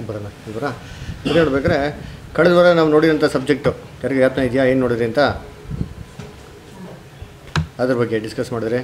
ಬರೋಣ ಇವರ ಸರಿ ನೋಡ್ಬೇಕಾದ್ರೆ ಕಳೆದ ವಾರ ನಾವು ನೋಡಿರೋಂಥ ಸಬ್ಜೆಕ್ಟು ಯಾರಿಗೆ ಜ್ಞಾಪನ ಇದೆಯಾ ಏನು ನೋಡಿದ್ರಿ ಅಂತ ಅದ್ರ ಬಗ್ಗೆ ಡಿಸ್ಕಸ್ ಮಾಡಿದ್ರಿ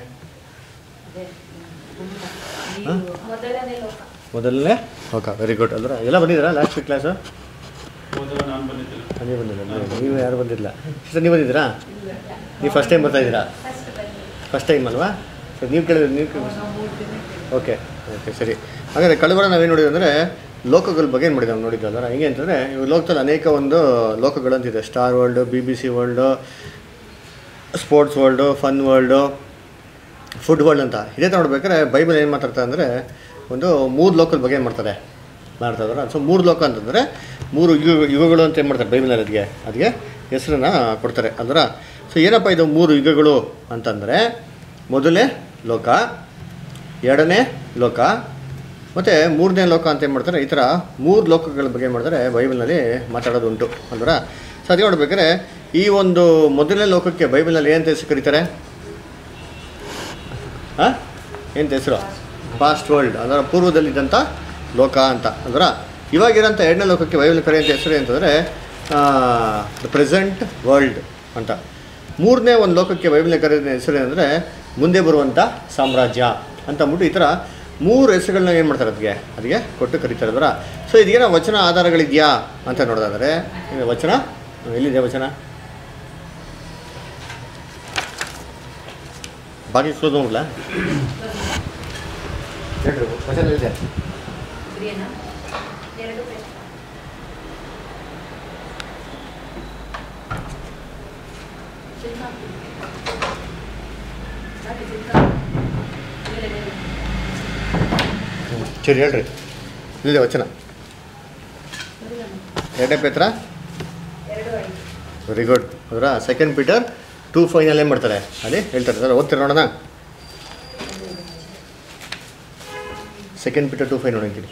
ಹಾಂ ಮೊದಲನೇ ಲೋಕ ಮೊದಲನೇ ಓಕೆ ವೆರಿ ಗುಡ್ ಅಂದ್ರೆ ಎಲ್ಲ ಬಂದಿದ್ದೀರಾ ಲಾಸ್ಟ್ ವೀಕ್ ಕ್ಲಾಸು ಮೊದಲು ನಾನು ಬಂದಿದ್ದಿಲ್ಲ ನೀವು ಬಂದಿಲ್ಲ ನೀವು ಯಾರು ಬಂದಿಲ್ಲ ಸರ್ ನೀವು ಬಂದಿದ್ದೀರಾ ನೀವು ಫಸ್ಟ್ ಟೈಮ್ ಬರ್ತಾ ಇದ್ದೀರಾ ಫಸ್ಟ್ ಬಂದು ಫಸ್ಟ್ ಟೈಮ್ ಅಲ್ವಾ ಸರ್ ನೀವು ಕೇಳಿದ್ರೆ ನೀವು ಓಕೆ ಓಕೆ ಸರಿ ಹಾಗಾದರೆ ಕಳೆದ ವಾರ ನಾವೇನು ನೋಡಿದ್ವಿ ಅಂದರೆ ಲೋಕಗಳ ಬಗ್ಗೆ ಏನು ಮಾಡಿದ್ವಿ ನಾವು ನೋಡಿದ್ವಿ ಅಂದ್ರೆ ಹೆಂಗೆ ಅಂತಂದರೆ ಇವಾಗ ಲೋಕದಲ್ಲಿ ಅನೇಕ ಒಂದು ಲೋಕಗಳು ಅಂತಿದೆ star world B B C world sports world fun world food world ಅಂತ ಇದೇ ಥರ ನೋಡ್ಬೇಕಾದ್ರೆ ಬೈಬಲ್ ಏನು ಮಾತಾಡ್ತಾ ಅಂದರೆ ಒಂದು ಮೂರು ಲೋಕದ ಬಗ್ಗೆ ಏನು ಮಾಡ್ತಾರೆ ಮಾಡ್ತಾ ಇದ್ದಾರೆ ಸೊ ಮೂರು ಲೋಕ ಅಂತಂದರೆ ಮೂರು ಯುಗ ಯುಗಗಳು ಅಂತ ಏನು ಮಾಡ್ತಾರೆ ಬೈಬಲಲ್ಲಿ ಅದಕ್ಕೆ ಅದಕ್ಕೆ ಹೆಸರನ್ನ ಕೊಡ್ತಾರೆ ಅಲ್ವರ ಸೊ ಏನಪ್ಪ ಇದು ಮೂರು ಯುಗಗಳು ಅಂತಂದರೆ ಮೊದಲನೇ ಲೋಕ ಎರಡನೇ ಲೋಕ ಮತ್ತು ಮೂರನೇ ಲೋಕ ಅಂತ ಏನು ಮಾಡ್ತಾರೆ ಈ ಥರ ಮೂರು ಲೋಕಗಳ ಬಗ್ಗೆ ಏನು ಮಾಡ್ತಾರೆ ಬೈಬಲ್ನಲ್ಲಿ ಮಾತಾಡೋದು ಉಂಟು ಅಲ್ವರ ಸೊ ಅದಕ್ಕೆ ನೋಡ್ಬೇಕಾದ್ರೆ ಈ ಒಂದು ಮೊದಲನೇ ಲೋಕಕ್ಕೆ ಬೈಬಲ್ನಲ್ಲಿ ಏನಂತ ಹೆಸರು ಕರೀತಾರೆ ಹಾಂ ಎಂತ ಹೆಸರು ಪಾಸ್ಟ್ ವರ್ಲ್ಡ್ ಅದರ ಪೂರ್ವದಲ್ಲಿದ್ದಂಥ ಲೋಕ ಅಂತ ಅಂದ್ರೆ ಇವಾಗಿರೋಂಥ ಎರಡನೇ ಲೋಕಕ್ಕೆ ಬೈಬಲ್ ಕರೆಯುವಂಥ ಹೆಸರು ಅಂತಂದರೆ ದ ಪ್ರೆಸೆಂಟ್ ವರ್ಲ್ಡ್ ಅಂತ ಮೂರನೇ ಒಂದು ಲೋಕಕ್ಕೆ ಬೈಬಲ್ನ ಕರೆಯುವ ಹೆಸರು ಏನಂದರೆ ಮುಂದೆ ಬರುವಂಥ ಸಾಮ್ರಾಜ್ಯ ಅಂತ ಅಂದ್ಬಿಟ್ಟು ಈ ಥರ ಮೂರು ಹೆಸರುಗಳನ್ನ ಏನು ಮಾಡ್ತಾರೆ ಅದಕ್ಕೆ ಅದಕ್ಕೆ ಕೊಟ್ಟು ಕರೀತಾರೆ ಅದರ ಸೊ ಇದಕ್ಕೇನೋ ವಚನ ಆಧಾರಗಳಿದೆಯಾ ಅಂತ ನೋಡೋದಾದರೆ ಇದು ವಚನ ಎಲ್ಲಿದೆ ವಚನ ಬಾಕಿ ಕ್ಲೋಸ್ ಹೋಗ್ಲಾ ಹೇಳ್ರಿ ವಚನ ಇದೆ ಪ್ರಿಯನಾ ಎರಡು ಪೇಜ್ ಶಿಲ್ಪ. ಸಾಕು, ಶಿಲ್ಪ. ಮೇಲೆ, ಮೇಲೆ. ಸರಿ ಹೇಳ್ರಿ ಇಲ್ಲಿದೆ ವಚನ ಬರಿಯಮ್ಮ. ಎರಡನೇ ಪೇತ್ರ ಎರಡು ಐದು ವೆರಿ ಗುಡ್ ಅದರ ಸೆಕೆಂಡ್ ಪೀಟರ್ ಟೂ ಫೈನಲ್ ಏನು ಮಾಡ್ತಾರೆ ಅದೇ ಹೇಳ್ತಾರೆ ಸರ್ ಓದ್ತೀರ ನೋಡೋಣ ಸೆಕೆಂಡ್ ಪೀಟರ್ ಟೂ ಫೈವ್ ನೋಡಿದ್ದೀನಿ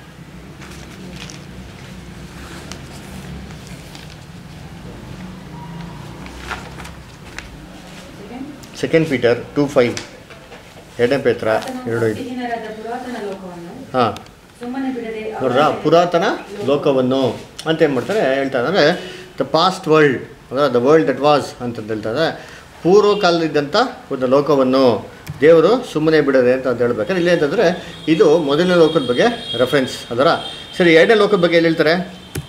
second second Peter two five ಎರಡನೇ ಪೇತ್ರ ಎರಡು ಐದು ಭಕ್ತಿಹೀನರಾದ ಪುರಾತನ ಲೋಕವನ್ನು ಹಾಂ ಸುಮ್ಮನೆ ಬಿಡದೆ ನೋಡ್ರ ಪುರಾತನ ಲೋಕವನ್ನು ಅಂತ ಏನು ಮಾಡ್ತಾರೆ ಹೇಳ್ತಾರೆ ಅಂದರೆ ದ ಪಾಸ್ಟ್ ವರ್ಲ್ಡ್ ಅಂದರೆ ದ ವರ್ಲ್ಡ್ ದಟ್ ವಾಸ್ ಅಂತ ಹೇಳ್ತಾರೆ ಪೂರ್ವ ಕಾಲದಿದ್ದಂಥ ಒಂದು ಲೋಕವನ್ನು ದೇವರು ಸುಮ್ಮನೆ ಬಿಡದೆ ಅಂತ ಅಂತ ಹೇಳ್ಬೇಕಾದ್ರೆ ಇಲ್ಲಿ ಅಂತಂದರೆ ಇದು ಮೊದಲನೇ ಲೋಕದ ಬಗ್ಗೆ ರೆಫರೆನ್ಸ್ ಅದರ ಸರಿ ಎರಡನೇ ಲೋಕದ ಬಗ್ಗೆ ಎಲ್ಲಿ ಹೇಳ್ತಾರೆ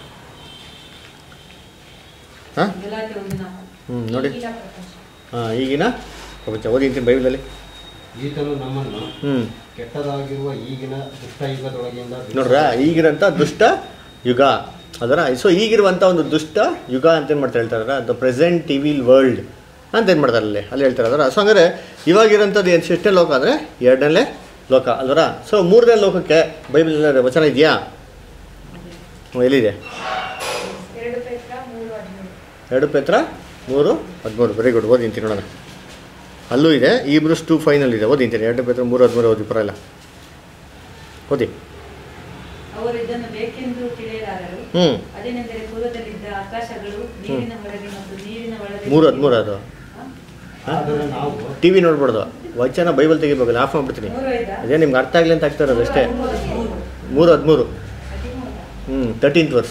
ಹಾಂ ಗಲಾಟೆ ಒಂದು ನಾಲ್ಕು ಹ್ಞೂ ನೋಡಿ ಈಗಿನ ಪ್ರಪಂಚ ಹಾಂ ಈಗಿನ ಪ್ರಪಂಚ ಓದಿಂತೀನಿ ಬೈಬಲಲ್ಲಿ ಈತನು ನಮ್ಮನ್ನು ಹ್ಞೂ ಕೆಟ್ಟದಾಗಿರುವ ಈಗಿನ ದುಷ್ಟಯುಗದೊಳಗಿಂದ ನೋಡ್ರ ಈಗಿರೋಂಥ ದುಷ್ಟ ಯುಗ ಅದರ ಸೊ ಈಗಿರುವಂಥ ಒಂದು ದುಷ್ಟ ಯುಗ ಅಂತ ಏನು ಮಾಡ್ತಾರೆ ಹೇಳ್ತಾರೆ ದ ಪ್ರೆಸೆಂಟ್ ಟಿವಿಲ್ ವರ್ಲ್ಡ್ ಅಂತ ಏನು ಮಾಡ್ತಾರೆ ಅಲ್ಲಿ ಅಲ್ಲಿ ಹೇಳ್ತಾರೆ ಅದರ ಸೊ ಹಂಗಾರೆ ಇವಾಗಿರೋಂಥದ್ದು ಏನು ಎಷ್ಟನೇ ಲೋಕ ಅಂದರೆ ಎರಡನೇ ಲೋಕ ಅಲ್ವರ ಸೊ ಮೂರನೇ ಲೋಕಕ್ಕೆ ಬೈಬಲ್ ವಚನ ಇದೆಯಾ ಹ್ಞೂ, ಎಲ್ಲಿದೆ ಎರಡು ಪೇತ್ರ ಮೂರು ಹದಿಮೂರು ಎರಡು ಪೇತ್ರ ಮೂರು ಹದಿಮೂರು ವೆರಿ ಗುಡ್ ಓದಿಂತೀನಿ ನೋಡೋಣ ಅಲ್ಲೂ ಇದೆ ಈ ಬ್ರೂಸ್ ಟೂ ಫೈನಲ್ ಇದೆ ಓದಿಂತೀನಿ ಎರಡು ಪೇತ್ರ ಮೂರು ಹದಿಮೂರು ಓದಿ ಪರವಾಗಿಲ್ಲ ಓದಿ ಅವರು ಇದನ್ನು ಬೇಕೆಂದು ತಿಳಿಯಲಾರರು ಹ್ಞೂ ಅದೇನೆಂದರೆ ಪೂರ್ವದಲ್ಲಿದ್ದ ಆಕಾಶಗಳು ನೀರಿನ ಹೊರಗೆ ಮತ್ತು ನೀರಿನ ಒಳಗೆ ಮೂರು ಹದಿಮೂರು ಅದು ಹ? ಆದರೆ ನಾವು ಟಿ ವಿ ನೋಡ್ಬಾರ್ದು ವಚನ ಬೈಬಲ್ ತೆಗಿಬೇಕಲ್ಲ ಆಫ್ ಮಾಡ್ಬಿಡ್ತೀನಿ ಮೂರು ಐದಾ? ಅದೇ ನಿಮ್ಗೆ ಅರ್ಥ ಆಗಲಿ ಅಂತ ಆಗ್ತಾ ಇರೋದು ಅಷ್ಟೇ ಮೂರು. ಮೂರು ಹದಿಮೂರು ಹದಿಮೂರಾ? ಹ್ಞೂ ತರ್ಟೀನ್ತ್ ವರ್ಸ್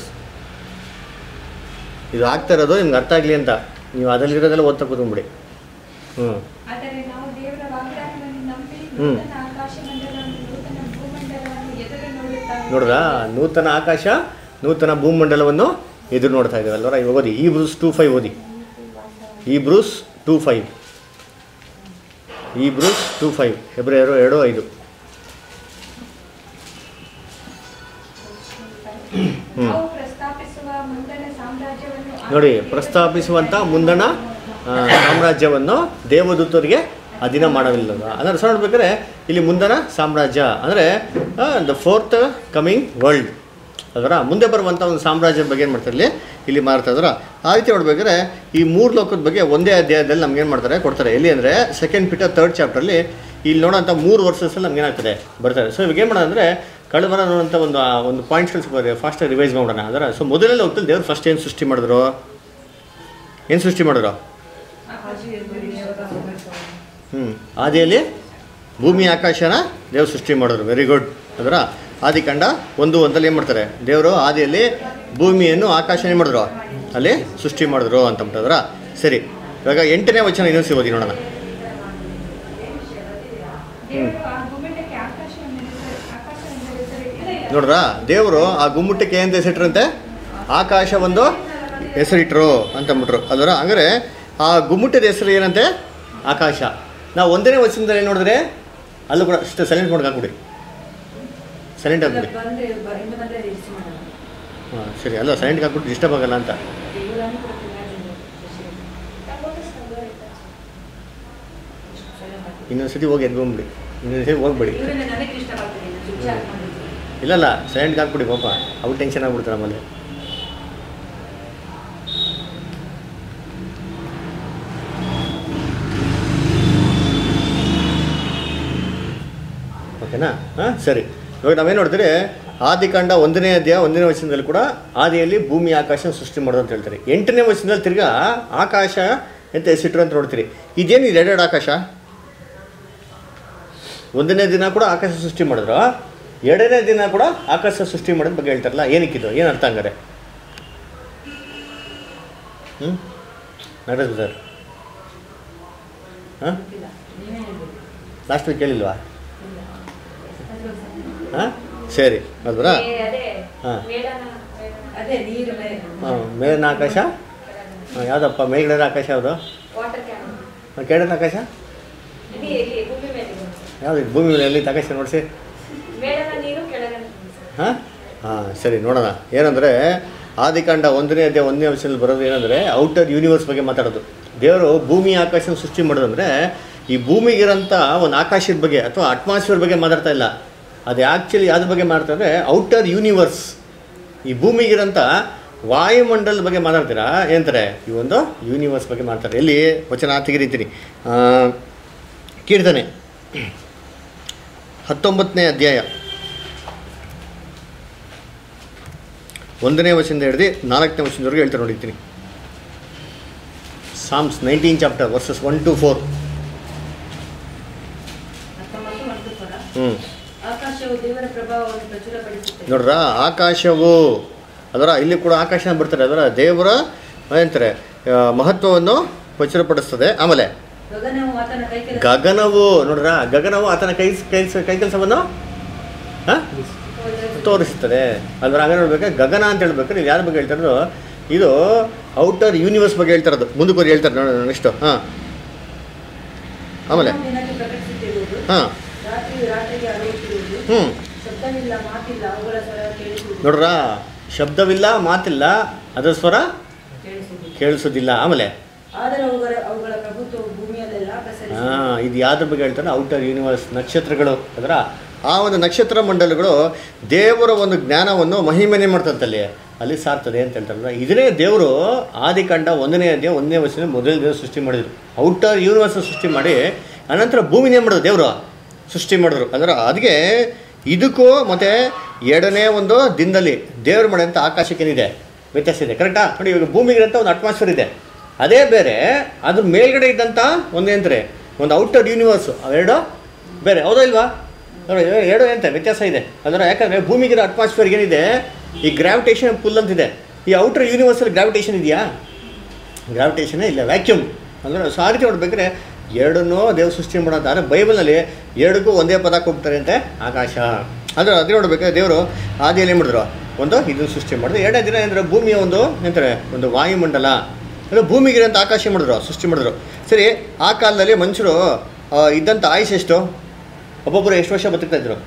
ಇದು ಆಗ್ತಾ ಇರೋದು ನಿಮ್ಗೆ ಅರ್ಥ ಆಗಲಿ ಅಂತ ನೀವು ಅದರಲ್ಲಿರೋದೆಲ್ಲ ಓದ್ತಾ ಕೂತ್ಕೊಂಡ್ಬಿಡಿ ಹ್ಞೂ ಆದರೆ ನಾವು ದೇವರ ವಾಗ್ದಾನವನ್ನು ನಂಬಿ ಹ್ಮ್. ನೂತನ ಆಕಾಶ ಮಂಡಲವನ್ನು ನೂತನ ಭೂಮಂಡಲವನ್ನು ಎದುರು ನೋಡುತ್ತಾ ನೋಡ್ರಾ ನೂತನ ಆಕಾಶ ನೂತನ ಭೂಮಂಡಲವನ್ನು ಎದುರು ನೋಡ್ತಾ ಇದ್ದೀವಿ ಅಲ್ವರ ಇವಾಗ ಓದಿ ಈ ಬ್ರೂಸ್ ಟೂ ಫೈವ್ ಓದಿ Hebrews two five Hebrews two five ಫೆಬ್ರವರಿ ಎರಡು ಐದು ಹ್ಞೂ ನಾವು ಪ್ರಸ್ತಾಪಿಸುವ ಮುಂದಣ ಸಾಮ್ರಾಜ್ಯವನ್ನು ನೋಡಿ ಪ್ರಸ್ತಾಪಿಸುವಂಥ ಮುಂದಣ ಆ, ಸಾಮ್ರಾಜ್ಯವನ್ನು ದೇವದೂತರಿಗೆ ಅಧೀನ ಮಾಡಲಿಲ್ಲ ಅದರ ಹೆಸರು ನೋಡ್ಬೇಕಾದ್ರೆ ಇಲ್ಲಿ ಮುಂದಣ ಸಾಮ್ರಾಜ್ಯ ಅಂದರೆ ದ ಫೋರ್ತ್ ಕಮಿಂಗ್ ವರ್ಲ್ಡ್ ಅದರ ಮುಂದೆ ಬರುವಂಥ ಒಂದು ಸಾಮ್ರಾಜ್ಯದ ಬಗ್ಗೆ ಏನು ಮಾಡ್ತಾರೆ ಇಲ್ಲಿ ಇಲ್ಲಿ ಮಾಡ್ತಾ ಇದ್ರ ಆ ರೀತಿ ನೋಡ್ಬೇಕಾದ್ರೆ ಈ ಮೂರು ಲೋಕದ ಬಗ್ಗೆ ಒಂದೇ ಅಧ್ಯಾಯದಲ್ಲಿ ನಮ್ಗೆ ಏನು ಮಾಡ್ತಾರೆ ಕೊಡ್ತಾರೆ ಎಲ್ಲಿ ಅಂದರೆ ಸೆಕೆಂಡ್ ಪಿಟರ್ ತರ್ಡ್ ಚಾಪ್ಟ್ರಲ್ಲಿ ಇಲ್ಲಿ ನೋಡೋಂಥ ಮೂರು ವರ್ಷದಲ್ಲಿ ನಮ್ಗೆ ಏನಾಗ್ತದೆ ಬರ್ತಾರೆ ಸೊ ಇವಾಗ ಏನು ಮಾಡೋಣ ಅಂದರೆ ಕಳೆದ ವಾರ ನೋಡೋಂಥ ಒಂದು ಆ, ಒಂದು ಪಾಯಿಂಟ್ಸ್ ಫಾಸ್ಟಾಗಿ ರಿವೈಸ್ ಮಾಡೋಣ ಅದರ ಸೊ ಮೊದಲನೇ ಲೋಕದಲ್ಲಿ ದೇವ್ರು ಫಸ್ಟ್ ಏನು ಸೃಷ್ಟಿ ಮಾಡಿದ್ರು ಏನು ಸೃಷ್ಟಿ ಮಾಡಿದ್ರು ಹ್ಞೂ ಆದಿಯಲ್ಲಿ ಭೂಮಿ ಆಕಾಶನ ದೇವ್ರು ಸೃಷ್ಟಿ ಮಾಡಿದ್ರು ವೆರಿ ಗುಡ್ ಅದರ ಆದಿಕಾಂಡ ಒಂದು ಒಂದಲ್ಲಿ ಏನು ಮಾಡ್ತಾರೆ ದೇವರು ಆದಿಯಲ್ಲಿ ಭೂಮಿಯನ್ನು ಆಕಾಶ ಏನು ಮಾಡಿದ್ರು ಅಲ್ಲಿ ಸೃಷ್ಟಿ ಮಾಡಿದ್ರು ಅಂತ ಬಿಟ್ಟದ್ರ ಸರಿ ಇವಾಗ ಎಂಟನೇ ವಚನ ಇನ್ನೊಂದು ಓದಿ ನೋಡೋಣ ದೇವರು ಆ ಗುಮ್ಮಟಕ್ಕೆ ಆಕಾಶವನ್ನು ಹೆಸರು- ಆಕಾಶವೆಂದು ಹೆಸರಿಟ್ಟಿದ್ದಾನೆ. ನೋಡ್ರ ದೇವರು ಆ ಗುಮ್ಮಟಕ್ಕೆ ಏನು ಹೆಸರಿಟ್ರಂತೆ ಆಕಾಶ ಒಂದು ಹೆಸರಿಟ್ರು ಅಂತ ಅಂದ್ಬಿಟ್ರು ಅದರ ಹಂಗಾರೆ ಆ ಗುಮ್ಮಟದ ಹೆಸರು ಏನಂತೆ ಆಕಾಶ ನಾವು ಒಂದನೇ ವಚನದಲ್ಲಿ ಏನು ನೋಡಿದ್ರೆ ಅಲ್ಲೂ ಕೂಡ ಅಷ್ಟು ಸೈಲೆಂಟ್ ಮಾಡಿ ಹಾಕ್ಬಿಡಿ ಸೈಲೆಂಟ್ ಹಾಕ್ಬಿಡಿ ಬಂದ್ರೆ ಬ- ಇನ್ನು ಬಂದ್ರೆ ರಿಜಿಸ್ಟರ್ ಮಾಡೋಣ ಹಾಂ ಸರಿ ಅಲ್ಲ ಸೈಲೆಂಟ್ ಹಾಕ್ಬಿಟ್ಟು ಡಿಸ್ಟರ್ಬ್ ಆಗಲ್ಲ ಅಂತ ಇವರನ್ನು ಕೊಡ್ತೀನಿ ಇನ್ನೊಂದು ಸತಿ ಹೋಗಿ ಎದ್ಕೊಂಬಿಡಿ ಇನ್ನೊಂದು ಸತಿ ಹೋಗ್ಬೇಡಿ ಇವರನ್ನ ನನಗೆ ಇಷ್ಟ ಆಗ್ತದೆ ಸ್ವಿಚ್ ಹಾಕೊಂಡಿದ್ದೀನಿ ಇಲ್ಲಲ್ಲ ಸೈಲೆಂಟ್ಗೆ ಹಾಕ್ಬಿಡಿ ಪಾಪ ಅವ್ರು ಟೆನ್ಷನ್ ಆಗ್ಬಿಡ್ತಾರೆ ಆಮೇಲೆ ಓಕೆನಾ ಹಾಂ ಸರಿ ಇವಾಗ ನಾವೇನು ನೋಡ್ತೀರಿ ಆದಿಕಾಂಡ ಒಂದನೇ ಅಧ್ಯಾಯ ಒಂದನೇ ವಚನದಲ್ಲಿ ಕೂಡ ಆದಿಯಲ್ಲಿ ಭೂಮಿ ಆಕಾಶ ಸೃಷ್ಟಿ ಮಾಡೋದು ಅಂತ ಹೇಳ್ತಾರೆ ಎಂಟನೇ ವಚನದಲ್ಲಿ ತಿರ್ಗಾ ಆಕಾಶ ಅಂತ ಹೆಸರಿಟ್ರು ಅಂತ ನೋಡ್ತೀರಿ ಇದೇನು ಇದು ಎರಡೆರಡು ಆಕಾಶ ಒಂದನೇ ದಿನ ಕೂಡ ಆಕಾಶ ಸೃಷ್ಟಿ ಮಾಡಿದ್ರು ಎರಡನೇ ದಿನ ಕೂಡ ಆಕಾಶ ಸೃಷ್ಟಿ ಮಾಡೋದ್ ಬಗ್ಗೆ ಹೇಳ್ತಾರಲ್ಲ ಏನಕ್ಕಿದು ಏನು ಅರ್ಥ ಹಂಗಾರೆ ಹ್ಞೂ ನಟರಾಜ್ ಸರ್ ಹಾಂ ಗೊತ್ತಿಲ್ಲ ನೀವೇ ಹೇಳ್ಬೇಕು ಲಾಸ್ಟ್ ವೀಕ್ ಕೇಳಿಲ್ವಾ ಇಲ್ಲ. ಹಾಂ ಸರಿ ಅಲ್ವರಾ ಏ, ಅದೇ ಹಾಂ ಮೇಡನ ಮೇಡನ. ಅದೇ ನೀರು ಮೇಲೆ ಹಾಂ ಮೇಲಿನ ಆಕಾಶ ಹಾಂ ಯಾವುದಪ್ಪ ಮೇಲ್ಗಡೆ ಆಕಾಶ ಯಾವುದು ವಾಟರ್ ಕ್ಯಾನ್ ಕೆಳಗಿನ ಆಕಾಶ ಇಲ್ಲಿ ಇಲ್ಲಿ ಭೂಮಿ ಮೇಲೆ ಇದೆ. ಯಾವುದು ಭೂಮಿ ಮೇಲೆ ಎಲ್ಲಿ ಆಕಾಶ ನೋಡಿಸಿ ಮೇಡನ ನೀರು ಕೆಳಗನ ಹಾಂ ಹಾಂ ಸರಿ ನೋಡೋಣ ಏನಂದರೆ ಆದಿಕಾಂಡ ಒಂದನೇ ಅಧ್ಯಾಯ ಒಂದನೇ ವರ್ಷದಲ್ಲಿ ಬರೋದು ಏನಂದರೆ ಔಟರ್ ಯೂನಿವರ್ಸ್ ಬಗ್ಗೆ ಮಾತಾಡೋದು ದೇವರು ಭೂಮಿ ಆಕಾಶ ಸೃಷ್ಟಿ ಮಾಡೋದಂದರೆ ಈ ಭೂಮಿಗಿರೋಂಥ ಒಂದು ಆಕಾಶದ ಬಗ್ಗೆ ಅಥವಾ ಅಟ್ಮಾಸ್ಫಿಯರ್ ಬಗ್ಗೆ ಮಾತಾಡ್ತಾ ಇಲ್ಲ ಅದು ಆ್ಯಕ್ಚುಲಿ ಯಾವ್ದ್ರ ಬಗ್ಗೆ ಮಾಡ್ತಾರೆ ಔಟರ್ ಯೂನಿವರ್ಸ್ ಈ ಭೂಮಿಗಿರೋಂಥ ವಾಯುಮಂಡಲದ ಬಗ್ಗೆ ಮಾತಾಡ್ತೀರಾ ಏನಂತಾರೆ ಈ ಒಂದು ಯೂನಿವರ್ಸ್ ಬಗ್ಗೆ ಮಾಡ್ತಾರೆ ಎಲ್ಲಿ ವಚನ ತೆಗಿರಿತೀನಿ ಕೀರ್ತನೆ ಹತ್ತೊಂಬತ್ತನೇ ಅಧ್ಯಾಯ ಒಂದನೇ ವಚನದಿಂದ ಹಿಡಿದು ನಾಲ್ಕನೇ ವಚನದವರೆಗೆ ಹೇಳ್ತಾರೆ ನೋಡಿರ್ತೀನಿ Psalms nineteen chapter verses one two four ಹತ್ತೊಂಬತ್ತು ಒಂದು ಪರ ಹ್ಞೂ ಆಕಾಶವು ದೇವರ ಪ್ರಭಾವವನ್ನು ಪ್ರಚುರಪಡಿಸುತ್ತದೆ ನೋಡ್ರ ಆಕಾಶವು ಅದರ ಇಲ್ಲಿ ಕೂಡ ಆಕಾಶ ಬರ್ತಾರೆ ಅದರ ದೇವರ ಏನಂತಾರೆ ಆ, ಮಹತ್ವವನ್ನು ಪ್ರಚುರಪಡಿಸ್ತದೆ ಆಮೇಲೆ ಗಗನವು ಆತನ ಕೈ ಕೆಲಸ ಗಗನವು ನೋಡ್ರ ಗಗನವು ಆತನ ಕೈ ಕೈ ಕೈ ಕೆಲಸವನ್ನು ಹಾಂ ತೋರಿಸ್ತದೆ ಅಲ್ವ ಹಂಗೆ ನೋಡ್ಬೇಕು ಗಗನ ಅಂತ ಹೇಳ್ಬೇಕಾದ್ರೆ ಇಲ್ಲಿ ಯಾರ ಬಗ್ಗೆ ಹೇಳ್ತಾರೋ ಇದು ಔಟರ್ ಯೂನಿವರ್ಸ್ ಬಗ್ಗೆ ಹೇಳ್ತಾರದು ಮುಂದಕ್ಕೆ ಹೇಳ್ತಾರೆ ನೋಡೋಣ ನೆಕ್ಸ್ಟು ಹಾಂ ಆಮೇಲೆ ದಿನಕ್ಕೆ ಪ್ರಕಟಿಸುತ್ತಿರುವುದು ಹಾಂ ರಾತ್ರಿಯು ರಾತ್ರಿಗೆ ಅಳೆಯುತ್ತಿರುವುದು ಹ್ಞೂ ಶಬ್ದವಿಲ್ಲ ಮಾತಿಲ್ಲ ಅವುಗಳ ಸ್ವರ ಕೇಳಿಸುವುದು ನೋಡ್ರಾ ಶಬ್ದವಿಲ್ಲ ಮಾತಿಲ್ಲ ಅದರ ಸ್ವರ ಕೇಳಿಸುವುದು ಕೇಳಿಸೋದಿಲ್ಲ ಆಮೇಲೆ ಆದರೆ ಅವುಗಳ ಅವುಗಳ ಪ್ರಭುತ್ವವು ಭೂಮಿಯಲ್ಲೆಲ್ಲ ಪ್ರಸರಿಸಿದೆ ಹಾಂ ಇದು ಯಾವ್ದ್ರ ಬಗ್ಗೆ ಹೇಳ್ತಾರೆ ಔಟರ್ ಯೂನಿವರ್ಸ್ ನಕ್ಷತ್ರಗಳು ಅದರ ಆ ಒಂದು ನಕ್ಷತ್ರ ಮಂಡಲಗಳು ದೇವರ ಒಂದು ಜ್ಞಾನವನ್ನು ಮಹಿಮೆನೆ ಮಾಡ್ತಂತಲ್ಲಿ ಅಲ್ಲಿ ಸಾರ್ತದೆ ಅಂತ ಹೇಳ್ತಾರಲ್ಲ ಇದನ್ನೇ ದೇವರು ಆದಿಕಾಂಡ ಒಂದನೇ ಅಧ್ಯಾಯ ಒಂದನೇ ವರ್ಷದ ಮೊದಲನೇ ದೇವರು ಸೃಷ್ಟಿ ಮಾಡಿದ್ರು ಔಟರ್ ಯೂನಿವರ್ಸ್ ಸೃಷ್ಟಿ ಮಾಡಿ ಅನಂತರ ಭೂಮಿನೇ ಮಾಡಿದ್ರು ದೇವರು ಸೃಷ್ಟಿ ಮಾಡಿದ್ರು ಅದರ ಅದಕ್ಕೆ ಇದಕ್ಕೂ ಮತ್ತು ಎರಡನೇ ಒಂದು ದಿನದಲ್ಲಿ ದೇವರು ಮಾಡಿದಂಥ ಆಕಾಶಕ್ಕೇನಿದೆ ವ್ಯತ್ಯಾಸ ಇದೆ ಕರೆಕ್ಟಾ ನೋಡಿ ಇವಾಗ ಭೂಮಿಗಿರಂತ ಒಂದು ಅಟ್ಮಾಸ್ಫಿಯರ್ ಇದೆ ಅದೇ ಬೇರೆ ಅದ್ರ ಮೇಲ್ಗಡೆ ಇದ್ದಂಥ ಒಂದೇಂತಾರೆ ಒಂದು ಔಟರ್ ಯೂನಿವರ್ಸು ಅವೆರಡು ಬೇರೆ ಹೌದಾ ಇಲ್ವಾ ನೋಡಿ ಎ- ಎರಡು ಎಂತ ವ್ಯತ್ಯಾಸ ಇದೆ ಅದರ ಯಾಕಂದರೆ ಭೂಮಿಗಿರೋ ಅಟ್ಮಾಸ್ಫಿಯರ್ ಏನಿದೆ ಈ ಗ್ರಾವಿಟೇಷನ್ ಪುಲ್ ಅಂತಿದೆ ಈ ಔಟರ್ ಯೂನಿವರ್ಸಲ್ಲಿ ಗ್ರಾವಿಟೇಷನ್ ಇದೆಯಾ ಗ್ರಾವಿಟೇಷನೇ ಇಲ್ಲ ವ್ಯಾಕ್ಯೂಮ್ ಅಂದರೆ ಸೊ ಆ ರೀತಿ ನೋಡ್ಬೇಕಾದ್ರೆ ಎರಡನ್ನೂ ದೇವ್ರು ಸೃಷ್ಟಿ ಮಾಡೋದು ಆದರೆ ಬೈಬಲ್ನಲ್ಲಿ ಎರಡಕ್ಕೂ ಒಂದೇ ಪದ ಕೊಡ್ತಾರೆ ಅಂತೆ ಆಕಾಶ ಆದರೆ ಅದೇ ನೋಡ್ಬೇಕಾದ್ರೆ ದೇವರು ಆದಿಯಲ್ಲಿ ಏನು ಮಾಡಿದ್ರು ಒಂದು ಇದನ್ನು ಸೃಷ್ಟಿ ಮಾಡಿದ್ರು ಎರಡನೇ ದಿನ ಅಂದರೆ ಭೂಮಿಯ ಒಂದು ಏನಂತಾರೆ ಒಂದು ವಾಯುಮಂಡಲ ಅಂದರೆ ಭೂಮಿಗಿರೋಂಥ ಆಕಾಶ ಏನ್ ಮಾಡಿದ್ರು ಸೃಷ್ಟಿ ಮಾಡಿದ್ರು ಸರಿ ಆ ಕಾಲದಲ್ಲಿ ಮನುಷ್ಯರು ಆ, ಇದ್ದಂಥ ಆಯುಷ್ ಎಷ್ಟು ಒಬ್ಬೊಬ್ಬರು ಎಷ್ಟು ವರ್ಷ ಬದುಕ್ತಾ ಇದ್ರು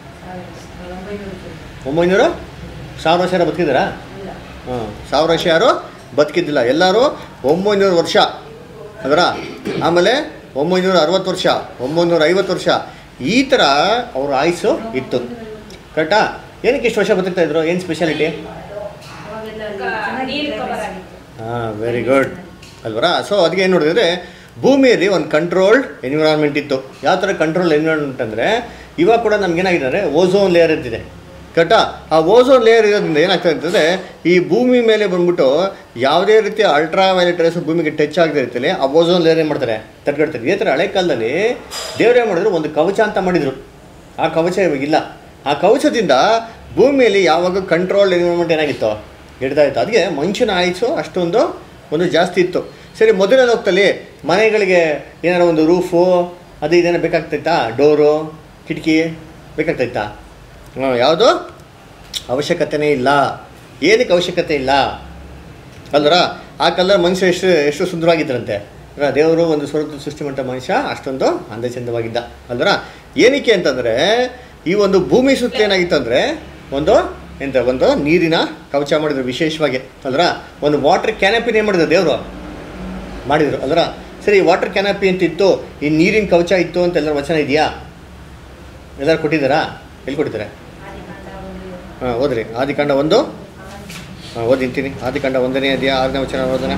ಒಂಬೈನೂರು ಒಂಬೈನೂರು ಸಾವಿರ ವರ್ಷ ಯಾರು ಬದುಕಿದಾರಾ ಇಲ್ಲ ಹಾಂ ಸಾವಿರ ವರ್ಷ ಯಾರು ಬದುಕಿದ್ದಿಲ್ಲ ಎಲ್ಲರೂ ಒಂಬೈನೂರು ವರ್ಷ ಅದರ ಆಮೇಲೆ ಒಂಬೈನೂರ ಅರವತ್ತು ವರ್ಷ ಒಂಬೈನೂರ ಐವತ್ತು ವರ್ಷ ಈ ಥರ ಅವ್ರ ಆಯುಸ್ಸು ಇತ್ತು ಕರೆಕ್ಟಾ ಏನಕ್ಕೆ ಇಷ್ಟು ವರ್ಷ ಬದುಕ್ತಾ ಇದ್ರು ಏನು ಸ್ಪೆಷಾಲಿಟಿ ಅವಾಗೆಲ್ಲ ಕ- ನೀರು cover ಚೆನ್ನಾಗಿ ಆಗಿತ್ತು. ಹಾಂ ವೆರಿ ಗುಡ್ ಅಲ್ವರಾ ಸೊ ಅದಕ್ಕೆ ಏನು ನೋಡಿದ್ರೆ ಭೂಮಿಯಲ್ಲಿ ಒಂದು ಕಂಟ್ರೋಲ್ಡ್ ಎನ್ವಿರಾನ್ಮೆಂಟ್ ಇತ್ತು ಯಾವ ಥರ ಕಂಟ್ರೋಲ್ ಎನ್ವಿರಾನ್ಮೆಂಟ್ ಅಂದರೆ ಇವಾಗ ಕೂಡ ನಮ್ಗೇನಾಗಿದೆ ಓಝೋನ್ ಲೇಯರ್ ಅಂತಿದೆ ಕರೆಕ್ಟಾ ಆ ಓಝೋನ್ ಲೇಯರ್ ಇರೋದ್ರಿಂದ ಏನಾಗ್ತದೆ ಅಂತಂದರೆ ಈ ಭೂಮಿ ಮೇಲೆ ಬಂದ್ಬಿಟ್ಟು ಯಾವುದೇ ರೀತಿಯ ಅಲ್ಟ್ರಾ ವೈಲೆಟ್ ರೇಸ್ ಭೂಮಿಗೆ ಟಚ್ ಆಗದೆ ಇರ್ತದೆ ಆ ಓಝೋನ್ ಲೇಯರ್ ಏನು ಮಾಡ್ತಾರೆ ತಡ್ಕೊಳ್ತಾರೆ ಇದೇ ಥರ ಹಳೆ ಕಾಲದಲ್ಲಿ ದೇವ್ರು ಏನು ಮಾಡಿದ್ರು ಒಂದು ಕವಚ ಅಂತ ಮಾಡಿದರು ಆ ಕವಚ ಇವಾಗಿಲ್ಲ ಆ ಕವಚದಿಂದ ಭೂಮಿಯಲ್ಲಿ ಯಾವಾಗ ಕಂಟ್ರೋಲ್ ಎನ್ವಿರಾನ್ಮೆಂಟ್ ಏನಾಗಿತ್ತು ಇಡ್ತಾ ಇತ್ತು ಅದಕ್ಕೆ ಮನುಷ್ಯನ ಆಯುಸು ಅಷ್ಟೊಂದು ಒಂದು ಜಾಸ್ತಿ ಇತ್ತು ಸರಿ ಮೊದಲನೇ ಲೋಕದಲ್ಲಿ ಮನೆಗಳಿಗೆ ಏನಾರ ಒಂದು ರೂಫು ಅದು ಇದೇನೋ ಬೇಕಾಗ್ತೈತಾ ಡೋರು ಕಿಟಕಿ ಬೇಕಾಗ್ತೈತಾ ಹಾಂ ಯಾವುದು ಅವಶ್ಯಕತೆನೇ ಇಲ್ಲ ಏನಕ್ಕೆ ಅವಶ್ಯಕತೆ ಇಲ್ಲ ಅಲ್ವರ ಆ ಕಾಲದಲ್ಲಿ ಮನುಷ್ಯ ಎಷ್ಟು ಎಷ್ಟು ಸುಂದರವಾಗಿದ್ದರಂತೆ ಅಲ್ವಾ? ದೇವರು ಒಂದು ಸ್ವರೂಪ ಸೃಷ್ಟಿ ಮಾಡಿದ ಮನುಷ್ಯ ಅಷ್ಟೊಂದು ಅಂದಚಂದವಾಗಿದ್ದ ಅಲ್ವರ ಏನಕ್ಕೆ ಅಂತಂದರೆ ಈ ಒಂದು ಭೂಮಿ ಸುತ್ತ ಏನಾಗಿತ್ತು ಅಂದರೆ ಒಂದು ಎಂತ ಒಂದು ನೀರಿನ ಕವಚ ಮಾಡಿದ್ರು ವಿಶೇಷವಾಗಿ ಅಲ್ವರ ಒಂದು ವಾಟರ್ ಕ್ಯಾನಪಿನ ಏನು ಮಾಡಿದ್ರು ದೇವರು ಮಾಡಿದರು ಅಲ್ವರ ಸರಿ ವಾಟರ್ ಕ್ಯಾನಪಿ ಅಂತ ಇತ್ತು ಈ ನೀರಿನ ಕವಚ ಇತ್ತು ಅಂತ ಎಲ್ಲರ ವಚನ ಇದೆಯಾ ಎಲ್ಲರೂ ಕೊಟ್ಟಿದ್ದಾರಾ ಎಲ್ಲಿ ಕೊಟ್ಟಿದ್ದಾರೆ ಆದಿಕಾಂಡ ಒಂದು ಹಾಂ ಓದ್ರಿ ಆದಿಕಾಂಡ ಒಂದು ಹಾಂ ಓದಿಂತೀನಿ ಆದಿಕಾಂಡ ಒಂದನೇ ಇದೆಯಾ ಆರನೇ ವಚನ ಓದೋಣ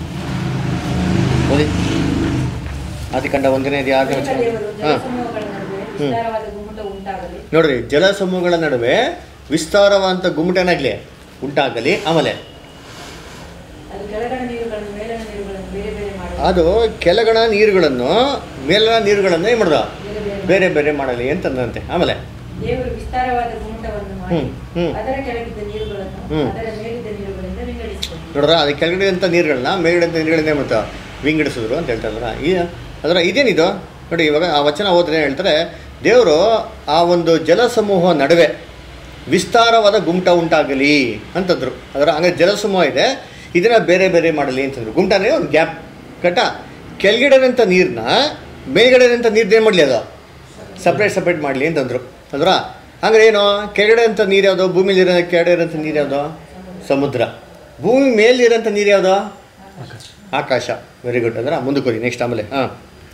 ಓದಿ ಆದಿಕಾಂಡ ಒಂದನೇ ಇದೆಯಾ ಆರನೇ ವಚನ ದೇವರು ಹಾಂ ಜಲಸಮೂಹಗಳ ನಡುವೆ ವಿಸ್ತಾರವಾದ ಗುಮ್ಮಟ ಉಂಟಾಗಲಿ ನೋಡ್ರಿ ಜಲಸಮೂಹಗಳ ನಡುವೆ ವಿಸ್ತಾರವಾದಂಥ ಗುಮ್ಮಟನಾಗಲಿ ಉಂಟಾಗಲಿ ಆಮೇಲೆ ಅದು ಕೆಳಗಣ ನೀರುಗಳನ್ನು ಮೇಲಣ ನೀರುಗಳನ್ನು ಬೇರೆ ಬೇರೆ ಮಾಡಲಿ ಅದು ಕೆಳಗಣ ನೀರುಗಳನ್ನು ಮೇಲಣ ನೀರುಗಳನ್ನು ಏನು ಮಾಡ್ದ ಬೇರೆ ಬೇರೆ ಬೇರೆ ಬೇರೆ ಮಾಡಲಿ ಅಂತಂದಂತೆ ಆಮೇಲೆ ದೇವರು ವಿಸ್ತಾರವಾದ ಗುಮ್ಮಟವನ್ನು ಮಾಡಿ ಹ್ಮ್, ಹ್ಮ್. ಅದರ ಕೆಳಗಿದ್ದ ನೀರುಗಳನ್ನು ಹ್ಮ್. ಅದರ ಮೇಲಿದ್ದ ನೀರುಗಳಿಂದ ವಿಂಗಡಿಸಿದರು ನೋಡ್ರ ಅದು ಕೆಳಗಡೆ ಅಂತ ನೀರುಗಳನ್ನ ಮೇಲ್ಗಡೆ ಅಂತ ನೀರುಗಳಿಂದ ಮತ್ತು ವಿಂಗಡಿಸಿದ್ರು ಅಂತ ಹೇಳ್ತಾರಲ್ಲ ಈ ಅದರ ಇದೇನಿದು ನೋಡಿ ಇವಾಗ ಆ ವಚನ ಹೋದ್ರೆ ಏನ್ ಹೇಳ್ತಾರೆ ದೇವರು ಆ ಒಂದು ಜಲಸಮೂಹ ನಡುವೆ ವಿಸ್ತಾರವಾದ ಗುಮ್ಟ ಉಂಟಾಗಲಿ ಅಂತಂದ್ರು ಅದರ ಹಂಗೆ ಜಲಸಮೂಹ ಇದೆ ಇದನ್ನ ಬೇರೆ ಬೇರೆ ಮಾಡಲಿ ಅಂತಂದ್ರು ಗುಮ್ಟನೇ ಒಂದು ಗ್ಯಾಪ್ ಕಟ್ಟ ಕೆಳಗಡೆನಂಥ ನೀರನ್ನ ಮೇಲ್ಗಡೆನಂಥ ನೀರ್ದು ಏನು ಮಾಡಲಿ ಅದು ಸಪ್ರೇಟ್ ಸಪ್ರೇಟ್ ಮಾಡಲಿ ಅಂತಂದ್ರು ಅಲ್ರ ಹಂಗಾರೆ ಏನು ಕೆಳಗಡೆ ಅಂತ ನೀರು ಯಾವುದು ಭೂಮಿಲಿರೋ ಕೆಳಗಡೆ ಇರೋಂಥ ನೀರು ಯಾವುದು ಸಮುದ್ರ ಭೂಮಿ ಮೇಲಿರೋಂಥ ನೀರು ಯಾವುದು ಆಕಾಶ ವೆರಿ ಗುಡ್ ಅಂದ್ರೆ ಮುಂದಕ್ಕೆ ಹೋಗಿ ನೆಕ್ಸ್ಟ್ ಆಮೇಲೆ ಹಾಂ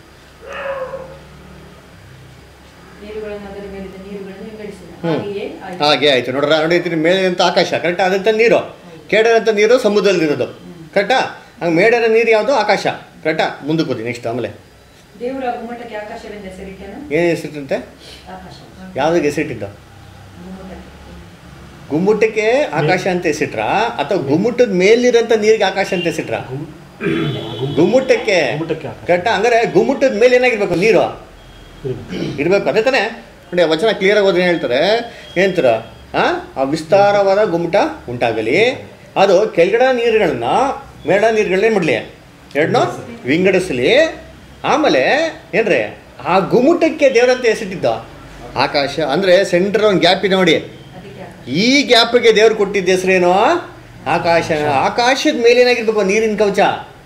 ನೀರುಗಳನ್ನು ಅದರ ಮೇಲಿದ್ದ ನೀರುಗಳನ್ನು ವಿಂಗಡಿಸಿದರು ಹ್ಮ್. ಹಾಗೆಯೇ ಆಯಿತು. ಹಾಗೆ ಆಯಿತು ನೋಡ್ರ ನೋಡಿರ್ತೀರಿ ಮೇಲಿರಂಥ ಆಕಾಶ ಕರೆಕ್ಟಾ ಅದಂಥ ನೀರು ಕೆಳಗಿರಂಥ ನೀರು ಸಮುದ್ರದಲ್ಲಿರೋದು ಕರೆಕ್ಟಾ ಹಂಗೆ ಮೇಲಿರೋ ನೀರು ಯಾವುದು ಆಕಾಶ ಕರೆಕ್ಟಾ ಮುಂದಕ್ಕೆ ಹೋಗಿ ನೆಕ್ಸ್ಟ್ ಆಮೇಲೆ ದೇವರ ಆ ಗುಮ್ಮಟಕ್ಕೆ ಆಕಾಶವೆಂದ ಹೆಸರಿಟ್ಟನು ಏನು ಹೆಸರಿಟ್ಟಂತೆ ಆಕಾಶ ಯಾವುದಕ್ಕೆ ಹೆಸರಿಟ್ಟಿದ್ದು ಗುಮ್ಮಟಕ್ಕೆ ಗುಮ್ಮುಟಕ್ಕೆ ಆಕಾಶ ಅಂತ ಹೆಸರಿಟ್ರ ಅಥವಾ ಗುಮ್ಮುಟದ ಮೇಲಿರೋಂಥ ನೀರಿಗೆ ಆಕಾಶ ಅಂತ ಹೆಸರಿಟ್ರ ಗುಮ್ಮುಟಕ್ಕೆ ಗುಮ್ಮಟಕ್ಕೆ ಆಕಾಶ. ಕರೆಕ್ಟಾ ಹಂಗಾರೆ ಗುಮ್ಮುಟದ ಮೇಲೆ ಏನಾಗಿರ್ಬೇಕು ನೀರು ಇರಬೇಕು ಅದೇ ತಾನೇ ನೋಡಿ ಆ ವಚನ ಕ್ಲಿಯರ್ ಆಗಿ ಹೋದ್ರೆ ಏನು ಹೇಳ್ತಾರೆ ಏನಂತಾರ ಆ ಆ ವಿಸ್ತಾರವಾದ ಗುಮ್ಮಟ ಉಂಟಾಗಲಿ ಅದು ಕೆಳಗಡೆ ನೀರುಗಳನ್ನ ಮೇಡ ನೀರುಗಳನ್ನೇ ಮಾಡಲಿ ಎರಡನ್ನೂ ವಿಂಗಡಿಸಲಿ ಆಮೇಲೆ ಏನ್ರಿ ಆ ಗುಮ್ಮಟಕ್ಕೆ ದೇವರಂತ ಹೆಸರಿಟ್ಟಿದ್ದ ಆಕಾಶ ಅಂದರೆ ಸೆಂಟ್ರ್ ಒಂದು ಗ್ಯಾಪ್ ಇದೆ ನೋಡಿ ಅದಕ್ಕೆ ಆಕಾಶ ಈ ಗ್ಯಾಪಿಗೆ ದೇವ್ರು ಕೊಟ್ಟಿದ್ದ ಹೆಸರೇನು ಆಕಾಶ ಆಕಾಶದ ಮೇಲೆ ಏನಾಗಿರ್ಬೇಕು ನೀರಿನ ಕವಚ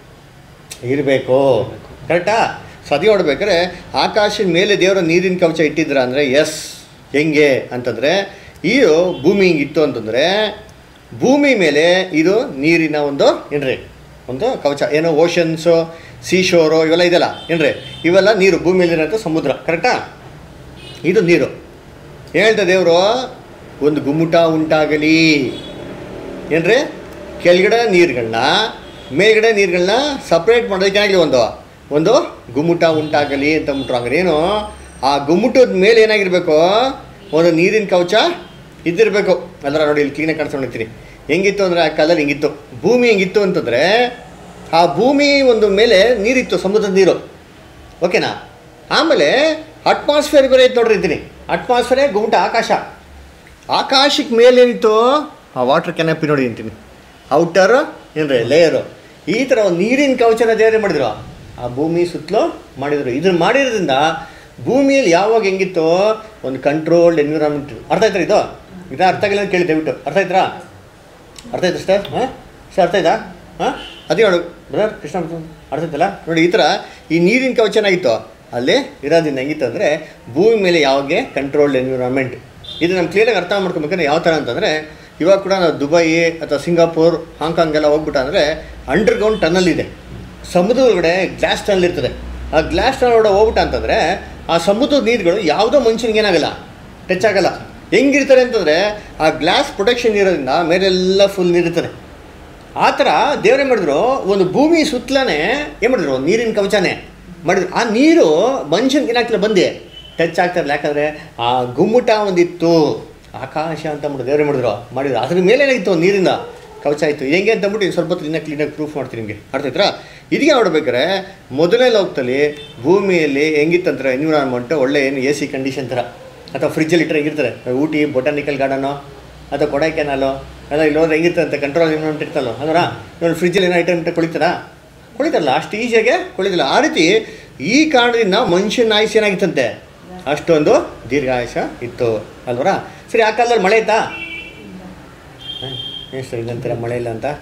ಇರಬೇಕು ಕರೆಕ್ಟಾ ಸದಿ ಹೊಡ್ಬೇಕಾದ್ರೆ ಆಕಾಶದ ಮೇಲೆ ದೇವರ ನೀರಿನ ಕವಚ ಇಟ್ಟಿದ್ರ ಅಂದರೆ ಎಸ್ ಹೆಂಗೆ ಅಂತಂದರೆ ಇದು ಭೂಮಿ ಹಿಂಗಿತ್ತು ಅಂತಂದರೆ ಭೂಮಿ ಮೇಲೆ ಇದು ನೀರಿನ ಒಂದು ಏನ್ರಿ ಒಂದು ಕವಚ ಏನೋ ಓಷನ್ಸು ಸೀಶೋರು ಇವೆಲ್ಲ ಇದೆಲ್ಲ ಏನ್ರಿ ಇವೆಲ್ಲ ನೀರು ಭೂಮಿಯಲ್ಲಿರೋಂಥ ಸಮುದ್ರ ಕರೆಕ್ಟಾ ಇದು ನೀರು ಹೇಳ್ತಾ ದೇವರು ಒಂದು ಗುಮ್ಮಟ ಉಂಟಾಗಲಿ ಏನ್ರಿ ಕೆಳಗಡೆ ನೀರುಗಳನ್ನ ಮೇಲ್ಗಡೆ ನೀರುಗಳನ್ನ ಸಪ್ರೇಟ್ ಮಾಡೋದಕ್ಕಾಗಲಿ ಒಂದು ಒಂದು ಗುಮ್ಮಟ ಉಂಟಾಗಲಿ ಅಂತ ಅಂದ್ಬಿಟ್ರು ಹಂಗಾರೆ ಏನು ಆ ಗುಮ್ಮಟದ ಮೇಲೆ ಏನಾಗಿರ್ಬೇಕು ಒಂದು ನೀರಿನ ಕವಚ ಇದ್ದಿರಬೇಕು ಅದರ ನೋಡಿ ಇಲ್ಲಿ ಕ್ಲೀನಾಗಿ ಕಾಣಿಸ್ಕೊಂಡಿರ್ತೀನಿ ಹೆಂಗಿತ್ತು ಅಂದರೆ ಆ ಕಾಲದಲ್ಲಿ ಹಿಂಗಿತ್ತು ಭೂಮಿ ಹೆಂಗಿತ್ತು ಅಂತಂದರೆ ಆ ಭೂಮಿ ಒಂದು ಮೇಲೆ ನೀರಿತ್ತು ಸಮುದ್ರದ ನೀರು ಓಕೆನಾ ಆಮೇಲೆ ಅಟ್ಮಾಸ್ಫಿಯರ್ ಬೇರೆ ಇತ್ತು ನೋಡ್ರಿ ಇದ್ದೀನಿ ಅಟ್ಮಾಸ್ಫಿಯರೇ ಗುಮ್ಮಟ ಆಕಾಶ ಆಕಾಶಕ್ಕೆ ಮೇಲೇನಿತ್ತು ಆ ವಾಟರ್ ಕೆನಪಿ ನೋಡಿ ಅಂತೀನಿ ಔಟರ್ ಏನ್ರಿ ಲೇಯರು ಈ ಥರ ಒಂದು ನೀರಿನ ಕವಚನ ದೇವರೇ ಮಾಡಿದ್ರು ಆ ಭೂಮಿ ಸುತ್ತಲೂ ಮಾಡಿದರು ಇದನ್ನ ಮಾಡಿರೋದ್ರಿಂದ ಭೂಮಿಯಲ್ಲಿ ಯಾವಾಗ ಹೆಂಗಿತ್ತು ಒಂದು ಕಂಟ್ರೋಲ್ಡ್ ಎನ್ವಿರಾನ್ಮೆಂಟ್ ಅರ್ಥ ಆಯ್ತಾ ಇದು ಇದು ಅರ್ಥ ಆಗಿಲ್ಲ ಅಂತ ಕೇಳಿ ದಯವಿಟ್ಟು ಅರ್ಥ ಆಯ್ತಾ ಅರ್ಥ ಆಯ್ತಾ ಸರ್ ಹಾಂ ಸರ್ ಅರ್ಥ ಆಯ್ತಾ ಹಾಂ ಅದೇ ನೋಡು ಬ್ರದರ್ ಕೃಷ್ಣ ಅರ್ಥ ಆಯ್ತಲ್ಲ ನೋಡಿ ಈ ಥರ ಈ ನೀರಿನ ಕವಚನಾಗಿತ್ತು ಅಲ್ಲಿ ಇರೋದ್ರಿಂದ ಹೆಂಗಿತ್ತು ಅಂದರೆ ಭೂಮಿ ಮೇಲೆ ಯಾವಾಗೆ ಕಂಟ್ರೋಲ್ಡ್ ಎನ್ವಿರಾನ್ಮೆಂಟ್ ಇದು ನಮ್ಮ ಕ್ಲಿಯರಾಗಿ ಅರ್ಥ ಮಾಡ್ಕೊಬೇಕಂದ್ರೆ ಯಾವ ಥರ ಅಂತಂದರೆ ಇವಾಗ ಕೂಡ ನಾವು ದುಬೈ ಅಥವಾ ಸಿಂಗಾಪುರ್ ಹಾಂಗ್ಕಾಂಗ್ ಎಲ್ಲ ಹೋಗ್ಬಿಟ್ಟ ಅಂದರೆ ಅಂಡರ್ಗ್ರೌಂಡ್ ಟನಲ್ ಇದೆ ಸಮುದ್ರ ಒಳಗಡೆ ಗ್ಲಾಸ್ ಟನಲ್ ಇರ್ತದೆ ಆ ಗ್ಲಾಸ್ ಟನಲ್ ಒಳಗಡೆ ಹೋಗ್ಬಿಟ್ಟ ಅಂತಂದರೆ ಆ ಸಮುದ್ರದ ನೀರುಗಳು ಯಾವುದೋ ಮನುಷ್ಯನಿಗೆ ಏನಾಗಲ್ಲ ಟಚ್ ಆಗಲ್ಲ ಹೆಂಗಿರ್ತಾರೆ ಅಂತಂದರೆ ಆ ಗ್ಲಾಸ್ ಪ್ರೊಟೆಕ್ಷನ್ ಇರೋದ್ರಿಂದ ಮೇಲೆಲ್ಲ ಫುಲ್ ನೀರಿರ್ತದೆ ಆ ಥರ ದೇವರೇ ಮಾಡಿದ್ರು ಒಂದು ಭೂಮಿ ಸುತ್ತಲೇ ಏನು ಮಾಡಿದ್ರು ಒಂದು ನೀರಿನ ಕವಚನೇ ಮಾಡಿದ್ರು ಆ ನೀರು ಮನುಷ್ಯನಿಗೆ ಏನಾಗ್ತಿಲ್ಲ ಬಂದೆ ಟಚ್ ಆಗ್ತಾ ಇರಲಿಲ್ಲ ಯಾಕಂದರೆ ಆ ಗುಮ್ಮಟ ಒಂದಿತ್ತು ಆಕಾಶ ಅಂತ ಅಂದ್ಬಿಟ್ಟು ದೇವರೇ ಮಾಡಿದ್ರು ಮಾಡಿದ್ರು ಅದ್ರ ಮೇಲೆ ಏನಾಗಿತ್ತು ಒಂದು ನೀರಿಂದ ಕವಚ ಆಯಿತು ಹೆಂಗೆ ಅಂತ ಅಂದ್ಬಿಟ್ಟು ಇನ್ನು ಸ್ವಲ್ಪ ಹೊತ್ತು ಇನ್ನೂ ಕ್ಲೀನಾಗಿ ಪ್ರೂಫ್ ಮಾಡ್ತೀನಿ ನಿಮಗೆ ಅರ್ಥ ಆಯ್ತಾ ಇದಕ್ಕೆ ನೋಡ್ಬೇಕಾದ್ರೆ ಮೊದಲನೇ ಲೋಕದಲ್ಲಿ ಭೂಮಿಯಲ್ಲಿ ಹೆಂಗಿತ್ತಂದ್ರೆ ಎನ್ವಿರಾನ್ಮೆಂಟ್ ಒಳ್ಳೆ ಏನು ಎ ಸಿ ಕಂಡೀಷನ್ ಥರ ಅಥವಾ ಫ್ರಿಜ್ಜಲ್ಲಿ ಇಟ್ಟರೆ ಹೆಂಗಿರ್ತಾರೆ ಊಟಿ ಬೊಟಾನಿಕಲ್ ಗಾರ್ಡನು ಅಥವಾ ಕೊಡೈಕೆನಾಲು ಎಲ್ಲ ಇಲ್ಲಿ ಹೋದ್ರೆ ಹೆಂಗಿರ್ತದೆ ಅಂತ ಕಂಟ್ರೋಲ್ ಏನೋ ಇರ್ತಲ್ಲ ಅಂದ್ರೆ ಇವಾಗ ಫ್ರಿಜ್ಜಲ್ಲಿ ಏನೋ ಐಟಮ್ ಇಟ್ಟು ಕುಳಿತಾರಾ ಕುಳಿತಾರಲ್ಲ ಅಷ್ಟು ಈಸಿಯಾಗೆ ಕುಳಿತಿಲ್ಲ ಆ ರೀತಿ ಈ ಕಾರಣದಿಂದ ಮನುಷ್ಯನ ಆಯುಷ್ಯ ಏನಾಗಿತ್ತಂತೆ ಅಷ್ಟೊಂದು ದೀರ್ಘಾಯುಷ ಇತ್ತು ಅಲ್ವರ ಸರಿ ಆ ಕಾಲದಲ್ಲಿ ಮಳೆ ಇತ್ತಾ ಏನು ಸರ್ ಇದಂತೀರ ಮಳೆ ಇಲ್ಲ ಅಂತ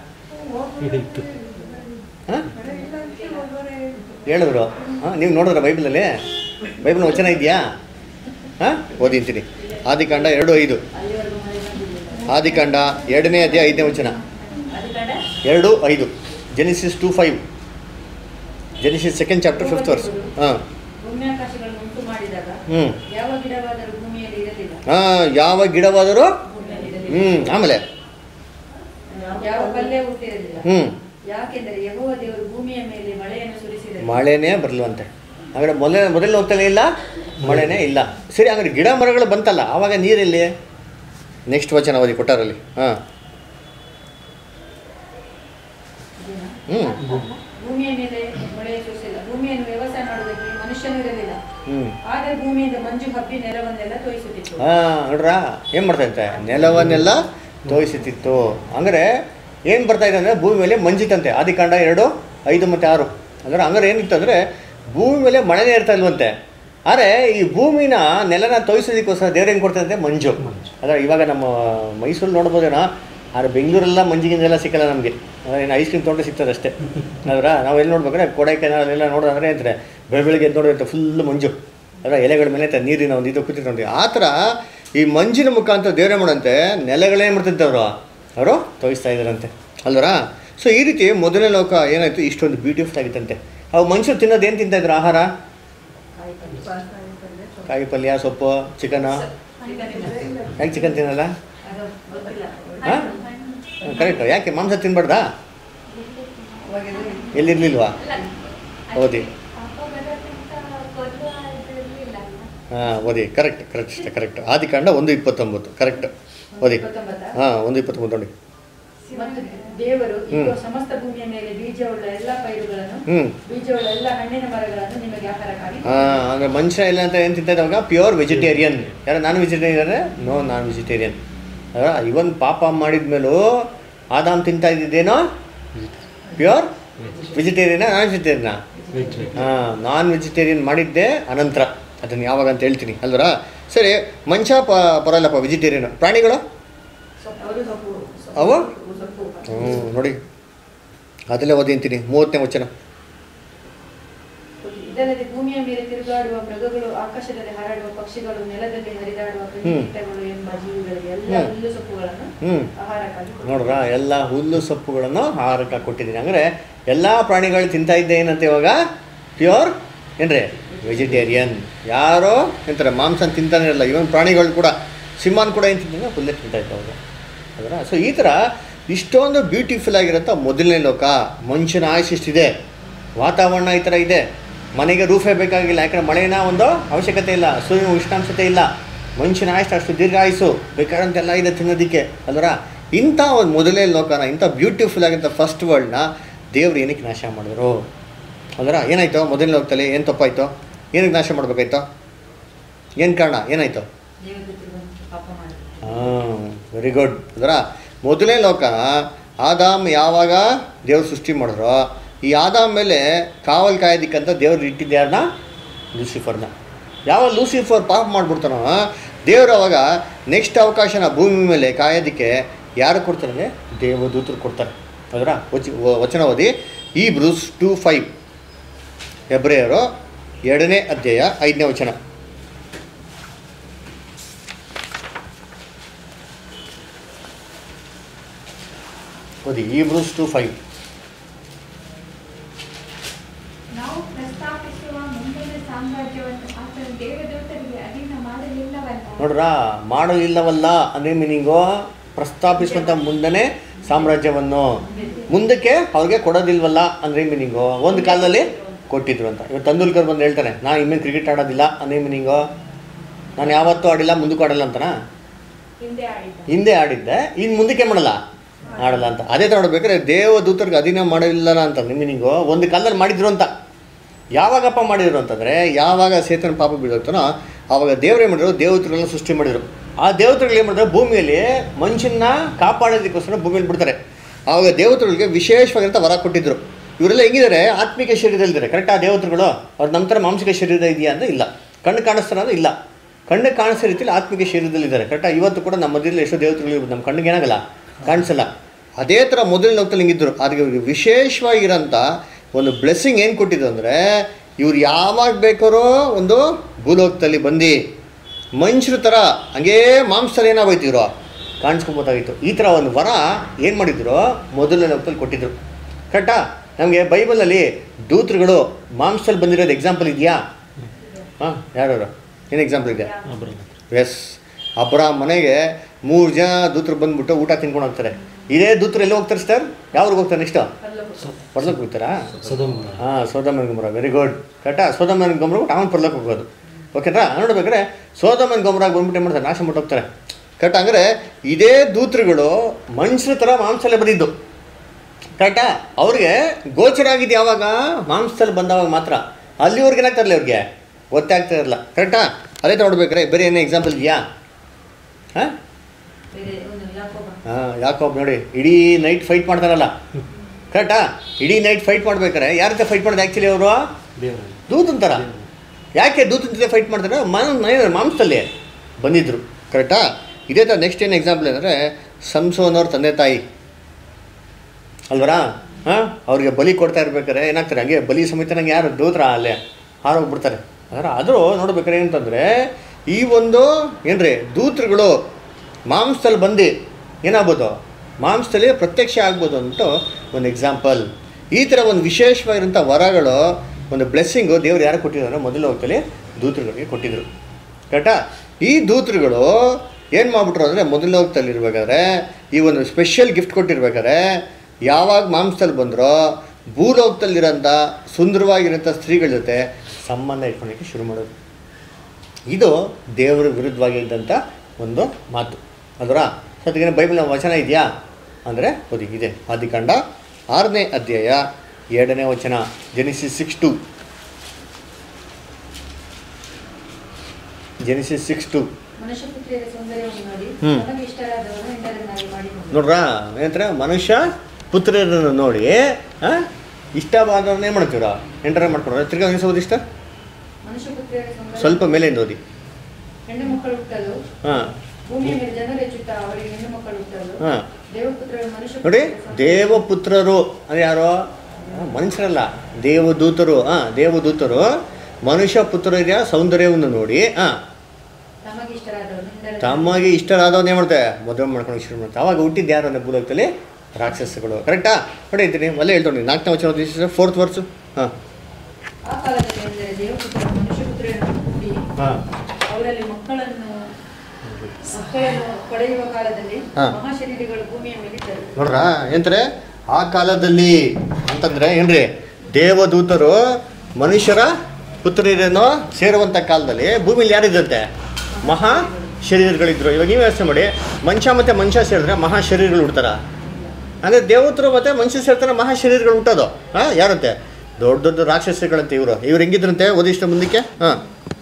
ಹಾಂ ಹೇಳಿದ್ರು ಹಾಂ ನೀವು ನೋಡಿದ್ರ ಬೈಬಲಲ್ಲಿ ಬೈಬಲ್ ವಚನ ಇದೆಯಾ ಹಾಂ ಓದಿಂತೀನಿ ಆದಿಕಾಂಡ ಎರಡು ಐದು ಅಲ್ಲಿವರೆಗೂ ಮಳೆ ಬಂದಿಲ್ಲ ಆದಿಕಾಂಡ ಎರಡನೇ ಅಧ್ಯಾಯ ಐದನೇ ವಚನ ಅದು ಕಂಡ ಎರಡು ಐದು Genesis two five Genesis second chapter fifth verse ಹಾಂ ಭೂಮ್ಯಾಕಾಶಗಳನ್ನು ಉಂಟು ಮಾಡಿದಾಗ ಹ್ಞೂ ಯಾವ ಗಿಡವಾದರೂ ಭೂಮಿಯಲ್ಲಿ ಇರಲಿಲ್ಲ ಹಾಂ ಯಾವ ಗಿಡವಾದರೂ ಭೂಮಿಯಲ್ಲಿ ಇರಲಿಲ್ಲ ಹ್ಞೂ ಆಮೇಲೆ ಯಾವ ಪಲ್ಯ ಹುಟ್ಟಿರಲಿಲ್ಲ ಹ್ಞೂ ಯಾಕೆಂದರೆ ಯಹೋವ ದೇವರು ಭೂಮಿಯ ಮೇಲೆ ಮಳೆಯನ್ನು ಸುರಿಸಿದರು ಮಳೆನೇ ಬರಲ್ವಂತೆ ಹಾಗಾದ್ರೆ ಮೊದಲ ಮೊದಲು ಹೋಗ್ತಾನೆ ಇಲ್ಲ ಮಳೆನೇ ಇಲ್ಲ ಸರಿ ಹಾಗಾದ್ರೆ ಗಿಡ ಮರಗಳು ಬಂತಲ್ಲ ಆವಾಗ ನೀರಲ್ಲಿ ನೆಕ್ಸ್ಟ್ ವಚನ ಓದಿ ಕೊಟ್ಟಾರಲ್ಲಿ ಹಾಂ ಹ್ಞೂ ಭೂಮಿಯ ಮೇಲೆ ಮಳೆ ಸುರಿಸಿಲ್ಲ ಭೂಮಿಯನ್ನು ವ್ಯವಸಾಯ ಮಾಡುವುದಕ್ಕೆ ಮನುಷ್ಯನು ಇರಲಿಲ್ಲ ಹ್ಞೂ ಆದರೆ ಭೂಮಿಯಿಂದ ಮಂಜು ಹಬ್ಬಿ ನೆಲವನ್ನೆಲ್ಲ ತೋಯಿಸುತ್ತಿತ್ತು ಹಾಂ ನೋಡ್ರಾ ಏನು ಮಾಡ್ತೈತೆ ನೆಲವನ್ನೆಲ್ಲ ತೋಯಿಸುತ್ತಿತ್ತು ಅಂದರೆ ಏನು ಬರ್ತಾ ಇದೆ ಅಂದರೆ ಭೂಮಿ ಮೇಲೆ ಮಂಜಿತಂತೆ ಆದಿಕಾಂಡ ಎರಡು ಐದು ಮತ್ತು ಆರು ಅಂದರೆ ಹಂಗಾರೆ ಏನಿತ್ತು ಅಂದರೆ ಭೂಮಿ ಮೇಲೆ ಮಳೆನೇ ಇರ್ತಾ ಇಲ್ವಂತೆ ಆದರೆ ಈ ಭೂಮಿನ ನೆಲನ ತೋಯಿಸೋದಕ್ಕೋಸ್ಕರ ದೇವ್ರು ಏನು ಕೊಡ್ತಂತೆ ಮಂಜು ಅಂದರೆ ಇವಾಗ ನಮ್ಮ ಮೈಸೂರು ನೋಡ್ಬೋದೇನೋ ಆದರೆ ಬೆಂಗಳೂರೆಲ್ಲ ಮಂಜಿಗಿಂದೆಲ್ಲ ಸಿಕ್ಕಲ್ಲ ನಮಗೆ ಏನು ಐಸ್ ಕ್ರೀಮ್ ತೊಗೊಂಡು ಸಿಗ್ತದೆ ಅಷ್ಟೇ ಅದರ ನಾವು ಎಲ್ಲಿ ನೋಡ್ಬೇಕಾದ್ರೆ ಕೊಡೈಕೆನಾಲೆಲ್ಲ ನೋಡೋದಂದ್ರೆ ಅಂತಾರೆ ಬೆಳ ಬೆಳಿಗ್ಗೆ ಎದ್ದು ನೋಡಿದ್ರೆ ಫುಲ್ ಮಂಜು ಅದರ ಎಲೆಗಳ ಮೇಲೆ ತ- ನೀರಿನ ಒಂದು ಇದು ಕೂತಿರ್ತಾರೆ ಆ ಥರ ಈ ಮಂಜಿನ ಮುಖಾಂತರ ದೇವರೇ ಮಾಡಂತೆ ನೆಲೆಗಳೇನು ಮಾಡ್ತಿದ್ದೆ ಅವರು ಅವರು ತೋರಿಸ್ತಾ ಇದ್ದಾರಂತೆ ಅಲ್ವರ ಸೊ ಈ ರೀತಿ ಮೊದಲನೇ ಲೋಕ ಏನಾಯ್ತು ಇಷ್ಟೊಂದು ಬ್ಯೂಟಿಫುಲ್ ಆಗಿತ್ತಂತೆ ಅವು ಮನುಷ್ಯರು ತಿನ್ನೋದು ಏನು ತಿಂತಾಯಿದ್ರು ಆಹಾರ ಕಾಯಿ ಪಲ್ಯ ಸೊಪ್ಪು ಚಿಕನ ಯಾಕೆ ಚಿಕನ್ ತಿನ್ನಲ್ಲ ಅದು ಗೊತ್ತಿಲ್ಲ ಹಾಂ ಕರೆಕ್ಟ್ ಯಾಕೆ ಮಾಂಸ ತಿನ್ಬಾರ್ದಾ ಅವಾಗ ಇದು ಎಲ್ಲಿರ್ಲಿಲ್ವಾ ಓದಿ ಪಾಪ ಬರೋಕ್ಕಿಂತ ಕೊಲ್ಲುವ ಇದಿರ್ಲಿಲ್ಲ ಹಾಂ ಓದಿ ಕರೆಕ್ಟ್ ಕರೆಕ್ಟ್ ಅಷ್ಟೇ ಕರೆಕ್ಟ್ ಆದಿಕಾಂಡ ಒಂದು ಇಪ್ಪತ್ತೊಂಬತ್ತು ಕರೆಕ್ಟ್ ಓದಿ ಇಪ್ಪತ್ತೊಂಬತ್ತ ಹಾಂ ಒಂದು ಇಪ್ಪತ್ತೊಂಬತ್ತು ನೋಡಿ ಮತ್ತು ದೇವರು ಈಗ ಹ್ಮ್. ಸಮಸ್ತ ಭೂಮಿಯ ಮೇಲೆ ಬೀಜವುಳ್ಳ ಎಲ್ಲ ಪೈರುಗಳನ್ನು ಹ್ಞೂ ಬೀಜವುಳ್ಳ ಎಲ್ಲ ಹಣ್ಣಿನ ಮರಗಳನ್ನು ನಿಮಗೆ ಆಹಾರಕ್ಕಾಗಿ ಹಾಂ ಅಂದರೆ ಮನುಷ್ಯ ಇಲ್ಲ ಅಂತ ಏನು ತಿಂತಾ ಇದ್ದಾಗ ಪ್ಯೂರ್ ವೆಜಿಟೇರಿಯನ್ ಯಾರು non vegetarian no non vegetarian ಇವನ್ ಪಾಪ ಮಾಡಿದ ಮೇಲೂ ಆದಾಮ್ ತಿಂತಾ ಇದ್ದಿದ್ದೇನೋ ಪ್ಯೂರ್ ವೆಜಿಟೇರಿಯನಾ ನಾನ್ ವೆಜಿಟೇರಿಯನಾ ಹಾಂ ನಾನ್ ವೆಜಿಟೇರಿಯನ್ ಮಾಡಿದ್ದೆ ಅನಂತರ ಅದನ್ನು ಯಾವಾಗ ಅಂತ ಹೇಳ್ತೀನಿ ಅಲ್ವರ ಸರಿ ಮನುಷ್ಯ ಪ ಪರವಾಗಿಲ್ಲಪ್ಪ ವೆಜಿಟೇರಿಯನ್ ಪ್ರಾಣಿಗಳು ಅವರು ಸೊಪ್ಪು ಅವು ಸೊಪ್ಪು ಹ್ಞೂ ನೋಡಿ ಅದಲ್ಲೇ ಓದಿ ಅಂತೀನಿ ಮೂವತ್ತನೇ ವಚನ ಇದಲ್ಲದೆ ಭೂಮಿಯ ಮೇಲೆ ತಿರುಗಾಡುವ ಮೃಗಗಳು ಆಕಾಶದಲ್ಲಿ ಹಾರಾಡುವ ಪಕ್ಷಿಗಳು ನೆಲದಲ್ಲಿ ಹರಿದಾಡುವ ಕ್ರಿಮಿಕೀಟಗಳು ಎಂಬ ಜೀವಿಗಳಿಗೆ ಎಲ್ಲ ಹ್ಮ್. ಹುಲ್ಲು ಸೊಪ್ಪುಗಳನ್ನು ಹ್ಞೂ ಆಹಾರಕ್ಕಾಗಿ ಕೊಡು. ನೋಡ್ರ ಎಲ್ಲ ಹುಲ್ಲು ಸೊಪ್ಪುಗಳನ್ನು ಆಹಾರಕ್ಕೆ ಕೊಟ್ಟಿದ್ದೀನಿ ಅಂದರೆ ಎಲ್ಲ ಪ್ರಾಣಿಗಳು ತಿಂತಾ ಇದ್ದೆ ಏನಂತ ಇವಾಗ ಪ್ಯೂರ್ ಏನ್ರಿ ವೆಜಿಟೇರಿಯನ್ ಯಾರೋ ಎಂತಾರೆ ಮಾಂಸ ತಿಂತಾನೆ ಇರಲ್ಲ ಇವನ್ ಪ್ರಾಣಿಗಳು ಕೂಡ ಸಿಂಹನ್ ಕೂಡ ಏನು ತಿಂತಾನೆ ಹುಲ್ಲೇ ತಿಂತಾ ಇತ್ತು ಅವಾಗ ಅದರ ಸೊ ಈ ಥರ ಇಷ್ಟೊಂದು ಬ್ಯೂಟಿಫುಲ್ ಆಗಿರೋಂಥ ಮೊದಲನೇ ಲೋಕ ಮನುಷ್ಯನ ಆಯುಷ್ ಇಷ್ಟಿದೆ ವಾತಾವರಣ ಈ ಥರ ಇದೆ ಮನೆಗೆ ರೂಫೇ ಬೇಕಾಗಿಲ್ಲ ಯಾಕಂದರೆ ಮಳೆನ ಒಂದು ಅವಶ್ಯಕತೆ ಇಲ್ಲ ಸೂರ್ಯನ ಉಷ್ಣಾಂಶತೆ ಇಲ್ಲ ಮನುಷ್ಯನ ಆಯುಷ್ ಅಷ್ಟು ದೀರ್ಘ ಆಯುಸು ಬೇಕಾದಂತೆಲ್ಲ ಇದೆ ತಿನ್ನೋದಕ್ಕೆ ಅಲ್ವರ ಇಂಥ ಒಂದು ಮೊದಲನೇ ಲೋಕನ ಇಂಥ ಬ್ಯೂಟಿಫುಲ್ ಆಗಿಂಥ ಫಸ್ಟ್ ವರ್ಲ್ಡ್ನ ದೇವ್ರು ಏನಕ್ಕೆ ನಾಶ ಮಾಡಿದ್ರು ಅಲ್ವರ ಏನಾಯ್ತು ಮೊದಲನೇ ಲೋಕದಲ್ಲಿ ಏನು ತಪ್ಪಾಯ್ತು ಏನಕ್ಕೆ ನಾಶ ಮಾಡಬೇಕಾಯ್ತು ಏನು ಕಾರಣ ಏನಾಯ್ತು ದೇವರ ಜೊತೆ ಬಂದು ಪಾಪ ಮಾಡಿದ್ರು ಹಾಂ ವೆರಿ ಗುಡ್ ಅದರ ಮೊದಲನೇ ಲೋಕ ಆದಾಮ್ ಯಾವಾಗ ದೇವ್ರು ಸೃಷ್ಟಿ ಮಾಡಿದ್ರು ಈ ಆದಾಮ್ ಮೇಲೆ ಕಾವಲ್ ಕಾಯೋದಿಕ್ಕಂತ ದೇವ್ರು ಇಟ್ಟಿದ್ದು ಯಾರನ್ನ ಲೂಸಿಫರ್ನ ಯಾವ ಲೂಸಿಫರ್ ಪಾಪ ಮಾಡ್ಬಿಡ್ತಾನೋ ದೇವ್ರು ಅವಾಗ ನೆಕ್ಸ್ಟ್ ಅವಕಾಶನ ಭೂಮಿ ಮೇಲೆ ಕಾಯೋದಕ್ಕೆ ಯಾರು ಕೊಡ್ತಾರೆ ದೇವದೂತರು ಕೊಡ್ತಾರೆ ಅದರ ವಚ ವಚನ ಓದಿ ಈ ಬ್ರೂಸ್ ಟು ಫೈವ್ ಹೆಬ್ರಿಯರು ಎರಡನೇ ಅಧ್ಯಾಯ ಐದನೇ ವಚನ ಓದಿ ಈ ಬ್ರೂಸ್ ಟು ಫೈವ್ ನಾವು ಪ್ರಸ್ತಾಪಿಸುವ ಮುಂದಿನ ಸಾಮ್ರಾಜ್ಯವನ್ನು ಆತನ ದೇವದೂತರಿಗೆ ಅಧೀನ ಮಾಡಲಿಲ್ಲವಲ್ಲ ನೋಡ್ರ ಮಾಡಲಿಲ್ಲವಲ್ಲ ಅಂದರೆ ಮೀನಿಂಗು ಪ್ರಸ್ತಾಪಿಸುವಂಥ ಮುಂದನೆ ಸಾಮ್ರಾಜ್ಯವನ್ನು ಮುಂದಕ್ಕೆ ಅವ್ರಿಗೆ ಕೊಡೋದಿಲ್ವಲ್ಲ ಅಂದರೆ ಮೀನಿಂಗು ಒಂದು ಕಾಲದಲ್ಲಿ ಕೊಟ್ಟಿದ್ರು ಅಂತ ಇವತ್ತು ತಂದೂಲ್ಕರ್ ಬಂದು ಹೇಳ್ತಾನೆ ನಾನು ಇನ್ಮೇಲೆ ಕ್ರಿಕೆಟ್ ಆಡೋದಿಲ್ಲ ಅಂದರೆ ಮೀನಿಂಗು ನಾನು ಯಾವತ್ತೂ ಆಡಿಲ್ಲ ಮುಂದಕ್ಕೂ ಆಡಲ್ಲ ಅಂತನಾ ಹಿಂದೆ ಆಡಿದ್ದ ಹಿಂದೆ ಆಡಿದ್ದೆ ಇನ್ನು ಮುಂದಕ್ಕೆ ಮಾಡಲ್ಲ ಆಡಲ್ಲ ಅಂತ ಅದೇ ಥರ ನೋಡ್ಬೇಕಾದ್ರೆ ದೇವದೂತರಿಗೆ ಅಧೀನ ಮಾಡಲಿಲ್ಲ ಅಂತ ಮೀನಿಂಗು ಒಂದು ಕಾಲದಲ್ಲಿ ಮಾಡಿದ್ರು ಅಂತ ಯಾವಾಗಪ್ಪ ಮಾಡಿದ್ರು ಅಂತಂದರೆ ಯಾವಾಗ ಸೇತನ ಪಾಪ ಬೀಳುತ್ತಾನೋ ಆವಾಗ ದೇವ್ರು ಏನು ಮಾಡಿದ್ರು ದೇವತೆಗಳನ್ನ ಸೃಷ್ಟಿ ಮಾಡಿದ್ರು ಆ ದೇವತೆಗಳು ಏನು ಮಾಡಿದ್ರು ಭೂಮಿಯಲ್ಲಿ ಮನುಷ್ಯನ ಕಾಪಾಡೋದಕ್ಕೋಸ್ಕರ ಭೂಮಿಯಲ್ಲಿ ಬಿಡ್ತಾರೆ ಆವಾಗ ದೇವತೆಗಳಿಗೆ ವಿಶೇಷವಾಗಿರಂತ ವರ ಕೊಟ್ಟಿದ್ರು ಇವರೆಲ್ಲ ಹೆಂಗಿದ್ದಾರೆ ಆತ್ಮಿಕ ಶರೀರದಲ್ಲಿದ್ದಾರೆ ಕರೆಕ್ಟ್ ಆ ದೇವತೆಗಳು ಅವ್ರ ನಮ್ಮ ಥರ ಮಾಂಸಿಕ ಶರೀರ ಇದೆಯಾ ಅಂದರೆ ಇಲ್ಲ ಕಣ್ಣು ಕಾಣಿಸ್ತಾರ ಅಂದ್ರೆ ಇಲ್ಲ ಕಣ್ಣು ಕಾಣಿಸೋ ರೀತಿಯಲ್ಲಿ ಆತ್ಮಿಕ ಶರೀರದಲ್ಲಿದ್ದಾರೆ ಕರೆಕ್ಟಾ ಇವತ್ತು ಕೂಡ ನಮ್ಮ ಮಧ್ಯದಲ್ಲಿ ಎಷ್ಟೋ ದೇವತೆಗಳು ಇರ್ಬೋದು ನಮ್ಮ ಕಣ್ಣಿಗೆ ಏನಾಗಲ್ಲ ಕಾಣಿಸಲ್ಲ ಅದೇ ಥರ ಮೊದಲಿನ ಲೋಕದಲ್ಲಿ ಹಿಂಗಿದ್ರು ಅದಕ್ಕೆ ಇವ್ರಿಗೆ ವಿಶೇಷವಾಗಿರೋಂಥ ಒಂದು ಬ್ಲೆಸ್ಸಿಂಗ್ ಏನು ಕೊಟ್ಟಿದ್ದು ಅಂದರೆ ಇವ್ರು ಯಾವಾಗ ಬೇಕಾರೋ ಒಂದು ಭೂಲೋಕದಲ್ಲಿ ಬಂದು ಮನುಷ್ಯರ ಥರ ಹಂಗೇ ಮಾಂಸದಲ್ಲಿ ಏನಾಗೋಯ್ತು ಇವರು ಕಾಣಿಸ್ಕೊಬೋದಾಗಿತ್ತು ಈ ಥರ ಒಂದು ವರ ಏನು ಮಾಡಿದ್ರು ಮೊದಲನೇ ಲೋಕದಲ್ಲಿ ಕೊಟ್ಟಿದ್ರು ಕರೆಕ್ಟಾ ನಮಗೆ ಬೈಬಲಲ್ಲಿ ದೂತರುಗಳು ಮಾಂಸದಲ್ಲಿ ಬಂದಿರೋದು ಎಕ್ಸಾಂಪಲ್ ಇದೆಯಾ ಹಾಂ ಯಾರು ಏನು ಎಕ್ಸಾಂಪಲ್ ಇದೆ ಎಸ್ ಅಬ್ರಾಮ್ ಮನೆಗೆ ಮೂರು ಜನ ದೂತರು ಬಂದ್ಬಿಟ್ಟು ಊಟ ತಿನ್ಕೊಂಡು ಹೋಗ್ತಾರೆ ಇದೇ ದೂತರು ಎಲ್ಲಿ ಹೋಗ್ತಾರೆ ಸರ್ ಯಾವ್ರಿಗೆ ಹೋಗ್ತಾರೆ ನೆಕ್ಸ್ಟ್ ಪರ್ಲಕ್ಕೆ ಹೋಗ್ತಾರಾ ಸದಮ್ ಹಾಂ ಸೋದಮನ್ ಗೊಮ್ರ ವೆರಿ ಗುಡ್ ಕರೆಕ್ಟಾ ಸೋದಮನ್ ಗೊಮ್ರ ಬಿಟ್ಟು ಅವನು ಪರ್ಲಕ್ಕೆ ಹೋಗೋದು ಓಕೆನಾ ನೋಡ್ಬೇಕಾದ್ರೆ ಸೋದಮನ್ ಗೊಮ್ರಾಗ ಬಂದ್ಬಿಟ್ಟು ಏನು ಮಾಡ್ತಾರೆ ನಾಶ ಮಾಡ್ಬಿಟ್ಟು ಹೋಗ್ತಾರೆ ಕರೆಕ್ಟ್ ಅಂದರೆ ಇದೇ ದೂತರುಗಳು ಮನುಷ್ಯರ ಥರ ಮಾಂಸಲ್ಲೇ ಬಂದಿದ್ದು ಕರೆಕ್ಟಾ ಅವ್ರಿಗೆ ಗೋಚರ ಆಗಿದ್ದು ಯಾವಾಗ ಮಾಂಸದಲ್ಲಿ ಬಂದವಾಗ ಮಾತ್ರ ಅಲ್ಲಿವರೆಗೆ ಏನಾಗ್ತಾರಲ್ಲ ಅವ್ರಿಗೆ ಗೊತ್ತೇ ಆಗ್ತಾ ಇರಲ್ಲ ಕರೆಕ್ಟಾ ಅದೇ ನೋಡ್ಬೇಕ್ರೆ ಬೇರೆ ಏನೋ ಎಕ್ಸಾಂಪಲ್ ಇದೆಯಾ ಹಾಂ ಬೇರೆ ಒಂದು ಯಾಕೋಬ ಹಾಂ ಯಾಕೊಬ್ಬ ನೋಡಿ ಇಡೀ ನೈಟ್ ಫೈಟ್ ಮಾಡ್ತಾರಲ್ಲ ಕರೆಕ್ಟಾ ಇಡೀ ನೈಟ್ ಫೈಟ್ ಮಾಡ್ಬೇಕಾರೆ ಯಾರ ಜೊತೆ ಫೈಟ್ ಮಾಡೋದು ಆ್ಯಕ್ಚುಲಿ ಅವರು ದೇವರು ದೂತಂತರ ಯಾಕೆ ದೂತನ ಜೊತೆ ಫೈಟ್ ಮಾಡ್ತಾರೆ ಮನ ಮನೆ- ಮಾಂಸದಲ್ಲಿ ಬಂದಿದ್ರು ಕರೆಕ್ಟಾ ಇದೇ ಥರ ನೆಕ್ಸ್ಟ್ ಏನು ಎಕ್ಸಾಂಪಲ್ ಅಂದರೆ ಸಂಸೋನ್ ಅವ್ರ ತಂದೆ ತಾಯಿ ಅಲ್ವರಾ ಹಾಂ ಅವ್ರಿಗೆ ಬಲಿ ಕೊಡ್ತಾ ಇರ್ಬೇಕಾರೆ ಏನಾಗ್ತಾರೆ ಹಂಗೆ ಬಲಿ ಸಮೇತ ನಂಗೆ ಯಾರು ದೂತರ ಅಲ್ಲೇ ಹಾರೋಗ್ಬಿಡ್ತಾರೆ ಅದರ ಆದರೂ ನೋಡ್ಬೇಕಾರೆ ಏನಂತಂದರೆ ಈ ಒಂದು ಏನ್ರಿ ದೂತರುಗಳು ಮಾಂಸದಲ್ಲಿ ಬಂದು ಏನಾಗ್ಬೋದು ಮಾಂಸದಲ್ಲಿ ಪ್ರತ್ಯಕ್ಷ ಆಗ್ಬೋದು ಅಂದ್ಬಿಟ್ಟು ಒಂದು ಎಕ್ಸಾಂಪಲ್ ಈ ಥರ ಒಂದು ವಿಶೇಷವಾಗಿರೋಂಥ ವರಗಳು ಒಂದು ಬ್ಲೆಸ್ಸಿಂಗು ದೇವ್ರು ಯಾರು ಕೊಟ್ಟಿದ್ದಾರೆ ಮೊದಲ ಹೋಗ್ತಲ್ಲಿ ದೂತರುಗಳಿಗೆ ಕೊಟ್ಟಿದ್ರು ಕರೆಕ್ಟಾ ಈ ದೂತರುಗಳು ಏನು ಮಾಡ್ಬಿಟ್ರು ಅಂದರೆ ಮೊದಲ ಹೋಗ್ತಲ್ಲಿ ಇರ್ಬೇಕಾದ್ರೆ ಈ ಒಂದು ಸ್ಪೆಷಲ್ ಗಿಫ್ಟ್ ಕೊಟ್ಟಿರ್ಬೇಕಾದ್ರೆ ಯಾವಾಗ ಮಾಂಸದಲ್ಲಿ ಬಂದರೋ ಭೂಲೋಕದಲ್ಲಿರೋಂಥ ಸುಂದರವಾಗಿರೋಂಥ ಸ್ತ್ರೀಗಳ ಜೊತೆ ಸಂಬಂಧ ಇಟ್ಕೊಳಕ್ಕೆ ಶುರು ಮಾಡೋದು ಇದು ದೇವರ ವಿರುದ್ಧವಾಗಿ ಇದ್ದಂಥ ಒಂದು ಮಾತು ಅದರ ಸದ್ಯಕ್ಕೆ ಬೈಬಲ್ನ ವಚನ ಇದೆಯಾ ಅಂದರೆ ಓದಿ ಇದೆ ಆದಿಕಾಂಡ ಆರನೇ ಅಧ್ಯಾಯ ಎರಡನೇ ವಚನ Genesis six two Genesis six two ಮನುಷ್ಯ ಪುತ್ರಿಯರ ಸೌಂದರ್ಯವನ್ನು ನೋಡಿ ಹ್ಮ್. ನಮಗೆ ಇಷ್ಟರಾದವನು ಹೆಂಡರನ್ನಾಗಿ ಮಾಡಿ ನೋಡ್ರಾ ಏನಂತಾರೆ ಮನುಷ್ಯ ಪುತ್ರರನ್ನು ನೋಡಿ ಆ, ಇಷ್ಟವಾದವ್ರನ್ನ ಏನು ಮಾಡ್ತೀರ ಎಂಟರ ಮಾಡ್ಕೊಡ್ರ ತಿರ್ಗಾ ಒಂದು ಓದಿ ಇಷ್ಟ ಮನುಷ್ಯ ಪುತ್ರಿಯರ ಸೌಂದರ್ಯ ಸ್ವಲ್ಪ ಮೇಲಿಂದ ಓದಿ ಹೆಣ್ಣು ಮಕ್ಕಳು ಹುಟ್ಟಲು ಹಾಂ ಭೂಮಿಯ ಮೇಲೆ ಜನರು ಹೆಚ್ಚುತ್ತಾ ಅವರಿಗೆ ಹೆಣ್ಣು ಮಕ್ಕಳು ಹುಟ್ಟಲು ಹಾಂ ದೇವಪುತ್ರರು ಮನುಷ್ಯ ನೋಡಿ ಪುತ್ರಿಯರ ಸೌಂದರ್ಯ- ದೇವಪುತ್ರರು ಅಂದ್ರೆ ಯಾರು ಆ, ಮನುಷ್ಯರಲ್ಲ ದೇವದೂತರು ಹಾಂ ದೇವದೂತರು ಮನುಷ್ಯ ಪುತ್ರರ ಸೌಂದರ್ಯವನ್ನು ನೋಡಿ ಹಾಂ ತಮಗೆ ಇಷ್ಟರಾದವನು ಹೆಂಡರನ್ನಾಗಿ ತಮ್ಮಗೆ ಇಷ್ಟರಾದವನ್ನೇ ಮಾಡ್ತಾರೆ ಮದುವೆ ಮಾಡ್ಕೊಂಡು ಶುರು ಮಾಡ್ತಾರೆ ಅವಾಗ ಹುಟ್ಟಿದ್ದು ಯಾರು ಅಂದರೆ ಭೂಲೋಕದಲ್ಲಿ ರಾಕ್ಷಸಗಳು ಕರೆಕ್ಟಾ ನೋಡಿ ಇದ್ದೀನಿ ಅಲ್ಲೇ ಹೇಳ್ತೀನಿ ನಾಲ್ಕನೇ ವಚನ ಫೋರ್ತ್ ವರ್ಸು ಹಾಂ ಆ ಕಾಲದಲ್ಲಿ ಎಂದರೆ ದೇವಪುತ್ರ ಮನುಷ್ಯ ಪುತ್ರರನ್ನು ಕೂಡಿ ಹಾಂ ಅವರಲ್ಲಿ ಮಕ್ಕಳನ್ನು ಮಕ್ಕಳನ್ನು ಪಡೆಯುವ ಕಾಲದಲ್ಲಿ ಹಾ. ಮಹಾಶರೀರಗಳು ಭೂಮಿಯ ಮೇಲಿದ್ದರು ನೋಡ್ರಾ ಏನಂತಾರೆ ಆ ಕಾಲದಲ್ಲಿ ಅಂತಂದ್ರೆ ಏನ್ರಿ ದೇವದೂತರು ಮನುಷ್ಯರ ಪುತ್ರರೇನೋ ಸೇರುವಂಥ ಕಾಲದಲ್ಲಿ ಭೂಮಿಲಿ ಯಾರಿದ್ದಂತೆ ಮಹಾ ಶರೀರಗಳಿದ್ರು ಇವಾಗ ನೀವು ಯೋಚನೆ ಮಾಡಿ ಮನುಷ್ಯ ಮತ್ತು ಮನುಷ್ಯ ಸೇರಿದ್ರೆ ಮಹಾ ಶರೀರಗಳು ಹುಡ್ತಾರ ಅಂದರೆ ದೇವತರು ಮತ್ತು ಮನುಷ್ಯ ಸೇರ್ತಾರೆ ಮಹಾ ಶರೀರಗಳು ಹುಟ್ಟೋದು ಹಾಂ ಯಾರಂತೆ ದೊಡ್ಡ ದೊಡ್ಡ ರಾಕ್ಷಸಗಳಂತೆ ಇವರು ಇವ್ರು ಹೆಂಗಿದ್ರಂತೆ ಓದಿಷ್ಟ ಮುಂದಕ್ಕೆ ಹಾಂ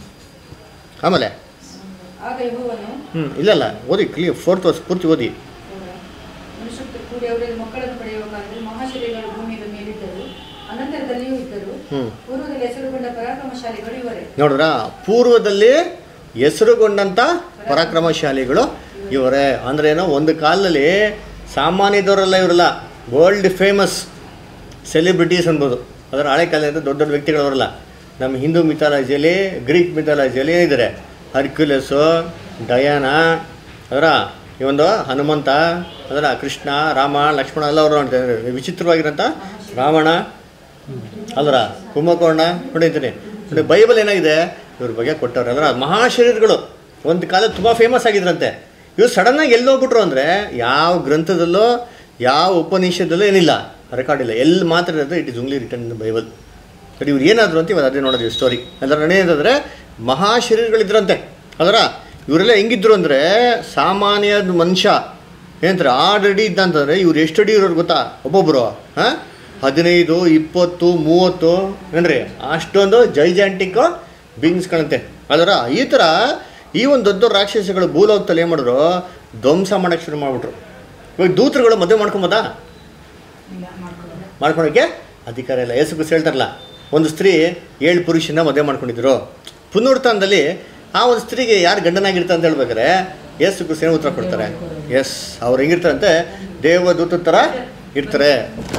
ಆಮೇಲೆ ಆಗ ಯೆಹೋವನು ಹ್ಞೂ ಇಲ್ಲಲ್ಲ ಓದಿ ಕ್ಲಿಯರ್ ಫೋರ್ತ್ ವರ್ಷ ಪೂರ್ತಿ ಓದಿ ಮನುಷ್ಯ ಕೂಡಿ ಅವರಲ್ಲಿ ಮಕ್ಕಳನ್ನು ಪಡೆಯುವ ಕಾಲದಲ್ಲಿ ಮಹಾಶರೀರಗಳು ಭೂಮಿಯ ಮೇಲಿದ್ದರು ಅನಂತರದಲ್ಲಿಯೂ ಇದ್ದರು ಹ್ಞೂ ಪೂರ್ವದಲ್ಲಿ ಹೆಸರುಗೊಂಡ ಪರಾಕ್ರಮಶಾಲಿಗಳು ಇವರೇ ನೋಡ್ರ ಪೂರ್ವದಲ್ಲಿ ಹೆಸರುಗೊಂಡಂಥ ಪರಾಕ್ರಮಶಾಲಿಗಳು ಇವರೇ ಅಂದ್ರೆ ಏನೋ ಒಂದು ಕಾಲದಲ್ಲಿ ಸಾಮಾನ್ಯದವರೆಲ್ಲ ಇವರಲ್ಲ ವರ್ಲ್ಡ್ ಫೇಮಸ್ ಸೆಲೆಬ್ರಿಟೀಸ್ ಅನ್ಬೋದು ಅದರ ಹಳೆ ಕಾಲದಿಂದ ದೊಡ್ಡ ದೊಡ್ಡ ವ್ಯಕ್ತಿಗಳವರಲ್ಲ ನಮ್ಮ ಹಿಂದೂ ಮಿಥಾಲಜಿಯಲ್ಲಿ ಗ್ರೀಕ್ ಮಿಥಾಲಜಿಯಲ್ಲಿ ಏನಿದ್ದಾರೆ ಹರ್ಕ್ಯುಲಸ್ಸು ಡಯಾನಾ ಅದರ ಈ ಒಂದು ಹನುಮಂತ ಅದರ ಕೃಷ್ಣ ರಾಮ ಲಕ್ಷ್ಮಣ ಎಲ್ಲ ಅವರು ನೋಡ್ತಾರೆ ವಿಚಿತ್ರವಾಗಿರೋಂಥ ರಾವಣ ಅಲ್ರ ಕುಂಭಕೋಣ ನೋಡಿದ್ದೀನಿ ನೋಡಿ ಬೈಬಲ್ ಏನಾಗಿದೆ ಇವ್ರ ಬಗ್ಗೆ ಕೊಟ್ಟವ್ರೆ ಅಂದ್ರೆ ಮಹಾಶರೀರಗಳು ಒಂದು ಕಾಲ ತುಂಬ ಫೇಮಸ್ ಆಗಿದ್ರಂತೆ ಇವ್ರು ಸಡನ್ನಾಗಿ ಎಲ್ಲಿ ಹೋಗ್ಬಿಟ್ರು ಅಂದರೆ ಯಾವ ಗ್ರಂಥದಲ್ಲೋ ಯಾವ ಉಪನಿಷದಲ್ಲೂ ಏನಿಲ್ಲ ರೆಕಾರ್ಡ್ ಇಲ್ಲ ಎಲ್ಲಿ ಮಾತ್ರ ಇರೋದು it is only written in Bible but ಇವ್ರು ಏನಾದ್ರು ಅಂತ ಇವಾಗ ಅದೇ ನೋಡೋದು ಸ್ಟೋರಿ ಅದರ ಏನಂತಂದರೆ ಮಹಾಶರೀರಗಳಿದ್ರಂತೆ ಅದರ ಇವರೆಲ್ಲ ಹೆಂಗಿದ್ರು ಅಂದರೆ ಸಾಮಾನ್ಯ ಮನುಷ್ಯ ಏನಂತಾರೆ ಆಲ್ರೆಡಿ ಇದ್ದಂತಂದರೆ ಇವ್ರು ಎಷ್ಟು ಅಡಿ ಇರೋರು ಗೊತ್ತಾ ಒಬ್ಬೊಬ್ಬರು ಹಾಂ ಹದಿನೈದು ಇಪ್ಪತ್ತು ಮೂವತ್ತು ಏನ್ರಿ ಅಷ್ಟೊಂದು ಜೈಜಾಂಟಿಕ್ ಬೀನ್ಸ್ಗಳಂತೆ ಅದರ ಈ ಥರ ಈ ಒಂದು ದೊಡ್ಡ ದೊಡ್ಡ ರಾಕ್ಷಸಗಳು ಭೂಲೋಕದಲ್ಲಿ ಏನು ಮಾಡಿದ್ರು ಧ್ವಂಸ ಮಾಡೋಕ್ಕೆ ಶುರು ಮಾಡಿಬಿಟ್ರು ಇವಾಗ ದೂತರುಗಳು ಮದುವೆ ಮಾಡ್ಕೊಬೋದಾ ಮಾಡ್ಕೊಳಕ್ಕೆ ಅಧಿಕಾರ ಇಲ್ಲ ಯೇಸು ಕ್ರಿಸ್ತ ಹೇಳ್ತಾರಲ್ಲ ಒಂದು ಸ್ತ್ರೀ ಏಳು ಪುರುಷನ ಮದುವೆ ಮಾಡ್ಕೊಂಡಿದ್ರು ಪುನರುತ್ಥಾನದಲ್ಲಿ ಆ ಒಂದು ಸ್ತ್ರೀಗೆ ಯಾರು ಗಂಡನಾಗಿರ್ತಾರೆ ಅಂತ ಹೇಳ್ಬೇಕಾರೆ ಯೇಸು ಕ್ರಿಸ್ತ ಏನು ಉತ್ತರ ಕೊಡ್ತಾರೆ ಎಸ್ ಅವ್ರು ಹೆಂಗಿರ್ತಾರಂತೆ ದೇವದೂತ ಥರ ಇರ್ತಾರೆ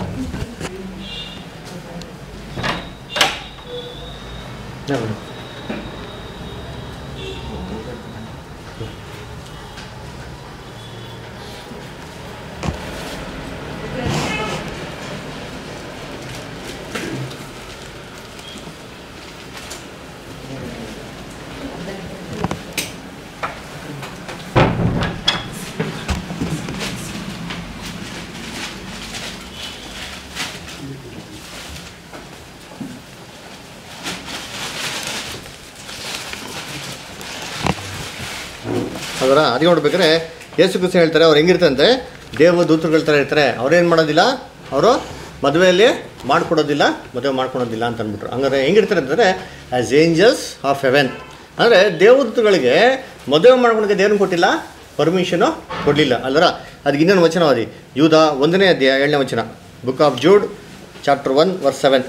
ಅದರ ಅದೇ ನೋಡ್ಬೇಕಾದ್ರೆ ಯೇಸು ಕ್ರಿಸ್ತ ಹೇಳ್ತಾರೆ ಅವ್ರು ಹೆಂಗಿರ್ತಂತೆ ದೇವದೂತರುಗಳ ಥರ ಇರ್ತಾರೆ ಅವ್ರೇನು ಮಾಡೋದಿಲ್ಲ ಅವರು ಮದುವೆಯಲ್ಲಿ ಮಾಡ್ಕೊಡೋದಿಲ್ಲ ಮದುವೆ ಮಾಡ್ಕೊಳೋದಿಲ್ಲ ಅಂತ ಅಂದ್ಬಿಟ್ರು ಹಂಗಾರೆ ಹೆಂಗಿರ್ತಾರೆ ಅಂತಂದರೆ ಆ್ಯಸ್ ಏಂಜಲ್ಸ್ ಆಫ್ ಹೆವೆನ್ ಅಂದರೆ ದೇವದೂತಗಳಿಗೆ ಮದುವೆ ಮಾಡ್ಕೊಳಕ್ಕೆ ದೇವ್ರನ್ನ ಕೊಟ್ಟಿಲ್ಲ ಪರ್ಮಿಷನು ಕೊಡಲಿಲ್ಲ ಅಲ್ಲರ ಅದಕ್ಕೆ ಇನ್ನೊಂದು ವಚನವಾದಿ ಯೂದ ಒಂದನೇ ಅಧ್ಯಾಯ ಏಳನೇ ವಚನ book of Jude chapter one verse seven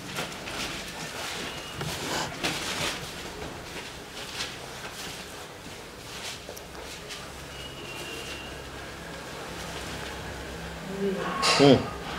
ಹ್ಞೂ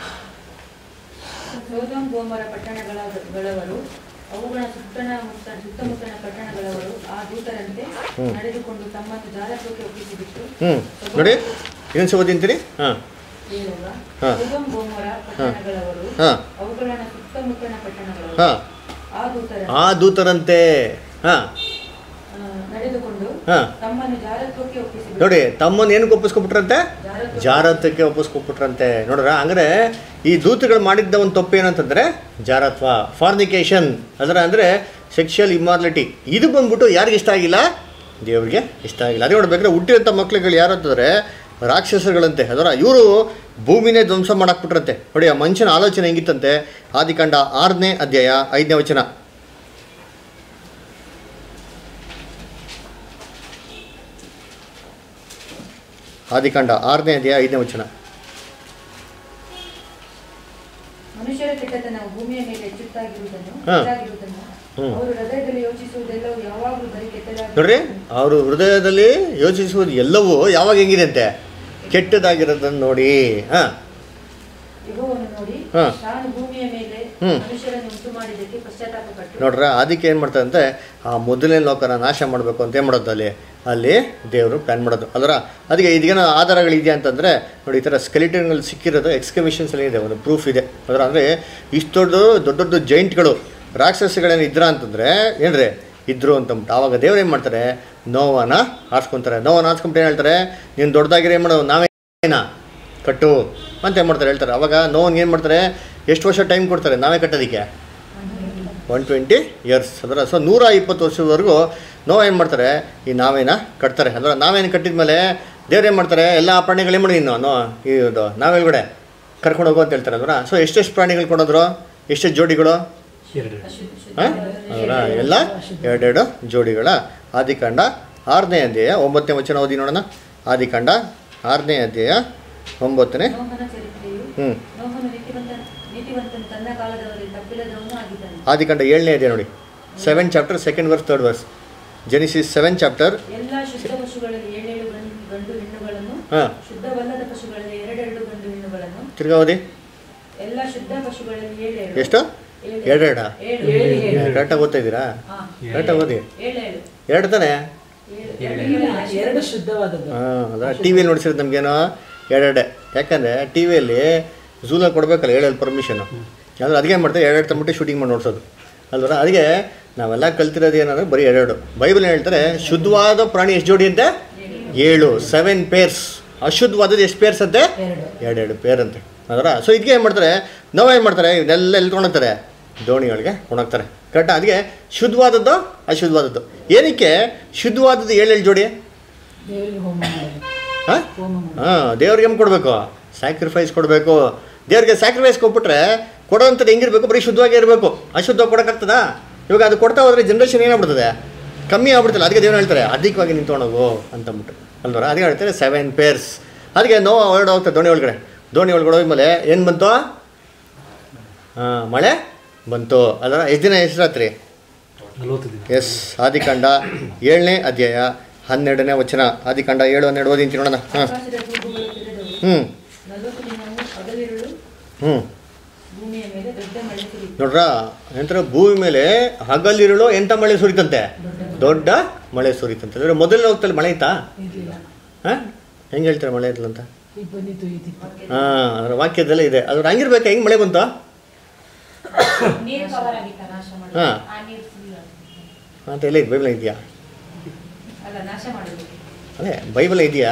ಸೋದೋಮ್ ಗೋಮರ ಪಟ್ಟಣಗಳವರು ಅವುಗಳ ಸುತ್ತಣ ಮುತ್ತ ಸುತ್ತಮುತ್ತಲ ಪಟ್ಟಣಗಳವರು ಆ ದೂತರಂತೆ ಹ್ಮ್. ನಡೆದುಕೊಂಡು ತಮ್ಮನ್ನು ಜಾರತ್ವಕ್ಕೆ ಒಪ್ಪಿಸಿಬಿಟ್ಟು ಹ್ಞೂ ನೋಡಿ ಇನ್ನೊಂದು ಓದಿಂತೀರಿ ಹಾಂ ಹೇಳುವ ಹಾ. ಸೋದೋಮ್ ಗೋಮರ ಪಟ್ಟಣಗಳವರು ಹಾಂ ಅವುಗಳ ಸುತ್ತಮುತ್ತಲ ಪಟ್ಟಣಗಳು ಹಾಂ ಆ ದೂತರ ಆ ದೂತರಂತೆ ಹಾಂ ಆ, ನಡೆದುಕೊಂಡು ಹಾಂ ತಮ್ಮನ್ನು ಜಾರತ್ವಕ್ಕೆ ಒಪ್ಪಿಸಿಬಿಟ್ಟು ನೋಡಿ ತಮ್ಮನ್ನು ಏನಕ್ಕೆ ಒಪ್ಪಿಸ್ಕೊಬಿಟ್ರಂತೆ ಜಾರತ್ವ ಜಾರತ್ವಕ್ಕೆ ಒಪ್ಪಿಸ್ಕೊಬಿಟ್ರಂತೆ ನೋಡ್ರ ಹಂಗಾರೆ ಈ ದೂತಗಳು ಮಾಡಿದ್ದ ಒಂದು ತಪ್ಪು ಏನಂತಂದ್ರೆ ಜಾರತ್ವ ಫಾರ್ನಿಕೇಶನ್ ಅದರ ಅಂದರೆ ಸೆಕ್ಷುವಲ್ ಇಮ್ಮಾರ್ಲಿಟಿ ಇದು ಬಂದ್ಬಿಟ್ಟು ಯಾರಿಗೆ ಇಷ್ಟ ಆಗಿಲ್ಲ ದೇವ್ರಿಗೆ ಇಷ್ಟ ಆಗಿಲ್ಲ ಅದೇ ನೋಡ್ಬೇಕಾದ್ರೆ ಹುಟ್ಟಿರೋಂಥ ಮಕ್ಳುಗಳು ಯಾರು ಅಂತಂದರೆ ರಾಕ್ಷಸರುಗಳಂತೆ ಅದರ ಇವರು ಭೂಮಿನೇ ಧ್ವಂಸ ಮಾಡಾಕ್ಬಿಟ್ರಂತೆ ನೋಡಿ ಆ ಮನುಷ್ಯನ ಆಲೋಚನೆ ಹೆಂಗಿತ್ತಂತೆ ಆದಿಕಾಂಡ ಆರನೇ ಅಧ್ಯಾಯ ಐದನೇ ವಚನ ಆದಿಕಾಂಡ ಆರನೇ ಅಧ್ಯಾಯ ಐದನೇ ವಚನ ಮನುಷ್ಯರ ಕೆಟ್ಟತನವು ಭೂಮಿಯ ಮೇಲೆ ಹೆಚ್ಚುತ್ತಾಗಿರುವುದನ್ನು ಹಾ. ಹೆಚ್ಚಾಗಿರುವುದನ್ನು ಹ್ಮ್. ಅವರು ಹೃದಯದಲ್ಲಿ ಯೋಚಿಸುವುದೆಲ್ಲವೂ ಯಾವಾಗಲೂ ಬರೀ ಕೆಟ್ಟದಾಗಿ ನೋಡ್ರಿ ಅವರು ಹೃದಯದಲ್ಲಿ ಯೋಚಿಸುವುದು ಎಲ್ಲವೂ ಯಾವಾಗ ಹೆಂಗಿದೆ ಕೆಟ್ಟದಾಗಿರೋದನ್ನು ನೋಡಿ ಹಾಂ ಯೆಹೋವನು ನೋಡಿ ಹಾ. ತಾನು ಭೂಮಿಯ ಮೇಲೆ ಹ್ಮ್. ಮನುಷ್ಯರನ್ನು ಉಂಟು ಮಾಡಿದ್ದಕ್ಕೆ ಪಶ್ಚಾತ್ತಾಪ ಪಟ್ಟು ನೋಡ್ರ ಅದಕ್ಕೆ ಏನು ಮಾಡ್ತಾರಂತೆ ಆ ಮೊದಲನೇ ಲೋಕನ ನಾಶ ಮಾಡಬೇಕು ಅಂತ ಏನು ಮಾಡೋದು ಅಲ್ಲಿ ಅಲ್ಲಿ ದೇವರು ಪ್ಲ್ಯಾನ್ ಮಾಡೋದು ಅದರ ಅದಕ್ಕೆ ಇದಕ್ಕೇನೋ ಆಧಾರಗಳಿದೆಯಾ ಅಂತಂದರೆ ನೋಡಿ ಈ ಥರ ಸ್ಕೆಲಿಟನ್ಗಳು ಸಿಕ್ಕಿರೋದು ಎಕ್ಸ್ಕಮಿಷನ್ಸ್ ಎಲ್ಲ ಇದೆ ಒಂದು ಪ್ರೂಫ್ ಇದೆ ಅದರ ಅಂದರೆ ಇಷ್ಟು ದೊಡ್ಡ ದೊಡ್ಡ ದೊಡ್ಡ ಜೈಂಟ್ಗಳು ರಾಕ್ಷಸಗಳೇನು ಇದ್ರ ಅಂತಂದರೆ ಏನ್ರಿ ಇದ್ರು ಅಂತಂದ್ಬಿಟ್ಟು ಆವಾಗ ದೇವ್ರು ಏನು ಮಾಡ್ತಾರೆ ನೋವನ್ನ ಆರಿಸ್ಕೊತಾರೆ ನೋವನ್ನ ಆರಿಸ್ಕೊಂಬಿಟ್ಟು ಏನು ಹೇಳ್ತಾರೆ ನೀನು ದೊಡ್ಡದಾಗಿರೋ ಏನು ಮಾಡೋ ನಾವೇನ ಕಟ್ಟು ಅಂತ ಏನು ಮಾಡ್ತಾರೆ ಹೇಳ್ತಾರೆ ಅವಾಗ ನೋವನ್ಗೆ ಏನು ಮಾಡ್ತಾರೆ ಎಷ್ಟು ವರ್ಷ ಟೈಮ್ ಕೊಡ್ತಾರೆ ನಾವೇ ಕಟ್ಟೋದಕ್ಕೆ ಒನ್ ಟ್ವೆಂಟಿ ಇಯರ್ಸ್ ಅದರ ಸೊ ನೂರ ಇಪ್ಪತ್ತು ವರ್ಷದವರೆಗೂ ನೋವು ಏನು ಮಾಡ್ತಾರೆ ಈ ನಾವೇನ ಕಟ್ತಾರೆ ಅಂದ್ರೆ ನಾವೇನು ಕಟ್ಟಿದ ಮೇಲೆ ದೇವ್ರು ಏನು ಮಾಡ್ತಾರೆ ಎಲ್ಲ ಪ್ರಾಣಿಗಳು ಏನು ಮಾಡಿ ಇನ್ನು ನೋ ಇದು ನಾವೆಲ್ಗಡೆ ಕರ್ಕೊಂಡು ಹೋಗು ಅಂತ ಹೇಳ್ತಾರೆ ಅಲ್ವರ ಸೊ ಎಷ್ಟೆಷ್ಟು ಪ್ರಾಣಿಗಳು ಕೊಡೋದ್ರು ಎಷ್ಟೆಷ್ಟು ಜೋಡಿಗಳು ಹಾಂ ಅದರ ಎಲ್ಲ ಎರಡೆರಡು ಜೋಡಿಗಳ ಆದಿಕಾಂಡ ಆರನೇ ಅಧ್ಯಾಯ ಒಂಬತ್ತನೇ ವಚನ ಓದಿ ನೋಡೋಣ ಆದಿಕಾಂಡ ಆರನೇ ಅಧ್ಯಾಯ ಒಂಬತ್ತನೇ ನೋಹನ ಚರಿತ್ರೆಯು ಹ್ಞೂ ನೋಹನು ನೀತಿವಂತ ನೀತಿವಂತನು ತನ್ನ ಕಾಲದವರಲ್ಲಿ ತಪ್ಪಿಲ್ಲದವನು ಆಗಿದ್ದಾನೆ ಆದಿಕಾಂಡ ಏಳನೇ ಅಧ್ಯಾಯ ನೋಡಿ seven chapter second verse third verse Genesis seven chapter ಎಲ್ಲ ಶುದ್ಧ ಪಶುಗಳಲ್ಲಿ ಏಳೇಳು ಗಂಡು ಗಂಡು ಹೆಣ್ಣುಗಳನ್ನು ಹಾಂ ಶುದ್ಧವಲ್ಲದ ಪಶುಗಳಲ್ಲಿ ಎರಡೆರಡು ಗಂಡು ಹೆಣ್ಣುಗಳನ್ನು ತಿರ್ಗಾ ಓದಿ ಎಲ್ಲ ಶುದ್ಧ ಪಶುಗಳಲ್ಲಿ ಏಳೇಳು ಎಷ್ಟು ಏಳು. ಎರಡೆರಡ ಏಳು ಕರೆಕ್ಟಾಗಿ ಓದ್ತಾ ಇದ್ದೀರಾ ಹಾ. ಕರೆಕ್ಟಾಗಿ ಓದಿ ಏಳೇಳು ಎರಡು ತಾನೆ ಏಳು ಎರಡು ಶುದ್ಧವಾದದ್ದು ಹಾಂ ಅದ ಟಿ ವಿಯಲ್ಲಿ ನೋಡಿಸಿರೋದು ನಮಗೇನೋ ಎರಡೆರಡೆ ಯಾಕಂದರೆ ಟಿ ವಿಯಲ್ಲಿ ಝೂಲಲ್ಲಿ ಕೊಡಬೇಕಲ್ಲ ಏಳೇಳು ಪರ್ಮಿಷನು ಅಂದರೆ ಅದಕ್ಕೆ ಏನು ಮಾಡ್ತಾರೆ ಎರಡೆರಡು ತಂದ್ಬಿಟ್ಟು ಶೂಟಿಂಗ್ ಮಾಡಿ ನೋಡ್ಸೋದು ಅಲ್ವರ ಅದಕ್ಕೆ ನಾವೆಲ್ಲ ಕಲ್ತಿರೋದು ಏನಂದ್ರೆ ಬರೀ ಎರಡೆರಡು ಬೈಬಲ್ ಹೇಳ್ತಾರೆ ಶುದ್ಧವಾದ ಪ್ರಾಣಿ ಎಷ್ಟು ಜೋಡಿ ಅಂತೆ ಏಳು ಸೆವೆನ್ ಪೇರ್ಸ್ ಅಶುದ್ಧವಾದದ್ದು ಎಷ್ಟು ಪೇರ್ಸ್ ಅಂತೆ ಎರಡೆರಡು ಪೇರ್ ಅಂತೆ ಅದರ ಸೊ ಇದಕ್ಕೆ ಏನು ಮಾಡ್ತಾರೆ ನಾವೇನು ಮಾಡ್ತಾರೆ ಇವನ್ನೆಲ್ಲ ಎಲ್ಲಿ ತೊಗೊಂಡೋಗ್ತಾರೆ ದೋಣಿಗಳಿಗೆ ಕೊಂಡೋಗ್ತಾರೆ ಕರೆಕ್ಟಾ ಅದಕ್ಕೆ ಶುದ್ಧವಾದದ್ದು ಅಶುದ್ಧವಾದದ್ದು ಏನಕ್ಕೆ ಶುದ್ಧವಾದದ್ದು ಏಳೇಳು ಜೋಡಿ ದೇವರಿಗೆ ಹೋಮ ಮಾಡೋದು ಹಾಂ ಹೋಮ ಮಾಡೋದು ಹಾಂ ದೇವ್ರಿಗೆ ಏನು ಕೊಡಬೇಕು ಸ್ಯಾಕ್ರಿಫೈಸ್ ಕೊಡಬೇಕು ದೇವ್ರಿಗೆ ಸ್ಯಾಕ್ರಿಫೈಸ್ ಕೊಟ್ಬಿಟ್ರೆ ಕೊಡೋಂಥದ್ದು ಹೆಂಗಿರ್ಬೇಕು ಬರೀ ಶುದ್ಧವಾಗಿ ಇರಬೇಕು ಅಶುದ್ಧವಾಗಿ ಕೊಡೋಕ್ಕಾಗ್ತದಾ ಇವಾಗ ಅದು ಕೊಡ್ತಾ ಹೋದ್ರೆ ಜನ್ರೇಷನ್ ಏನಾಗ್ಬಿಡ್ತದೆ ಕಮ್ಮಿ ಆಗ್ಬಿಡ್ತಲ್ಲ ಅದಕ್ಕೆ ದೇವ್ರು ಹೇಳ್ತಾರೆ ಅಧಿಕವಾಗಿ ನಿಂತ್ಕೊಂಡೋಗು ಅಂತಂದ್ಬಿಟ್ಟು ಅಲ್ವರ ಅದಕ್ಕೆ ಹೇಳ್ತಾರೆ ಸೆವೆನ್ ಪೇರ್ಸ್ ಅದಕ್ಕೆ ನೋವು ಹೊರಡು ಹೋಗ್ತಾರೆ ದೋಣಿ ಒಳಗಡೆ ದೋಣಿ ಒಳಗಡೆ ಹೋದ್ಮೇಲೆ ಏನು ಬಂತು ಹಾಂ ಮಳೆ ಬಂತು ಅಲ್ವರ ಎಷ್ಟು ದಿನ ಎಷ್ಟು ರಾತ್ರಿ ನಲವತ್ತು ದಿನ ಎಸ್ ಆದಿಕಾಂಡ ಏಳನೇ ಅಧ್ಯಾಯ ಹನ್ನೆರಡನೇ ವಚನ ಆದಿಕಾಂಡ ಏಳು ಹನ್ನೆರಡು ಓದಿಂತಿ ನೋಡೋಣ ಹಾಂ ಆಕಾಶದ ತೂಗುಗಳು ತೆರೆದವು ಹ್ಞೂ ನಲವತ್ತು ದಿನವೂ ಹಗಲಿರುಳು ಹ್ಞೂ ಭೂಮಿಯ ಮೇಲೆ ದೊಡ್ಡ ಮಳೆ ಸುರಿಯಿತು ನೋಡ್ರ ಎಂತರ ಭೂಮಿ ಮೇಲೆ ಹಗಲಿರುಳು ಎಂಥ ಮಳೆ ಸುರಿತಂತೆ ದೊಡ್ಡ ಮಳೆ ಸುರಿತಂತೆ ಅಂದ್ರೆ ಮೊದಲನೇ ಹೋಗ್ತಲ್ಲಿ ಮಳೆ ಇತ್ತಾ ಹಾಂ ಹೆಂಗೆ ಹೇಳ್ತಾರೆ ಮಳೆ ಇರಲಿಲ್ಲ ಅಂತ ಹಾಂ ಅದರ ವಾಕ್ಯದಲ್ಲೇ ಇದೆ ಅದ್ರ ಹಂಗಿರ್ಬೇಕು ಹೆಂಗೆ ಮಳೆ ಬಂತು ನೀರು ಕವರ್ ಆಗಿತ್ತ ನಾಶ ಮಾಡಿ ಹಾ. ಆ ನೀರು ಫುಲ್ ಆಗಿತ್ತು ಅಂತ ಎಲ್ಲ ಇದೆ ಬೈಬಲ್ ಇದೆಯಾ ಅಲ್ಲ ನಾಶ ಮಾಡೋದು ಅದೇ ಬೈಬಲ್ ಇದೆಯಾ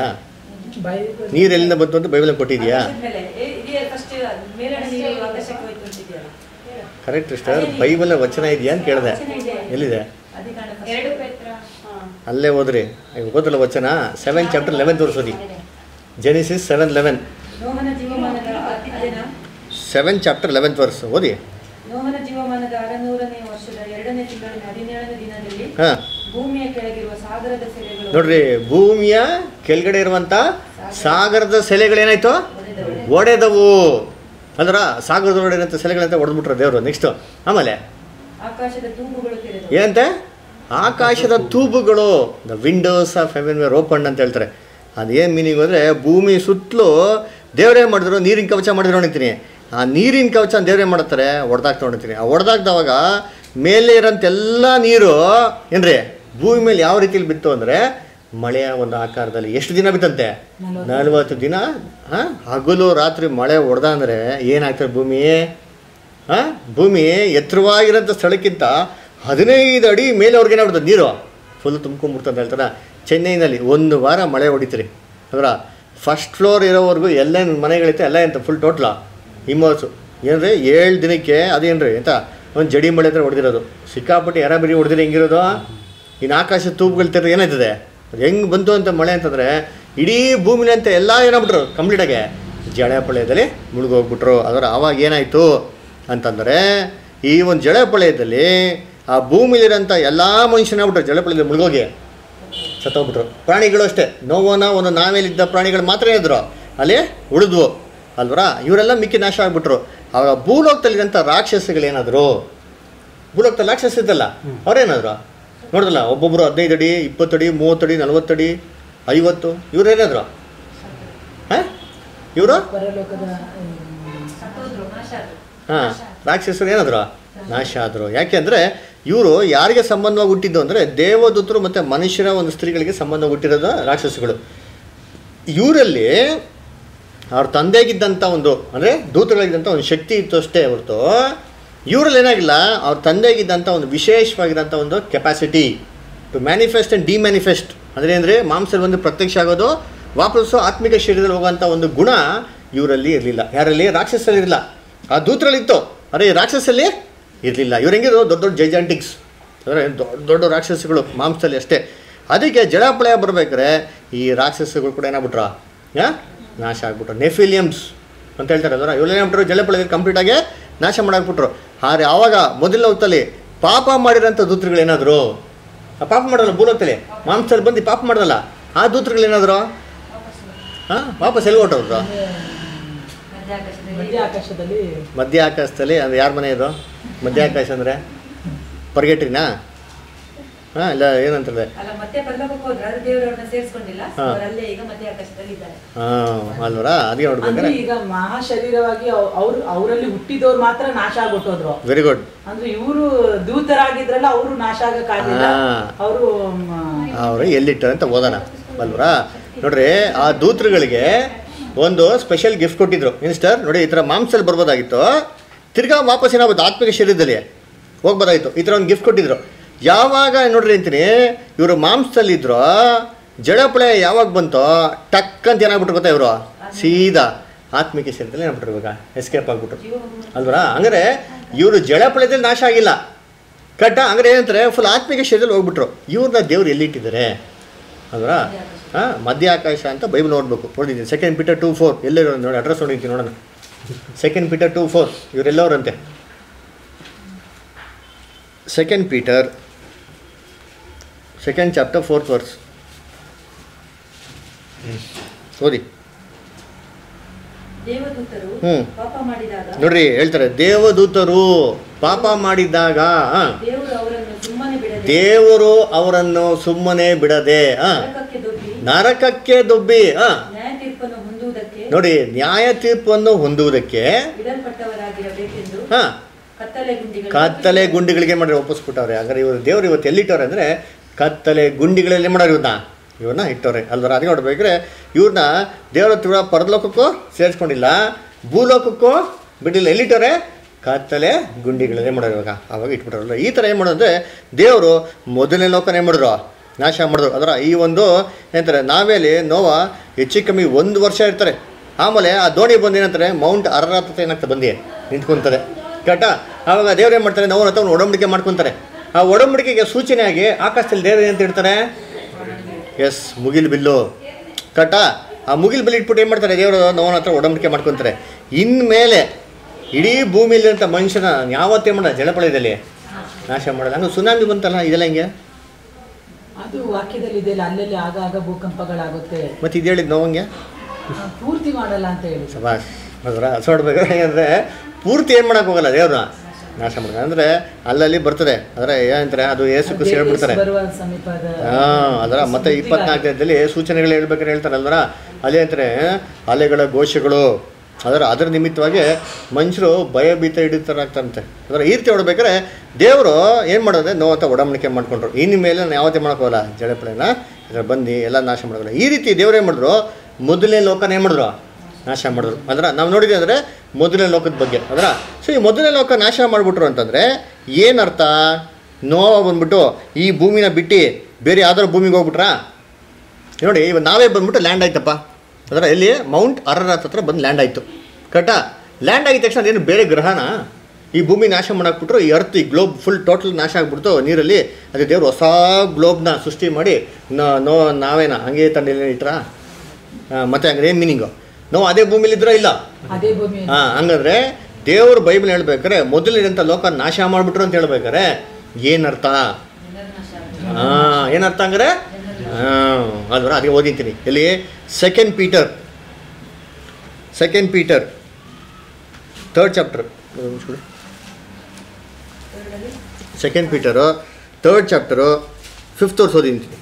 ನೀರು ಎಲ್ಲಿಂದ ಬಂತು ಅಂತ ಬೈಬಲ್ ಕೊಟ್ಟಿದ್ಯಾ ಮೇಲೆ ಫಸ್ಟ್ ಮೇಲಣ ನೀರು ಆಕಾಶಕ್ಕೆ ಹೋಯ್ತು ಅಂತಿದ್ಯಲ್ಲ ಕರೆಕ್ಟ್ ಸಿಸ್ಟರ್ ಬೈಬಲ್ ವಚನ ಇದೆಯಾ ಅಂತ ಕೇಳಿದೆ ವಚನ ಇದೆ. ಎಲ್ಲಿದೆ ಆದಿಕಾಂಡ first. ಎರಡು ಪೇತ್ರ ಅಲ್ಲೇ ಓದ್ರಿ ಈಗ ಓದಲ್ಲ ವಚನ ಸೆವೆನ್ ಚಾಪ್ಟರ್ ಲೆವೆನ್ ತೋರಿಸೋದಿ ಜೆನಿಸಿಸ್ ಸೆವೆನ್ ಲೆವೆನ್ ನೋಹನ ಜೀವಮಾನದ ಅದಿನ ಸೆವೆನ್ ಚಾಪ್ಟರ್ ಲೆವೆಂತ್ ವರ್ಸ್ ಓದಿ ನೋಹನ ಜೀವಮಾನದ ಅರನೂರನೇ ವರ್ಷದ ಎರಡನೇ ತಿಂಗಳಿನ ಹದಿನೇಳನೇ ದಿನದಲ್ಲಿ ಹಾಂ ಭೂಮಿಯ ಕೆಳಗಿರುವ ಸಾಗರದ ಸೆಲೆಗಳು ನೋಡ್ರಿ ಭೂಮಿಯ ಕೆಳಗಡೆ ಇರುವಂತ ಸಾಗರದ ಸೆಲೆಗಳೇನಾಯ್ತು ಒಡೆದವು ಅಂದ್ರ ಸಾಗರದ ಒಡೆದಂಥ ಸೆಲೆಗಳಂತ ಹೊಡೆದ್ಬಿಟ್ರು ದೇವರು ನೆಕ್ಸ್ಟ್ ಆಮೇಲೆ ಆಕಾಶದ ತೂಗುಗಳು ತೆರೆದವು ಏನಂತೆ ಆಕಾಶದ ತೂಬುಗಳು the windows of heaven were open ಅಂತ ಹೇಳ್ತಾರೆ ಅದೇನು ಮೀನಿಂಗ್ ಅಂದರೆ ಭೂಮಿ ಸುತ್ತಲೂ ದೇವರೇ ಮಾಡಿದ್ರು ನೀರಿನ ಕವಚ ಮಾಡಿದ್ರು ನೋಡಿರ್ತೀನಿ ಆ ನೀರಿನ ಕವಚ ದೇವರೇ ಮಾಡ್ತಾರೆ ಹೊಡೆದಾಕ್ತಾ ನೋಡಿರ್ತೀನಿ ಆ ಹೊಡೆದಾಕ್ದವಾಗ ಮೇಲೆ ಇರೋಂಥ ಎಲ್ಲ ನೀರು ಏನ್ರಿ ಭೂಮಿ ಮೇಲೆ ಯಾವ ರೀತಿಯಲ್ಲಿ ಬಿತ್ತು ಅಂದರೆ ಮಳೆಯ ಒಂದು ಆಕಾರದಲ್ಲಿ ಎಷ್ಟು ದಿನ ಬಿತ್ತಂತೆ ನಲ್ವತ್ತು ದಿನ ಹಾಂ ಹಗಲು ರಾತ್ರಿ ಮಳೆ ಹೊಡೆದ ಅಂದರೆ ಏನಾಗ್ತದೆ ಭೂಮಿ ಆ? ಭೂಮಿ ಎತ್ತರವಾಗಿರೋಂಥ ಸ್ಥಳಕ್ಕಿಂತ ಹದಿನೈದು ಅಡಿ ಮೇಲೆ ಅವ್ರಿಗೆ ಏನಾಗ್ಬಿಡ್ತದೆ ನೀರು ಫುಲ್ ತುಂಬ್ಕೊಂಡ್ಬಿಡ್ತದೆ ಹೇಳ್ತಾರೆ ಚೆನ್ನೈನಲ್ಲಿ ಒಂದು ವಾರ ಮಳೆ ಹೊಡಿತೀರಿ ಅಂದ್ರೆ ಫಸ್ಟ್ ಫ್ಲೋರ್ ಇರೋವರೆಗೂ ಎಲ್ಲೇನು ಮನೆಗಳಿತ್ತು ಎಲ್ಲ ಎಂತ ಫುಲ್ ಟೋಟ್ಲ ಇಮೋಸು ಏನ್ರಿ ಏಳು ದಿನಕ್ಕೆ ಅದೇನ್ರಿ ಎಂತ ಒಂದು ಜಡಿ ಮಳೆ ಹತ್ರ ಹೊಡೆದಿರೋದು ಸಿಕ್ಕಾಪಟ್ಟೆ ಎರ ಬರಿ ಹೊಡೆದಿರಿ ಹೆಂಗಿರೋದು ಇನ್ನು ಆಕಾಶ ತೂಪುಗಳು ತೆರೆದು ಏನಾಯ್ತದೆ ಅದು ಹೆಂಗೆ ಬಂತು ಅಂತ ಮಳೆ ಅಂತಂದರೆ ಇಡೀ ಭೂಮಿಲಿ ಅಂತ ಎಲ್ಲ ಏನಾಗ್ಬಿಟ್ರು ಕಂಪ್ಲೀಟಾಗೆ ಜಳಪಳ್ಯದಲ್ಲಿ ಮುಳುಗೋಗ್ಬಿಟ್ರು ಅದರ ಆವಾಗ ಏನಾಯಿತು ಅಂತಂದರೆ ಈ ಒಂದು ಜಳಪಳ್ಯದಲ್ಲಿ ಆ ಭೂಮಿಲಿರೋಂಥ ಎಲ್ಲ ಮನುಷ್ಯನಾಗ್ಬಿಟ್ರು ಜಳಪಳ್ಯದಲ್ಲಿ ಮುಳುಗೋಗಿ ಸತ್ತೋಗ್ಬಿಟ್ರು ಪ್ರಾಣಿಗಳು ಅಷ್ಟೇ ನೋವನ ಒಂದು ನಾವೇಲಿದ್ದ ಪ್ರಾಣಿಗಳು ಮಾತ್ರ ಇದ್ರು ಅಲ್ಲಿ ಉಳಿದ್ವು ಅಲ್ವರ ಇವರೆಲ್ಲ ಮಿಕ್ಕಿ ನಾಶ ಆಗ್ಬಿಟ್ರು ಆವಾಗ ಭೂಲೋಕದಲ್ಲಿರೋಂಥ ರಾಕ್ಷಸಗಳೇನಾದ್ರು ಭೂಲೋಕದಲ್ಲಿ ರಾಕ್ಷಸ ಇದ್ದಲ್ಲ ಅವ್ರೇನಾದ್ರು ನೋಡಿದ್ರಲ್ಲ ಒಬ್ಬೊಬ್ಬರು ಹದಿನೈದು ಅಡಿ ಇಪ್ಪತ್ತಡಿ ಮೂವತ್ತಡಿ ನಲ್ವತ್ತಡಿ ಐವತ್ತು ಇವ್ರೇನಾದ್ರು ಹಾಂ ಇವರು ಸತ್ತೋದ್ರು ನಾಶ ಆದ್ರು ಹಾಂ ರಾಕ್ಷಸರು ಏನಾದ್ರು ನಾಶ ಆದರು ಯಾಕೆಂದರೆ ಇವರು ಯಾರಿಗೆ ಸಂಬಂಧವಾಗಿ ಹುಟ್ಟಿದ್ದು ಅಂದರೆ ದೇವದೂತರು ಮತ್ತು ಮನುಷ್ಯರ ಒಂದು ಸ್ತ್ರೀಗಳಿಗೆ ಸಂಬಂಧ ಹುಟ್ಟಿರೋದು ರಾಕ್ಷಸಗಳು ಇವರಲ್ಲಿ ಅವ್ರ ತಂದೆಗಿದ್ದಂಥ ಒಂದು ಅಂದರೆ ದೂತಗಳಿದ್ದಂಥ ಒಂದು ಶಕ್ತಿ ಇತ್ತು ಅಷ್ಟೇ ಹೊರತು ಇವರಲ್ಲಿ ಏನಾಗಿಲ್ಲ ಅವ್ರ ತಂದೆಗಿದ್ದಂಥ ಒಂದು ವಿಶೇಷವಾಗಿರೋಂಥ ಒಂದು capacity to manifest and demanifest ಅಂದರೆ ಅಂದರೆ ಮಾಂಸದಲ್ಲಿ ಒಂದು ಪ್ರತ್ಯಕ್ಷ ಆಗೋದು ವಾಪಸ್ಸು ಆತ್ಮಿಕ ಶರೀರದಲ್ಲಿ ಹೋಗೋಂಥ ಒಂದು ಗುಣ ಇವರಲ್ಲಿ ಇರಲಿಲ್ಲ ಯಾರಲ್ಲಿ ರಾಕ್ಷಸಲ್ಲಿ ಇರಲಿಲ್ಲ ಆ ದೂತರಲ್ಲಿತ್ತು ಆದರೆ ಈ ರಾಕ್ಷಸಲ್ಲಿ ಇರಲಿಲ್ಲ ಇವ್ರು ಹೆಂಗಿದ್ರು ದೊಡ್ಡ ದೊಡ್ಡ ಜೈಜಾಂಟಿಕ್ಸ್ ಅಂದರೆ ದೊಡ್ಡ ದೊಡ್ಡ ರಾಕ್ಷಸಗಳು ಮಾಂಸದಲ್ಲಿ ಅಷ್ಟೇ ಅದಕ್ಕೆ ಜಳಪಳಯ ಬರ್ಬೇಕಾದ್ರೆ ಈ ರಾಕ್ಷಸಗಳು ಕೂಡ ಏನಾಗ್ಬಿಟ್ರ ಹಾಂ ನಾಶ ಆಗ್ಬಿಟ್ರು ನೆಫಿಲಿಯಮ್ಸ್ ಅಂತ ಹೇಳ್ತಾರೆ ಅದರ ಇವ್ರು ಏನಾಗ್ಬಿಟ್ರು ಜಳಪಳಯ ಕಂಪ್ಲೀಟಾಗಿ ನಾಶ ಮಾಡಾಕ್ಬಿಟ್ರು ಆದರೆ ಆವಾಗ ಮೊದಲ ಹೊತ್ತಲ್ಲಿ ಪಾಪ ಮಾಡಿರೋಂಥ ದೂತರುಗಳು ಏನಾದ್ರು ಆ ಪಾಪ ಮಾಡಲ್ಲ ಭೂಲೋಕದಲ್ಲಿ ಮಾಂಸದಲ್ಲಿ ಬಂದು ಪಾಪ ಮಾಡಲ್ಲ ಆ ದೂತರುಗಳು ಏನಾದ್ರು ಹಾಂ ವಾಪಸ್ ಎಲ್ಲಿ ಹೊಟ್ಟವ್ರು ಮಧ್ಯಾಕಾಶದಲ್ಲಿ ಮಧ್ಯ ಆಕಾಶದಲ್ಲಿ ಮಧ್ಯ ಆಕಾಶದಲ್ಲಿ ಅದು ಯಾರ ಮನೆ ಇದು ಮಧ್ಯ ಆಕಾಶ ಅಂದರೆ ಪರ್ಗೆಟ್ರಿನಾ ಹಾಂ ಇಲ್ಲ ಏನಂತಾರೆ ಅಲ್ಲ ಮತ್ತೆ ಪರಲೋಕಕ್ಕೆ ಹೋದ್ರು ಆದ್ರೆ ದೇವರು ಅವ್ರನ್ನ ಸೇರಿಸ್ಕೊಂಡಿಲ್ಲ ಹಾ. ಅವರಲ್ಲೇ ಈಗ ಮಧ್ಯ ಆಕಾಶದಲ್ಲಿ ಇದ್ದಾರೆ ಹಾಂ ಅಲ್ವರ ಅದಕ್ಕೆ ಅಂದ್ರೆ ನೋಡ್ಬೇಕಾರೆ ಈಗ ಮಹಾಶರೀರವಾಗಿ ಅವ್- ಅವ್ರು ಅವರಲ್ಲಿ ಹುಟ್ಟಿದವ್ರು ಮಾತ್ರ ನಾಶ ಆಗ್ಬಿಟ್ಟೋದ್ರು ವೆರಿ ಗುಡ್ ಅಂದ್ರೆ ಇವರು ದೂತರಾಗಿದ್ರಲ್ಲ ಅವರು ನಾಶ ಆಗಕ್ಕಾಗಿಲ್ಲ ಹಾ. ಅವರು ಅವರು ಎಲ್ಲಿಟ್ಟಾರೆ ಅಂತ ಓದೋಣ ಅಲ್ವರ ನೋಡ್ರಿ ಆ ದೂತರುಗಳಿಗೆ ಒಂದು ಸ್ಪೆಷಲ್ ಗಿಫ್ಟ್ ಕೊಟ್ಟಿದ್ರು ಮಿನಿಸ್ಟರ್ ನೋಡಿ ಈ ಥರ ಮಾಂಸಲ್ಲಿ ಬರ್ಬೋದಾಗಿತ್ತು ತಿರ್ಗಾ ವಾಪಸ್ ಏನಾಗ್ಬೋದು ಆತ್ಮಿಕ ಶರೀರದಲ್ಲಿ ಹೋಗ್ಬೋದಾಗಿತ್ತು ಈ ಥರ ಒಂದು ಗಿಫ್ಟ್ ಕೊಟ್ಟಿದ್ರು ಯಾವಾಗ ನೋಡ್ರಿ ಅಂತೀನಿ ಇವರು ಮಾಂಸದಲ್ಲಿದ್ರು ಜಳಪಳೆ ಯಾವಾಗ ಬಂತೋ ಟಕ್ ಅಂತ ಏನಾಗ್ಬಿಟ್ರು ಗೊತ್ತಾ ಇವರು ಸೀದಾ ಆತ್ಮಿಕ ಶರೀರದಲ್ಲಿ ಏನಾಗ್ಬಿಟ್ರು ಇವಾಗ ಎಸ್ಕೇಪ್ ಆಗ್ಬಿಟ್ರು ಅಲ್ವರ ಹಂಗಾರೆ ಇವರು ಜಳಪಳೆದಲ್ಲಿ ನಾಶ ಆಗಿಲ್ಲ ಕಟ್ಟ ಹಂಗಾರೆ ಏನಂತಾರೆ ಫುಲ್ ಆತ್ಮಿಕ ಶರೀರದಲ್ಲಿ ಹೋಗ್ಬಿಟ್ರು ಇವ್ರನ್ನ ದೇವ್ರು ಎಲ್ಲಿಟ್ಟಿದ್ದಾರೆ ಅಲ್ವರ ಹಾಂ ಮಧ್ಯ ಆಕಾಶ ಅಂತ ಬೈಬಲ್ ನೋಡ್ಬೇಕು ನೋಡಿದ್ದೀನಿ ಸೆಕೆಂಡ್ ಪೀಟರ್ ಟೂ ಫೋರ್ ಎಲ್ಲರೂ ನೋಡಿ ಅಡ್ರೆಸ್ ನೋಡಿದ್ದೀನಿ ನೋಡೋಣ ಸೆಕೆಂಡ್ ಪೀಟರ್ ಟೂ ಫೋರ್ ಇವರೆಲ್ಲವರಂತೆ second Peter second chapter fourth verse ಓದಿ ದೇವದೂತರು ಹ್ಮ್. ಪಾಪ ಮಾಡಿದಾಗ ನೋಡ್ರಿ ಹೇಳ್ತಾರೆ ದೇವದೂತರು ಪಾಪ ಮಾಡಿದಾಗ ಆ, ದೇವರು ಅವರನ್ನು ಸುಮ್ಮನೆ ಬಿಡದೆ ದೇವರು ಅವರನ್ನು ಸುಮ್ಮನೆ ಬಿಡದೆ ಆ, ನರಕಕ್ಕೆ ದೊಬ್ಬಿ ನರಕಕ್ಕೆ ದೊಬ್ಬಿ ಆ, ನ್ಯಾಯ ತೀರ್ಪನ್ನು ಹೊಂದುವುದಕ್ಕೆ ನೋಡಿ ನ್ಯಾಯ ತೀರ್ಪನ್ನು ಹೊಂದುವುದಕ್ಕೆ ಬಿಡಲ್ಪಟ್ಟವರಾಗಿರಬೇಕೆಂದು ಹಾ ಕತ್ತಲೆ ಗುಂಡಿಗಳು ಕತ್ತಲೆ ಗುಂಡಿಗಳಿಗೆ ಮಾಡ್ರಿ ಒಪ್ಪಿಸ್ಬಿಟ್ಟವ್ರೆ ಹಾಗಾದ್ರೆ ಇವರು ದೇವ್ರು ಇವತ್ತು ಎಲ್ಲಿಟ್ಟವ್ರೆ ಅಂದರೆ ಕತ್ತಲೆ ಗುಂಡಿಗಳಲ್ಲಿ ಮಾಡೋರು ಇವ್ರನ್ನ ಇವ್ರನ್ನ ಇಟ್ಟವ್ರೆ ಅಲ್ವರ ಅದಕ್ಕೆ ನೋಡ್ಬೇಕ್ರೆ ಇವ್ರನ್ನ ದೇವ್ರ ಹತ್ರ ಪರಲೋಕಕ್ಕೂ ಸೇರಿಸ್ಕೊಂಡಿಲ್ಲ ಭೂಲೋಕಕ್ಕೂ ಬಿಟ್ಟಿಲ್ಲ ಎಲ್ಲಿಟ್ಟವ್ರೆ ಕತ್ತಲೆ ಗುಂಡಿಗಳಲ್ಲೇ ಮಾಡೋರು ಇವಾಗ ಅವಾಗ ಇಟ್ಬಿಟ್ರಲ್ಲ ಈ ಥರ ಏನು ಮಾಡೋದಂದ್ರೆ ದೇವರು ಮೊದಲನೇ ಲೋಕನ ಏನು ಮಾಡಿದ್ರು ನಾಶ ಮಾಡಿದ್ರು ಅದರ ಈ ಒಂದು ಏನಂತಾರೆ ನಾವೇಲಿ ನೋವ ಹೆಚ್ಚು ಕಮ್ಮಿ ಒಂದು ವರ್ಷ ಇರ್ತಾರೆ ಆಮೇಲೆ ಆ ದೋಣಿ ಬಂದು ಏನಂತಾರೆ ಮೌಂಟ್ ಅರರಾತ ಏನಾಗ್ತದೆ ಬಂದು ನಿಂತ್ಕೊಂತಾರೆ ಕರೆಕ್ಟಾ ಆವಾಗ ದೇವ್ರು ಏನು ಮಾಡ್ತಾರೆ ನೋವು ಹತ್ರ ಒಡಂಬಡಿಕೆ ಮಾಡ್ಕೊತಾರೆ ಆ ಒಡಂಬಡಿಕೆಗೆ ಸೂಚನೆಯಾಗಿ ಆಕಾಶದಲ್ಲಿ ದೇವ್ರು ಏನಂತ ಹೇಳ್ತಾರೆ ಎಸ್ ಮುಗಿಲ್ ಬಿಲ್ಲು ಕರೆಕ್ಟಾ ಆ ಮುಗಿಲ್ ಬಿಲ್ ಇಟ್ಬಿಟ್ಟು ಏನು ಮಾಡ್ತಾರೆ ದೇವರು ನೋವನ ಹತ್ರ ಒಡಂಬಡಿಕೆ ಮಾಡ್ಕೊತಾರೆ ಇನ್ಮೇಲೆ ಇಡೀ ಭೂಮಿಯಲ್ಲಿರುವಂಥ ಮನುಷ್ಯನ ಯಾವತ್ತೇ ಮಾಡ ಜಲಪಳಯದಲ್ಲಿ ನಾಶ ಮಾಡಲ್ಲ ಹಂಗೆ ಸುನಾಮಿ ಬಂತಲ್ಲ ಇದೆಲ್ಲ ಹಿಂಗೆ ಅದು ವಾಕ್ಯದಲ್ಲಿ ಇದೆಯಲ್ಲ ಅಲ್ಲಲ್ಲಿ ಆಗಾಗ ಭೂಕಂಪಗಳಾಗುತ್ತೆ ಮತ್ತು ಇದು ಹೇಳಿದ್ ನೋವಂಗೆ ಆ, ಪೂರ್ತಿ ಮಾಡಲ್ಲ ಅಂತ ಹೇಳಿ ಶಬಾಷ್ ಹೌದ್ರ ಹಸೋಡ್ಬೇಕಾದ್ರೆ ಏನಂದರೆ ಪೂರ್ತಿ ಏನು ಮಾಡೋಕೆ ಹೋಗಲ್ಲ ದೇವ್ರನ್ನ ನಾಶ ಮಾಡೋದು ಅಂದರೆ ಅಲ್ಲಲ್ಲಿ ಬರ್ತದೆ ಅಂದರೆ ಏನಂತಾರೆ ಅದು ಏಸು ಖುಷಿ ಹೇಳ್ಬಿಡ್ತಾರೆ ಬರುವ ಸಮೀಪದ ಹಾಂ ಅದರ ಮತ್ತೆ ಇಪ್ಪತ್ನಾಲ್ಕನೇದಲ್ಲಿ ಸೂಚನೆಗಳು ಹೇಳ್ಬೇಕಾದ್ರೆ ಹೇಳ್ತಾರೆ ಅಲ್ವರ ಅಲ್ಲೇ ಅಂತಾರೆ ಅಲೆಗಳ ಘೋಷಗಳು ಅದರ ಅದರ ನಿಮಿತ್ತವಾಗಿ ಮನುಷ್ಯರು ಭಯಭೀತ ಹಿಡಿತಾರಾಗ್ತಾರಂತೆ ಅದರ ಈ ರೀತಿ ಹೊಡ್ಬೇಕಾದ್ರೆ ದೇವರು ಏನು ಮಾಡೋದೆ ನೋವಂತ ಒಡಂಬಡಿಕೆ ಮಾಡ್ಕೊಂಡ್ರು ಇನ್ನು ಮೇಲೆ ನಾನು ಯಾವತ್ತೇ ಮಾಡೋಕ್ಕೋಗಲ್ಲ ಜಳಪಳೆನ ಇದ್ರ ಬಂದು ಎಲ್ಲ ನಾಶ ಮಾಡೋಲ್ಲ ಈ ರೀತಿ ದೇವ್ರು ಏನು ಮಾಡಿದ್ರು ಮೊದಲನೇ ಲೋಕನ ಏನು ಮಾಡಿದ್ರು ನಾಶ ಮಾಡಿದ್ರು ಅಂದ್ರೆ ನಾವು ನೋಡಿದ್ವಿ ಅಂದರೆ ಮೊದಲನೇ ಲೋಕದ ಬಗ್ಗೆ ಅದರ ಸೊ ಈ ಮೊದಲನೇ ಲೋಕ ನಾಶ ಮಾಡಿಬಿಟ್ರು ಅಂತಂದರೆ ಏನರ್ಥ ನೋವ ಬಂದ್ಬಿಟ್ಟು ಈ ಭೂಮಿನ ಬಿಟ್ಟು ಬೇರೆ ಯಾವ್ದಾದ್ರು ಭೂಮಿಗೆ ಹೋಗ್ಬಿಟ್ರಾ ನೋಡಿ ಇವಾಗ ನಾವೇ ಬಂದ್ಬಿಟ್ಟು ಲ್ಯಾಂಡ್ ಆಯ್ತಪ್ಪ ಅದರ ಎಲ್ಲಿ ಮೌಂಟ್ ಅರರಾತ್ ಹತ್ರ ಬಂದು ಲ್ಯಾಂಡ್ ಆಯಿತು ಕರೆಕ್ಟಾ ಲ್ಯಾಂಡ್ ಆಗಿದ ತಕ್ಷಣ ಅದೇನು ಬೇರೆ ಗ್ರಹನ ಈ ಭೂಮಿ ನಾಶ ಮಾಡಾಕ್ಬಿಟ್ರು ಈ ಅರ್ತ್ ಈ ಗ್ಲೋಬ್ ಫುಲ್ ಟೋಟಲ್ ನಾಶ ಆಗ್ಬಿಡ್ತು ನೀರಲ್ಲಿ ಅದೇ ದೇವ್ರು ಹೊಸ ಗ್ಲೋಬ್ನ ಸೃಷ್ಟಿ ಮಾಡಿ ನ- ನೋ ನಾವೇನ ಹಂಗೆ ತಂಡಿಲ್ಲ ಇಟ್ರಾ ಮತ್ತೆ ಹಂಗಾರೆ ಏನು ಮೀನಿಂಗು ನಾವು ಅದೇ ಭೂಮಿಲಿ ಇದ್ರಾ ಇಲ್ಲ ಅದೇ ಭೂಮಿ ಹಾಂ ಹಂಗಂದ್ರೆ ದೇವ್ರ ಬೈಬಲ್ ಹೇಳ್ಬೇಕಾರೆ ಮೊದಲಿನಂಥ ಲೋಕ ನಾಶ ಮಾಡಿಬಿಟ್ರು ಅಂತ ಹೇಳ್ಬೇಕಾರೆ ಏನರ್ಥ ಹಾಂ ಏನರ್ಥ ಹಂಗಾರೆ ಹಾಂ ಅಲ್ವರ ಅದಕ್ಕೆ ಓದಿದ್ದೀನಿ ಇಲ್ಲಿ second Peter second Peter third chapter second Peter third chapter fifth verse ಓದಿದ್ದೀನಿ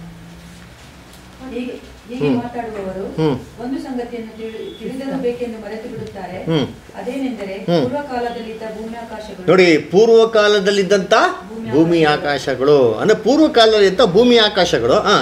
ಹೀಗೆ ಹೀಗೆ ಹ್ಮ್. ಮಾತಾಡುವವರು ಹ್ಮ್. ಒಂದು ಸಂಗತಿಯನ್ನು ತಿಳಿ- ತಿಳಿದಿರಬೇಕೆಂದು ಮರೆತು ಬಿಡುತ್ತಾರೆ ಹ್ಮ್. ಅದೇನೆಂದರೆ ಹ್ಮ್. ಪೂರ್ವ ಕಾಲದಲ್ಲಿದ್ದ ಭೂಮಿ ಆಕಾಶಗಳು ನೋಡಿ ಪೂರ್ವ ಕಾಲದಲ್ಲಿದ್ದಂಥ ಭೂಮಿ ಆಕಾಶಗಳು ಅಂದರೆ ಪೂರ್ವ ಕಾಲದಲ್ಲಿದ್ದ ಭೂಮಿ ಆಕಾಶಗಳು ಹಾಂ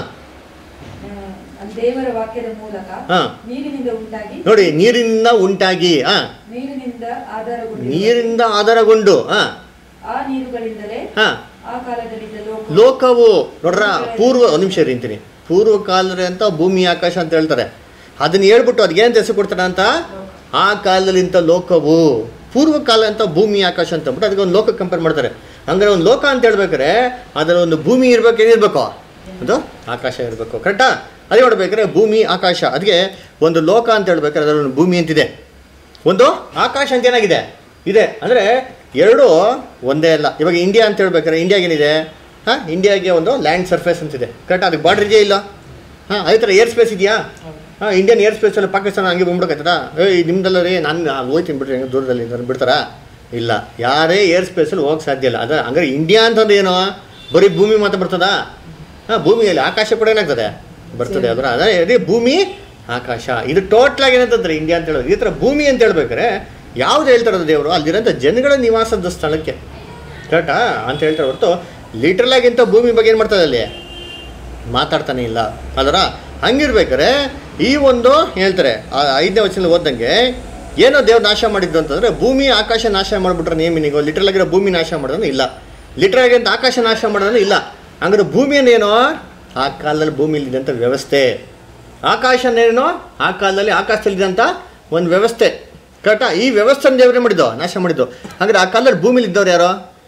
ಆ, ದೇವರ ವಾಕ್ಯದ ಮೂಲಕ ಹಾ. ನೀರಿನಿಂದ ಉಂಟಾಗಿ ನೋಡಿ ನೀರಿನಿಂದ ಉಂಟಾಗಿ ಹಾಂ ನೀರಿನಿಂದ ಆಧಾರಗೊಂಡು ನೀರಿಂದ ಆಧಾರಗೊಂಡು ಹಾಂ ಆ ನೀರುಗಳಿಂದಲೇ ಹಾಂ ಆ ಕಾಲದಲ್ಲಿದ್ದ ಲೋಕ ಲೋಕವು ನೋಡ್ರ ಪೂರ್ವ ಒಂದು ನಿಮಿಷ ಇರಿಂತೀನಿ ಪೂರ್ವ ಕಾಲದ ಅಂತ ಭೂಮಿ ಆಕಾಶ ಅಂತ ಹೇಳ್ತಾರೆ ಅದನ್ನ ಹೇಳ್ಬಿಟ್ಟು ಅದಕ್ಕೆ ಏನು ಹೆಸರು ಕೊಡ್ತಾರೆ ಅಂತ ಆ ಕಾಲದಲ್ಲಿಂತ ಲೋಕವು ಪೂರ್ವ ಕಾಲ ಅಂತ ಭೂಮಿ ಆಕಾಶ ಅಂತ ಅಂದ್ಬಿಟ್ಟು ಅದಕ್ಕೆ ಒಂದು ಲೋಕ ಕಂಪೇರ್ ಮಾಡ್ತಾರೆ ಹಂಗಾರೆ ಒಂದು ಲೋಕ ಅಂತ ಹೇಳ್ಬೇಕಾರೆ ಅದರ ಒಂದು ಭೂಮಿ ಇರ್ಬೇಕು ಏನಿರ್ಬೇಕು ಅದು ಆಕಾಶ ಇರಬೇಕು ಕರೆಕ್ಟಾ ಅದೇ ನೋಡ್ಬೇಕಾದ್ರೆ ಭೂಮಿ ಆಕಾಶ ಅದಕ್ಕೆ ಒಂದು ಲೋಕ ಅಂತ ಹೇಳ್ಬೇಕಾದ್ರೆ ಅದರ ಒಂದು ಭೂಮಿ ಅಂತಿದೆ ಒಂದು ಆಕಾಶ ಅಂತ ಏನಾಗಿದೆ ಇದೆ ಅಂದರೆ ಎರಡು ಒಂದೇ ಅಲ್ಲ ಇವಾಗ ಇಂಡಿಯಾ ಅಂತ ಹೇಳ್ಬೇಕಾದ್ರೆ ಇಂಡಿಯಾಗೆ ಏನಿದೆ ಹಾಂ ಇಂಡಿಯಾಗೆ ಒಂದು ಲ್ಯಾಂಡ್ ಸರ್ಫೇಸ್ ಅಂತಿದೆ ಕರೆಕ್ಟ್ ಅದಕ್ಕೆ ಬಾರ್ಡರ್ ಇದೆಯಾ ಇಲ್ಲ ಹಾಂ ಅದೇ ಥರ ಏರ್ ಸ್ಪೇಸ್ ಇದೆಯಾ ಹಾಂ ಇಂಡಿಯನ್ ಏರ್ ಸ್ಪೇಸಲ್ಲಿ ಪಾಕಿಸ್ತಾನ ಹಂಗೆ ಬಂದ್ಬಿಡಕತ್ತದ ಏಯ್ ನಿಮ್ದಲ್ಲ ರೀ ನಾನು ಹೋಯ್ತೀನಿ ಬಿಡ್ರಿ ಹಂಗೆ ದೂರದಲ್ಲಿ ಇದ್ದಾರೆ ಬಿಡ್ತಾರಾ ಇಲ್ಲ ಯಾರೇ ಏರ್ ಸ್ಪೇಸಲ್ಲಿ ಹೋಗಕ್ಕೆ ಸಾಧ್ಯ ಇಲ್ಲ ಅದ ಹಂಗಾರೆ ಇಂಡಿಯಾ ಅಂತಂದ್ರೆ ಏನು ಬರೀ ಭೂಮಿ ಮಾತ್ರ ಬರ್ತದಾ ಹಾಂ ಭೂಮಿಯಲ್ಲಿ ಆಕಾಶ ಕೂಡ ಏನಾಗ್ತದೆ ಬರ್ತದೆ ಅದರ ಅದೇ ಅದೇ ಭೂಮಿ ಆಕಾಶ ಇದು ಟೋಟಲ್ ಆಗಿ ಏನಂತಂದ್ರೆ ಇಂಡಿಯಾ ಅಂತ ಹೇಳೋದು ಈ ಥರ ಭೂಮಿ ಅಂತ ಹೇಳ್ಬೇಕಾರೆ ಯಾವ್ದು ಹೇಳ್ತಾರದು ದೇವರು ಅಲ್ಲಿರೋಂಥ ಜನಗಳ ನಿವಾಸದ ಸ್ಥಳಕ್ಕೆ ಕರೆಕ್ಟಾ ಅಂತ ಹೇಳ್ತಾರೆ ಹೊರತು ಲಿಟ್ರಲ್ ಆಗಿಂತ ಭೂಮಿ ಬಗ್ಗೆ ಏನು ಮಾಡ್ತದೆ ಅಲ್ಲಿ ಮಾತಾಡ್ತಾನೆ ಇಲ್ಲ ಅದರ ಹಂಗಿರ್ಬೇಕಾರೆ ಈ ಒಂದು ಹೇಳ್ತಾರೆ ಆ ಐದನೇ ವಚನ ಓದಂಗೆ ಏನೋ ದೇವ್ರು ನಾಶ ಮಾಡಿದ್ದು ಅಂತಂದರೆ ಭೂಮಿ ಆಕಾಶ ನಾಶ ಮಾಡಿಬಿಟ್ರೆ ನೇಮಿನಿಗೋ ಲಿಟ್ರಲ್ ಆಗಿರೋ ಭೂಮಿ ನಾಶ ಮಾಡೋದು ಇಲ್ಲ ಲಿಟ್ರಲ್ ಆಗಿರೋ ಆಕಾಶ ನಾಶ ಮಾಡೋದು ಇಲ್ಲ ಹಂಗಾರೆ ಭೂಮಿಯನ್ನೇನೋ ಆ ಕಾಲದಲ್ಲಿ ಭೂಮಿಯಲ್ಲಿದ್ದಂಥ ವ್ಯವಸ್ಥೆ ಆಕಾಶನೇನೋ ಆ ಕಾಲದಲ್ಲಿ ಆಕಾಶದಲ್ಲಿದ್ದಂಥ ಒಂದು ವ್ಯವಸ್ಥೆ ಕರೆಕ್ಟಾ ಈ ವ್ಯವಸ್ಥೆನ ದೇವರೇ ಮಾಡಿದ್ದು ನಾಶ ಮಾಡಿದ್ದು ಹಾಗಾದ್ರೆ ಆ ಕಾಲದಲ್ಲಿ ಭೂಮಿಲಿ ಇದ್ದವ್ರು ಯಾರೋ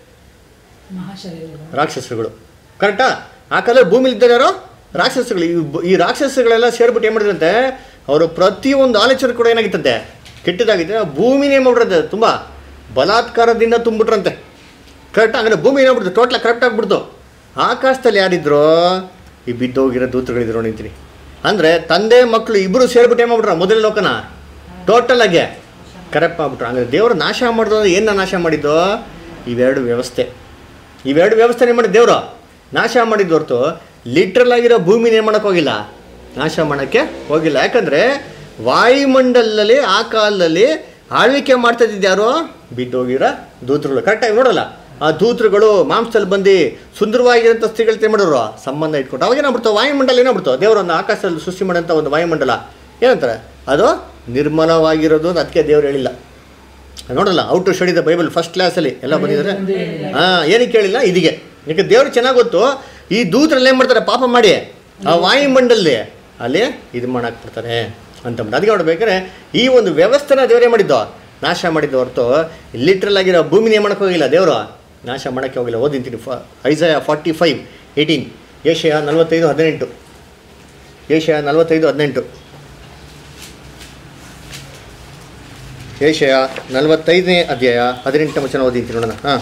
ಮಹಾಶರೀರ ರಾಕ್ಷಸರುಗಳು ಕರೆಕ್ಟಾ ಆ ಕಾಲದಲ್ಲಿ ಭೂಮಿಲಿ ಇದ್ದಾರೆ ಯಾರೋ ರಾಕ್ಷಸಗಳು ಈ ಬ- ಈ ರಾಕ್ಷಸಗಳೆಲ್ಲ ಸೇರ್ಬಿಟ್ಟು ಏನು ಮಾಡಿದ್ರಂತೆ ಅವರು ಪ್ರತಿಯೊಂದು ಆಲೋಚನೆ ಕೂಡ ಏನಾಗಿತ್ತಂತೆ ಕೆಟ್ಟದಾಗಿದೆ ಭೂಮಿನೇ ಮಾಡ್ಬಿಡ್ರಂತೆ ತುಂಬ ಬಲಾತ್ಕಾರದಿಂದ ತುಂಬಿಟ್ರಂತೆ ಕರೆಕ್ಟ್ ಹಂಗಾರೆ ಭೂಮಿ ಏನಾಗ್ಬಿಡ್ತು ಟೋಟ್ಲ ಕರೆಕ್ಟ್ ಆಗ್ಬಿಡ್ತು ಆಕಾಶದಲ್ಲಿ ಯಾರಿದ್ರು ಈ ಬಿದ್ದೋಗಿರೋ ದೂತಗಳಿದ್ರು ನಿಂತೀನಿ ಅಂದರೆ ತಂದೆ ಮಕ್ಕಳು ಇಬ್ಬರು ಸೇರಿಬಿಟ್ಟು ಏನು ಮಾಡ್ಬಿಟ್ರ ಮೊದಲನೇ ಲೋಕನ ಟೋಟಲ್ ಆಗಿ ಕರೆಕ್ಟ್ ಮಾಡ್ಬಿಟ್ರು ಹಂಗಾರೆ ದೇವರು ನಾಶ ಮಾಡಿದ್ರು ಅಂದ್ರೆ ಏನು ನಾಶ ಮಾಡಿದ್ದು ಇವೆರಡು ವ್ಯವಸ್ಥೆ ಇವೆರಡು ವ್ಯವಸ್ಥೆ ಏನು ಮಾಡಿ ದೇವರು ನಾಶ ಮಾಡಿದ್ದು ಹೊರತು ಲಿಟ್ರಲ್ ಆಗಿರೋ ಭೂಮಿನ ಏನು ಮಾಡೋಕ್ಕೆ ಹೋಗಿಲ್ಲ ನಾಶ ಮಾಡೋಕ್ಕೆ ಹೋಗಿಲ್ಲ ಯಾಕಂದರೆ ವಾಯುಮಂಡಲದಲ್ಲಿ ಆ ಕಾಲದಲ್ಲಿ ಆಳ್ವಿಕೆ ಮಾಡ್ತಾ ಇದ್ದಿದ್ದು ಯಾರು ಬಿದ್ದೋಗಿರೋ ದೂತರುಗಳು ಕರೆಕ್ಟಾಗಿ ನೋಡಲ್ಲ ಆ ದೂತರುಗಳು ಮಾಂಸದಲ್ಲಿ ಬಂದು ಸುಂದರವಾಗಿರೋಂಥ ಸ್ತ್ರೀಗಳು ಏನು ಮಾಡೋರು ಸಂಬಂಧ ಇಟ್ಕೊಂಡು ಅವಾಗ ಏನಾಗ್ಬಿಡ್ತು ವಾಯುಮಂಡಲ ಏನಾಗ್ಬಿಡ್ತು ದೇವರನ್ನು ಆಕಾಶದಲ್ಲಿ ಸೃಷ್ಟಿ ಮಾಡೋಂಥ ಒಂದು ವಾಯುಮಂಡಲ ಏನಂತಾರೆ ಅದು ನಿರ್ಮಲವಾಗಿರೋದು ಅಂತ ಅದಕ್ಕೆ ದೇವ್ರು ಹೇಳಿಲ್ಲ ನೋಡಲ್ಲ out to study the Bible first ಕ್ಲಾಸಲ್ಲಿ ಎಲ್ಲ ಬಂದಿದ್ದಾರೆ ಹಾಂ ಏನಕ್ಕೆ ಕೇಳಿಲ್ಲ ಇದಿಗೆ ಯಾಕೆ ದೇವ್ರು ಚೆನ್ನಾಗಿ ಗೊತ್ತು ಈ ದೂತರಲ್ಲಿ ಏನು ಮಾಡ್ತಾರೆ ಪಾಪ ಮಾಡಿ ಆ ವಾಯುಮಂಡಲಲ್ಲಿ ಅಲ್ಲಿ ಇದು ಮಾಡಾಕ್ಬಿಡ್ತಾರೆ ಅಂತ ಅದಕ್ಕೆ ನೋಡ್ಬೇಕಾದ್ರೆ ಈ ಒಂದು ವ್ಯವಸ್ಥೆನ ದೇವರೇ ಮಾಡಿದ್ದು ನಾಶ ಮಾಡಿದ್ದು ಹೊರತು ಲಿಟ್ರಲ್ ಆಗಿರೋ ಭೂಮಿನ ಏನು ಮಾಡಕ್ಕೆ ಹೋಗಿಲ್ಲ ದೇವರು ನಾಶ ಮಾಡೋಕ್ಕೆ ಹೋಗಿಲ್ಲ ಓದಿಂತೀನಿ ಫ ಐಸಯ ಫಾರ್ಟಿ ಫೈವ್ ಏಯ್ಟೀನ್ ಏಷ್ಯಾ ನಲವತ್ತೈದು ಹದಿನೆಂಟು ಏಷ್ಯಾ ನಲವತ್ತೈದು ಹದಿನೆಂಟು ಏಷ್ಯಾ ನಲವತ್ತೈದನೇ ಅಧ್ಯಾಯ ಹದಿನೆಂಟನೇ ವಚನ ಓದಿಂತೀನಿ ನೋಡೋಣ ಹಾಂ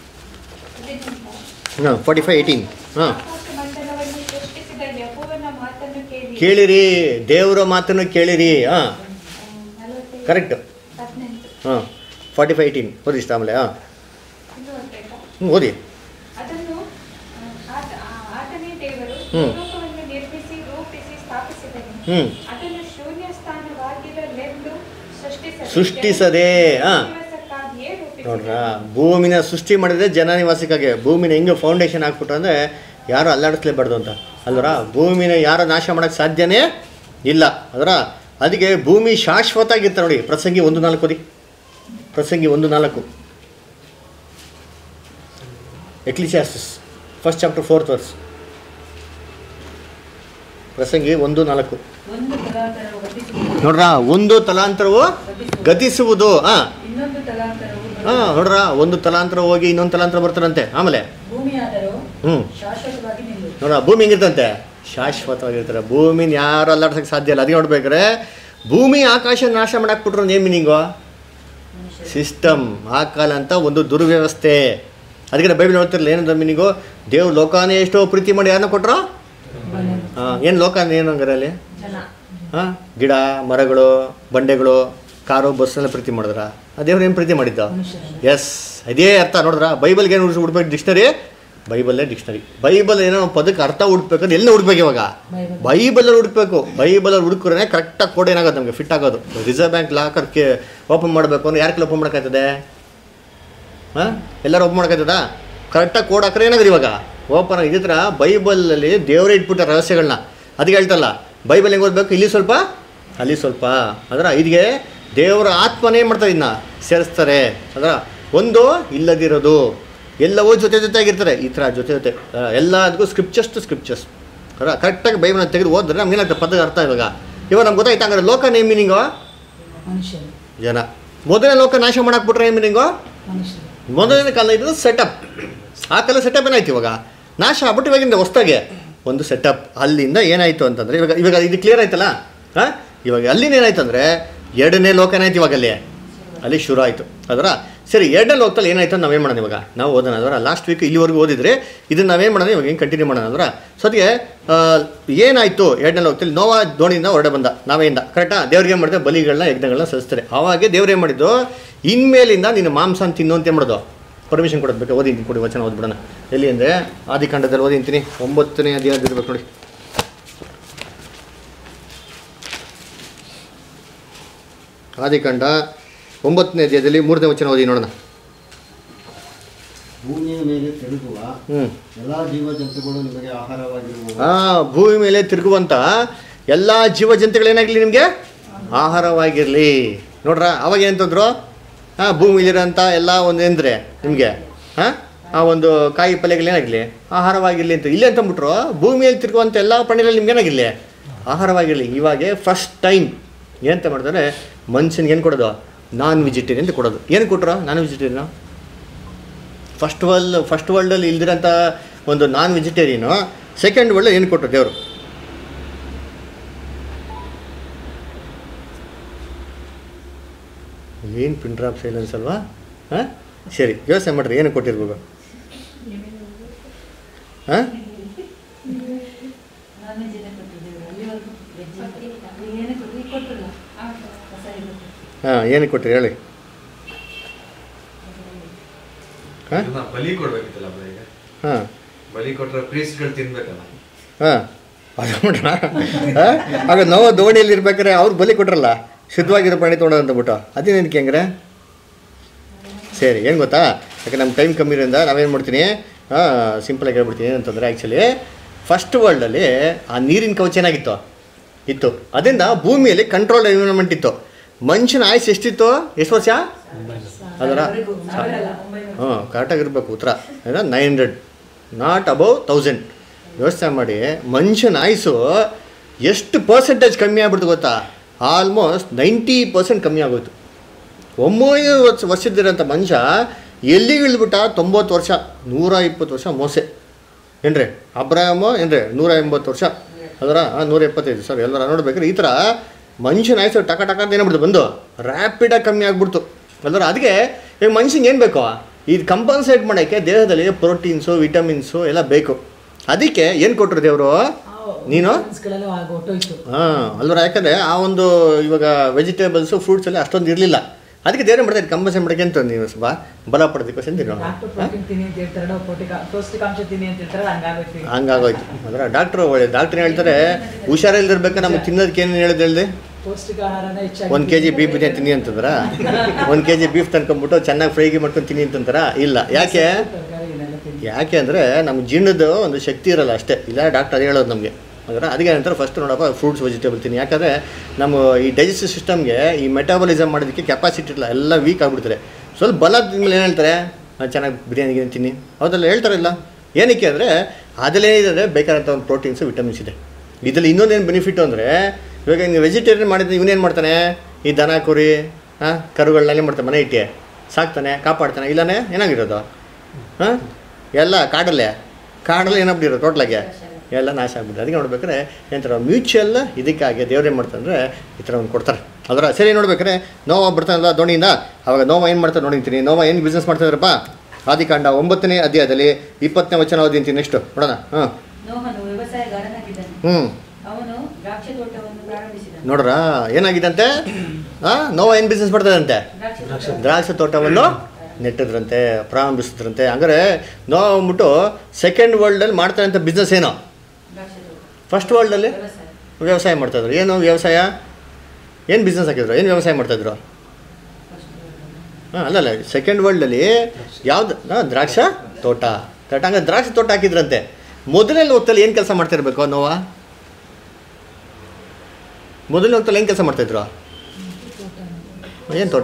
ಹಾಂ ಫಾರ್ಟಿ ಫೈವ್ ಏಯ್ಟೀನ್ ಹಾಂ ಆಕಾಶ ಮಂಡಲವನ್ನು ಸೃಷ್ಟಿಸಿದ ಯೆಹೋವನ ಮಾತನ್ನು ಕೇಳಿ ಕೇಳಿರಿ ದೇವರ ಮಾತನ್ನು ಕೇಳಿರಿ ಹಾಂ ನಲವತ್ತೈದು ಕರೆಕ್ಟ್ ಹದಿನೆಂಟು ಹಾಂ ಫಾರ್ಟಿ ಫೈವ್ ಏಯ್ಟೀನ್ ಓದಿ ಇಷ್ಟ ಆಮೇಲೆ ಹಾಂ ಇನ್ನು ಓದ್ಬೇಕಾ? ಹ್ಞೂ ಓದಿ ಅದನ್ನು ಆ, ಆತ- ಆ- ಆತನೇ ದೇವರು ಹ್ಮ್. ಲೋಕವನ್ನು ನಿರ್ಮಿಸಿ ರೂಪಿಸಿ ಸ್ಥಾಪಿಸಿದನು ಹ್ಞೂ ಅದನ್ನು ಶೂನ್ಯ ಸ್ಥಾನವಾಗಿರಲೆಂದು ಸೃಷ್ಟಿಸದೆ ಸೃಷ್ಟಿಸದೆ, ಆ. ನಿವಾಸಕ್ಕಾಗಿಯೇ ರೂಪಿಸಿದನು. ನೋಡ್ರ ಭೂಮಿನ ಸೃಷ್ಟಿ ಮಾಡಿದ್ರೆ ಜನ ನಿವಾಸಕ್ಕಾಗಿ ಭೂಮಿನ ಹೆಂಗೆ ಫೌಂಡೇಶನ್ ಹಾಕ್ಬಿಟ್ಟು ಅಂದರೆ ಯಾರು ಅಲ್ಲಾಡಿಸ್ಲೇಬಾರ್ದು ಅಂತ ಅಲ್ವರ ಭೂಮಿನ ಯಾರು ನಾಶ ಮಾಡೋಕ್ಕೆ ಸಾಧ್ಯನೇ ಇಲ್ಲ ಅದರ ಅದಕ್ಕೆ ಭೂಮಿ ಶಾಶ್ವತ ಆಗಿರ್ತಾರೆ ನೋಡಿ ಪ್ರಸಂಗಿ ಒಂದು ನಾಲ್ಕು ಓದಿ ಪ್ರಸಂಗಿ ಒಂದು ನಾಲ್ಕು Ecclesiastes first chapter fourth verse ಪ್ರಸಂಗಿ ಒಂದು ನಾಲ್ಕು ಒಂದು ತಲಾಂತರವು ಗತಿಸುವುದು ನೋಡ್ರ ಒಂದು ತಲಾಂತರವು ಗತಿಸುವುದು ಹಾಂ ಇನ್ನೊಂದು ತಲಾಂತರವು ಹಾಂ ಬರುವುದು. ನೋಡ್ರ ಒಂದು ತಲಾಂತರ ಹೋಗಿ ಇನ್ನೊಂದು ತಲಾಂತರ ಬರ್ತಾರಂತೆ ಆಮೇಲೆ ಭೂಮಿಯಾದರೂ ಹ್ಞೂ ಶಾಶ್ವತವಾಗಿ ನಿಲ್ಲುವುದು ನೋಡ ಭೂಮಿ ಹೆಂಗಿರ್ತಂತೆ ಶಾಶ್ವತವಾಗಿರ್ತಾರೆ ಭೂಮಿನ ಯಾರು ಅಲ್ಲಾಡ್ಸಕ್ಕೆ ಸಾಧ್ಯ ಇಲ್ಲ ಅದಕ್ಕೆ ನೋಡ್ಬೇಕಾದ್ರೆ ಭೂಮಿ ಆಕಾಶ ನಾಶ ಮಾಡಾಕ್ಬಿಟ್ರು ಏನು ಮೀನಿಂಗು ಸಿಸ್ಟಮ್ ಆ ಕಾಲ ಅಂತ ಒಂದು ದುರ್ವ್ಯವಸ್ಥೆ ಅದಕ್ಕೆ ಬೈಬಲ್ ನೋಡ್ತಿರಲ್ಲ ಏನಂತ ಮೀನಿಂಗು ದೇವ್ರು ಲೋಕಾನೇ ಎಷ್ಟೋ ಪ್ರೀತಿ ಮಾಡಿ ಯಾರನ್ನ ಕೊಟ್ರು ಹಾಂ ಏನು ಲೋಕ ಏನು ಹಂಗಾರೆ ಅಲ್ಲಿ ಜನ ಹಾಂ ಗಿಡ ಮರಗಳು ಬಂಡೆಗಳು ಕಾರು ಬಸ್ಸೆಲ್ಲ ಪ್ರೀತಿ ಮಾಡಿದ್ರ ಆ ದೇವ್ರು ಏನು ಪ್ರೀತಿ ಮಾಡಿದ್ದ ಎಸ್ ಇದೇ ಅರ್ಥ ನೋಡಿದ್ರ ಬೈಬಲ್ಗೆ ಏನು ಹುಡ್ಬೇಕು ಡಿಕ್ಷನರಿ ಬೈಬಲ್ಲೇ ಡಿಕ್ಷನರಿ ಬೈಬಲ್ ಏನೋ ಒಂದು ಪದಕ್ಕೆ ಅರ್ಥ ಹುಡ್ಬೇಕಂದ್ರೆ ಎಲ್ಲ ಹುಡ್ಬೇಕು ಇವಾಗ ಬೈಬಲಲ್ಲಿ ಹುಡುಕ್ಬೇಕು ಬೈಬಲಲ್ಲಿ ಹುಡುಕ್ರೆ ಕರೆಕ್ಟಾಗಿ ಕೋಡ್ ಏನಾಗೋದು ನಮಗೆ ಫಿಟ್ ಆಗೋದು ರಿಸರ್ವ್ ಬ್ಯಾಂಕ್ ಲಾಕರ್ಗೆ ಓಪನ್ ಮಾಡಬೇಕು ಅಂದ್ರೆ ಯಾರ ಓಪನ್ ಮಾಡೋಕ್ಕಾಗ್ತದೆ ಹಾಂ ಎಲ್ಲರೂ ಓಪನ್ ಮಾಡೋಕ್ಕಾಗ್ತದಾ ಕರೆಕ್ಟಾಗಿ ಕೋಡ್ ಹಾಕ್ರೆ ಏನಾಗ್ರಿ ಇವಾಗ ಓಪನ್ ಇದೇ ಥರ ಬೈಬಲಲ್ಲಿ ದೇವರೇ ಇಟ್ಬಿಟ್ಟ ರಹಸ್ಯಗಳನ್ನ ಅದಕ್ಕೆ ಹೇಳ್ತಲ್ಲ ಬೈಬಲ್ ಹೆಂಗೆ ಓದಬೇಕು ಇಲ್ಲಿ ಸ್ವಲ್ಪ ಅಲ್ಲಿ ಸ್ವಲ್ಪ ಅದರ ಇದಕ್ಕೆ ದೇವರ ಆತ್ಮನೇ ಏನು ಮಾಡ್ತಾರೆ ಇದನ್ನ ಸೇರಿಸ್ತಾರೆ ಅದರ ಒಂದು ಇಲ್ಲದಿರೋದು ಎಲ್ಲವೂ ಜೊತೆ ಜೊತೆಯಾಗಿರ್ತಾರೆ ಈ ಥರ ಜೊತೆ ಜೊತೆ ಆ, ಎಲ್ಲದಕ್ಕೂ ಸ್ಕ್ರಿಪ್ಚರ್ಸ್ ಟು ಸ್ಕ್ರಿಪ್ಚರ್ಸ್ ಅದರ ಕರೆಕ್ಟಾಗಿ ಬೈಬಲ್ನ ತೆಗೆದು ಓದಿದ್ರೆ ನಮ್ಗೆ ಏನಾಗ್ತದೆ ಪದದ ಅರ್ಥ ಇವಾಗ ಇವಾಗ ನಮ್ಗೆ ಗೊತ್ತಾಯ್ತು ಹಂಗಾರೆ ಲೋಕ ನೇಮ್ ಮೀನಿಂಗು ಮನುಷ್ಯರು ಜನ ಮೊದಲನೇ ಲೋಕ ನಾಶ ಮಾಡಾಕ್ಬಿಟ್ರೆ ಏನು ಮೀನಿಂಗು ಮನುಷ್ಯರು ಮೊದಲನೇ ಕಾಲ ಇದು ಸೆಟಪ್ ಆ ಕಾಲ ಸೆಟಪ್ ಏನಾಯ್ತು ಇವಾಗ ನಾಶ ಆಗ್ಬಿಟ್ಟು ಇವಾಗಿಂದ ಹೊಸ್ದಾಗೆ ಒಂದು ಸೆಟಪ್ ಅಲ್ಲಿಂದ ಏನಾಯಿತು ಅಂತಂದರೆ ಇವಾಗ ಇವಾಗ ಇದು ಕ್ಲಿಯರ್ ಆಯ್ತಲ್ಲ ಹಾಂ ಇವಾಗ ಅಲ್ಲಿಂದ ಏನಾಯ್ತು ಅಂದರೆ ಎರಡನೇ ಲೋಕ ಏನಾಯ್ತು ಇವಾಗ ಅಲ್ಲಿ ಅಲ್ಲಿ ಶುರು ಆಯಿತು ಅದರ ಸರಿ ಎರಡನೇ ಲೋಕದಲ್ಲಿ ಏನಾಯ್ತು ಅಂತ ನಾವೇನು ಮಾಡೋಣ ಇವಾಗ ನಾವು ಓದೋಣ ಅದರ ಲಾಸ್ಟ್ ವೀಕ್ ಇಲ್ಲಿವರೆಗೂ ಓದಿದ್ರೆ ಇದನ್ನು ನಾವೇನು ಮಾಡೋಣ ಇವಾಗ ಹೆಂಗೆ ಕಂಟಿನ್ಯೂ ಮಾಡೋಣ ಅಂದ್ರೆ ಸದ್ಯ ಏನಾಯಿತು ಎರಡನೇ ಲೋಕದಲ್ಲಿ ನೋವಾ ದೋಣಿಯಿಂದ ಹೊರಡೆ ಬಂದ ನಾವೆಯಿಂದ ಕರೆಕ್ಟಾ ದೇವ್ರಿಗೆ ಏನು ಮಾಡಿದೆ ಬಲಿಗಳನ್ನ ಯಜ್ಞಗಳನ್ನ ಸಲ್ಲಿಸ್ತಾರೆ ಆವಾಗೆ ದೇವ್ರು ಏನು ಮಾಡಿದ್ದು ಇನ್ಮೇಲಿಂದ ನಿನ್ನ ಮಾಂಸ ತಿನ್ನು ಅಂತ ಏನು ಮಾಡೋದು ಪರ್ಮಿಷನ್ ಕೊಡೋದು ಓದಿಂತೀನಿ ಕೊಡಿ ವಚನ ಓದ್ಬಿಡೋಣ ಎಲ್ಲಿ ಅಂದರೆ ಆದಿಕಾಂಡದಲ್ಲಿ ಓದಿಂತೀನಿ ಒಂಬತ್ತನೇ ಅಧ್ಯಾಯ ಇರ್ಬೇಕು ನೋಡಿ ಆದಿಕಾಂಡ ಒಂಬತ್ತನೇ ಅಧ್ಯಾಯದಲ್ಲಿ ಮೂರನೇ ವಚನ ಓದಿ ನೋಡೋಣ ಭೂಮಿಯ ಮೇಲೆ ತಿರುಗುವ ಹ್ಞೂ ಎಲ್ಲಾ ಜೀವ ಜಂತುಗಳು ನಿಮಗೆ ಆಹಾರವಾಗಿರುವವು ಆ ಭೂಮಿ ಮೇಲೆ ತಿರುಗುವಂಥ ಎಲ್ಲ ಜೀವಜಂತುಗಳೇನಾಗಲಿ ನಿಮಗೆ ಆಹಾರವಾಗಿರಲಿ ನೋಡ್ರ ಅವಾಗ ಏನಂತಂದ್ರು ಹಾಂ ಭೂಮಿಲಿರೋಂಥ ಎಲ್ಲ ಒಂದು ಅಂದರೆ ನಿಮಗೆ ಹಾಂ ಆ ಒಂದು ಕಾಯಿ ಪಲ್ಯಗಳೇನಾಗಲಿ ಆಹಾರವಾಗಿರಲಿ ಅಂತ ಇಲ್ಲಿ ಅಂತಂದ್ಬಿಟ್ರು ಭೂಮಿಯಲ್ಲಿ ತಿರುಗುವಂಥ ಎಲ್ಲ ಪ್ರಾಣಿಗಳು ನಿಮ್ಗೇನಾಗಿರಲಿ ಆಹಾರವಾಗಿರಲಿ ಇವಾಗೆ ಫಸ್ಟ್ ಟೈಮ್ ಏನಂತ ಮಾಡಿದ್ರೆ ಮನುಷ್ಯನಿಗೆ ಏನು ಕೊಡೋದು ನಾನ್ ವೆಜಿಟೇರಿಯನ್ ಅಂತ ಕೊಡೋದು ಏನು ಕೊಟ್ರು non vegetarian first world first ವರ್ಲ್ಡಲ್ಲಿ ಇಲ್ದಿರೋಂಥ ಒಂದು ನಾನ್ ವೆಜಿಟೇರಿಯನು ಸೆಕೆಂಡ್ ವರ್ಲ್ಡ್ ಏನು ಕೊಟ್ಟರು ದೇವರು ಏನು ಪಿನ್ ಡ್ರಾಪ್ ಸೈಲೆನ್ಸ್ ಅಲ್ವಾ ಹಾಂ ಸರಿ ಯೋಚನೆ ಮಾಡಿರಿ ಏನು ಕೊಟ್ಟಿರ್ಬೇಕು ಹಾಂ ನಾನ್ ವೆಜ್ ಏನೇ ಕೊಟ್ಟಿದ್ದೇವೆ ಅಲ್ಲಿವರೆಗೂ ವೆಜ್ ಏನೇ ಕೊಟ್ಟು ಈಗ ಕೊಟ್ಟಿಲ್ಲ ಹೊಸ ಇದು ಹಾಂ ಏನಕ್ಕೆ ಕೊಟ್ರಿ ಹೇಳಿ ಹಾಂ ಇದನ್ನ ಬಲಿ ಕೊಡ್ಬೇಕಿತ್ತಲ್ಲ ಬಲಿಗೆ ಹಾಂ ಬಲಿ ಕೊಟ್ರೆ ಪ್ರೀಸ್ಟ್ಗಳು ತಿನ್ಬೇಕಲ್ಲ ಹಾಂ ಅದು ಬಿಟ್ರ ಆಗ ನೋವು ದೋಣಿಯಲ್ಲಿ ಇರ್ಬೇಕಾದ್ರೆ ಅವ್ರು ಬಲಿ ಕೊಟ್ರಲ್ಲ ಶುದ್ಧವಾಗಿರೋ ಪ್ರಾಣಿ ತೊಗೊಂಡು ಅಂದ್ಬಿಟ್ಟು ಅದೇನಕ್ಕೆ ಹೆಂಗ್ರೆ ಸರಿ ಏನು ಗೊತ್ತಾ ಯಾಕೆ ನಮ್ಮ ಟೈಮ್ ಕಮ್ಮಿ ಇರೋದ್ರಿಂದ ನಾವೇನು ಮಾಡ್ತೀನಿ ಸಿಂಪಲಾಗಿ ಹೇಳ್ಬಿಡ್ತೀನಿ ಏನಂತಂದರೆ ಆ್ಯಕ್ಚುಲಿ ಫಸ್ಟ್ ವರ್ಲ್ಡಲ್ಲಿ ಆ ನೀರಿನ ಕವಚ ಏನಾಗಿತ್ತು ಇತ್ತು ಅದರಿಂದ ಭೂಮಿಯಲ್ಲಿ ಕಂಟ್ರೋಲ್ ಎನ್ವಿರಾನ್ಮೆಂಟ್ ಇತ್ತು ಮನುಷ್ಯನ ಆಯುಸ್ ಎಷ್ಟಿತ್ತು ಎಷ್ಟು ವರ್ಷ ಅದರ ಹಾಂ ಕರೆಕ್ಟಾಗಿರ್ಬೇಕು ಉತ್ತರ ಏನೋ nine hundred not above thousand ಯೋಚನೆ ಮಾಡಿ ಮನುಷ್ಯನ ಆಯುಸ್ಸು ಎಷ್ಟು ಪರ್ಸೆಂಟೇಜ್ ಕಮ್ಮಿ ಆಗ್ಬಿಡ್ತು ಗೊತ್ತಾ ಆಲ್ಮೋಸ್ಟ್ ನೈಂಟಿ ಪರ್ಸೆಂಟ್ ಕಮ್ಮಿ ಆಗೋಯ್ತು ಒಂಬೈನೂರು ವರ್ಷ ವರ್ಷದಿರೋಂಥ ಮನುಷ್ಯ ಎಲ್ಲಿಗೆ ಇಳಿದ್ಬಿಟ್ಟ ತೊಂಬತ್ತು ವರ್ಷ ನೂರ ಇಪ್ಪತ್ತು ವರ್ಷ ಮೋಸೆ ಏನ್ರಿ ಅಬ್ರಾಹಮು ಏನ್ರಿ ನೂರ ಎಂಬತ್ತು ವರ್ಷ ಅದರ ನೂರ ಎಪ್ಪತ್ತೈದು ಸರ್ ಎಲ್ಲರ ನೋಡ್ಬೇಕಾದ್ರೆ ಈ ಥರ ಮನುಷ್ಯನ ಆಯ್ತು ಟಕ ಟಕ ಅಂತ ಏನಾಗ್ಬಿಡ್ತು ಬಂದು ರ್ಯಾಪಿಡಾಗಿ ಕಮ್ಮಿ ಆಗ್ಬಿಡ್ತು ಅಲ್ವರ ಅದಕ್ಕೆ ಈಗ ಮನುಷ್ಯಂಗೆ ಏನು ಬೇಕು ಇದು ಕಂಪನ್ಸೇಟ್ ಮಾಡೋಕ್ಕೆ ದೇಹದಲ್ಲಿ ಪ್ರೋಟೀನ್ಸು ವಿಟಮಿನ್ಸು ಎಲ್ಲ ಬೇಕು ಅದಕ್ಕೆ ಏನು ಕೊಟ್ಟರು ದೇವರು ನೀನು ಗಳೆಲ್ಲ ಹೊಟ್ಟೋಯ್ತು ಹಾಂ ಅಲ್ವರ ಯಾಕಂದರೆ ಆ ಒಂದು ಇವಾಗ ವೆಜಿಟೇಬಲ್ಸು ಫ್ರೂಟ್ಸ್ ಎಲ್ಲ ಅಷ್ಟೊಂದು ಇರಲಿಲ್ಲ ಅದಕ್ಕೆ ದೇವ್ರು ಮಾಡ್ತಾರೆ ಕಂಪಲ್ಸರಿ ಮಾಡೋಕ್ಕೆ ಅಂತ ನೀವು ಸ್ವಲ್ಪ ಬಲ ಪಡೋದಕ್ಕೋಸ್ಕರ ತಿನ್ನೋಣ ಡಾಕ್ಟರ್ ಪ್ರೋಟೀನ್ ತಿನ್ನಿ ಅಂತ ಹೇಳ್ತಾರೆ ನಾವು ಪೌಷ್ಟಿಕ ಪೌಷ್ಟಿಕಾಂಶ ತಿನ್ನಿ ಅಂತ ಹೇಳ್ತಾರೆ ಹಂಗಾಗೋಯ್ತು ಈಗ. ಹಂಗಾಗೋಯ್ತು ಅಂದ್ರೆ ಡಾಕ್ಟ್ರು ಒಳ್ಳೆ ಡಾಕ್ಟ್ರ್ ಹೇಳ್ತಾರೆ ಹುಷಾರಿಲ್ದಿರ್ಬೇಕು ನಮ್ಗೆ ತಿನ್ನೋದಕ್ಕೆ ಏನು ಹೇಳಿದ್ ಹೇಳ್ದೆ ಪೌಷ್ಟಿಕ ಆಹಾರನ ಹೆಚ್ಚಾಗಿ ಒಂದು ಕೆ ಜಿ ಬೀಫ್ ಬಿರಿಯಾನಿ ತಿನ್ನಿ ಅಂತಂದ್ರ ಒಂದು ಕೆ ಜಿ ಬೀಫ್ ತಂದ್ಕೊಂಬಿಟ್ಟು ಚೆನ್ನಾಗಿ ಫ್ರೈಗೆ ಮಾಡ್ಕೊಂಡು ತಿನ್ನಿ ಅಂತಂತಾರ ಇಲ್ಲ ಯಾಕೆ ತರಕಾರಿ ಇದೆಲ್ಲ ತಿನ್ನಿ ಯಾಕೆ ಅಂದರೆ ನಮ್ಮ ಜೀರ್ಣದ ಒಂದು ಶಕ್ತಿ ಇರಲ್ಲ ಅಷ್ಟೇ ಇಲ್ಲ ಡಾಕ್ಟರ್ ಅದೇ ಹೇಳೋದು ನಮಗೆ ಅಂದ್ರೆ ಅದಕ್ಕೆ ಏನಂತಾರೆ ಫಸ್ಟ್ ನೋಡಪ್ಪ ಫ್ರೂಟ್ಸ್ ವೆಜಿಟೇಬಲ್ ತಿನ್ನಿ ಯಾಕಂದರೆ ನಮ್ಮ ಈ ಡೈಜೆಸ್ಟಿವ್ ಸಿಸ್ಟಮ್ಗೆ ಈ ಮೆಟಾಬಲಿಸಮ್ ಮಾಡೋದಕ್ಕೆ ಕೆಪಾಸಿಟಿ ಇಲ್ಲ ಎಲ್ಲ ವೀಕ್ ಆಗಿಬಿಡ್ತಾರೆ ಸ್ವಲ್ಪ ಬಲ ತಿಂದ್ಮೇಲೆ ಏನು ಹೇಳ್ತಾರೆ ನಾನು ಚೆನ್ನಾಗಿ ಬಿರಿಯಾನಿ ಗಿರಿಯಾನಿ ತಿನ್ನಿ ಹೌದಲ್ಲ ಹೇಳ್ತಾರಲ್ಲ ಏನಕ್ಕೆ ಅಂದರೆ ಅದರಲ್ಲೇನಿದೆ ಅಂದರೆ ಬೇಕಾದಂಥ ಒಂದು ಪ್ರೋಟೀನ್ಸು ವಿಟಮಿನ್ಸ್ ಇದೆ ಇದರಲ್ಲಿ ಇನ್ನೊಂದೇನು ಬೆನಿಫಿಟ್ ಅಂದರೆ ಇವಾಗ ನೀವು ವೆಜಿಟೇರಿಯನ್ ಮಾಡಿದ್ರೆ ಇವನೇನು ಮಾಡ್ತಾನೆ ಈ ದನ ಕುರಿ ಹಾಂ ಕರುಗಳನ್ನೆಲ್ಲ ಮಾಡ್ತಾನೆ ಮನೆ ಇಟ್ಟೆ ಸಾಕ್ತಾನೆ ಕಾಪಾಡ್ತಾನೆ ಇಲ್ಲಾನೆ ಏನಾಗಿರೋದು ಹಾಂ ಎಲ್ಲ ಕಾಡಲ್ಲೇ ಕಾಡಲ್ಲಿ ಏನಾಗ್ಬಿಟ್ಟಿರೋ ಟೋಟ್ಲಾಗೆ ಎಲ್ಲ ನಾಶ ಆಗ್ಬಿಟ್ಟು ಅದಕ್ಕೆ ನೋಡ್ಬೇಕಾದ್ರೆ ಏನಂತಾರೆ ಮ್ಯೂಚುವಲ್ ಇದಕ್ಕಾಗಿ ದೇವ್ರೇನು ಮಾಡ್ತಾರಂದ್ರೆ ಈ ಥರ ಒಂದು ಕೊಡ್ತಾರೆ ಅದರ ಸರಿ ನೋಡ್ಬೇಕಾದ್ರೆ ನೋವ ಬರ್ತಾನಲ್ಲ ದೋಣಿಯಿಂದ ಅವಾಗ ನೋವ ಏನು ಮಾಡ್ತಾರೆ ನೋಡಿರ್ತೀನಿ ನೋವ ಏನು ಬಿಸ್ನೆಸ್ ಮಾಡ್ತಾರಪ್ಪ ಆದಿಕಾಂಡ ಒಂಬತ್ತನೇ ಅಧ್ಯಾಯದಲ್ಲಿ ಇಪ್ಪತ್ತನೇ ವಚನ ಓದಿಂತೀನಿ ನೆಕ್ಸ್ಟು ನೋಡೋಣ ಹಾಂ ನೋಹನು ವ್ಯವಸಾಯಗಾರನಾಗಿದ್ದನು ಹ್ಞೂ ಅವನು ದ್ರಾಕ್ಷಿ ತೋಟವನ್ನು ಪ್ರಾರಂಭಿಸಿದನು ನೋಡ್ರಾ ಏನಾಗಿದಂತೆ ಹಾಂ ನೋವ ಏನು ಬಿಸ್ನೆಸ್ ಮಾಡ್ತಾರಂತೆ ದ್ರಾಕ್ಷಿ ತೋಟ ದ್ರಾಕ್ಷಿ ತೋಟವನ್ನು ನೆಟ್ಟಿದ್ರಂತೆ ಪ್ರಾರಂಭಿಸಿದ್ರಂತೆ ಹಂಗಾರೆ ನೋವು ಅಂದ್ಬಿಟ್ಟು ಸೆಕೆಂಡ್ ವರ್ಲ್ಡಲ್ಲಿ ಮಾಡ್ತಾರೆ ಅಂತ ಬಿಸ್ನೆಸ್ ಏನೋ ದ್ರಾಕ್ಷಿ ತೋಟ ಫಸ್ಟ್ ವರ್ಲ್ಡಲ್ಲಿ ವ್ಯವಸಾಯ ವ್ಯವಸಾಯ ಮಾಡ್ತಾಯಿದ್ರು ಏನು ವ್ಯವಸಾಯ ಏನು ಬಿಸ್ನೆಸ್ ಹಾಕಿದ್ರು ಏನು ವ್ಯವಸಾಯ ಮಾಡ್ತಾಯಿದ್ರು ಹಾಂ ಅಲ್ಲಲ್ಲ ಸೆಕೆಂಡ್ ವರ್ಲ್ಡಲ್ಲಿ ಯಾವ್ದು ಹಾಂ ದ್ರಾಕ್ಷ ತೋಟ ಕರೆಕ್ಟ್ ಹಂಗೆ ದ್ರಾಕ್ಷಿ ತೋಟ ಹಾಕಿದ್ರಂತೆ ಮೊದಲನೇ ಹೊತ್ತಲ್ಲಿ ಏನು ಕೆಲಸ ಮಾಡ್ತಿರ್ಬೇಕು ನೋವಾ ಮೊದಲನೇ ಹೊತ್ತಲ್ಲಿ ಏನು ಕೆಲಸ ಮಾಡ್ತಾಯಿದ್ರು ಏನು ತೋಟ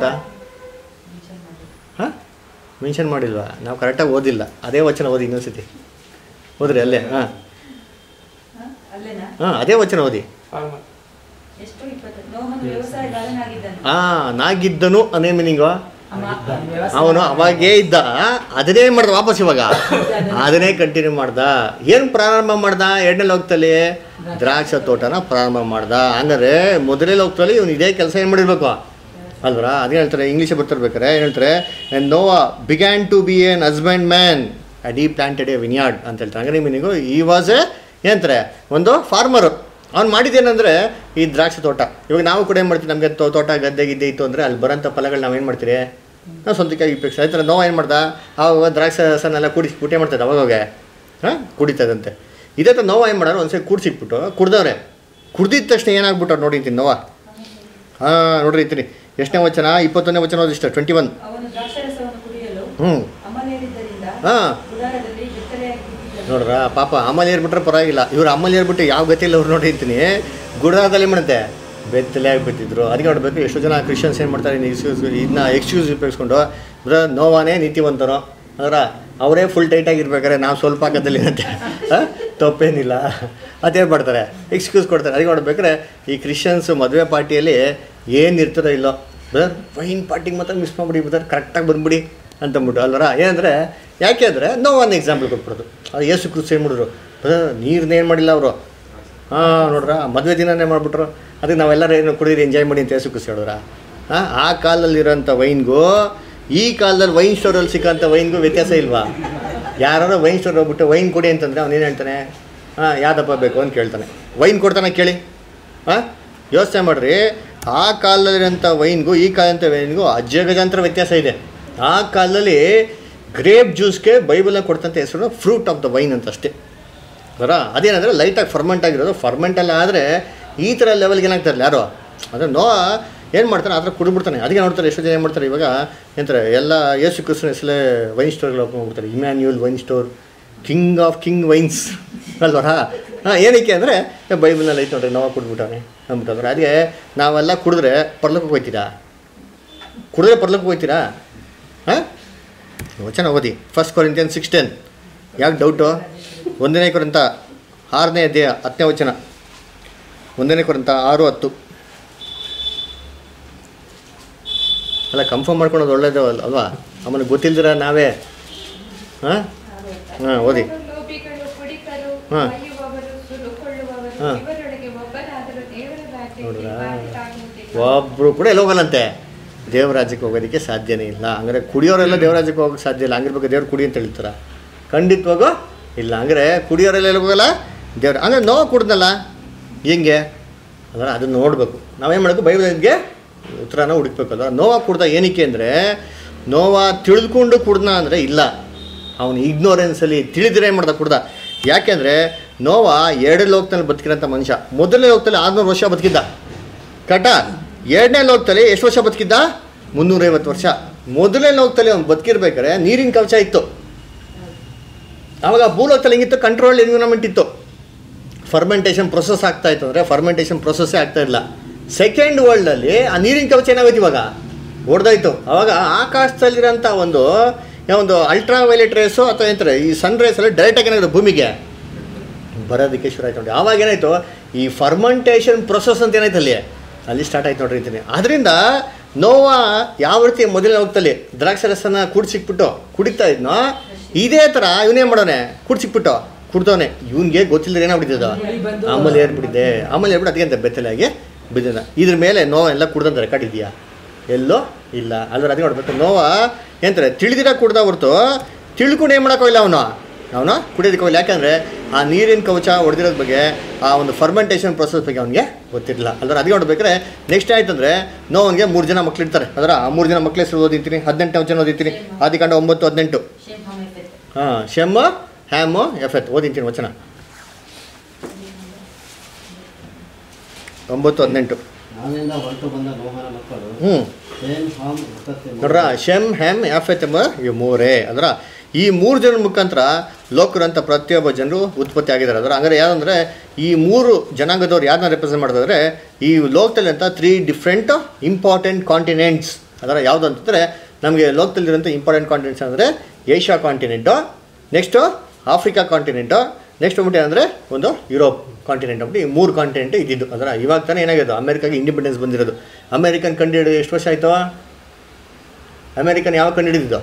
ಹಾಂ ಮೆನ್ಷನ್ ಮಾಡಿಲ್ವಾ ನಾವು ಕರೆಕ್ಟಾಗಿ ಓದಿಲ್ಲ ಅದೇ ವಚನ ಓದಿ ಇನ್ನೊಂದ್ಸತಿ ಓದ್ರಿ ಅಲ್ಲೇ ಹಾಂ ಹ? ಅಲ್ಲೇನಾ ಹಾಂ ಅದೇ ವಚನ ಓದಿ ಎಷ್ಟು ಇಪ್ಪತ್ತು ನೋಹನು ವ್ಯವಸಾಯಗಾರನಾಗಿದ್ದನು ಹಾಂ ನಾಗಿದ್ದನು ಅದೇ ಮೀನಿಂಗು ಅಮ್ಮ, ವ್ಯವಸಾಯ ಅವನು ಅವಾಗೇ ಇದ್ದ ಅದನ್ನೇ ಮಾಡ್ದ ವಾಪಸ್ ಇವಾಗ ಅದನ್ನೇ ಕಂಟಿನ್ಯೂ ಮಾಡ್ದ ಏನು ಪ್ರಾರಂಭ ಮಾಡ್ದ ಎರಡನೇ ಲೋಕದಲ್ಲಿ ದ್ರಾಕ್ಷ ತೋಟನ ಪ್ರಾರಂಭ ಮಾಡ್ದ ಹಂಗಾದ್ರೆ ಮೊದಲನೇ ಲೋಕದಲ್ಲಿ ಇವನು ಇದೇ ಕೆಲಸ ಏನು ಮಾಡಿರ್ಬೇಕು ಅಲ್ವರ ಅದೇ ಹೇಳ್ತಾರೆ ಇಂಗ್ಲೀಷ್ ಬರ್ತಿರ್ಬೇಕಾರೆ ಏನು ಹೇಳ್ತಾರೆ Noah began to be an husbandman and he planted a vineyard ಅಂತ ಹೇಳ್ತಾರೆ ಹಂಗಾರೆ ಮೀನಿಂಗು ಈ ವಾಸ್ ಎ ಏನಂತಾರೆ ಒಂದು ಫಾರ್ಮರು ಅವ್ನು ಮಾಡಿದ್ದೇನೆಂದರೆ ಈ ದ್ರಾಕ್ಷಿ ತೋಟ ಇವಾಗ ನಾವು ಕೂಡ ಏನು ಮಾಡ್ತೀವಿ ನಮಗೆ ತೋಟ ಗದ್ದೆ ಗಿದ್ದೆ ಇತ್ತು ಅಂದರೆ ಅಲ್ಲಿ ಬರೋಂಥ ಫಲಗಳು ನಾವು ಏನು ಮಾಡ್ತೀರಿ ನಾವು ಸ್ವಂತಕ್ಕಾಗಿ ಉಪಯೋಗಿಸ್ತೀವಿ ಆಯ್ತು ನೋವು ಏನು ಮಾಡ್ದ ಆವಾಗ ದ್ರಾಕ್ಷಿ ರಸನೆಲ್ಲ ಕುಡಿಸಿ ಊಟ ಮಾಡ್ತದೆ ಅವಾಗವಾಗ ಹಾಂ ಕುಡಿತದಂತೆ ಇದೇ ಥರ ನೋವು ಏನು ಮಾಡೋರು ಒಂದ್ಸರಿ ಕುಡಿಸಿಟ್ಬಿಟ್ಟು ಕುಡ್ದವ್ರೆ ಕುಡ್ದಿದ ತಕ್ಷಣ ಏನಾಗ್ಬಿಟ್ಟು ನೋಡಿರ್ತೀನಿ ನೋವ ಹಾಂ ನೋಡ್ರಿ ಇರ್ತೀನಿ ಎಷ್ಟನೇ ವಚನ ಇಪ್ಪತ್ತೊಂದನೇ ವಚನ ಓದಿಷ್ಟ ಟ್ವೆಂಟಿ ಒನ್ ಅವನು ದ್ರಾಕ್ಷಾರಸವನ್ನು ಕುಡಿಯಲು ಹ್ಞೂ ಅಮಲೇರಿದ್ದರಿಂದ ಹಾಂ ಗುಡಾರದಲ್ಲಿ ಬೆತ್ತಲೆಯಾಗಿ ಕೂತಿದ್ದನು. ನೋಡ್ರ ಪಾಪ ಅಮ್ಮಲ್ಲಿ ಏರ್ಬಿಟ್ರೆ ಪರವಾಗಿಲ್ಲ ಇವ್ರು ಅಮ್ಮಲ್ಲಿ ಏರ್ಬಿಟ್ಟು ಯಾವ ಗತಿಯಲ್ಲಿ ಅವ್ರು ನೋಡಿರ್ತೀನಿ ಗುಡಾರದಲ್ಲಿ ಮಾಡುತ್ತೆ ಬೆತ್ತಲೆ ಆಗಿಬಿಟ್ಟಿದ್ರು ಅದಕ್ಕೆ ನೋಡಬೇಕು ಎಷ್ಟು ಜನ ಕ್ರಿಶ್ಚಿಯನ್ಸ್ ಏನು ಮಾಡ್ತಾರೆ ಎಕ್ಸ್ಕ್ಯೂಸ್ ಇದನ್ನ ಎಕ್ಸ್ಕ್ಯೂಸ್ ಉಪಯೋಗಿಸ್ಕೊಂಡು ಬ್ರ ನೋವಾನೇ ನೀತಿವಂತರು ಅಂದ್ರೆ ಅವರೇ ಫುಲ್ ಟೈಟಾಗಿ ಇರ್ಬೇಕಾದ್ರೆ ನಾವು ಸ್ವಲ್ಪ ಹಾಕೋದಲ್ಲಿ ಅಂತೆ ತಪ್ಪೇನಿಲ್ಲ ಅದೇ ಮಾಡ್ತಾರೆ ಎಕ್ಸ್ಕ್ಯೂಸ್ ಕೊಡ್ತಾರೆ ಅದಕ್ಕೆ ನೋಡ್ಬೇಕಾದ್ರೆ ಈ ಕ್ರಿಶ್ಚಿಯನ್ಸ್ ಮದುವೆ ಪಾರ್ಟಿಯಲ್ಲಿ ಏನು ಇರ್ತಾರೋ ಇಲ್ಲೋ ಬ್ರದರ್ ವೈನ್ ಪಾರ್ಟಿಗೆ ಮಾತ್ರ ಮಿಸ್ ಮಾಡಿಬಿಡಿ ಬ್ರದರ್ ಕರೆಕ್ಟಾಗಿ ಬಂದ್ಬಿಡಿ ಅಂತಂದ್ಬಿಟ್ಟು ಅಲ್ವರ ಏನಂದರೆ ಯಾಕೆ ಅಂದರೆ ನಾವು ಒಂದು ಎಕ್ಸಾಂಪಲ್ ಕೊಟ್ಬಿಡೋದು ಅದು ಏಸು ಕ್ರಿಸ್ತು ಏನು ಮಾಡಿದ್ರು ಬ್ರದರ್ ನೀರ್ನೇನು ಮಾಡಿಲ್ಲ ಅವರು ಹಾಂ ನೋಡ್ರ ಮದುವೆ ದಿನನೇ ಮಾಡಿಬಿಟ್ರು ಅದಕ್ಕೆ ನಾವೆಲ್ಲರೂ ಏನು ಕುಡಿದ್ರೆ ಎಂಜಾಯ್ ಮಾಡಿ ಅಂತ ಏಸು ಕ್ರಿಸ್ತು ಹೇಳಿದ್ರ ಹಾಂ ಆ ಕಾಲದಲ್ಲಿರೋಂಥ ವೈನ್ಗೂ ಈ ಕಾಲದಲ್ಲಿ ವೈನ್ ಸ್ಟೋರಲ್ಲಿ ಸಿಕ್ಕಂಥ ವೈನ್ಗೂ ವ್ಯತ್ಯಾಸ ಇಲ್ವಾ ಯಾರು ವೈನ್ ಸ್ಟೋರ್ ಹೋಗ್ಬಿಟ್ಟು ವೈನ್ ಕೊಡಿ ಅಂತಂದರೆ ಅವನೇನು ಹೇಳ್ತಾನೆ ಹಾಂ ಯಾವ್ದಪ್ಪ ಬೇಕು ಅಂತ ಕೇಳ್ತಾನೆ ವೈನ್ ಕೊಡ್ತಾನೆ ಕೇಳಿ ಹಾಂ ಯೋಚನೆ ಮಾಡಿರಿ ಆ ಕಾಲದಲ್ಲಿರೋಂಥ ವೈನ್ಗೂ ಈ ಕಾಲದಂಥ ವೈನ್ಗೂ ಅಜಗಜಾಂತರ ವ್ಯತ್ಯಾಸ ಇದೆ ಆ ಕಾಲದಲ್ಲಿ ಗ್ರೇಪ್ ಜ್ಯೂಸ್ಗೆ ಬೈಬಲ್ನ ಕೊಡ್ತಂಥ ಹೆಸರು ಫ್ರೂಟ್ ಆಫ್ ದ ವೈನ್ ಅಂತ ಅಷ್ಟೇ ಬರ ಅದೇನಂದರೆ ಲೈಟಾಗಿ ಫರ್ಮೆಂಟ್ ಆಗಿರೋದು ಫರ್ಮೆಂಟ್ ಎಲ್ಲ ಆದರೆ ಈ ಥರ ಲೆವೆಲ್ಗೆ ಏನಾಗ್ತಾರಲ್ಲ ಯಾರು ಅಂದರೆ ನೋ ಏನು ಮಾಡ್ತಾನೆ ಆ ಥರ ಕುಡಿಬಿಡ್ತಾನೆ ಅದಕ್ಕೆ ನೋಡ್ತಾರೆ ಎಷ್ಟು ಜನ ಏನು ಮಾಡ್ತಾರೆ ಇವಾಗ ಏನಂತಾರೆ ಎಲ್ಲ ಯೇಸು ಕ್ರಿಸ್ತನ ಹೆಸರೇ ವೈನ್ ಸ್ಟೋರ್ಗಳು ಓಪನ್ ಮಾಡ್ತಾರೆ Immanuel wine store king of king wines ಅಲ್ವರ ಹಾಂ ಏನಕ್ಕೆ ಅಂದರೆ ಬೈಬಲ್ನಲ್ಲಿ ಐತೆ ನೋಡ್ರಿ ನೋವು ಕುಡ್ಬಿಟ್ಟವನೆ ಅಂದ್ಬಿಟ್ಟವ್ರೆ ಅದಕ್ಕೆ ನಾವೆಲ್ಲ ಕುಡಿದ್ರೆ ಪರ್ಲಕ್ಕೆ ಹೋಗ್ತೀರಾ ಕುಡಿದ್ರೆ ಪರ್ಲಕ್ಕೆ ಹೋಗ್ತೀರಾ ಹಾಂ ವಚನ ಓದಿ ಫಸ್ಟ್ ಕೊರಿಂತಿಯನ್ ಸಿಕ್ಸ್ ಟೆನ್ ಯಾಕೆ ಡೌಟು ಒಂದನೇ ಕೊರಂತ ಆರನೇ ಅಧ್ಯಾಯ ಹತ್ತನೇ ವಚನ ಒಂದನೇ ಕೊರಂತ ಆರು ಹತ್ತು ಅಲ್ಲ ಕನ್ಫರ್ಮ್ ಮಾಡ್ಕೊಳೋದು ಒಳ್ಳೇದು ಅಲ್- ಅಲ್ವಾ ಆಮೇಲೆ ಗೊತ್ತಿಲ್ದಿರ ನಾವೇ ಹಾಂ ಹಾಂ ಓದಿ ಲೋಭಿಗಳು ಕುಡಿಕರು ಹಾ. ಒಯ್ಯುವವರು ಸುಲುಕೊಳ್ಳುವವರು ಹಾ. ಇವರೊಳಗೆ ಒಬ್ಬರಾದರೂ ದೇವರ ರಾಜ್ಯಕ್ಕೆ ನೋಡಿದ್ರಾ? ಬಾಧ್ಯರಾಗುವುದಿಲ್ಲ. ಒಬ್ಬರು ಕೂಡ ಎಲ್ಲಿ ಹೋಗಲ್ಲಂತೆ ದೇವರಾಜ್ಯಕ್ಕೆ ಹೋಗೋದಕ್ಕೆ ಸಾಧ್ಯನೇ ಇಲ್ಲ ಹಂಗಾರೆ ಕುಡಿಯೋರೆಲ್ಲ ದೇವರಾಜ್ಯಕ್ಕೆ ಹೋಗೋಕ್ಕೆ ಸಾಧ್ಯ ಇಲ್ಲ ಹಂಗಿರ್ಬೇಕು ದೇವ್ರು ಕುಡಿ ಅಂತ ಹೇಳ್ತಾರ ಖಂಡಿತವಾಗೂ ಇಲ್ಲ ಹಂಗಾರೆ ಕುಡಿಯೋರೆಲ್ಲ ಎಲ್ಲಿ ಹೋಗಲ್ಲ ದೇವ್ರು ಹಂಗಾರೆ ನೋವು ಕುಡ್ದಲ್ಲ ಹೆಂಗೆ ಅಂದ್ರೆ ಅದನ್ನ ನೋಡಬೇಕು ನಾವೇನು ಮಾಡಬೇಕು ಬೈಬಲ್ಗೆ ಉತ್ತರನ ಹುಡುಕ್ಬೇಕಲ್ಲ ನೋವಾ ಕುಡ್ದ ಏನಕ್ಕೆ ಅಂದರೆ ನೋವಾ ತಿಳಿದುಕೊಂಡು ಕುಡ್ದ ಅಂದರೆ ಇಲ್ಲ ಅವನು ಇಗ್ನೋರೆನ್ಸಲ್ಲಿ ತಿಳಿದಿರ ಏನು ಮಾಡ್ದ ಕುಡ್ದ ಯಾಕೆಂದರೆ ನೋವಾ ಎರಡೇ ಲೋಕದಲ್ಲಿ ಬದುಕಿರೋಂಥ ಮನುಷ್ಯ ಮೊದಲನೇ ಲೋಕದಲ್ಲಿ ಆರುನೂರು ವರ್ಷ ಬದುಕಿದ್ದ ಕಟ ಎರಡನೇ ಲೋಕದಲ್ಲಿ ಎಷ್ಟು ವರ್ಷ ಬದುಕಿದ್ದ ಮುನ್ನೂರೈವತ್ತು ವರ್ಷ ಮೊದಲನೇ ಲೋಕದಲ್ಲಿ ಅವ್ನು ಬದುಕಿರ್ಬೇಕಾದ್ರೆ ನೀರಿನ ಕವಚ ಇತ್ತು ಆವಾಗ ಭೂಲೋಕದಲ್ಲಿ ಹೆಂಗಿತ್ತು ಕಂಟ್ರೋಲ್ ಎನ್ವಿರಾನ್ಮೆಂಟ್ ಇತ್ತು ಫರ್ಮೆಂಟೇಷನ್ ಪ್ರೊಸೆಸ್ ಆಗ್ತಾ ಇತ್ತು ಅಂದರೆ ಫರ್ಮೆಂಟೇಷನ್ ಪ್ರೊಸೆಸ್ಸೇ ಆಗ್ತಾ ಇಲ್ಲ ಸೆಕೆಂಡ್ ವರ್ಲ್ಡಲ್ಲಿ ಆ ನೀರಿನ ಕವಚ ಏನಾಗೋಯ್ತು ಇವಾಗ ಹೊಡೆದೋಯ್ತು ಅವಾಗ ಆಕಾಶದಲ್ಲಿರೋಂಥ ಒಂದು ಯಾವ ಒಂದು ಅಲ್ಟ್ರಾ ವೈಲೆಟ್ ರೇಸು ಅಥವಾ ಏನಂತಾರೆ ಈ ಸನ್ ರೇಸಲ್ಲಿ ಡೈರೆಕ್ಟಾಗಿ ಏನಾಗುತ್ತೆ ಭೂಮಿಗೆ ಬರೋದಕ್ಕೆ ಶುರು ಆಯ್ತು ನೋಡಿ ಆವಾಗ ಏನಾಯಿತು ಈ ಫರ್ಮೆಂಟೇಷನ್ ಪ್ರೊಸೆಸ್ ಅಂತ ಏನಾಯ್ತು ಅಲ್ಲಿ ಅಲ್ಲಿ ಸ್ಟಾರ್ಟ್ ಆಯ್ತು ನೋಡ್ರಿ ಅಂತೀನಿ ಅದರಿಂದ ನೋವಾ ಯಾವ ರೀತಿ ಮೊದಲನೇ ಹೋಗ್ತಲ್ಲಿ ದ್ರಾಕ್ಷಿ ರಸನ ಕುಡಿಸಿಕ್ಬಿಟ್ಟು ಕುಡಿತಾ ಇದ್ನೋ ಇದೇ ಥರ ಇವನೇನು ಮಾಡೋನೆ ಕುಡಿಸಿಕ್ಬಿಟ್ಟು ಕುಡ್ದವನೆ ಇವನಿಗೆ ಗೊತ್ತಿಲ್ಲದ್ರೆ ಏನಾಗ್ಬಿಟ್ಟಿದ್ದು ಬಳಿ ಬಂದು- ಆಮೇಲೆ ಏರ್ಬಿಟ್ಟಿದೆ ಆಮೇಲೆ ಏರ್ಬಿಟ್ಟು ಅದಕ್ಕೆ ಅಂತ ಬೆತ್ತಲಾಗಿ ಬಿದ್ದಿದ ಇದ್ರ ಮೇಲೆ ನೋವು ಎಲ್ಲ ಕುಡ್ದಂತ ರೆಕಾರ್ಡ್ ಇದೆಯಾ ಎಲ್ಲೋ ಇಲ್ಲ ಅಲ್ವ ಅದಕ್ಕೆ ನೋಡ್ಬೇಕು ನೋವ ಏನಂತಾರೆ ತಿಳಿದಿರ ಕುಡ್ದ ಹೊರ್ತು ತಿಳ್ಕೊಂಡು ಏನು ಮಾಡೋಕ್ಕೋಗಿಲ್ಲ ಅವನು ಅವನು ಕುಡಿಯೋದಕ್ಕೆ ಹೋಗಿಲ್ಲ ಯಾಕಂದರೆ ಆ ನೀರಿನ ಕವಚ ಹೊಡೆದಿರೋದ್ರ ಬಗ್ಗೆ ಆ ಒಂದು ಫರ್ಮೆಂಟೇಷನ್ ಪ್ರೊಸೆಸ್ ಬಗ್ಗೆ ಅವನಿಗೆ ಗೊತ್ತಿರಲಿಲ್ಲ ಅಲ್ವ ಅದಕ್ಕೆ ನೋಡ್ಬೇಕಾದ್ರೆ ನೆಕ್ಸ್ಟ್ ಆಯ್ತಂದ್ರೆ ನೋವನಿಗೆ ಮೂರು ಜನ ಮಕ್ಳಿರ್ತಾರೆ ಅದರ ಆ ಮೂರು ಜನ ಮಕ್ಳ ಹೆಸರು ಓದಿರ್ತೀನಿ ಹದಿನೆಂಟು ವಚನ ಓದಿರ್ತೀನಿ ಆದಿಕಾಂಡ ಒಂಬತ್ತು ಹದಿನೆಂಟು ಶೇಮ್ ಹಾಮೆಫೆತ್. ಹಾಂ ಶೆಮ್ ಹ್ಯಾಮು ಎಫೆತ್ ಓದಿಂತೀನಿ ವಚನ ಒಂಬತ್ತು ಹದಿನೆಂಟು ನಾವಿಂದ ಹೊರಟು ಬಂದ ನೋಹನ ಮಕ್ಕಳು ಹ್ಞೂ ಸೇಮ್ ಹಾಮ್ ಹತ್ತತ್ತೆ ನೋಡ್ರ ಶೆಮ್ ಹೆಮ್ ಯಾಫೆತ್ ಎಂಬ ಇವು ಮೂರೇ ಅದರ ಈ ಮೂರು ಜನರ ಮುಖಾಂತರ ಲೋಕರಂತ ಪ್ರತಿಯೊಬ್ಬ ಜನರು ಉತ್ಪತ್ತಿ ಆಗಿದ್ದಾರೆ ಅದರ ಹಂಗಾರೆ ಯಾರಂದರೆ ಈ ಮೂರು ಜನಾಂಗದವ್ರು ಯಾರನ್ನ ರೆಪ್ರೆಸೆಂಟ್ ಮಾಡ್ತಾರೆ ಈ ಲೋಕದಲ್ಲಿ ಅಂತ ತ್ರೀ ಡಿಫ್ರೆಂಟ್ ಇಂಪಾರ್ಟೆಂಟ್ ಕಾಂಟಿನೆಂಟ್ಸ್ ಅದರ ಯಾವುದು ಅಂತಂದರೆ ನಮಗೆ ಲೋಕದಲ್ಲಿರೋಂಥ ಇಂಪಾರ್ಟೆಂಟ್ ಕಾಂಟಿನೆಂಟ್ಸ್ ಅಂದರೆ Asia continent next Africa continent next ಬಂದ್ಬಿಟ್ಟು ಅಂದರೆ ಒಂದು ಯುರೋಪ್ ಕಾಂಟಿನೆಂಟ್ ಅಂದ್ಬಿಟ್ಟು ಈ ಮೂರು ಕಾಂಟಿನೆಂಟ್ ಇದ್ದಿದ್ದು ಅದರ ಇವಾಗ ತಾನೇ ಏನಾಗಿದೆ ಅಮೆರಿಕಾಗೆ ಇಂಡಿಪೆಂಡೆನ್ಸ್ ಬಂದಿರೋದು ಅಮೆರಿಕನ್ ಕಂಡು ಎಷ್ಟು ವರ್ಷ ಆಯ್ತು ಅಮೆರಿಕನ್ ಯಾವ ಕಂಡು ಹಿಡಿದಿದ್ದು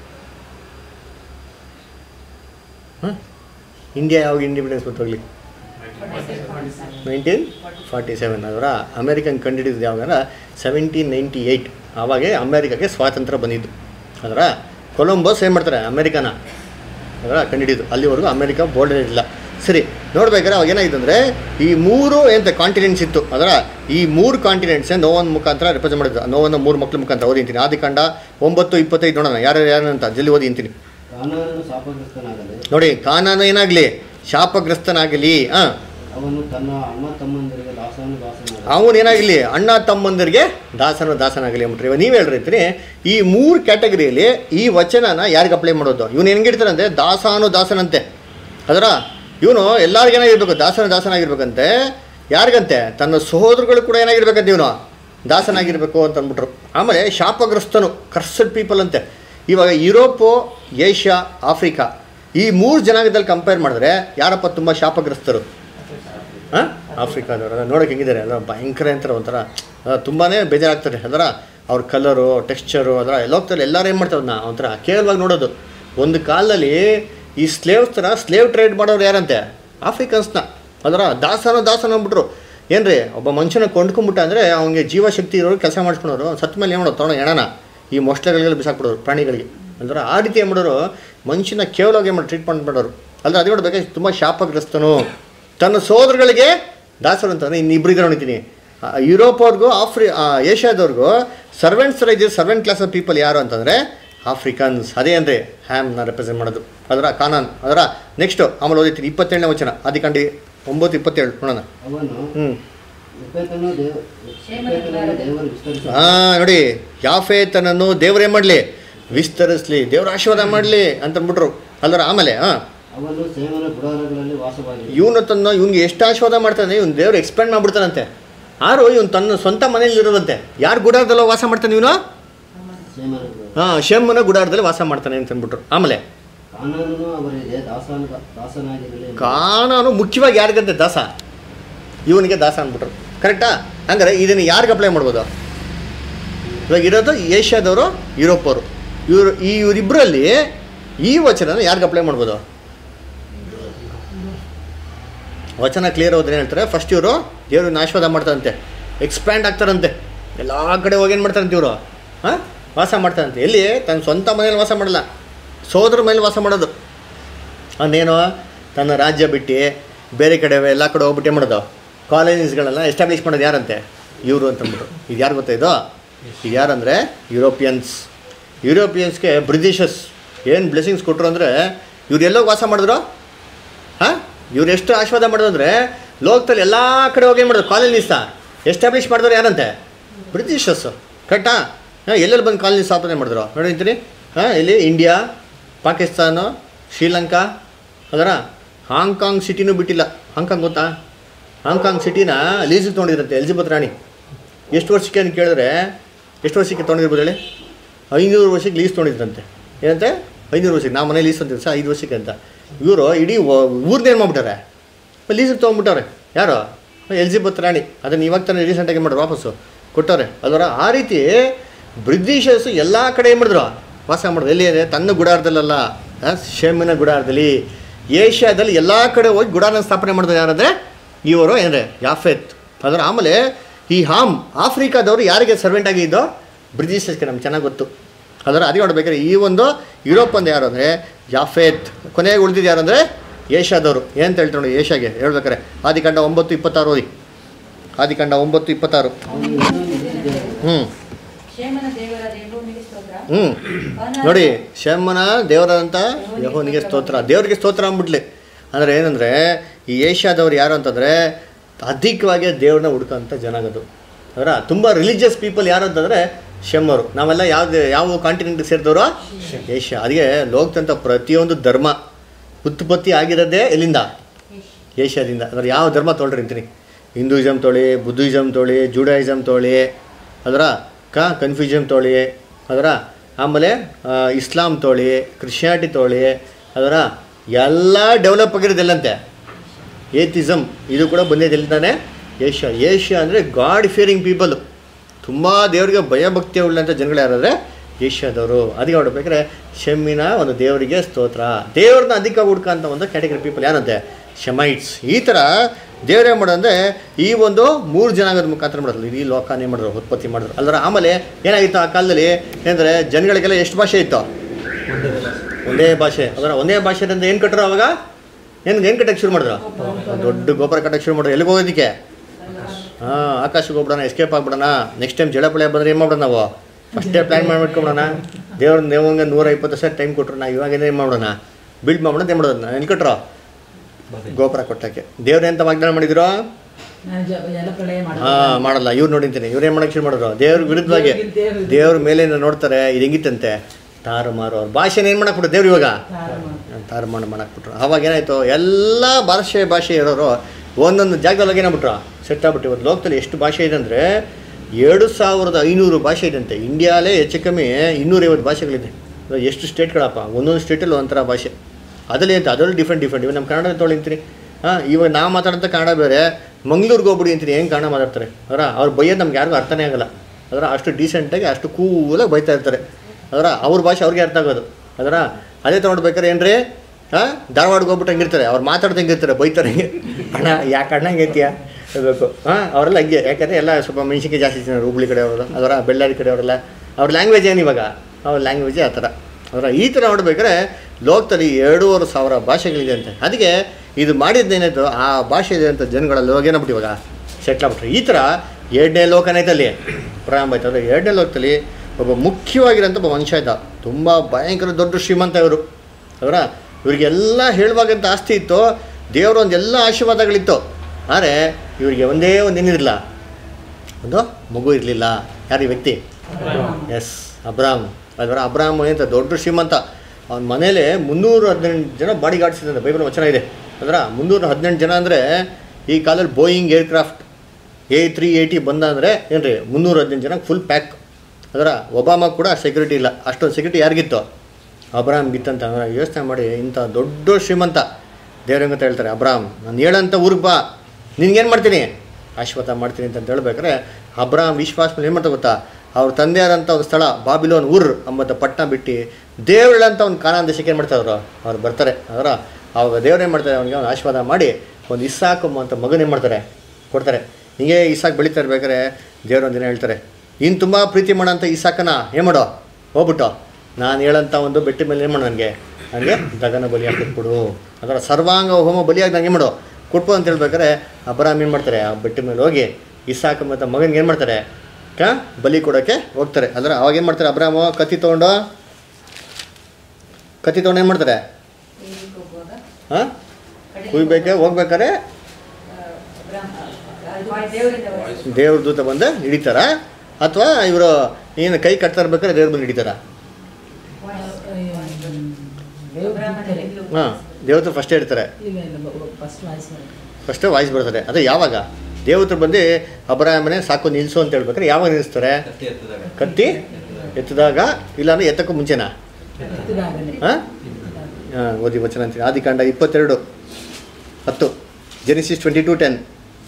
ಹಾಂ ಇಂಡಿಯಾ ಯಾವಾಗ ಇಂಡಿಪೆಂಡೆನ್ಸ್ ಬಂತು ಹೋಗ್ಲಿ ನೈನ್ಟೀನ್ ಫಾರ್ಟಿ ಸೆವೆನ್ ಅದರ ಅಮೇರಿಕನ್ ಕಂಡುಹಿಡಿದು ಯಾವಾಗ ಸೆವೆಂಟೀನ್ ನೈಂಟಿ ಏಯ್ಟ್ ಆವಾಗೆ ಅಮೇರಿಕಾಗೆ ಸ್ವಾತಂತ್ರ್ಯ ಬಂದಿದ್ದು ಅದರ ಕೊಲಂಬಸ್ ಏನು ಮಾಡ್ತಾರೆ ಅಮೇರಿಕಾನ ಅದರ ಕಂಡುಹಿಡಿದು ಅಲ್ಲಿವರೆಗೂ ಅಮೇರಿಕಾ ಬೋರ್ಡ್ ಇಲ್ಲ ಸರಿ ನೋಡ್ಬೇಕಾದ್ರೆ ಅವಾಗ ಏನಾಗಿತ್ತು ಅಂದರೆ ಈ ಮೂರು ಎಂತ ಕಾಂಟಿನೆಂಟ್ಸ್ ಇತ್ತು ಅದರ ಈ ಮೂರು ಕಾಂಟಿನೆಂಟ್ಸ್ ನೋವನ್ ಮುಖಾಂತರ ರೆಪ್ರೆಸೆಂಟ್ ಮಾಡಿದ್ರು ನೋವನ್ನ ಮೂರು ಮಕ್ಳ ಮುಖಾಂತರ ಓದಿಂತೀನಿ ಆದಿಕಾಂಡ ಒಂಬತ್ತು ಇಪ್ಪತ್ತೈದು ನೋಡೋಣ ಯಾರ್ಯಾರು ಯಾರು ಅಂತ ಜಲ್ದಿ ಓದಿಂತೀನಿ ಕಾನಾನನು ಶಾಪಗ್ರಸ್ತನಾಗದೆ ನೋಡಿ ಕಾನಾನು ಏನಾಗಲಿ ಶಾಪಗ್ರಸ್ತನಾಗಲಿ ಹಾಂ ಅವನು ತನ್ನ ಅಣ್ಣ ತಮ್ಮಂದಿರಿಗೆ ದಾಸನು ದಾಸನಾದ ಅವನೇನಾಗಲಿ ಅಣ್ಣ ತಮ್ಮಂದರಿಗೆ ದಾಸನ ದಾಸನಾಗಲಿ ಅಂದ್ಬಿಟ್ರಿ ಇವಾಗ ನೀವು ಹೇಳ್ರಿ ಈ ಮೂರು ಕ್ಯಾಟಗರಿಯಲ್ಲಿ ಈ ವಚನನ ಯಾರಿಗೆ ಅಪ್ಲೈ ಮಾಡೋದು ಇವನು ಹೆಂಗಿರ್ತಾರೆ ಅಂದರೆ ದಾಸಾನು ದಾಸನಂತೆ ಅದರ ಇವನು ಎಲ್ಲರಿಗೂ ಏನಾಗಿರ್ಬೇಕು ದಾಸನ ದಾಸನಾಗಿರ್ಬೇಕಂತೆ ಯಾರಿಗಂತೆ ತನ್ನ ಸಹೋದರಗಳು ಕೂಡ ಏನಾಗಿರ್ಬೇಕಂತೆ ಇವನು ದಾಸನಾಗಿರ್ಬೇಕು ಅಂತ ಅಂದ್ಬಿಟ್ರು ಆಮೇಲೆ ಶಾಪಗ್ರಸ್ತನು ಕರ್ಸಡ್ ಪೀಪಲ್ ಅಂತೆ ಇವಾಗ ಯುರೋಪು ಏಷ್ಯಾ ಆಫ್ರಿಕಾ ಈ ಮೂರು ಜನಾಂಗದಲ್ಲಿ ಕಂಪೇರ್ ಮಾಡಿದ್ರೆ ಯಾರಪ್ಪ ತುಂಬ ಶಾಪಗ್ರಸ್ತರು ಹಾಂ ಆಫ್ರಿಕಾದವರು ನೋಡೋಕೆ ಹೆಂಗಿದ್ದಾರೆ ಅಲ್ಲ ಭಯಂಕರ ಅಂತಾರೆ ಒಂಥರ ತುಂಬಾ ಬೇಜಾರಾಗ್ತಾರೆ ಅದರ ಅವ್ರ ಕಲರು ಟೆಕ್ಸ್ಚರು ಅದರ ಲೋಕದಲ್ಲಿ ಎಲ್ಲರೂ ಏನು ಮಾಡ್ತಾರೆ ಅದನ್ನ ಒಂಥರ ಕೇವಲವಾಗಿ ನೋಡೋದು ಒಂದು ಕಾಲದಲ್ಲಿ ಈ ಸ್ಲೇವ್ಸ್ ಥರ ಸ್ಲೇವ್ ಟ್ರೇಡ್ ಮಾಡೋರು ಯಾರಂತೆ ಆಫ್ರಿಕನ್ಸ್ನ ಅದರ ದಾಸನ ದಾಸನ ಅಂದ್ಬಿಟ್ರು ಏನ್ರಿ ಒಬ್ಬ ಮನುಷ್ಯನ ಕೊಂಡ್ಕೊಂಬಿಟ್ಟ ಅಂದರೆ ಅವನಿಗೆ ಜೀವಶಕ್ತಿ ಇರೋರು ಕೆಲಸ ಮಾಡಿಸ್ಕೊಳೋರು ಸತ್ತ ಮೇಲೆ ಏನು ಮಾಡೋದು ತೊಗೊಂಡು ಎಣನ ಈ ಮೊಸಳೆಗಳಿಗೆಲ್ಲ ಬಿಸಾಕ್ಬಿಡೋರು ಪ್ರಾಣಿಗಳಿಗೆ ಅಂದ್ರೆ ಆ ರೀತಿ ಏನು ಮಾಡೋರು ಮನುಷ್ಯನ ಕೇವಲವಾಗಿ ಏನು ಮಾಡಿ ಟ್ರೀಟ್ಮೆಂಟ್ ಮಾಡೋರು ಅಲ್ಲದೆ ಅದೇ ನೋಡ್ಬೇಕಾದ್ರೆ ತುಂಬ ಶಾಪಗ್ರಸ್ತನು ತನ್ನ ಸೋದರಗಳಿಗೆ ದಾಸರು ಅಂತಂದರೆ ಇನ್ನು ಇಬ್ಬರಿಗೆ ನೋಡಿದ್ದೀನಿ ಯುರೋಪ್ ಅವ್ರಿಗೂ ಆಫ್ರಿ ಆ, ಏಷ್ಯಾದವ್ರಿಗೂ ಸರ್ವೆಂಟ್ಸ್ ಥರ ಇದ್ದಿದ್ದು ಸರ್ವೆಂಟ್ ಕ್ಲಾಸ್ ಆಫ್ ಪೀಪಲ್ ಯಾರು ಅಂತಂದರೆ ಆಫ್ರಿಕನ್ಸ್ ಅದೇ ಅಂದರೆ ಹ್ಯಾಮ್ನ ರೆಪ್ರೆಸೆಂಟ್ ಮಾಡೋದು ಅದರ ಕಾನಾನ್ ಅದರ ನೆಕ್ಸ್ಟು ಆಮೇಲೆ ಓದಿತೀನಿ ಇಪ್ಪತ್ತೇಳನೇ ವಚನ ಆದಿಕಾಂಡಿ ಒಂಬತ್ತು ಇಪ್ಪತ್ತೇಳು ನೋಡೋಣ ಅವನು ಹ್ಞೂ ಉಪೇತನು ದೇವ ಉಪೇತನನ್ನು ದೇವರು ವಿಸ್ತರಿಸ ಹಾಂ ನೋಡಿ ಯಾಫೇತನನ್ನು ದೇವರೇ ಮಾಡಲಿ ವಿಸ್ತರಿಸ್ಲಿ ದೇವ್ರ ಆಶೀರ್ವಾದ ಮಾಡಲಿ ಅಂತ ಅಂದ್ಬಿಟ್ರು ಅಲ್ಲರ ಆಮೇಲೆ ಹಾಂ ಅವನು ಸೇವನ ಗುಡಾರಗಳಲ್ಲಿ ವಾಸವಾಗಿ ಇವನು ತನ್ನ ಇವ್ನಿಗೆ ಎಷ್ಟು ಆಶೀರ್ವಾದ ಮಾಡ್ತಾನೆ ಇವ್ನು ದೇವ್ರು ಎಕ್ಸ್ಪೆಂಡ್ ಮಾಡ್ಬಿಡ್ತಾನಂತೆ ಆರು ಇವನು ತನ್ನ ಸ್ವಂತ ಮನೇಲಿ ಇರೋದಂತೆ ಯಾರು ಗುಡಾರದಲ್ಲ ವಾಸ ಮಾಡ್ತಾನೆ ಇವನು ಸೇವನ ಗುಡಾರ ಹಾಂ ಶೆಮ್ಮನ ಗುಡಾರದಲ್ಲಿ ವಾಸ ಮಾಡ್ತಾನೆ ಅಂತ ಅಂದ್ಬಿಟ್ರು ಆಮೇಲೆ ಕಾನೂನು ಅವರಿಗೆ ದಾಸನ ದಾಸನಾಗಿರಲಿ ಎಂದು ಕಾನೂನು ಮುಖ್ಯವಾಗಿ ಯಾರಿಗಂತೆ ದಾಸ ಇವನಿಗೆ ದಾಸ ಅಂದ್ಬಿಟ್ರು ಕರೆಕ್ಟಾ ಹಂಗಾರೆ ಇದನ್ನು ಯಾರಿಗೆ ಅಪ್ಲೈ ಮಾಡ್ಬೋದು ಇವಾಗ ಇರೋದು ಏಷ್ಯಾದವರು ಯುರೋಪ್ ಅವರು ಇವರು ಈ ಇವರಿಬ್ಬರಲ್ಲಿ ಈ ವಚನ ಯಾರಿಗೆ ಅಪ್ಲೈ ಮಾಡ್ಬೋದು ವಚನ ಕ್ಲಿಯರ್ ಹೋದ್ರೆ ಏನು ಹೇಳ್ತಾರೆ ಫಸ್ಟ್ ಇವರು ದೇವ್ರನ್ನ ಆಶೀರ್ವಾದ ಮಾಡ್ತಾರಂತೆ ಎಕ್ಸ್ಪ್ಯಾಂಡ್ ಆಗ್ತಾರಂತೆ ಎಲ್ಲ ಕಡೆ ಹೋಗಿ ಏನು ಮಾಡ್ತಾರಂತೆ ಇವರು ಹಾಂ ವಾಸ ಮಾಡ್ತಾರಂತೆ ಎಲ್ಲಿ ತನ್ನ ಸ್ವಂತ ಮನೇಲಿ ವಾಸ ಮಾಡಲ್ಲ ಸೋದರ ಮೇಲೆ ವಾಸ ಮಾಡೋದು ಅವನೇನೋ ತನ್ನ ರಾಜ್ಯ ಬಿಟ್ಟು ಬೇರೆ ಕಡೆ ಎಲ್ಲ ಕಡೆ ಹೋಗ್ಬಿಟ್ಟು ಏನು ಮಾಡೋದು ಕಾಲನೀಸ್ಗಳೆಲ್ಲ ಎಸ್ಟಾಬ್ಲಿಷ್ ಮಾಡೋದು ಯಾರಂತೆ ಇವರು ಅಂತಂದ್ಬಿಟ್ಟು ಇದು ಯಾರು ಗೊತ್ತಾ ಇದು ಇದು ಯಾರಂದರೆ ಯುರೋಪಿಯನ್ಸ್ ಯುರೋಪಿಯನ್ಸ್ಗೆ ಬ್ರಿಟಿಷಸ್ ಏನು ಬ್ಲೆಸ್ಸಿಂಗ್ಸ್ ಕೊಟ್ಟರು ಅಂದರೆ ಇವ್ರು ಎಲ್ಲೋ ವಾಸ ಮಾಡಿದ್ರು ಹಾಂ ಇವ್ರು ಎಷ್ಟು ಆಶೀರ್ವಾದ ಮಾಡಿದ್ರು ಅಂದರೆ ಲೋಕದಲ್ಲಿ ಎಲ್ಲ ಕಡೆ ಹೋಗಿ ಏನು ಮಾಡೋದು ಕಾಲನೀಸ್ತ ಎಸ್ಟಾಬ್ಲಿಷ್ ಮಾಡಿದ್ರು ಯಾರಂತೆ ಬ್ರಿಟಿಷಸ್ಸು ಕರೆಕ್ಟಾ ಹಾಂ ಎಲ್ಲೆಲ್ಲಿ ಬಂದು ಕಾಲನಿ ಸ್ಥಾಪನೆ ಮಾಡಿದ್ರು ನೋಡಿರ್ತೀನಿ ಹಾಂ ಇಲ್ಲಿ ಇಂಡಿಯಾ ಪಾಕಿಸ್ತಾನ ಶ್ರೀಲಂಕಾ ಅದರ ಹಾಂಗ್ಕಾಂಗ್ ಸಿಟಿನೂ ಬಿಟ್ಟಿಲ್ಲ ಹಾಂಗ್ಕಾಂಗ್ ಗೊತ್ತಾ ಹಾಂಗ್ಕಾಂಗ್ ಸಿಟಿನ ಲೀಸಿಗೆ ತೊಗೊಂಡಿದ್ರಂತೆ ಎಲಿಜಬೆತ್ ರಾಣಿ ಎಷ್ಟು ವರ್ಷಕ್ಕೆ ಅಂತ ಕೇಳಿದ್ರೆ ಎಷ್ಟು ವರ್ಷಕ್ಕೆ ತೊಗೊಂಡಿರ್ಬೋದು ಹೇಳಿ ಐನೂರು ವರ್ಷಕ್ಕೆ ಲೀಸ್ ತೊಗೊಂಡಿದ್ರಂತೆ ಏನಂತೆ ಐನೂರು ವರ್ಷಕ್ಕೆ ನಾವು ಮನೆ ಲೀಸ್ ಅಂತೀವಿ ಸರ್ ಐದು ವರ್ಷಕ್ಕೆ ಅಂತ ಇವರು ಇಡೀ ಊರ್ನೇನು ಮಾಡ್ಬಿಟ್ಟಾರೆ ಲೀಸಿಗೆ ತೊಗೊಂಡ್ಬಿಟ್ಟವ್ರೆ ಯಾರು ಎಲಿಜಬೆತ್ ರಾಣಿ ಅದನ್ನು ಇವಾಗ ತಾನೇ ರೀಸೆಂಟಾಗಿ ಮಾಡ್ರು ವಾಪಸ್ಸು ಕೊಟ್ಟವ್ರೆ ಅದರ ಆ ರೀತಿ ಬ್ರಿಟಿಷರ್ಸು ಎಲ್ಲ ಕಡೆ ಏನು ಮಾಡಿದ್ರು ವಾಸ ಮಾಡಿದ್ರು ಎಲ್ಲಿ ಅಂದರೆ ತನ್ನ ಗುಡಾರದಲ್ಲಲ್ಲ ಆ, ಶೇಮಿನ ಗುಡಾರದಲ್ಲಿ ಏಷ್ಯಾದಲ್ಲಿ ಎಲ್ಲ ಕಡೆ ಹೋಗಿ ಗುಡಾರನ ಸ್ಥಾಪನೆ ಮಾಡಿದ್ರು ಯಾರಂದರೆ ಇವರು ಏನಂದರೆ ಯಾಫೆತ್ ಅದರ ಆಮೇಲೆ ಈ ಹಾಮ್ ಆಫ್ರಿಕಾದವರು ಯಾರಿಗೆ ಸರ್ವೆಂಟ್ ಆಗಿದ್ದೋ ಬ್ರಿಟಿಷರ್ಸ್ಗೆ ನಮ್ಗೆ ಚೆನ್ನಾಗಿ ಗೊತ್ತು ಅದರ ಅದೇ ನೋಡ್ಬೇಕಾದ್ರೆ ಈ ಒಂದು ಯುರೋಪ್ ಒಂದು ಯಾರು ಅಂದರೆ ಜಾಫೇತ್ ಕೊನೆಗೆ ಉಳಿದಿದ್ದು ಯಾರು ಅಂದರೆ ಏಷ್ಯಾದವರು ಏನಂತ ಹೇಳ್ತಾರೆ ನೋಡಿ ಏಷ್ಯಾಗೆ ಹೇಳ್ಬೇಕಾರೆ ಆದಿಕಾಂಡ ಒಂಬತ್ತು ಇಪ್ಪತ್ತಾರು ಓದಿ ಆದಿಕಾಂಡ ಒಂಬತ್ತು ಇಪ್ಪತ್ತಾರು ಅವನು ಇನ್ನೂ ನಿಂತಿದ್ದೇನೆ ಹ್ಞೂ ಕ್ಷೇಮನ ದೇವರ ದೇವನಿಗೆ ಸ್ತೋತ್ರ ಹ್ಞೂ ನೋಡಿ ಶಮ್ಮನ ದೇವರಾದಂಥ ಯಹೋನಿಗೆ ಸ್ತೋತ್ರ ದೇವರಿಗೆ ಸ್ತೋತ್ರ ಅಂದ್ಬಿಟ್ಲಿ ಅಂದರೆ ಏನಂದರೆ ಈ ಏಷ್ಯಾದವ್ರು ಯಾರು ಅಂತಂದರೆ ಅಧಿಕವಾಗಿ ದೇವ್ರನ್ನ ಹುಡ್ಕೋಂಥ ಜನಗದು ಅದರ ತುಂಬ ರಿಲಿಜಿಯಸ್ ಪೀಪಲ್ ಯಾರು ಅಂತಂದರೆ ಶೆಮ್ಮರು ನಾವೆಲ್ಲ ಯಾವ್ದು ಯಾವ ಕಾಂಟಿನೆಂಟ್ಗೆ ಸೇರಿದವರು ಏಷ್ಯಾ ಅದಕ್ಕೆ ಲೋಕದಂಥ ಪ್ರತಿಯೊಂದು ಧರ್ಮ ಉತ್ಪತ್ತಿ ಆಗಿರೋದೇ ಎಲ್ಲಿಂದ ಏಷ್ಯಾದಿಂದ ಅಂದ್ರೆ ಯಾವ ಧರ್ಮ ತೊಗೊಳ್ರಿ ಅಂತೀನಿ ಹಿಂದೂಯಿಸಮ್ ತೊಳಿ ಬುದ್ಧಿಸಮ್ ತೊಳಿ ಜೂಡಾಯಿಸಮ್ ತೊಳಿ ಅದರ ಕ ಕನ್ಫ್ಯೂಷನ್ ತೊಳಿ ಅದರ ಆಮೇಲೆ ಆ, ಇಸ್ಲಾಂ ತೊಳಿ ಕ್ರಿಶ್ಚಿಯಾನಿಟಿ ತೊಳಿ ಅದರ ಎಲ್ಲ ಡೆವಲಪ್ ಆಗಿರೋದೆಲ್ಲಂತೆ ಏತಿಸಮ್ ಇದು ಕೂಡ ಬಂದಿದ್ದು ಎಲ್ಲಿಂದಾನೆ ಏಷ್ಯಾ ಏಷ್ಯಾ ಅಂದರೆ ಗಾಡ್ ಫಿಯರಿಂಗ್ ಪೀಪಲು ತುಂಬ ದೇವರಿಗೆ ಭಯಭಕ್ತಿ ಉಳ್ಳಂಥ ಜನಗಳು ಯಾರಾದರೆ ಏಷ್ಯಾದವರು ಅದಕ್ಕೆ ನೋಡ್ಬೇಕಾದ್ರೆ ಶೆಮ್ಮಿನ ಒಂದು ದೇವರಿಗೆ ಸ್ತೋತ್ರ ದೇವ್ರನ್ನ ಅಧಿಕ ಹುಡ್ಕ ಅಂತ ಒಂದು ಕ್ಯಾಟಗರಿ ಪೀಪಲ್ ಯಾರಂತೆ ಶಮೈಟ್ಸ್ ಈ ಥರ ದೇವರೇ ಮಾಡೋದಂದ್ರೆ ಈ ಒಂದು ಮೂರು ಜನಾಂಗದ ಮುಖಾಂತರ ಮಾಡೋದು ಇಡೀ ಲೋಕನೇ ಮಾಡಿದ್ರು ಉತ್ಪತ್ತಿ ಮಾಡಿದ್ರು ಅಲ್ಲರ ಆಮೇಲೆ ಏನಾಗಿತ್ತು ಆ ಕಾಲದಲ್ಲಿ ಏನಂದರೆ ಜನಗಳಿಗೆಲ್ಲ ಎಷ್ಟು ಭಾಷೆ ಇತ್ತು ಒಂದೇ ಭಾಷೆ ಅದರ ಒಂದೇ ಭಾಷೆದಿಂದ ಏನು ಕಟ್ಟರು ಅವಾಗ ಏನು ಏನು ಕಟ್ಟಕ್ಕೆ ಶುರು ಮಾಡಿದ್ರು ದೊಡ್ಡ ಗೋಪುರ ಕಟ್ಟಕ್ಕೆ ಶುರು ಮಾಡಿದ್ರು ಎಲ್ಲಿಗೆ ಹೋಗೋದಕ್ಕೆ ಹಾಂ ಆಕಾಶಕ್ಕೆ ಹೋಗ್ಬಿಡೋಣ ಎಸ್ಕೇಪ್ ಆಗ್ಬಿಡೋಣ ನೆಕ್ಸ್ಟ್ ಟೈಮ್ ಜಳಪಳೆ ಬಂದರೆ ಏನು ಮಾಡೋಣ ನಾವು ಫಸ್ಟೇ ಪ್ಲ್ಯಾನ್ ಮಾಡ್ಬಿಟ್ಕೊಂಬಿಡೋಣ ದೇವ್ರ ದೇವಂಗೆ ನೂರ ಇಪ್ಪತ್ತು ವರ್ಷ ಟೈಮ್ ಕೊಟ್ಟರು ನಾವು ಇವಾಗ ಏನು ಮಾಡೋಣ ಬಿಲ್ಡ್ ಮಾಡೋಣ ಏನು ಮಾಡೋದು ಎಲ್ಲಿ ಕೊಟ್ಟರು ಗೋಪುರ ಕೊಟ್ಟಕ್ಕೆ ದೇವ್ರು ಎಂತ ವಾಗ್ದಾನ ಮಾಡಿದ್ರು ನಾನು ಜ- ಎಲ್ಲ ಪ್ರಳಯ ಮಾಡೋದು. ಹಾಂ ಮಾಡಲ್ಲ ಇವ್ರು ನೋಡಿಂತೀನಿ ಇವ್ರು ಏನು ಮಾಡಕ್ಕೆ ಶುರು ಮಾಡಿದ್ರು ದೇವ್ರ ವಿರುದ್ಧವಾಗಿ ದೇವ್ರಿಗೆ- ದೇವ್ರ ಮೇಲೆ ನೋಡ್ತಾರೆ ಇದು ಹೆಂಗಿತ್ತಂತೆ ತಾರು ಮಾರು ಅವ್ರ ಭಾಷೆನ ಏನು ಮಾಡಕ್ಕೆ ದೇವ್ರು ಇವಾಗ ತಾರಮ್ಮ. ತಾರಮಾಡ ಮಾಡಾಕ್ಬಿಟ್ರು ಅವಾಗ ಏನಾಯ್ತು ಎಲ್ಲ ಭಾಷೆ ಭಾಷೆ ಇರೋರು ಒಂದೊಂದು ಜಾಗದೊಳಗೆ ಏನಾಗ್ಬಿಟ್ರು ಸೆಟ್ ಆಗ್ಬಿಟ್ಟು ಇವತ್ತು ಲೋಕದಲ್ಲಿ ಎಷ್ಟು ಭಾಷೆ ಇದೆ ಅಂದರೆ ಎರಡು ಸಾವಿರದ ಐನೂರು ಭಾಷೆ ಇದಂತೆ ಇಂಡಿಯಾಲೇ ಹೆಚ್ಚು ಕಮ್ಮಿ ಇನ್ನೂರೈವತ್ತು ಭಾಷೆಗಳಿದೆ ಇವಾಗ ಎಷ್ಟು ಸ್ಟೇಟ್ಗಳಪ್ಪ ಒಂದೊಂದು ಸ್ಟೇಟಲ್ಲಿ ಒಂಥರ ಭಾಷೆ ಅದರಲ್ಲಿ ಅಂತ ಅದರಲ್ಲಿ ಡಿಫ್ರೆಂಟ್ ಡಿಫ್ರೆಂಟ್ ಇವಾಗ ನಮ್ಮ ಕನ್ನಡ ತೊಳಿಂತೀನಿ ಹಾಂ ಇವಾಗ ನಾವು ಮಾತಾಡೋಂಥ ಕನ್ನಡ ಬೇರೆ ಮಂಗ್ಳೂರಿಗೆ ಹೋಗ್ಬಿಡಿ ಅಂತೀನಿ ಹೆಂಗೆ ಕನ್ನಡ ಮಾತಾಡ್ತಾರೆ ಅದರ ಅವ್ರು ಬೈಯೋದು ನಮ್ಗೆ ಯಾರಿಗೂ ಅರ್ಥನೇ ಆಗಲ್ಲ ಅದರ ಅಷ್ಟು ಡೀಸೆಂಟಾಗಿ ಅಷ್ಟು ಕೂಲಾಗಿ ಬೈತಾ ಇರ್ತಾರೆ ಅದರ ಅವ್ರ ಭಾಷೆ ಅವ್ರಿಗೆ ಅರ್ಥ ಆಗೋದು ಅದರ ಅದೇ ತೊಗೊಂಡ್ಬೇಕಾರೆ ಏನ್ರಿ ಹಾಂ ಧಾರವಾಡಕ್ಕೆ ಹೋಗ್ಬಿಟ್ಟು ಹಂಗಿರ್ತಾರೆ ಅವ್ರು ಮಾತಾಡ್ತಾ ಹೆಂಗಿರ್ತಾರೆ ಬೈತಾರೆ ಹಿಂಗೆ ಅಣ್ಣ ಯಾಕೆ ಅಣ್ಣ ಹಂಗೈತಿಯಾ ಹೇಳ್ಬೇಕು ಹಾಂ ಅವರೆಲ್ಲ ಹಂಗೆ ಯಾಕಂದರೆ ಎಲ್ಲ ಸ್ವಲ್ಪ ಮೆಣಸಿನ್ಕಾಯಿ ಜಾಸ್ತಿ ತಿನ್ನೋರು ಹುಬ್ಳಿ ಕಡೆ ಅವರು ಅದರ ಬೆಳ್ಳಾರಿ ಕಡೆ ಅವರೆಲ್ಲ ಅವ್ರ ಲ್ಯಾಂಗ್ವೇಜ್ ಏನು ಇವಾಗ ಅವ್ರ ಲ್ಯಾಂಗ್ವೇಜೇ ಆ ಥರ ಅದರ ಈ ಥರ ನೋಡ್ಬೇಕಾದ್ರೆ ಲೋಕದಲ್ಲಿ ಎರಡೂವರೆ ಸಾವಿರ ಭಾಷೆಗಳಿದೆ ಅಂತೆ ಅದಕ್ಕೆ ಇದು ಮಾಡಿದ್ದೇನಾಯ್ತು ಆ ಭಾಷೆ ಇದೆ ಅಂತ ಜನಗಳಲ್ಲಿ ಹೋಗಿ ಏನಾಗ್ಬಿಟ್ಟು ಇವಾಗ ಸೆಟ್ಲ್ ಆಗ್ಬಿಟ್ರು ಈ ಥರ ಎರಡನೇ ಲೋಕನೈತೆ ಅಲ್ಲಿ ಪ್ರಾರಂಭ ಆಯ್ತು ಅಂದರೆ ಎರಡನೇ ಲೋಕದಲ್ಲಿ ಒಬ್ಬ ಮುಖ್ಯವಾಗಿರೋಂಥ ಒಬ್ಬ ಮನುಷ್ಯ ಇದ್ದ ತುಂಬ ಭಯಂಕರ ದೊಡ್ಡ ಶ್ರೀಮಂತ ಇವರು ಅವರ ಇವರಿಗೆಲ್ಲ ಹೇಳುವಾಗಂತ ಆಸ್ತಿ ಇತ್ತು ದೇವರ ಒಂದೆಲ್ಲ ಆಶೀರ್ವಾದಗಳಿತ್ತು ಆದರೆ ಇವರಿಗೆ ಒಂದೇ ಒಂದು ಏನಿರಲಿಲ್ಲ ಒಂದು ಮಗು ಇರಲಿಲ್ಲ ಯಾರು ಈ ವ್ಯಕ್ತಿ ಎಸ್ ಅಬ್ರಾಮ್ ಅದರ ಅಬ್ರಾಮ್ ಅಂತ ದೊಡ್ಡ ಶ್ರೀಮಂತ ಅವನ ಮನೇಲಿ ಮುನ್ನೂರ ಹದಿನೆಂಟು ಜನ ಬಾಡಿ ಗಾರ್ಡ್ಸ್ ಇದ್ದಾರೆ ಬೈಬಲ್ ವಚನ ಇದೆ ಅದರ ಮುನ್ನೂರ ಹದಿನೆಂಟು ಜನ ಅಂದರೆ ಈ ಕಾಲದಲ್ಲಿ Boeing aircraft A three eighty ಬಂದ ಅಂದರೆ ಏನು ರೀ ಮುನ್ನೂರ ಹದಿನೆಂಟು ಜನ ಫುಲ್ ಪ್ಯಾಕ್ ಅದರ ಒಬಾಮ ಕೂಡ ಸೆಕ್ಯೂರಿಟಿ ಇಲ್ಲ ಅಷ್ಟೊಂದು ಸೆಕ್ಯೂರಿಟಿ ಯಾರಿಗಿತ್ತು ಅಬ್ರಾಮ್ ಗಿತ್ತಂತ ಅಂದ್ರೆ ಯೋಚನೆ ಮಾಡಿ ಇಂಥ ದೊಡ್ಡ ಶ್ರೀಮಂತ ದೇವ್ರಂಗಂತ ಹೇಳ್ತಾರೆ ಅಬ್ರಾಮ್ ನಾನು ಹೇಳಂತ ಊರಿಗೆ ಬಾ ನಿನ್ಗೇನು ಮಾಡ್ತೀನಿ ಆಶ್ವಾಸ ಮಾಡ್ತೀನಿ ಅಂತ ಹೇಳ್ಬೇಕಾದ್ರೆ ಅಬ್ರಾಮ್ ವಿಶ್ವಾಸ ಮೇಲೆ ಏನು ಮಾಡ್ತಾ ಗೊತ್ತಾ ಅವ್ರ ತಂದೆಯಾರಂಥ ಒಂದು ಸ್ಥಳ ಬಾಬಿಲೋನ್ ಊರ್ ಅಂಬತ್ತ ಪಟ್ಟಣ ಬಿಟ್ಟು ದೇವರಂತ ಒಂದು ಕಾನಾನ್ ದೇಶಕ್ಕೆ ಏನು ಮಾಡ್ತಾವ್ರು ಅವ್ರು ಬರ್ತಾರೆ ಅದರ ಅವಾಗ ದೇವ್ರು ಏನು ಮಾಡ್ತಾರೆ ಅವ್ನಿಗೆ ಒಂದು ಆಶೀರ್ವಾದ ಮಾಡಿ ಒಂದು ಇಸ್ಸಾಕು ಅಂತ ಮಗನ ಏನು ಮಾಡ್ತಾರೆ ಕೊಡ್ತಾರೆ ಹಿಂಗೆ ಇಸಾಕ್ ಬೆಳೀತಾ ಇರ್ಬೇಕಾದ್ರೆ ದೇವ್ರು ಒಂದಿನ ಹೇಳ್ತಾರೆ ನೀನು ತುಂಬ ಪ್ರೀತಿ ಮಾಡೋಂಥ ಇಸಾಕನ ಏನು ಮಾಡೋ ಹೋಗ್ಬಿಟ್ಟು ನಾನು ಹೇಳಂಥ ಒಂದು ಬೆಟ್ಟ ಮೇಲೆ ಏನು ಮಾಡು ನನಗೆ ನನಗೆ ದಗನ ಬಲಿಯಾಗಿ ಕೊಟ್ಬಿಡು ಅದರ ಸರ್ವಾಂಗ ಹೋಮ ಬಲಿಯಾಗಿ ನಂಗೆ ಏನು ಮಾಡು ಕೊಟ್ಬು ಅಂತ ಹೇಳ್ಬೇಕಾದ್ರೆ ಅಬ್ರಾಮ್ ಏನು ಮಾಡ್ತಾರೆ ಆ ಬೆಟ್ಟ ಮೇಲೆ ಹೋಗಿ ಇಸಾಕ ಮತ್ತು ಮಗನಿಗೆ ಏನು ಮಾಡ್ತಾರೆ ಕ ಬಲಿ ಕೊಡೋಕ್ಕೆ ಹೋಗ್ತಾರೆ ಅಂದ್ರೆ ಅವಾಗ ಏನು ಮಾಡ್ತಾರೆ ಅಬ್ರಾಮು ಕತ್ತಿ ತೊಗೊಂಡು ಕತ್ತಿ ತೊಗೊಂಡು ಏನು ಮಾಡ್ತಾರೆ ಏರಿಗ್ ಹೋಗುವಾಗ ಹಾಂ ಕಡೆಗೆ ಕುಯ್ಬೇಕೆ ಹೋಗ್ಬೇಕಾದ್ರೆ ವಾಯ್- ದೇವರಿಂದ ವಾಯ್- ದೇವ್ರ ದೂತ ಬಂದು ಹಿಡಿತಾರ ಅಥವಾ ಇವರು ಏನು ಕೈ ಕಟ್ತಾ ಇರ್ಬೇಕಾದ್ರೆ ದೇವ್ರ ಬಂದು ಹಿಡಿತಾರ ಹಾಂ ದೇವತೆ ಫಸ್ಟ್ ಹೇಳ್ತಾರೆ ಫಸ್ಟ್ ವಾಯ್ಸ್ ಫಸ್ಟ್ ವಾಯ್ಸ್ ಬರ್ತಾರೆ ಅದೇ ಯಾವಾಗ ದೇವತರು ಬಂದು ಅಬ್ರಾಹ್ಮನೆ ಸಾಕು ನಿಲ್ಲಿಸು ಅಂತ ಹೇಳ್ಬೇಕಾದ್ರೆ ಯಾವಾಗ ನಿಲ್ಲಿಸ್ತಾರೆ ಕತ್ತಿ ಎತ್ತದಾಗ ಕತ್ತಿ ಎತ್ತಿದಾಗ ಇಲ್ಲಾಂದ್ರೆ ಎತ್ತಕ್ಕೂ ಮುಂಚೆನಾ ಹಾಂ ಹಾಂ ಓದಿ ವಚನ ಅಂತೀನಿ ಆದಿಕಾಂಡ ಇಪ್ಪತ್ತೆರಡು ಹತ್ತು ಜೆನಿಸಿಸ್ ಟ್ವೆಂಟಿ ಟು ಟೆನ್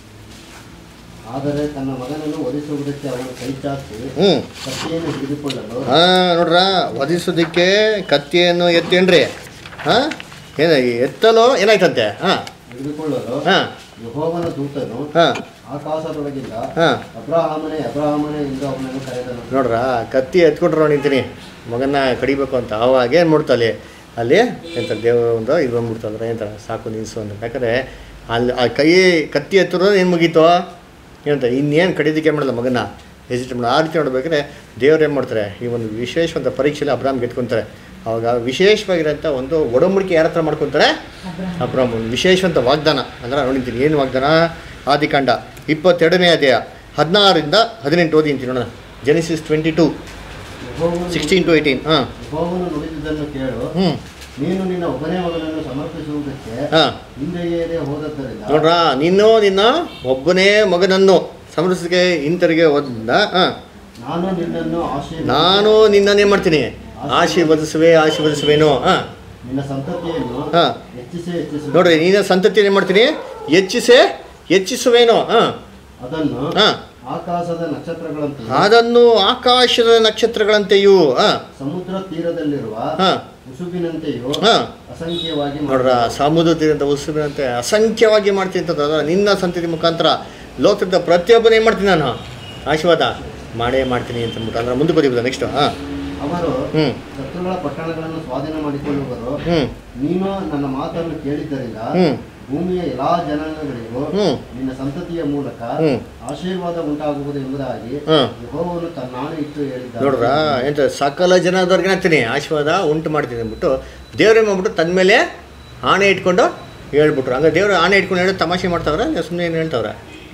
ಆದರೆ ತನ್ನ ಮಗನನ್ನು ಒದಿಸುವುದಕ್ಕೆ ಅವನು ಕೈ ಚಾಚಿ ಹ್ಞೂ ಕತ್ತಿಯನ್ನು ಹಿಡಿದುಕೊಳ್ಳಲು ಹಾಂ ನೋಡ್ರ ವಧಿಸೋದಕ್ಕೆ ಕತ್ತಿಯನ್ನು ಎತ್ತೇನ್ರಿ ಹಾಂ ಏನ ಎತ್ತಲು ಏನಾಯ್ತಂತೆ ಹಾಂ ಹಿಡಿದುಕೊಳ್ಳಲು ಹಾಂ ಯೆಹೋವನ ದೂತನು ಹಾಂ ಆಕಾಶದೊಳಗಿಂದ ಹಾಂ ಅಬ್ರಾಹಮನೆ ಅಬ್ರಾಹಮನೆ ಎಂದು ಅವನನ್ನು ಕರೆದನು ನೋಡ್ರ ಕತ್ತಿ ಎತ್ಕೊಂಡ್ರು ನಿಂತೀನಿ ಮಗನ್ನ ಕಡಿಬೇಕು ಅಂತ ಅವಾಗ ಏನು ಮಾಡ್ತಲ್ಲಿ ಅಲ್ಲಿ ಎಂತ ದೇವರ ಒಂದು ಇದು ಬಂದ್ಬಿಡ್ತಂದ್ರೆ ಎಂತ ಸಾಕು ನಿಲ್ಲಿಸು ಅಂತ ಯಾಕಂದರೆ ಅಲ್ಲಿ ಆ ಕೈ ಕತ್ತಿ ಎತ್ತಿರೋ ಏನು ಮುಗೀತು ಏನಂತ ಇನ್ನೇನು ಕಡಿಯೋದಕ್ಕೆ ಮಾಡಲ್ಲ ಮಗನ ಹೆಸಿಟ್ ಮಾಡೋ ಆ ರೀತಿ ನೋಡ್ಬೇಕಾದ್ರೆ ದೇವ್ರು ಏನು ಮಾಡ್ತಾರೆ ಈ ಒಂದು ವಿಶೇಷವಂತ ಪರೀಕ್ಷೆಯಲ್ಲಿ ಅಬ್ರಾಮ್ ಗೆದ್ಕೊಂತಾರೆ ಅವಾಗ ವಿಶೇಷವಾಗಿರೋಂಥ ಒಂದು ಒಡಂಬಡಿಕೆ ಯಾರ ಹತ್ರ ಮಾಡ್ಕೊತಾರೆ ಅಬ್ರಾಮ್ ಒಂದು ವಿಶೇಷವಂತ ವಾಗ್ದಾನ ಅಂದ್ರೆ ನೋಡಿದ್ದೀನಿ ಏನು ವಾಗ್ದಾನ ಆದಿಕಾಂಡ ಇಪ್ಪತ್ತೆರಡನೇ ಅಧ್ಯಾಯ ಹದಿನಾರರಿಂದ ಹದಿನೆಂಟು ಓದಿ ಅಂತೀನಿ ನೋಡೋಣ ಜೆನಿಸಿಸ್ ಟ್ವೆಂಟಿ ಟು ಯೆಹೋವನು ಸಿಕ್ಸ್ಟೀನ್ ಟು ಏಯ್ಟೀನ್ ಹಾಂ ಯೆಹೋವನು ನುಡಿದುದನ್ನು ಕೇಳು ಹ್ಞೂ ನೀನು ನಿನ್ನ ಒಬ್ಬನೇ ಮಗನನ್ನು ಸಮರ್ಪಿಸುವುದಕ್ಕೆ ಹಾಂ ಹಿಂದೆಯೇ ಹೋದದ್ದರಿಂದ ನೋಡ್ರ ನೀನು ನಿನ್ನ ಒಬ್ಬನೇ ಮಗನನ್ನು ಸಮರ್ಸಿಗೆ ಹಿಂತಿರುಗಿ ಹೋದ ಹಾಂ ನಾನು ನಿನ್ನನ್ನು ಆಶೀರ್ವದಿಸಿ ನಾನು ನಿನ್ನನ್ನೇ ಮಾಡ್ತೀನಿ ಆಶೀರ್ವದಿಸುವೆ ಆಶೀರ್ವದಿಸುವೇನು ಹಾಂ ನಿನ್ನ ಸಂತತಿಯನ್ನು ಹಾಂ ಹೆಚ್ಚಿಸಿ ಹೆಚ್ಚಿಸಿ ನೋಡ್ರಿ ನೀನು ಸಂತತಿ ಏನು ಮಾಡ್ತೀನಿ ಹೆಚ್ಚಿಸೆ ಹೆಚ್ಚಿಸುವೇನು ಹಾಂ ಅದನ್ನು ಹಾಂ ಆಕಾಶದ ನಕ್ಷತ್ರಗಳಂತೆ ಅದನ್ನು ಆಕಾಶದ ನಕ್ಷತ್ರಗಳಂತೆಯೂ ಹಾಂ ಸಮುದ್ರ ತೀರದಲ್ಲಿರುವ ಹಾಂ ಉಸುಬಿನಂತೆಯೂ ಹಾಂ ಅಸಂಖ್ಯವಾಗಿ ನೋಡ್ರ ಸಮುದ್ರ ತೀರದ ಉಸುಬಿನಂತೆ ಅಸಂಖ್ಯವಾಗಿ ಮಾಡ್ತೀನಿ ಅಂತಂದ್ರೆ ನಿನ್ನ ಸಂತತಿ ಮುಖಾಂತರ ಲೋಕದ ಪ್ರತಿಯೊಬ್ಬನೇ ಏನು ಮಾಡ್ತೀನಿ ನಾನು ಆಶೀರ್ವಾದ ಮಾಡೇ ಮಾಡ್ತೀನಿ ಅಂತ ಅಂದ್ಬಿಟ್ಟು ಅಂದ್ರೆ ಮುಂದೆ ಬರೀಬೋದಾ ನೆಕ್ಸ್ಟ್ ಹಾಂ ಅವರು ಹ್ಞೂ ಶತ್ರುಗಳ ಪಟ್ಟಣಗಳನ್ನು ಸ್ವಾಧೀನ ಮಾಡಿಕೊಳ್ಳುವರು ಹ್ಞೂ ನೀನು ನನ್ನ ಮಾತನ್ನು ಕೇಳಿದ್ದರಿಂದ ಹ್ಞೂ ಭೂಮಿಯ ಎಲ್ಲಾ ಜನಾಂಗಗಳಿಗೂ ಹ್ಮ್. ನಿನ್ನ ಸಂತತಿಯ ಮೂಲಕ ಹ್ಮ್. ಆಶೀರ್ವಾದ ಉಂಟಾಗುವುದು ಎಂಬುದಾಗಿ ಹ್ಮ್. ಯೆಹೋವನು ತನ್ನಾಣೆ ಇಟ್ಟು ಹೇಳಿದ್ದಾನೆ ನೋಡ್ರ ಎಂತ ಸಕಲ ಜನದವ್ರಿಗೆ ಹಾಕ್ತೀನಿ ಆಶೀರ್ವಾದ ಉಂಟು ಮಾಡ್ತೀನಿ ಅಂದ್ಬಿಟ್ಟು ದೇವ್ರೇನು ಮಾಡ್ಬಿಟ್ಟು ತನ್ನ ಮೇಲೆ ಆಣೆ ಇಟ್ಕೊಂಡು ಹೇಳ್ಬಿಟ್ರು ಹಂಗೆ ದೇವ್ರು ಆಣೆ ಇಟ್ಕೊಂಡು ಹೇಳಿ ತಮಾಷೆ ಮಾಡ್ತಾವ್ರ ಸುಮ್ಮನೆ ಏನು ಹೇಳ್ತಾವ್ರ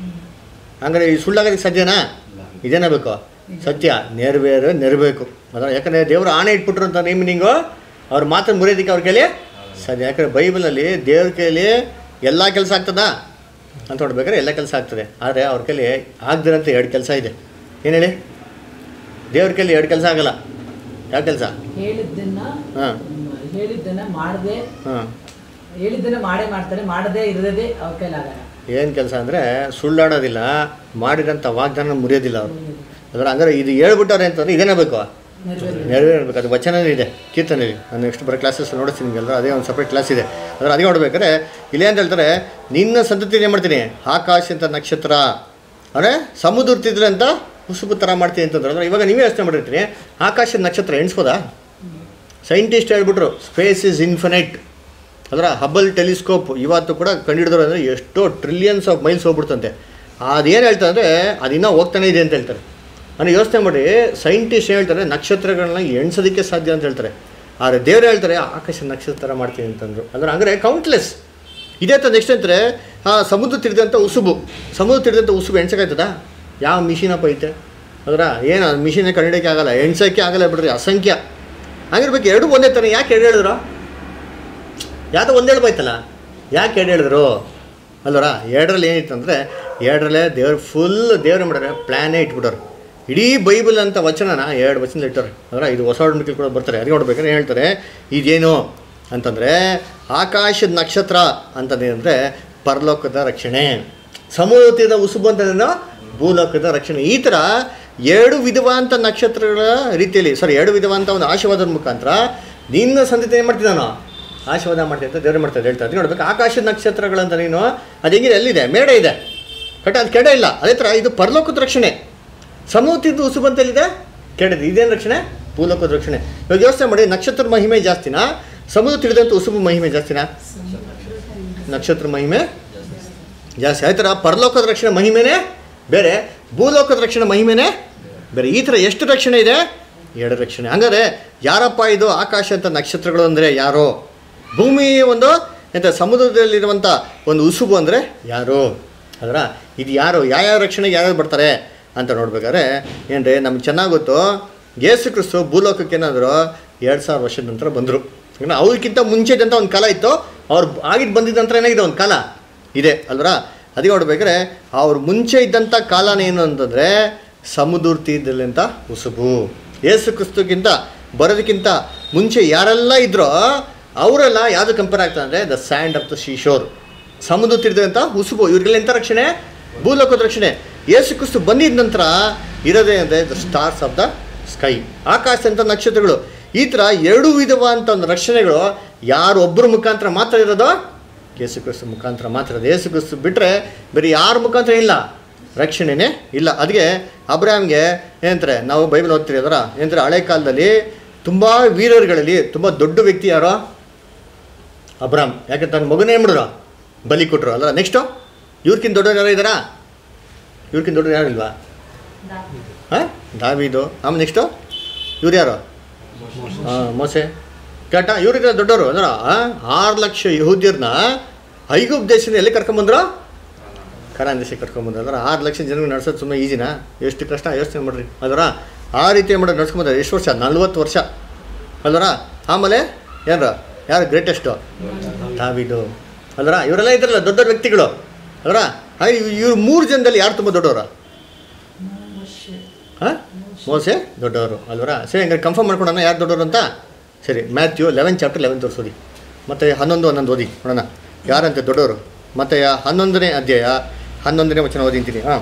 ಹಂಗಾರೆ ಈ ಸುಳ್ಳಾಗೋದಕ್ಕೆ ಸಾಧ್ಯನಾ ಇದೇನ ಬೇಕು ಸತ್ಯ ನೆರವೇರು ನೆರಬೇಕು ಅದ ಯಾಕಂದರೆ ದೇವರು ಆಣೆ ಇಟ್ಬಿಟ್ರು ಅಂತ ನೇಮ್ ಮೀನಿಂಗು ಅವ್ರ ಮಾತನ್ನು ಮುರಿಯೋದಕ್ಕೆ ಅವ್ರ ಕೈಲಿ ಸಾಧ್ಯ ಯಾಕಂದರೆ ಬೈಬಲಲ್ಲಿ ದೇವ್ರ ಕೈಲಿ ಎಲ್ಲ ಕೆಲಸ ಆಗ್ತದಾ ಅಂತ ನೋಡ್ಬೇಕಾದ್ರೆ ಎಲ್ಲ ಕೆಲಸ ಆಗ್ತದೆ ಆದರೆ ಅವ್ರ ಕೈಲಿ ಆಗದಿರಂತ ಎರಡು ಕೆಲಸ ಇದೆ ಏನು ಹೇಳಿ ದೇವ್ರ ಕೈಲಿ ಎರಡು ಕೆಲಸ ಆಗಲ್ಲ ಯಾವ ಕೆಲಸ ಹೇಳಿದ್ದನ್ನ ಹಾಂ ಹೇಳಿದ್ದನ್ನ ಮಾಡದೆ ಹಾಂ ಹೇಳಿದ್ದನ್ನ ಮಾಡೇ ಮಾಡ್ತಾರೆ ಮಾಡದೆ ಇರದೇ ಅವ್ರ ಕೈಲಾಗಲ್ಲ ಏನು ಕೆಲಸ ಅಂದರೆ ಸುಳ್ಳಾಡೋದಿಲ್ಲ ಮಾಡಿದಂಥ ವಾಗ್ದಾನ ಮುರಿಯೋದಿಲ್ಲ ಅವರು ಅದರ ಹಂಗಾರೆ ಇದು ಹೇಳ್ಬಿಟ್ಟವ್ರೆ ಅಂತಂದ್ರೆ ಇದೇನೇ ಬೇಕು ನೆರವೇರಿ ನೆರವೇರಬೇಕು ಅದು ವಚನನೇ ಇದೆ ಕೀರ್ತನೆ ಇದೆ ನಾನು ನೆಕ್ಸ್ಟ್ ಬರೋ ಕ್ಲಾಸಸ್ ನೋಡಿಸ್ತೀನಿ ನಿಮಗೆಲ್ಲ ಅದೇ ಒಂದು ಸಪ್ರೇಟ್ ಕ್ಲಾಸ್ ಇದೆ ಅದರ ಅದೇ ನೋಡ್ಬೇಕಾದ್ರೆ ಇಲ್ಲೇ ಅಂತ ಹೇಳ್ತಾರೆ ನಿನ್ನ ಸಂತತಿ ಏನು ಮಾಡ್ತೀನಿ ಆಕಾಶ ಅಂತ ನಕ್ಷತ್ರ ಅಂದರೆ ಸಮುದ್ರ ತಿದ್ರೆ ಅಂತ ಉಸುಬು ಥರ ಮಾಡ್ತೀನಿ ಅಂತಂದ್ರೆ ಅಂದ್ರೆ ಇವಾಗ ನೀವೇ ಯೋಚನೆ ಮಾಡಿರ್ತೀನಿ ಆಕಾಶದ ನಕ್ಷತ್ರ ಎಣಿಸ್ಬೋದಾ ಸೈಂಟಿಸ್ಟ್ ಹೇಳ್ಬಿಟ್ರು ಸ್ಪೇಸ್ ಇಸ್ ಇನ್ಫಿನೈಟ್ ಅದರ ಹಬಲ್ ಟೆಲಿಸ್ಕೋಪ್ ಇವತ್ತು ಕೂಡ ಕಂಡುಹಿಡಿದ್ರು ಅಂದರೆ ಎಷ್ಟೋ ಟ್ರಿಲಿಯನ್ಸ್ ಆಫ್ ಮೈಲ್ಸ್ ಹೋಗ್ಬಿಡ್ತಂತೆ ಅದೇನು ಹೇಳ್ತಾರೆ ಅಂದರೆ ಅದಿನ್ನೂ ಹೋಗ್ತಾನೆ ಇದೆ ಅಂತ ಹೇಳ್ತಾರೆ ಅಂದರೆ ಯೋಚನೆ ಮಾಡಿ ಸೈಂಟಿಸ್ಟ್ ಹೇಳ್ತಾರೆ ನಕ್ಷತ್ರಗಳನ್ನ ಎಣ್ಸೋದಕ್ಕೆ ಸಾಧ್ಯ ಅಂತ ಹೇಳ್ತಾರೆ ಆದರೆ ದೇವ್ರು ಹೇಳ್ತಾರೆ ಆಕಾಶ ನಕ್ಷತ್ರ ಮಾಡ್ತೀನಿ ಅಂತಂದ್ರು ಅಂದ್ರೆ ಅಂದರೆ ಕೌಂಟ್ಲೆಸ್ ಇದೇ ಥರ ನೆಕ್ಸ್ಟ್ ಅಂತಾರೆ ಆ ಸಮುದ್ರ ತಿರ್ದಂಥ ಉಸುಬು ಸಮುದ್ರ ತಿರ್ದಂಥ ಉಸುಬು ಎಣ್ಸಕ್ಕಾಯ್ತದ ಯಾವ ಮಿಷಿನಪ್ಪ ಐತೆ ಅದರ ಏನು ಮಿಷಿನೇ ಕಂಡಿಡೋಕ್ಕೆ ಆಗಲ್ಲ ಎಣ್ಸೋಕ್ಕೆ ಆಗಲ್ಲ ಬಿಡ್ರಿ ಅಸಂಖ್ಯ ಹಂಗಿರ್ಬೇಕು ಎರಡು ಒಂದೇ ಥರ ಯಾಕೆ ಎರಡು ಹೇಳಿದ್ರು ಯಾವುದೋ ಒಂದು ಹೇಳ್ಬೋಯ್ತಲ್ಲ ಯಾಕೆ ಎರಡು ಹೇಳಿದ್ರು ಅಲ್ವರ ಎರಡರಲ್ಲಿ ಏನಿತ್ತು ಅಂದರೆ ಎರಡರಲ್ಲೇ ದೇವ್ರು ಫುಲ್ ದೇವ್ರು ಮಾಡ್ಯಾರೆ ಪ್ಲ್ಯಾನೇ ಇಟ್ಬಿಟ್ಟವ್ರು ಇಡೀ ಬೈಬಲ್ ಅಂತ ವಚನನ ಎರಡು ವಚನ ಇಟ್ಟವ್ರೆ ಅಂದ್ರೆ ಇದು ಹೊಸ ಒಡಂಬಡಿಕೆ ಕೂಡ ಬರ್ತಾರೆ ಅದಕ್ಕೆ ನೋಡ್ಬೇಕಾದ್ರೆ ಏನ್ ಹೇಳ್ತಾರೆ ಇದೇನು ಅಂತಂದರೆ ಆಕಾಶದ ನಕ್ಷತ್ರ ಅಂತಂದೇನಂದರೆ ಪರಲೋಕದ ರಕ್ಷಣೆ ಸಮುದ್ರದ ಉಸುಬು ಅಂತಂದೇನು ಭೂಲೋಕದ ರಕ್ಷಣೆ ಈ ಥರ ಎರಡು ವಿಧವಾದಂಥ ನಕ್ಷತ್ರಗಳ ರೀತಿಯಲ್ಲಿ ಸಾರಿ ಎರಡು ವಿಧವಾದಂಥ ಒಂದು ಆಶೀರ್ವಾದದ ಮುಖಾಂತರ ನಿನ್ನ ಸಂತತಿ ಏನು ಮಾಡ್ತೀನಿ ನಾನು ಆಶೀರ್ವಾದ ಮಾಡ್ತೀನಿ ಅಂತ ದೇವ್ರು ಮಾಡ್ತಾರೆ ಹೇಳ್ತಾರೆ ಅದಕ್ಕೆ ನೋಡ್ಬೇಕು ಆಕಾಶದ ನಕ್ಷತ್ರಗಳಂತ ನೀನು ಅದು ಹೆಂಗಿದೆ ಎಲ್ಲಿದೆ ಮೇಡ ಇದೆ ಕಟ್ಟ ಅದು ಕೆಡ ಇಲ್ಲ ಅದೇ ಥರ ಇದು ಪರಲೋಕದ ರಕ್ಷಣೆ ಸಮುದ್ರದ ಉಸುಬಂತಲ್ಲಿದೆ ಕೆಡದು ಇದೇನು ರಕ್ಷಣೆ ಭೂಲೋಕದ ರಕ್ಷಣೆ ಇವಾಗ ಯೋಚನೆ ಮಾಡಿ ನಕ್ಷತ್ರ ಮಹಿಮೆ ಜಾಸ್ತಿನಾ ಸಮುದ್ರ ತಿಳಿದಂಥ ಉಸುಬು ಮಹಿಮೆ ಜಾಸ್ತಿನಾ ನಕ್ಷತ್ರ ಮಹಿಮೆ ಜಾಸ್ತಿ ಆ ಥರ ಪರಲೋಕದ ರಕ್ಷಣೆ ಮಹಿಮೆನೇ ಬೇರೆ ಭೂಲೋಕದ ರಕ್ಷಣೆ ಮಹಿಮೆನೇ ಬೇರೆ ಈ ಥರ ಎಷ್ಟು ರಕ್ಷಣೆ ಇದೆ ಎರಡು ರಕ್ಷಣೆ ಹಂಗಾದ್ರೆ ಯಾರಪ್ಪ ಇದು ಆಕಾಶ ಅಂತ ನಕ್ಷತ್ರಗಳು ಅಂದರೆ ಯಾರೋ ಭೂಮಿ ಒಂದು ಎಂಥ ಸಮುದ್ರದಲ್ಲಿರುವಂಥ ಒಂದು ಉಸುಬು ಅಂದರೆ ಯಾರು ಅದರ ಇದು ಯಾರು ಯಾವ್ಯಾವ ರಕ್ಷಣೆಗೆ ಯಾರ್ಯಾರು ಬರ್ತಾರೆ ಅಂತ ನೋಡ್ಬೇಕಾದ್ರೆ ಏನ್ರಿ ನಮ್ಗೆ ಚೆನ್ನಾಗಿ ಗೊತ್ತು ಯೇಸು ಕ್ರಿಸ್ತು ಭೂಲೋಕಕ್ಕೆ ಏನಾದರೂ ಎರಡು ಸಾವಿರ ವರ್ಷದ ನಂತರ ಬಂದರು ಯಾಕಂದ್ರೆ ಅವ್ರಿಗಿಂತ ಮುಂಚೆದಂತ ಒಂದು ಕಾಲ ಇತ್ತು ಅವ್ರು ಆಗಿದ್ದು ಬಂದಿದ್ದ ನಂತರ ಏನಾಗಿದೆ ಒಂದು ಕಾಲ ಇದೆ ಅಲ್ವರ ಅದಕ್ಕೆ ನೋಡ್ಬೇಕಾದ್ರೆ ಅವ್ರು ಮುಂಚೆ ಇದ್ದಂಥ ಕಾಲನ ಏನು ಅಂತಂದರೆ ಸಮುದ್ರ ತೀರದಲ್ಲಿಂತ ಉಸುಬು ಯೇಸು ಕ್ರಿಸ್ತಕ್ಕಿಂತ ಬರೋದಕ್ಕಿಂತ ಮುಂಚೆ ಯಾರೆಲ್ಲ ಇದ್ರೋ ಅವರೆಲ್ಲ ಯಾವುದು ಕಂಪೇರ್ ಆಗ್ತದೆ ಅಂದರೆ the sand of the seashore ಸಮುದ್ರ ತೀರದಂಥ ಉಸುಬು ಇವ್ರಿಗೆಲ್ಲ ಎಂಥ ರಕ್ಷಣೆ ಭೂಲೋಕದ ರಕ್ಷಣೆ ಯೇಸು ಕ್ರಿಸ್ತು ಬಂದಿದ ನಂತರ ಇರೋದೇ ಅಂದರೆ the stars of the sky ಆಕಾಶ ಅಂತ ನಕ್ಷತ್ರಗಳು ಈ ಥರ ಎರಡು ವಿಧವಾದಂಥ ಒಂದು ರಕ್ಷಣೆಗಳು ಯಾರು ಒಬ್ಬರ ಮುಖಾಂತರ ಮಾತ್ರ ಇರೋದು ಯೇಸು ಕ್ರಿಸ್ತು ಮುಖಾಂತರ ಮಾತ್ರ ಇರೋದು ಯೇಸು ಕ್ರಿಸ್ತು ಬಿಟ್ಟರೆ ಬೇರೆ ಯಾರ ಮುಖಾಂತರ ಇಲ್ಲ ರಕ್ಷಣೆನೇ ಇಲ್ಲ ಅದಕ್ಕೆ ಅಬ್ರಾಮ್ಗೆ ಏನಂತಾರೆ ನಾವು ಬೈಬಲ್ ಓದ್ತೀರಿ ಅದರ ಏನಂತಾರೆ ಹಳೆ ಕಾಲದಲ್ಲಿ ತುಂಬ ವೀರರುಗಳಲ್ಲಿ ತುಂಬ ದೊಡ್ಡ ವ್ಯಕ್ತಿ ಯಾರೋ ಅಬ್ರಾಮ್ ಯಾಕೆ ತನ್ನ ಮಗನೇ ಏನು ಮಾಡಿದ್ರು ಬಲಿ ಕೊಟ್ಟರು ಅಲ್ಲ ನೆಕ್ಸ್ಟು ಇವ್ರಕ್ಕಿಂತ ದೊಡ್ಡವ್ರು ಯಾರೋ ಇದ್ದಾರಾ ಇವ್ರಕ್ಕಿಂತ ದೊಡ್ಡವ್ರು ಯಾರು ಇಲ್ವಾ ಹಾಂ ದಾವಿದು ಆಮೇಲೆ ನೆಕ್ಸ್ಟು ಇವ್ರು ಯಾರು ಹಾಂ ಮೋಸೆ ಕರೆಕ್ಟಾ ಇವ್ರಿಗೆ ದೊಡ್ಡವರು ಅಂದ್ರೆ ಆರು ಲಕ್ಷ ಯಹೂದ್ಯರನ್ನ ಐಗುಪ್ ದೇಶದಿಂದ ಎಲ್ಲಿ ಕರ್ಕೊಂಬಂದ್ರು ಕರಾನ್ ದೇಶಕ್ಕೆ ಕರ್ಕೊಂಬಂದ್ರು ಅಂದ್ರೆ ಆರು ಲಕ್ಷ ಜನರಿಗೆ ನಡ್ಸೋದು ಸುಮ್ಮನೆ ಈಜಿನಾ ಎಷ್ಟು ಕಷ್ಟ ಯೋಚನೆ ಮಾಡ್ರಿ ಅದರ ಆ ರೀತಿ ಮಾಡೋದು ನಡ್ಸ್ಕೊಂಬಂದ್ರೆ ಎಷ್ಟು ವರ್ಷ ನಲ್ವತ್ತು ವರ್ಷ ಅಲ್ವರ ಆಮೇಲೆ ಯಾರು ಯಾರು ಗ್ರೇಟೆಸ್ಟು ದಾವಿದು ಅಲ್ವರ ಇವರೆಲ್ಲ ಇದ್ರಲ್ಲ ದೊಡ್ಡ ದೊಡ್ಡ ವ್ಯಕ್ತಿಗಳು ಅಲ್ವರ ಹಾಗೆ ಇವ್ರು ಮೂರು ಜನದಲ್ಲಿ ಯಾರು ತುಂಬ ದೊಡ್ಡವರ ಹಾಂ ಮೋಸೆ ದೊಡ್ಡವರು ಅಲ್ವರ ಸರಿ ಹಂಗಾರೆ ಕನ್ಫರ್ಮ್ ಮಾಡ್ಕೊಳೋಣ ಯಾರು ದೊಡ್ಡವರು ಅಂತ ಸರಿ ಮ್ಯಾಥ್ಯೂ ಲೆವೆನ್ ಚಾಪ್ಟರ್ ಲೆವೆನ್ ತೋರಿಸೋದಿ ಮತ್ತು ಹನ್ನೊಂದು ಹನ್ನೊಂದು ಓದಿ ನೋಡೋಣ ಯಾರಂತೆ ದೊಡ್ಡವರು ಮತ್ತು ಹನ್ನೊಂದನೇ ಅಧ್ಯಾಯ ಹನ್ನೊಂದನೇ ವಚನ ಓದಿಂತೀನಿ ಹಾಂ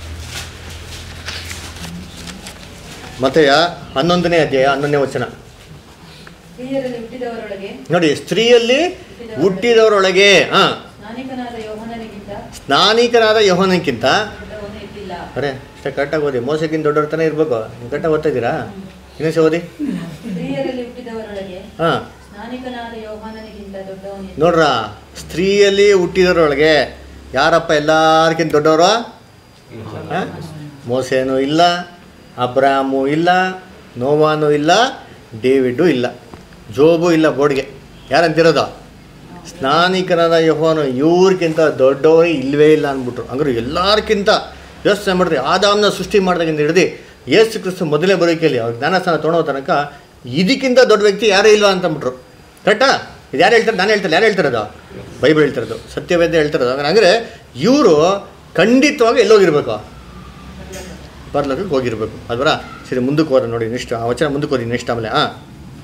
ಮತ್ತೆ ಹನ್ನೊಂದನೇ ಅಧ್ಯಾಯ ಹನ್ನೊಂದನೇ ವಚನ ಸ್ತ್ರೀಯರಲ್ಲಿ ಹುಟ್ಟಿದವರೊಳಗೆ ನೋಡಿ ಸ್ತ್ರೀಯಲ್ಲಿ ಹುಟ್ಟಿದವರೊಳಗೆ ಹಾಂ ಸ್ನಾನಿಕನಾದ ಯೋಹನನಿಗಿಂತ ಸ್ನಾನಿಕರಾದ ಯೌವನಕ್ಕಿಂತ ದೊಡ್ಡವನು ಇದ್ದಿಲ್ಲ ಅರೆ ಅಷ್ಟೇ ಕರೆಕ್ಟಾಗಿ ಓದಿ ಮೋಸಕ್ಕಿಂತ ದೊಡ್ಡವ್ರ ತಾನೇ ಇರಬೇಕು ನೀವು ಕರೆಕ್ಟಾಗಿ ಓದ್ತಾ ಇದ್ದೀರಾ ಇನ್ನೊಂದ್ಸ ಓದಿ ಸ್ತ್ರೀಯರಲ್ಲಿ ಹುಟ್ಟಿದವರೊಳಗೆ ಹಾಂ ಸ್ನಾನಿಕನಾದ ಯೋಹಾನನಿಗಿಂತ ದೊಡ್ಡವನು ಇದ್ದ ನೋಡ್ರ ಸ್ತ್ರೀಯಲ್ಲಿ ಹುಟ್ಟಿದವರೊಳಗೆ ಯಾರಪ್ಪ ಎಲ್ಲಾರ್ಕಿಂತ ದೊಡ್ಡವರು ಆ? ಮೋಸೇನೂ ಇಲ್ಲ ಅಬ್ರಾಮು ಇಲ್ಲ ನೋವಾನು ಇಲ್ಲ ಡೇವಿಡ್ಡು ಇಲ್ಲ ಜೋಬು ಇಲ್ಲ ಬೋರ್ಡ್ಗೆ ಯಾರಂತಿರೋದು ಸ್ನಾನಿಕನಾದ ಯಹೋನು ಇವ್ರಿಗಿಂತ ದೊಡ್ಡವರೇ ಇಲ್ಲವೇ ಇಲ್ಲ ಅಂದ್ಬಿಟ್ರು ಹಂಗಾರೆ ಎಲ್ಲಾರ್ಕಿಂತ ಯೋಚನೆ ಮಾಡ್ರಿ ಆದಾಮ್ನ ಸೃಷ್ಟಿ ಮಾಡಿದಾಗಿಂದ ಹಿಡಿದು ಯೇಸು ಕ್ರಿಸ್ತು ಮೊದಲೇ ಬರೋಕೆಯಲ್ಲಿ ಅವ್ರ ಜ್ಞಾನಸ್ಥಾನ ತೊಗೊಳೋ ತನಕ ಇದಕ್ಕಿಂತ ದೊಡ್ಡ ವ್ಯಕ್ತಿ ಯಾರೂ ಇಲ್ವಾ ಅಂತ ಅಂದ್ಬಿಟ್ರು ಕರೆಕ್ಟಾ ಇದು ಯಾರು ಹೇಳ್ತಾರೆ ನಾನು ಹೇಳ್ತಾರೆ ಯಾರು ಹೇಳ್ತಿರೋದು ಬೈಬಲ್ ಹೇಳ್ತಿರೋದು ಸತ್ಯವೇದ ಹೇಳ್ತಿರೋದು ಹಂಗಾರೆ ಅಂದರೆ ಇವರು ಖಂಡಿತವಾಗಿ ಎಲ್ಲೋಗಿರ್ಬೇಕು ಬರ್ಲಕ್ಕೆ ಹೋಗಿರ್ಬೇಕು ಅಲ್ವರ ಸರಿ ಮುಂದಕ್ಕೆ ಹೋದ ನೋಡಿ ನೆಕ್ಸ್ಟ್ ಆ ವಚನ ಮುಂದಕ್ಕೆ ಹೋದಿ ನೆಕ್ಸ್ಟ್ ಆಮೇಲೆ ಹಾಂ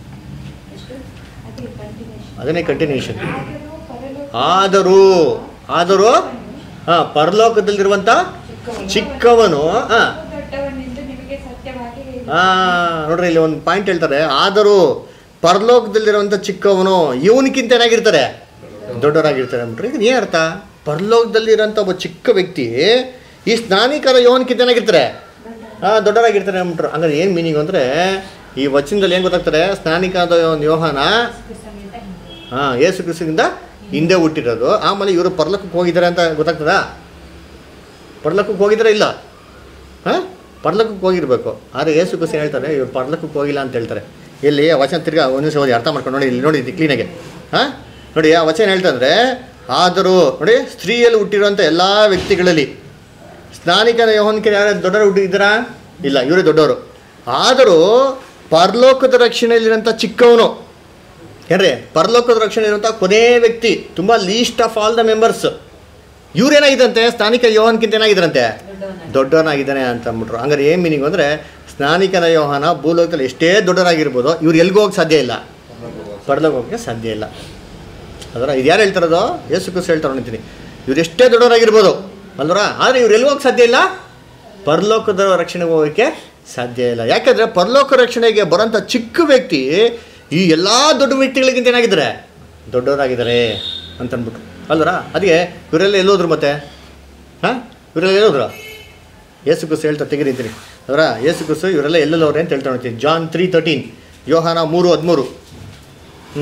ಅದೇ continuation. ಅದನ್ನೇ ಕಂಟಿನ್ಯೂಷನ್ ಆದರೂ ಪರಲೋಕ ಆದರೂ ಆದರೂ ಹಾಂ ಪರಲೋಕದಲ್ಲಿರುವಂಥ ಚಿಕ್ಕವನು ಹಾಂ ದೊಡ್ಡವನೆಂದು ನಿಮಗೆ ಸತ್ಯವಾಗಿ ಹೇಳಿ ಹಾಂ ನೋಡ್ರಿ ಇಲ್ಲಿ ಒಂದು ಪಾಯಿಂಟ್ ಹೇಳ್ತಾರೆ ಆದರೂ ಪರಲೋಕದಲ್ಲಿರುವಂಥ ಚಿಕ್ಕವನು ಇವನಿಗಿಂತ ಏನಾಗಿರ್ತಾರೆ ದೊಡ್ಡವರಾಗಿರ್ತಾರೆ ಅಂದ್ಬಿಟ್ರೆ ಇದು ಏನು ಅರ್ಥ ಪರಲೋಕದಲ್ಲಿರೋಂಥ ಒಬ್ಬ ಚಿಕ್ಕ ವ್ಯಕ್ತಿ ಈ ಸ್ನಾನಿಕರ ಯೋವನ್ಕಿಂತ ಏನಾಗಿರ್ತಾರೆ ಹಾಂ ದೊಡ್ಡವರಾಗಿರ್ತಾರೆ ಅಂದ್ಬಿಟ್ರು ಹಂಗಾರೆ ಏನು ಮೀನಿಂಗ್ ಅಂದರೆ ಈ ವಚನದಲ್ಲಿ ಏನು ಗೊತ್ತಾಗ್ತದೆ ಸ್ನಾನಿಕಾದ ಒಂದು ಯೋಹಾನ ಕ್ರಿಸ್ತನಿಗಿಂತ ಹಿಂದೆ ಹಾಂ ಯೇಸು ಕ್ರಿಸ್ತನಿಂದ ಹಿಂದೆ ಹುಟ್ಟಿರೋದು ಆಮೇಲೆ ಇವರು ಪರ್ಲಕ್ಕಕ್ಕೆ ಹೋಗಿದ್ದಾರೆ ಅಂತ ಗೊತ್ತಾಗ್ತದಾ ಪರ್ಲಕ್ಕಕ್ಕೆ ಹೋಗಿದ್ರೆ ಇಲ್ಲ ಹಾಂ ಪರ್ಲಕ್ಕಕ್ಕೆ ಹೋಗಿರ್ಬೇಕು ಆದರೆ ಯೇಸು ಕ್ರಿಸ್ತ ಏನ್ ಹೇಳ್ತಾರೆ ಇವ್ರು ಪರ್ಲಕ್ಕಕ್ಕೆ ಹೋಗಿಲ್ಲ ಅಂತ ಹೇಳ್ತಾರೆ ಇಲ್ಲಿ ಆ ವಚನ ತಿರ್ಗಾ ಒಂದು ನಿಮಿಷ ಓದಿ ಅರ್ಥ ಮಾಡ್ಕೊಂಡು ನೋಡಿ ಇಲ್ಲಿ ನೋಡಿ ಕ್ಲೀನಾಗೆ ಹಾಂ ನೋಡಿ ಆ ವಚನ ಹೇಳ್ತಂದ್ರೆ ಆದರೂ ನೋಡಿ ಸ್ತ್ರೀಯಲ್ಲಿ ಹುಟ್ಟಿರುವಂಥ ಎಲ್ಲ ವ್ಯಕ್ತಿಗಳಲ್ಲಿ ಸ್ನಾನಿಕನ ಯೋಹನ್ಕೆ ಯಾರು ದೊಡ್ಡವರು ಹುಟ್ಟಿದ್ದೀರಾ ಇಲ್ಲ ಇವರೇ ದೊಡ್ಡವರು ಆದರೂ ಪರಲೋಕದ ರಕ್ಷಣೆಯಲ್ಲಿರೋಂಥ ಚಿಕ್ಕವನು ಏನ್ರಿ ಪರಲೋಕದ ರಕ್ಷಣೆ ಇರುವಂಥ ಕೊನೇ ವ್ಯಕ್ತಿ ತುಂಬ least of all the members ಇವ್ರೇನಾಗಿದ್ದಂತೆ ಸ್ಥಾನಿಕ ಯೋಹನ್ಕಿಂತ ಏನಾಗಿದ್ರಂತೆ ದೊಡ್ಡವನಾಗಿ ದೊಡ್ಡವನಾಗಿದ್ದಾನೆ ಅಂತ ಅಂದ್ಬಿಟ್ರು ಹಂಗಾರೆ ಏನು ಮೀನಿಂಗ್ ಅಂದರೆ ಸ್ನಾನಿಕನ ಯೋಹಾನ ಭೂಲೋಕದಲ್ಲಿ ಎಷ್ಟೇ ದೊಡ್ಡವರಾಗಿರ್ಬೋದು ಇವ್ರು ಎಲ್ಗೂ ಹೋಗಕ್ಕೆ ಸಾಧ್ಯ ಇಲ್ಲ ಪರಲೋಕ ಹೋಗಕ್ಕೆ ಸಾಧ್ಯ ಇಲ್ಲ ಅದರ ಇದು ಯಾರು ಹೇಳ್ತಾರದು ಯೇಸು ಕ್ರಿಸ್ತ ಹೇಳ್ತಾರೆ ಅಂತೀನಿ ಇವ್ರು ಎಷ್ಟೇ ದೊಡ್ಡವರಾಗಿರ್ಬೋದು ಅಲ್ವರ ಆದರೆ ಇವ್ರು ಎಲ್ಲಿ ಹೋಗಕ್ಕೆ ಸಾಧ್ಯ ಇಲ್ಲ ಪರಲೋಕದ ರಕ್ಷಣೆಗೆ ಹೋಗೋಕ್ಕೆ ಸಾಧ್ಯ ಇಲ್ಲ ಯಾಕಂದರೆ ಪರಲೋಕ ರಕ್ಷಣೆಗೆ ಬರೋಂಥ ಚಿಕ್ಕ ವ್ಯಕ್ತಿ ಈ ಎಲ್ಲ ದೊಡ್ಡ ವ್ಯಕ್ತಿಗಳಿಗಿಂತ ಏನಾಗಿದ್ದಾರೆ ದೊಡ್ಡವರಾಗಿದ್ದಾರೆ ಅಂತ ಅಂದ್ಬಿಟ್ರು ಅಲ್ವರ ಅದಕ್ಕೆ ಇವರೆಲ್ಲ ಎಲ್ಲೋದ್ರು ಮತ್ತೆ ಹಾಂ ಇವರೆಲ್ಲ ಎಲ್ಲೋದ್ರು ಯೇಸು ಕ್ರಿಸ್ತು ಹೇಳ್ತಾ ತೆಗಿರಿತೀನಿ ಅವರ ಯೇಸು ಕ್ರಿಸ್ತು ಇವರೆಲ್ಲ ಎಲ್ಲೆಲ್ಲವ್ರೆ ಅಂತ ಹೇಳ್ತಾ ನೋಡ್ತೀನಿ ಜಾನ್ ತ್ರೀ ತರ್ಟೀನ್ ಯೋಹಾನ ಮೂರು ಹದಿಮೂರು ಹ್ಞೂ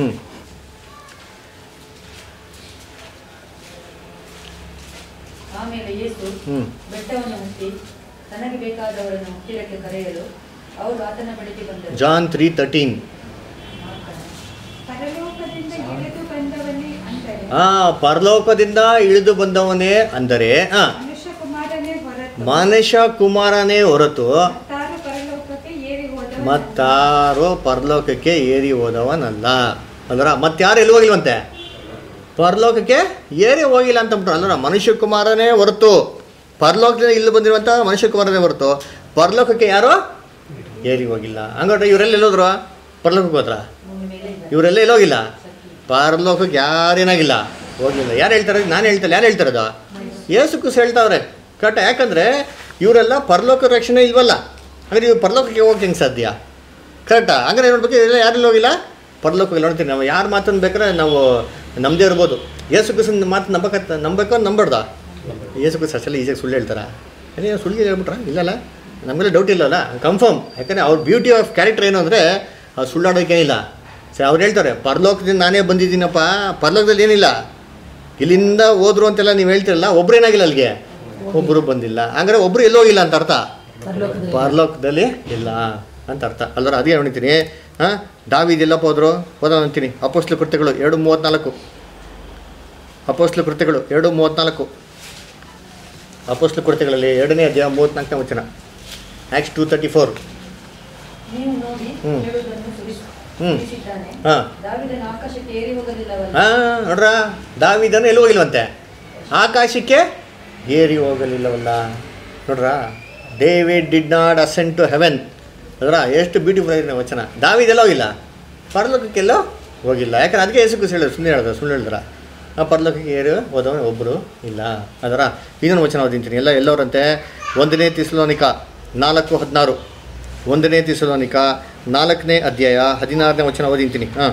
ಆಮೇಲೆ ಯೇಸು ಹ್ಞೂ ಬೆಟ್ಟವನ್ನು ಹತ್ತಿ ತನಗೆ ಬೇಕಾದವರನ್ನು ಹತ್ತಿರಕ್ಕೆ ಕರೆಯಲು ಅವರು ಆತನ ಬಳಿಗೆ ಬಂದರು ಜಾನ್ ತ್ರೀ ತರ್ಟೀನ್ ಪರಲೋಕದಿಂದ ಇಳಿದು ಬಂದವನೇ ಅಂದರೆ ಆ ಪರಲೋಕದಿಂದ ಇಳಿದು ಬಂದವನೇ ಅಂದರೆ ಆ ಮನುಷ್ಯ ಕುಮಾರನೇ ಹೊರತು ಮನುಷ್ಯ ಕುಮಾರನೇ ಹೊರತು ತಾರು ಪರಲೋಕಕ್ಕೆ ಏರಿ ಹೋದವನಲ್ಲ. ಮತ್ತಾರೋ ಪರಲೋಕಕ್ಕೆ ಏರಿ ಹೋದವನಲ್ಲ ಅಲ್ವರ ಮತ್ತಾರು ಎಲ್ಲಿ ಹೋಗಿಲ್ವಂತೆ ಪರಲೋಕಕ್ಕೆ ಏರಿ ಹೋಗಿಲ್ಲ ಅಂತ ಬಿಟ್ರು ಅಲ್ವರ ಮನುಷ್ಯ ಕುಮಾರನೇ ಹೊರತು ಪರಲೋಕದಿಂದ ಇಲ್ಲಿ ಬಂದಿರುವಂಥ ಮನುಷ್ಯ ಕುಮಾರನೇ ಹೊರತು ಪರಲೋಕಕ್ಕೆ ಯಾರು ಏರಿ ಹೋಗಿಲ್ಲ ಹಂಗಾದ್ರೆ ಇವರೆಲ್ಲ ಎಲ್ಲೋದ್ರು ಪರಲೋಕಕ್ಕೆ ಹೋದ್ರ ಭೂಮಿ ಮೇಲೆ ಇದ್ದಾರೆ. ಇವರೆಲ್ಲ ಎಲ್ಲೋಗಿಲ್ಲ ಪರಲೋಕಕ್ಕೆ ಯಾರೇನಾಗಿಲ್ಲ ಹೋಗಿಲ್ಲ ಯಾರು ಹೇಳ್ತಾರೆ ನಾನು ಹೇಳ್ತಾರೆ ಯಾರು ಹೇಳ್ತಾರದು ಯೇಸು ಕ್ರಿಸ್ತ ಹೇಳ್ತಾವ್ರೆ ಕರೆಕ್ಟ್ ಯಾಕಂದರೆ ಇವರೆಲ್ಲ ಪರಲೋಕ ರಕ್ಷಣೆ ಇಲ್ವಲ್ಲ ಅಂದರೆ ಇವ್ರು ಪರಲೋಕಕ್ಕೆ ಹೋಗಕ್ಕೆ ಹೆಂಗೆ ಸಾಧ್ಯ ಕರೆಕ್ಟಾ ಹಂಗಾರೆ ನೋಡ್ಬೇಕು ಇವರೆಲ್ಲ ಯಾರೆಲ್ಲ ಹೋಗಿಲ್ಲ ಪರಲೋಕಕ್ಕೆ ನೋಡ್ತೀವಿ ನಾವು ಯಾರು ಮಾತನ್ನು ಬೇಕಾದ್ರೆ ನಾವು ನಮ್ಮದೇ ಇರ್ಬೋದು ಯೇಸು ಕ್ರಿಸ್ತನ ಮಾತು ನಂಬಕ ನಂಬೇಕು ನಂಬಾರ್ದ ಯೇಸು ಕ್ರಿಸ್ತ ಅಷ್ಟೆಲ್ಲ ಈಸಿಯಾಗಿ ಸುಳ್ಳು ಹೇಳ್ತಾರ ಏನೇ ಸುಳ್ಳು ಹೇಳ್ಬಿಟ್ರ ಇಲ್ಲಲ್ಲ ನಮಗೆಲ್ಲ ಡೌಟ್ ಇಲ್ಲಲ್ಲ ಕನ್ಫರ್ಮ್ ಯಾಕಂದರೆ ಅವ್ರ ಬ್ಯೂಟಿ ಆಫ್ ಕ್ಯಾರೆಕ್ಟರ್ ಏನು ಅಂದರೆ ಅವ್ರು ಸುಳ್ಳಾಡೋಕ್ಕೇನಿಲ್ಲ ಸರಿ ಅವ್ರು ಹೇಳ್ತಾರೆ ಪರಲೋಕದಿಂದ ನಾನೇ ಬಂದಿದ್ದೀನಪ್ಪ ಪರಲೋಕದಲ್ಲಿ ಏನಿಲ್ಲ ಇಲ್ಲಿಂದ ಹೋದ್ರು ಅಂತೆಲ್ಲ ನೀವು ಹೇಳ್ತಿರಲ್ಲ ಒಬ್ರು ಏನಾಗಿಲ್ಲ ಅಲ್ಲಿಗೆ ಒಬ್ಬರು ಬಂದಿಲ್ಲ ಹಂಗಾರೆ ಒಬ್ರು ಎಲ್ಲೂ ಹೋಗಿಲ್ಲ ಅಂತ ಅರ್ಥ ಪರಲೋಕದಲ್ಲಿ ಪರಲೋಕದಲ್ಲಿ ಇಲ್ಲ ಅಂತ ಅರ್ಥ ಅಲ್ಲರ ಅದೇ ಹೇಳ್ತೀನಿ ಹಾಂ ದಾವಿದ್ ಎಲ್ಲಪ್ಪ ಹೋದ್ರು ಓದೋಣ ಅಂತೀನಿ ಅಪೋಸ್ಲು ಕೃತ್ಯಗಳು ಎರಡು ಮೂವತ್ತ್ನಾಲ್ಕು ಅಪೋಸ್ಲು ಕೃತ್ಯಗಳು ಎರಡು ಮೂವತ್ತ್ನಾಲ್ಕು ಅಪೋಸ್ಲು ಕೃತ್ಯಗಳಲ್ಲಿ ಎರಡನೇ ಅಧ್ಯಾಯ ಮೂವತ್ತ್ನಾಲ್ಕನೇ ವಚನ ಆ್ಯಕ್ಸ್ ಟೂ ತರ್ಟಿ ಫೋರ್ ನೀವು ನೋಡಿ ಹ್ಮ್. ಹೇಳುವುದನ್ನು ಸುರಿಸಿ ಹ್ಮ್. ಸುರಿಸಿದ್ದಾನೆ ಹಾಂ ದಾವಿದನ ಆಕಾಶಕ್ಕೆ ಏರಿ ಹೋಗಲಿಲ್ಲವಲ್ಲ ಹಾಂ ನೋಡ್ರ ದಾವಿದನು ಎಲ್ಲಿ ಹೋಗಿಲ್ವಂತೆ ಆಕಾಶಕ್ಕೆ ಏರಿ ಹೋಗಲಿಲ್ಲವಲ್ಲ ನೋಡ್ರ David did not ascend to heaven ಅದರ ಎಷ್ಟು ಬ್ಯೂಟಿಫುಲ್ ಆಗಿದೆ ವಚನ ದಾವಿದೆಲ್ಲ ಹೋಗಿಲ್ಲ ಪರಲೋಕಕ್ಕೆಲ್ಲೋ ಹೋಗಿಲ್ಲ ಯಾಕಂದ್ರೆ ಅದಕ್ಕೆ ಯೇಸು ಕ್ರಿಸ್ತ ಹೇಳಿದ್ರು ಸುಮ್ಮನೆ ಹೇಳಿದ್ರು ಸುಳ್ಳು ಹೇಳಿದ್ರ ಆ ಪರಲೋಕಕ್ಕೆ ಏರಿ ಹೋದವನು ಒಬ್ಬರು ಇಲ್ಲ ಅದರ ಇನ್ನೊಂದು ವಚನ ಓದಿಂತೀನಿ ಎಲ್ಲ ಎಲ್ಲವರಂತೆ ಒಂದನೇ ತಿಸ್ಲೋನಿಕ ನಾಲ್ಕು ಹದಿನಾರು ಒಂದನೇ ತಿಸ್ಲೋನಿಕ ನಾಲ್ಕನೇ ಅಧ್ಯಾಯ ಹದಿನಾರನೇ ವಚನ ಓದಿಂತೀನಿ ಹಾಂ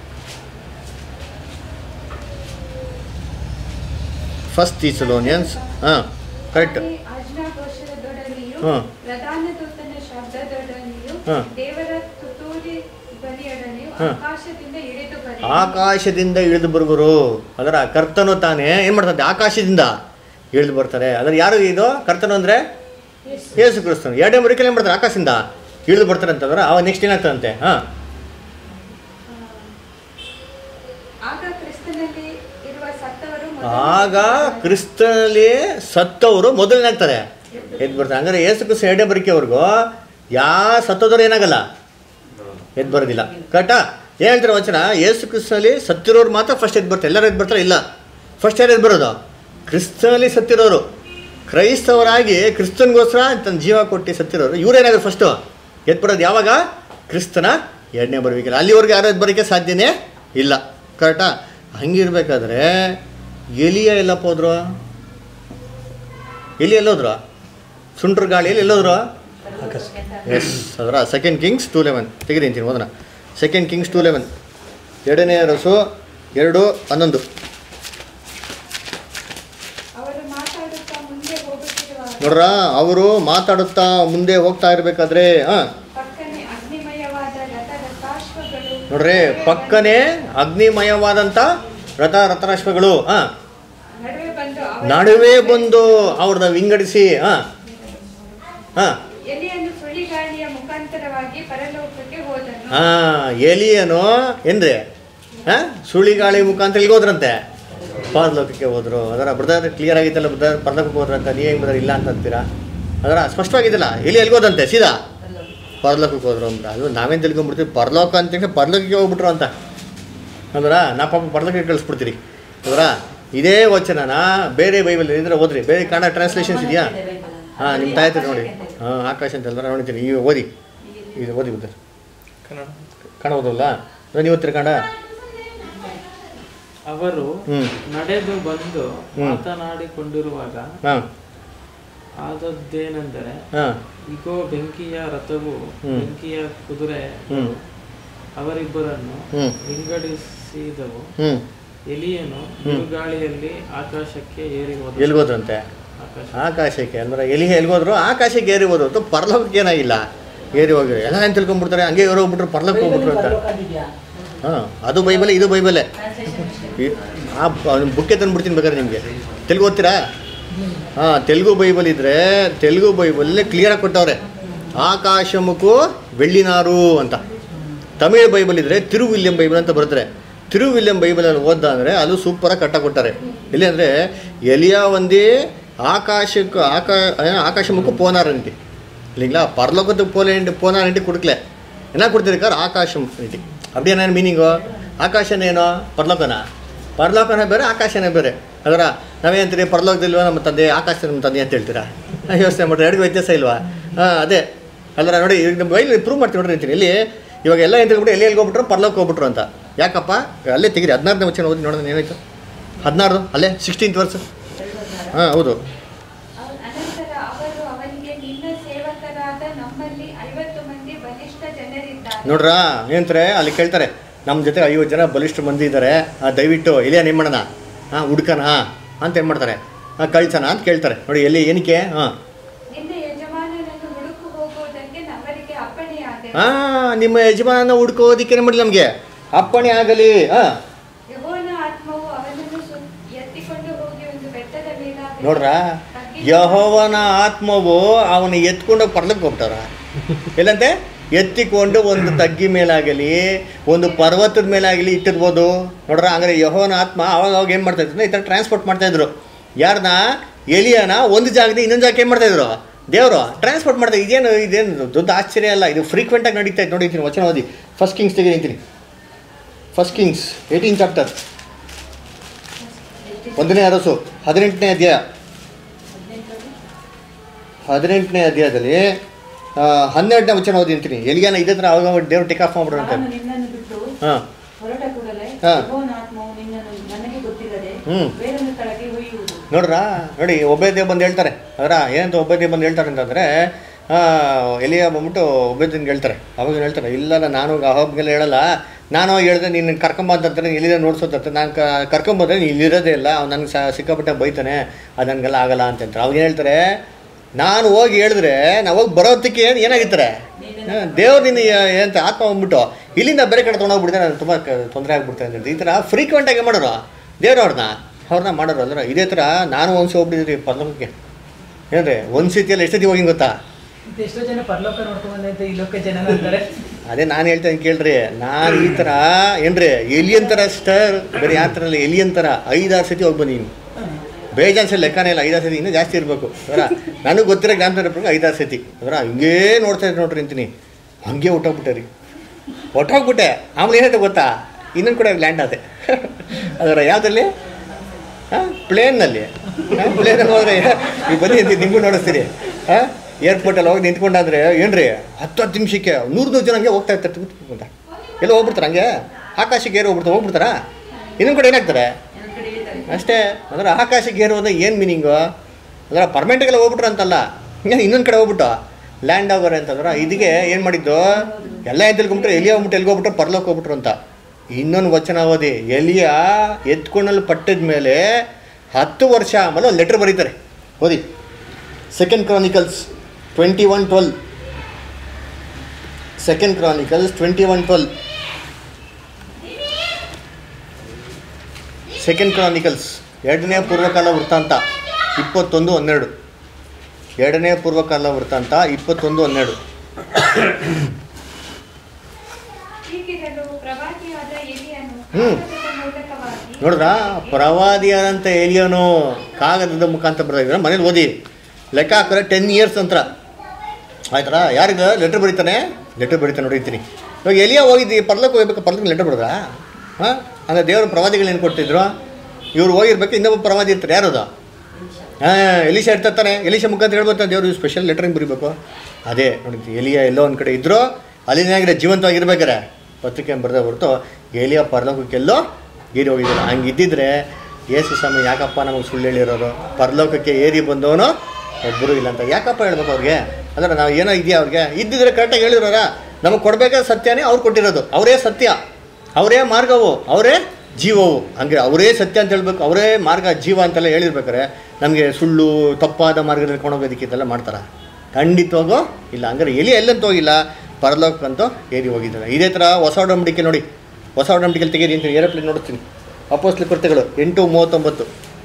ಫಸ್ಟ್ ಥೀಸಲೋನಿಯನ್ಸ್ ಹಾಂ ಕರೆಕ್ಟ್ ಈ ಆಜ್ಞಾಘೋಷದೊಡನೆಯೂ ಹ್ಮ್. ಪ್ರಧಾನ ದೂತನ ಶಬ್ದದೊಡನೆಯೂ ಹ್ಮ್. ದೇವರ ತುತ್ತೂರಿ ಧ್ವನಿಯೊಡನೆಯೂ ಹ್ಮ್. ಆಕಾಶದಿಂದ ಇಳಿದು ಬನ್ನಿ ಆಕಾಶದಿಂದ ಇಳಿದು ಬರುವರು ಅದರ ಕರ್ತನು ತಾನೇ ಏನು ಮಾಡ್ತಂತೆ ಆಕಾಶದಿಂದ ಇಳಿದು ಬರ್ತಾರೆ ಅದರ ಯಾರು ಇದು ಕರ್ತನು ಅಂದರೆ ಯೇಸು ಕ್ರಿಸ್ತನು ಎರಡೇ ಮರಿಕೆಲ್ಲ ಏನು ಮಾಡ್ತಾರೆ ಆಕಾಶದಿಂದ ಇಳಿದು ಬರ್ತಾರೆ ಅಂತಂದ್ರೆ ಅವ ನೆಕ್ಸ್ಟ್ ಏನಾಗ್ತದಂತೆ ಹಾಂ ಆಗ ಕ್ರಿಸ್ತನಲ್ಲಿ ಇರುವ ಸತ್ತವರು ಆಗ ಕ್ರಿಸ್ತನಲ್ಲಿ ಸತ್ತವರು ಮೊದಲನೇಗ್ತಾರೆ ಎದ್ದು ಬರ್ತಾರೆ ಹಂಗಾರೆ ಯೇಸು ಕ್ರಿಸ್ತ ಎರಡೇ ಬರಿಕೆವರೆಗೂ ಯಾ ಸತ್ತೋದವ್ರು ಏನಾಗಲ್ಲ ಎದ್ದು ಬರೋದಿಲ್ಲ ಕರೆಕ್ಟಾ ಏನು ಹೇಳ್ತಾರೆ ವಚನ ಯೇಸು ಕ್ರಿಸ್ತನಲ್ಲಿ ಸತ್ತಿರೋರು ಮಾತ್ರ ಫಸ್ಟ್ ಎದ್ದು ಬರ್ತಾರೆ ಎಲ್ಲರೂ ಎದ್ದು ಬರ್ತಾರೆ ಇಲ್ಲ ಫಸ್ಟ್ ಯಾರು ಎದ್ದು ಬರೋದು ಕ್ರಿಸ್ತನಲ್ಲಿ ಸತ್ತಿರೋರು ಕ್ರೈಸ್ತವರಾಗಿ ಕ್ರಿಸ್ತನ್ಗೋಸ್ಕರ ತನ್ನ ಜೀವ ಕೊಟ್ಟು ಸತ್ತಿರೋರು ಇವ್ರೇನಾದ್ರು ಫಸ್ಟು ಎದ್ದು ಬರೋದು ಯಾವಾಗ ಕ್ರಿಸ್ತನ ಎರಡನೇ ಬರಬೇಕಿಲ್ಲ ಅಲ್ಲಿವರೆಗೆ ಯಾರು ಎದ್ದು ಬರೋಕ್ಕೆ ಸಾಧ್ಯನೇ ಇಲ್ಲ ಕರೆಕ್ಟಾ ಹಂಗಿರ್ಬೇಕಾದ್ರೆ ಎಲಿಯ ಎಲ್ಲಪ್ಪ ಹೋದ್ರು ಎಲಿ ಎಲ್ಲೋದ್ರು ಸುಂಟ್ರ ಗಾಳಿಯಲ್ಲಿ ಎಲ್ಲೋದ್ರು ಎಸ್ ಅದರ ಸೆಕೆಂಡ್ ಕಿಂಗ್ಸ್ ಟೂ ಲೆವೆನ್ ತೆಗೆದಿಂತೀನಿ ಓದೋಣ ಸೆಕೆಂಡ್ ಕಿಂಗ್ಸ್ ಟೂ ಲೆವೆನ್ ಎರಡನೇ ರಸು ಎರಡು ಹನ್ನೊಂದು ಅವರು ಮಾತಾಡುತ್ತಾ ಮುಂದೆ ಹೋಗುತ್ತಿರುವಾಗ ನೋಡ್ರ ಅವರು ಮಾತಾಡುತ್ತಾ ಮುಂದೆ ಹೋಗ್ತಾ ಇರಬೇಕಾದ್ರೆ ಹಾಂ ಪಕ್ಕನೆ ಅಗ್ನಿಮಯವಾದ ನೋಡ್ರಿ ಪಕ್ಕನೆ ಅಗ್ನಿಮಯವಾದಂಥ ರಥ ರಥರಾಶ್ವಗಳು ಹಾಂ ನಡುವೆ ಬಂದು ಅವರ ನಡುವೆ ಬಂದು ಅವ್ರನ್ನ ವಿಂಗಡಿಸಿ ಹಾಂ ಹಾಂ ಎಲೆಯನ್ನು ಸುಳಿಗಾಳಿಯ ಮುಖಾಂತರವಾಗಿ ಪರಲೋಕಕ್ಕೆ ಹೋದನು ಹಾಂ ಎಲಿಯನು ಏನ್ರಿ ಹಾಂ ಸುಳಿಗಾಳಿ ಮುಖಾಂತರ ಇಲ್ಲಿಗೆ ಹೋದ್ರಂತೆ ಪರಲೋಕಕ್ಕೆ ಹೋದ್ರು ಅದರ ಬ್ರದರ್ ಕ್ಲಿಯರ್ ಆಗಿತ್ತಲ್ಲ ಬ್ರದರ್ ಪರಲೋಕಕ್ಕೆ ಹೋದ್ರಂತ ನೀ ಹೆಂಗ್ ಬ್ರದರ್ ಇಲ್ಲ ಅಂತ ಅಂತೀರಾ ಅದರ ಸ್ಪಷ್ಟವಾಗಿದ್ದಲ್ಲ ಎಲ್ಲಿ ಎಲ್ಲಿಗೆ ಹೋದಂತೆ ಸೀದಾ ಪರಲೋಕಕ್ಕೆ ಹೋದ್ರು ಅಂತ ಅದು ನಾವೇನು ತಿಳ್ಕೊಂಡ್ಬಿಡ್ತೀವಿ ಪರಲೋಕ ಅಂತ ಪರಲೋಕಕ್ಕೆ ಹೋಗ್ಬಿಟ್ರು ಅಂತ ಅಂದ್ರ ನಾ ಪಾಪ ಪರಲೋಕಕ್ಕೆ ಕಳಿಸ್ಬಿಡ್ತೀರಿ ಅದರ ಇದೇ ವಚನನ ಬೇರೆ ಬೈಬಲ್ ಇದ್ರೆ ಓದ್ರಿ ಬೇರೆ ಕನ್ನಡ ಟ್ರಾನ್ಸ್ಲೇಷನ್ಸ್ ಇದೆಯಾ ಹಾಂ ನಿಮ್ಮ ತಾಯ್ತು ನೋಡಿ ಹಾಂ ಆಕಾಶ ಅಂತ ಎಲ್ಲರ ನೋಡ್ತೀನಿ ಈಗ ಓದಿ ಇದು ಓದಿ ಬ್ರದರ್ ಕನ್ನಡ ಕನ್ನಡ ಓದಲ್ಲ ನೀವು ಓದ್ತೀರಿ ಕನ್ನಡ ಅವರು ಹ್ಞೂ ನಡೆದು ಬಂದು ಹ್ಮ್. ಮಾತನಾಡಿಕೊಂಡಿರುವಾಗ ಹಾಂ ಆದದ್ದೇನೆಂದರೆ ಹಾಂ ಇಗೋ ಬೆಂಕಿಯ ರಥವು ಹ್ಮ್. ಬೆಂಕಿಯ ಕುದುರೆ ಹ್ಞೂ ಅವರಿಬ್ಬರನ್ನು ಹ್ಞೂ ವಿಂಗಡಿಸಿದವು ಹ್ಞೂ ಎಲಿಯನು ಬಿರುಗಾಳಿಯಲ್ಲಿ ಆಕಾಶಕ್ಕೆ ಏರಿ ಹೋದ ಎಲ್ಗೋದ್ರಂತೆ ಆಕಾಶ ಆಕಾಶಕ್ಕೆ ಅಂದ್ರೆ ಎಲ್ಲಿ ಎಲ್ಗೋದ್ರು ಆಕಾಶಕ್ಕೆ ಏರಿ ಹೋದ್ರು ಅಥವಾ ಪರಲೋಕಕ್ಕೆ ಏನಾಗಿಲ್ಲ ಏರಿ ಹೋಗಿರಿ ಎಲ್ಲ ಏನು ತಿಳ್ಕೊಂಡ್ಬಿಡ್ತಾರೆ ಹಂಗೆ ಏರಿ ಹೋಗ್ಬಿಟ್ರು ಪರಲೋಕಕ್ಕೆ ಹೋಗ್ಬಿಟ್ರು ಅಂತ ಪರಲೋಕ ಅಂದಿದ್ಯಾ? ಹಾಂ ಅದು ಬೈಬಲೇ ಇದು ಬೈಬಲೇ ಟ್ರಾನ್ಸ್ಲೇಷನ್ ಅಷ್ಟೇ ಈ- ಆ ಬುಕ್ಕೆ ತಂದುಬಿಡ್ತೀನಿ ಬೇಕಾದ್ರೆ ನಿಮಗೆ ತೆಲುಗು ಓದ್ತೀರಾ ಹಾಂ ತೆಲುಗು ಬೈಬಲ್ ಇದ್ದರೆ ತೆಲುಗು ಬೈಬಲಲ್ಲೇ ಕ್ಲಿಯರಾಗಿ ಕೊಟ್ಟವ್ರೆ ಆಕಾಶಮುಖು ಬೆಳ್ಳಿನಾರು ಅಂತ ತಮಿಳ್ ಬೈಬಲ್ ಇದ್ದರೆ ತಿರುವಿಲ್ಯಂ ಬೈಬಲ್ ಅಂತ ಬರ್ತಾರೆ ತಿರುವಿಲ್ಯಂ ಬೈಬಲಲ್ಲಿ ಓದ್ದ ಅಂದರೆ ಅದು ಸೂಪರಾಗಿ ಕಟ್ಟ ಕೊಟ್ಟಾರೆ ಎಲ್ಲಿ ಅಂದರೆ ಎಲಿಯ ಒಂದೇ ಆಕಾಶಕ್ಕೆ ಆಕಾ ಏನು ಆಕಾಶಮುಖು ಪೋನಾರಂಟಿ இல்லைங்களா பரலோகத்துக்கு போல போனான்ட்டு கொடுக்கல என்ன கொடுத்துருக்கார் ஆகாஷம் அப்படி என்ன மீனிங்கು ಆಕಾಶನೇನೋ ಪರಲೋಕನ ಪರಲೋಕನ ಬೇರೆ ಆಕಾಶನೇ ಬೇರೆ ಅದರ ನಾವೇಂತೀರಿ ಪರಲೋಕದಲ್ವ ನಮ್ಮ ತಂದೆ ಆಕಾಶ ನಮ್ಮ ತಂದೆ ಅಂತ ಹೇಳ್ತೀರಾ ಯೋಚನೆ ಮಾಡ್ರಿ ಎರಡು ವ್ಯತ್ಯಾಸ ಇಲ್ವಾ ಹಾಂ ಅದೇ ಅಲ್ಲರ ನೋಡಿ ಈಗ ನಮ್ಮ ಬೈಲಿ ಪ್ರೂವ್ ಮಾಡ್ತೀವಿ ನೋಡ್ರಿ ಅಂತೀನಿ ಇಲ್ಲಿ ಇವಾಗ ಎಲ್ಲ ಏನು ತಿಳ್ಬಿಟ್ಟು ಎಲ್ಲಿ ಎಲ್ಲಿ ಹೋಗ್ಬಿಟ್ರು ಪರಲೋಕ ಹೋಗ್ಬಿಟ್ರು ಅಂತ ಯಾಕಪ್ಪ ಅಲ್ಲೇ ತೆಗಿರಿ ಹದಿನಾರನೇ ವಚನ ಓದಿ ನೋಡೋಣ ಏನಾಯ್ತು ಹದಿನಾರು ಅಲ್ಲೇ ಸಿಕ್ಸ್ಟೀನ್ತ್ ವರ್ಷ ಹಾಂ ಹೌದು ಅವ- ಅನಂತರ ಅವರು ಅವನಿಗೆ ನಿನ್ನ ಸೇವಕರಾದ ನಮ್ಮಲ್ಲಿ ಐವತ್ತು ಮಂದಿ ಬಲಿಷ್ಠ ಜನರಿದ್ದಾರೆ ನೋಡ್ರಾ ಏನಂತಾರೆ ಅಲ್ಲಿ ಕೇಳ್ತಾರೆ ನಮ್ಮ ಜೊತೆ ಐವತ್ತು ಜನ ಬಲಿಷ್ಠ ಮಂದಿ ಇದ್ದಾರೆ ದಯವಿಟ್ಟು ಇಲ್ಲೇ ಏನು ಮಾಡೋಣ ಹಾಂ ಹುಡ್ಕನ ಅಂತ ಏನು ಮಾಡ್ತಾರೆ ಹಾಂ ಕಳ್ಸೋಣ ಅಂತ ಕೇಳ್ತಾರೆ ನೋಡಿ ಎಲ್ಲಿ ಏನಕ್ಕೆ ಹಾಂ ನಿನ್ನ ಯಜಮಾನನನ್ನು ಹುಡುಕು ಹೋಗುವುದಕ್ಕೆ ನಮ್ಮರಿಗೆ ಅಪ್ಪಣೆಯಾದೆ ಹಾಂ ನಿಮ್ಮ ಯಜಮಾನ ಹುಡ್ಕೋದಿಕ್ಕೆ ಏನು ಮಾಡಿ ನಮಗೆ ಅಪ್ಪಣೆ ಆಗಲಿ ಹಾಂ ಯೆಹೋವನ ಆತ್ಮವು ಅವನನ್ನು ಸು- ಎತ್ತಿಕೊಂಡು ಹೋಗಿ ಒಂದು ಬೆಟ್ಟದ ಮೇಲಾಗಿ ನೋಡ್ರಾ ಯಹೋವನ ಆತ್ಮವು ಅವನ ಎತ್ಕೊಂಡು ಪರ್ಲಕ್ಕೆ ಹೋಗ್ತಾರ ಎಲ್ಲಂತೆ ಎತ್ತಿಕೊಂಡು ಒಂದು ತಗ್ಗಿ ಮೇಲಾಗಲಿ ಒಂದು ಪರ್ವತದ ಮೇಲಾಗಲಿ ಇಟ್ಟಿರ್ಬೋದು ನೋಡ್ರ ಹಂಗಾರೆ ಯಹೋವನ ಆತ್ಮ ಅವಾಗ ಅವಾಗ ಏನು ಮಾಡ್ತಾ ಇದ್ರು ಈ ಥರ ಟ್ರಾನ್ಸ್ಪೋರ್ಟ್ ಮಾಡ್ತಾ ಇದ್ರು ಯಾರನ್ನ ಎಲಿಯನ ಒಂದು ಜಾಗದಿಂದ ಇನ್ನೊಂದು ಜಾಗಕ್ಕೆ ಏನು ಮಾಡ್ತಾ ಇದ್ರು ದೇವರು ಟ್ರಾನ್ಸ್ಪೋರ್ಟ್ ಮಾಡ್ತಾ ಇದೇನು ಇದೇನು ದೊಡ್ಡ ಆಶ್ಚರ್ಯ ಅಲ್ಲ ಇದು ಫ್ರೀಕ್ವೆಂಟಾಗಿ ನಡೀತಾ ಇತ್ತು ನೋಡಿದ್ದೀನಿ ವಚನ ಓದಿ ಫಸ್ಟ್ ಕಿಂಗ್ಸ್ ತೆಗೆ ನಿಂತೀನಿ ಫಸ್ಟ್ ಕಿಂಗ್ಸ್ ಏಯ್ಟೀನ್ ಚಾಪ್ಟರ್ ಒಂದನೇ ಅರಸು ಹದಿನೆಂಟನೇ ಅಧ್ಯಾಯ ಹದಿನೆಂಟನೇ ಅಧ್ಯಾಯದಲ್ಲಿ ಆ, ಹನ್ನೆರಡನೇ ವಚನ ಓದಿ ಅಂತೀನಿ ಎಲ್ಲಿಗಾನ ಇದೇ ಥರ ಅವಾಗ ದೇವ್ರು ಟೇಕ್ ಆಫ್ ಮಾಡ್ಬಿಡುತ್ತೆ ನಾನು ನಿನ್ನನ್ನು ಬಿಟ್ಟು ಹಾಂ ಹೊರಟ ಕೂಡಲೇ ಹಾ. ಯೆಹೋವನ ಆತ್ಮವು ನಿನ್ನನ್ನು ನನಗೆ ಗೊತ್ತಿಲ್ಲದೆ ಹ್ಮ್. ಬೇರೊಂದು ಸ್ಥಳಕ್ಕೆ ಒಯ್ಯುವುದು ನೋಡ್ರಾ ನೋಡಿ ಒಬ್ಬೇ ದೇವ್ ಬಂದು ಹೇಳ್ತಾರೆ ಅದರ ಏನಂತ ಒಬ್ಬೇ ದೇವ್ ಬಂದು ಹೇಳ್ತಾರೆ ಅಂತಂದರೆ ಎಲಿಯ ಬಂದ್ಬಿಟ್ಟು ಒಬ್ಬೇ ದಿನ ಹೇಳ್ತಾರೆ ಅವಾಗ ಏನ್ ಹೇಳ್ತಾರೆ ಇಲ್ಲ ನಾನು ಅಹೋಬ್ಗೆಲ್ಲ ಹೇಳಲ್ಲ ನಾನು ಹೇಳಿದೆ ನೀನು ಕರ್ಕೊಂಬಂತಾರೆ ಎಲ್ಲಿದೆ ನೋಡ್ಸೋದಂತ ನಾನು ಕರ್ಕೊಂಬಂದ್ರೆ ನೀನು ಇಲ್ಲಿರೋದೇ ಇಲ್ಲ ಅವ್ನು ನನಗೆ ಸಿಕ್ಕಾಪಟ್ಟೆ ಬೈತಾನೆ ಅದು ನನಗೆಲ್ಲ ಆಗಲ್ಲ ಅಂತ ಹೇಳ್ತಾರೆ ಅವಾಗ ಏನು ಹೇಳ್ತಾರೆ ನಾನು ಹೋಗಿ ಹೇಳಿದ್ರೆ ನಾವು ಹೋಗಿ ಬರೋದಕ್ಕೆ ಏನು ಏನಾಗಿರ್ತಾರೆ ದೇವ್ರು ನಿನ್ನ ಏನಂತ ಆತ್ಮ ಬಂದ್ಬಿಟ್ಟು ಇಲ್ಲಿಂದ ಬೇರೆ ಕಡೆ ತೊಗೊಂಡೋಗ್ಬಿಡ್ತಾರೆ ನಾನು ತುಂಬ ತೊಂದರೆ ಆಗ್ಬಿಡ್ತಾರೆ ಅಂತ ಹೇಳ್ತಾರೆ. ಈ ಥರ ಫ್ರೀಕ್ವೆಂಟಾಗಿ ಮಾಡೋರು ದೇವ್ರು ಅವ್ರನ್ನ ಅವ್ರನ್ನ ಮಾಡೋರು ಅಂದ್ರೆ ಇದೇ ಥರ ನಾನು ಒಂದ್ಸಿ ಹೋಗ್ಬಿಟ್ಟಿದ್ರಿ ಪರ್ಲೋಕಕ್ಕೆ ಏನ್ರಿ ಒಂದು ಸತಿಯಲ್ಲಿ ಎಷ್ಟು ಸತಿ ಹೋಗಿ ಗೊತ್ತಾ ಮತ್ತೆ ಎಷ್ಟೋ ಜನ ಪರಲೋಕ ನೋಡ್ಕೊಂಡ್ ಬಂದೈತೆ ಈ ಲೋಕ ಜನ ಅಂತಾರೆ ಅದೇ ನಾನು ಹೇಳ್ತೇನೆ ಕೇಳ್ರಿ ನಾನು ಈ ಥರ ಏನ್ರಿ ಎಲಿಯನ್ ಥರ ಸ್ಟರ್ ಬೇರೆ ಯಾವ ಥರ ಇಲ್ಲ ಎಲಿಯನ್ ಥರ ಐದಾರು ಸತಿ ಹೋಗಿ ಬಂದೀನಿ ಬೇಜಾನ್ ಸಲ ಲೆಕ್ಕನೇ ಇಲ್ಲ ಐದಾರು ಸತಿ ಇನ್ನೂ ಜಾಸ್ತಿ ಇರಬೇಕು ಅದರ ನನಗೆ ಗೊತ್ತಿರೋ ಜ್ಞಾನ ಪ್ರಕಾರ ಐದಾರು ಸತಿ ಅದರ ಹಂಗೇ ನೋಡ್ತಾ ಇದ್ದೆ ನೋಡ್ರಿ ಅಂತೀನಿ ಹಂಗೆ ಹೊಟ್ಟೋಗ್ಬಿಟ್ಟೆ ರೀ ಹೊಟ್ಟೋಗ್ಬಿಟ್ಟೆ ಆಮೇಲೆ ಏನಾಯ್ತು ಗೊತ್ತಾ ಇನ್ನೊಂದು ಕಡೆ ಲ್ಯಾಂಡ್ ಆದೆ ಅದರ ಯಾವುದಲ್ಲಿ ಹಾಂ ಪ್ಲೇನ್ನಲ್ಲಿ ಪ್ಲೇನಲ್ಲಿ ಹೋದ್ರೆ ಈಗ ಬನ್ನಿ ಅಂತೀನಿ ನಿಮಗೂ ನೋಡಿಸ್ತೀರಿ ಹಾಂ ಏರ್ಪೋರ್ಟಲ್ಲಿ ಹೋಗಿ ನಿಂತ್ಕೊಂಡಾದ್ರೆ ಏನ್ರಿ ಹತ್ತು ಹತ್ತು ನಿಮಿಷಕ್ಕೆ ನೂರು ನೂರು ಜನ ಹಂಗೆ ಹೋಗ್ತಾ ಇರ್ತಾರೆ ಅಂತ ಎಲ್ಲ ಹೋಗ್ಬಿಡ್ತಾರೆ ಹಂಗೆ ಆಕಾಶಕ್ಕೆ ಏರಿ ಹೋಗ್ಬಿಡ್ತಾರೆ ಹೋಗ್ಬಿಡ್ತಾರಾ ಇನ್ನೊಂದು ಕಡೆ ಏನಾಗ್ತಾರೆ ಇನ್ನೊಂದ್ ಕಡೆ ಇಳಿತಾರೆ. ಅಷ್ಟೇ ಅಂದ್ರೆ ಆಕಾಶಕ್ಕೆ ಏರೋದು ಏನು ಮೀನಿಂಗು ಅಂದ್ರೆ ಪರ್ಮನೆಂಟ್ಗೆಲ್ಲ ಹೋಗ್ಬಿಟ್ರು ಅಂತಲ್ಲ ಇನ್ನೇನು ಇನ್ನೊಂದು ಕಡೆ ಹೋಗ್ಬಿಟ್ಟು ಲ್ಯಾಂಡ್ ಆಗೋರೆ ಅಂತಂದ್ರೆ ಇದಕ್ಕೆ ಏನು ಮಾಡಿದ್ದು ಎಲ್ಲ ಏನು ತಿಳ್ಕೊಂಬಿಟ್ರೆ ಎಲ್ಲಿ ಹೋಗ್ಬಿಟ್ಟು ಎಲ್ಲಿ ಹೋಗ್ಬಿಟ್ರು ಪರ್ಲೋಕ್ ಹೋಗ್ಬಿಟ್ರು ಅಂತ ಇನ್ನೊಂದು ವಚನ ಓದಿ ಎಲಿಯ ಎತ್ಕೊಂಡಲ್ಲಿ ಪಟ್ಟದ ಮೇಲೆ ಹತ್ತು ವರ್ಷ ಆಮೇಲೆ ಒಂದು ಲೆಟ್ರ್ ಬರೀತಾರೆ ಓದಿ second Chronicles twenty one twelve second Chronicles twenty one twelve second Chronicles ಎರಡನೇ ಪೂರ್ವಕಾಲ ವೃತ್ತಾಂತ ಇಪ್ಪತ್ತೊಂದು ಹನ್ನೆರಡು ಎರಡನೇ ಪೂರ್ವಕಾಲ ವೃತ್ತಾಂತ ಇಪ್ಪತ್ತೊಂದು ಹನ್ನೆರಡು ಹೀಗಿರಲು ಪ್ರವಾದಿಯಾದ ಎಲಿಯನು ಹ್ಮ್. ಕಾಗದದ ಮೂಲಕವಾಗಿ ನೋಡಿದ್ರ ಪ್ರವಾದಿಯಾದಂಥ ಏಲಿಯನು ಕಾಗದದ ಮುಖಾಂತರ ಬರ್ತಾ ಮನೇಲಿ ಓದಿ ಲೆಕ್ಕ ಹಾಕಿದ್ರೆ ಟೆನ್ ಇಯರ್ಸ್ ನಂತರ ಆಯ್ತಲ್ಲ ಯಾರಿಗೆ ಲೆಟ್ರ್ ಬರೀತಾನೆ ಲೆಟ್ರ್ ಬರೀತಾನೆ ನೋಡಿರ್ತೀನಿ ಇವಾಗ ಎಲಿಯ ಹೋಗಿದ್ದಿ ಪರ್ಲಕ್ಕೆ ಹೋಗ್ಬೇಕು ಪರ್ಲಕ್ಕೆ ಲೆಟ್ರ್ ಬರೋದಾ ಹಾಂ ಅಂದರೆ ದೇವ್ರ ಪ್ರವಾದಿಗಳು ಏನು ಕೊಡ್ತಿದ್ರು ಇವ್ರು ಹೋಗಿರ್ಬೇಕು ಇನ್ನೊಬ್ಬ ಪ್ರವಾದಿ ಇರ್ತಾರೆ ಯಾರದು ಹಾಂ ಎಲಿಶ ಇರ್ತಾನೆ ಎಲಿಶ ಮುಖಾಂತರ ಹೇಳ್ಬೋದು ದೇವ್ರು ಸ್ಪೆಷಲ್ ಲೆಟರ್ ಹೆಂಗೆ ಬರೀಬೇಕು ಅದೇ ನೋಡಿ ಎಲಿಯ ಎಲ್ಲೋ ಒಂದು ಕಡೆ ಇದ್ದರೂ ಅಲ್ಲಿನಾಗಿರೋ ಜೀವಂತವಾಗಿರ್ಬೇಕಾರೆ ಪತ್ರಿಕೆ ಬರೆದ ಹೊರತು ಎಲಿಯ ಪರಲೋಕಕ್ಕೆಲ್ಲೋ ಏರಿ ಹೋಗಿದ್ದಿಲ್ಲ ಹಂಗೆ ಇದ್ದಿದ್ರೆ ಯೇಸು ಸ್ವಾಮಿ ಯಾಕಪ್ಪ ನಮಗೆ ಸುಳ್ಳು ಹೇಳಿರೋರು ಪರಲೋಕಕ್ಕೆ ಏರಿ ಬಂದವನು ಒಬ್ಬರು ಇಲ್ಲ ಅಂತ ಯಾಕಪ್ಪ ಹೇಳ್ಬೇಕು ಅವ್ರಿಗೆ ಅಂದ್ರೆ ನಾವು ಏನೋ ಇದೆಯಾ ಅವ್ರಿಗೆ ಇದ್ದಿದ್ರೆ ಕರೆಕ್ಟಾಗಿ ಹೇಳಿರೋರ ನಮಗೆ ಕೊಡಬೇಕಾದ ಸತ್ಯನೇ ಅವ್ರು ಕೊಟ್ಟಿರೋದು ಅವರೇ ಸತ್ಯ ಅವರೇ ಮಾರ್ಗವು ಅವರೇ ಜೀವವು ಹಂಗೆ ಅವರೇ ಸತ್ಯ ಅಂತ ಹೇಳ್ಬೇಕು ಅವರೇ ಮಾರ್ಗ ಜೀವ ಅಂತೆಲ್ಲ ಹೇಳಿರ್ಬೇಕಾರೆ ನಮಗೆ ಸುಳ್ಳು ತಪ್ಪಾದ ಮಾರ್ಗದಲ್ಲಿ ಕೊಂಡೋಗೋದಕ್ಕಿಂತೆಲ್ಲ ಮಾಡ್ತಾರ ಖಂಡಿತವಾಗೂ ಇಲ್ಲ ಹಂಗಾರೆ ಎಲ್ಲಿ ಎಲ್ಲಂತ ಹೋಗಿಲ್ಲ ಪರಲೋಕಕ್ಕಂತೂ ಏರಿ ಹೋಗಿದ್ದಾರೆ ಇದೇ ಥರ ಹೊಸ ಒಡಂಬಡಿಕೆ ನೋಡಿ ಹೊಸ ಒಡಂಬಡಿಕೆಯಲ್ಲಿ ತೆಗೀರಿ ಅಂತ ಏರೋಪ್ಲೇನ್ ನೋಡ್ತೀನಿ ಅಪೋಸ್ಲ ಕೃತ್ಯಗಳು ಎಂಟು ಮೂವತ್ತೊಂಬತ್ತು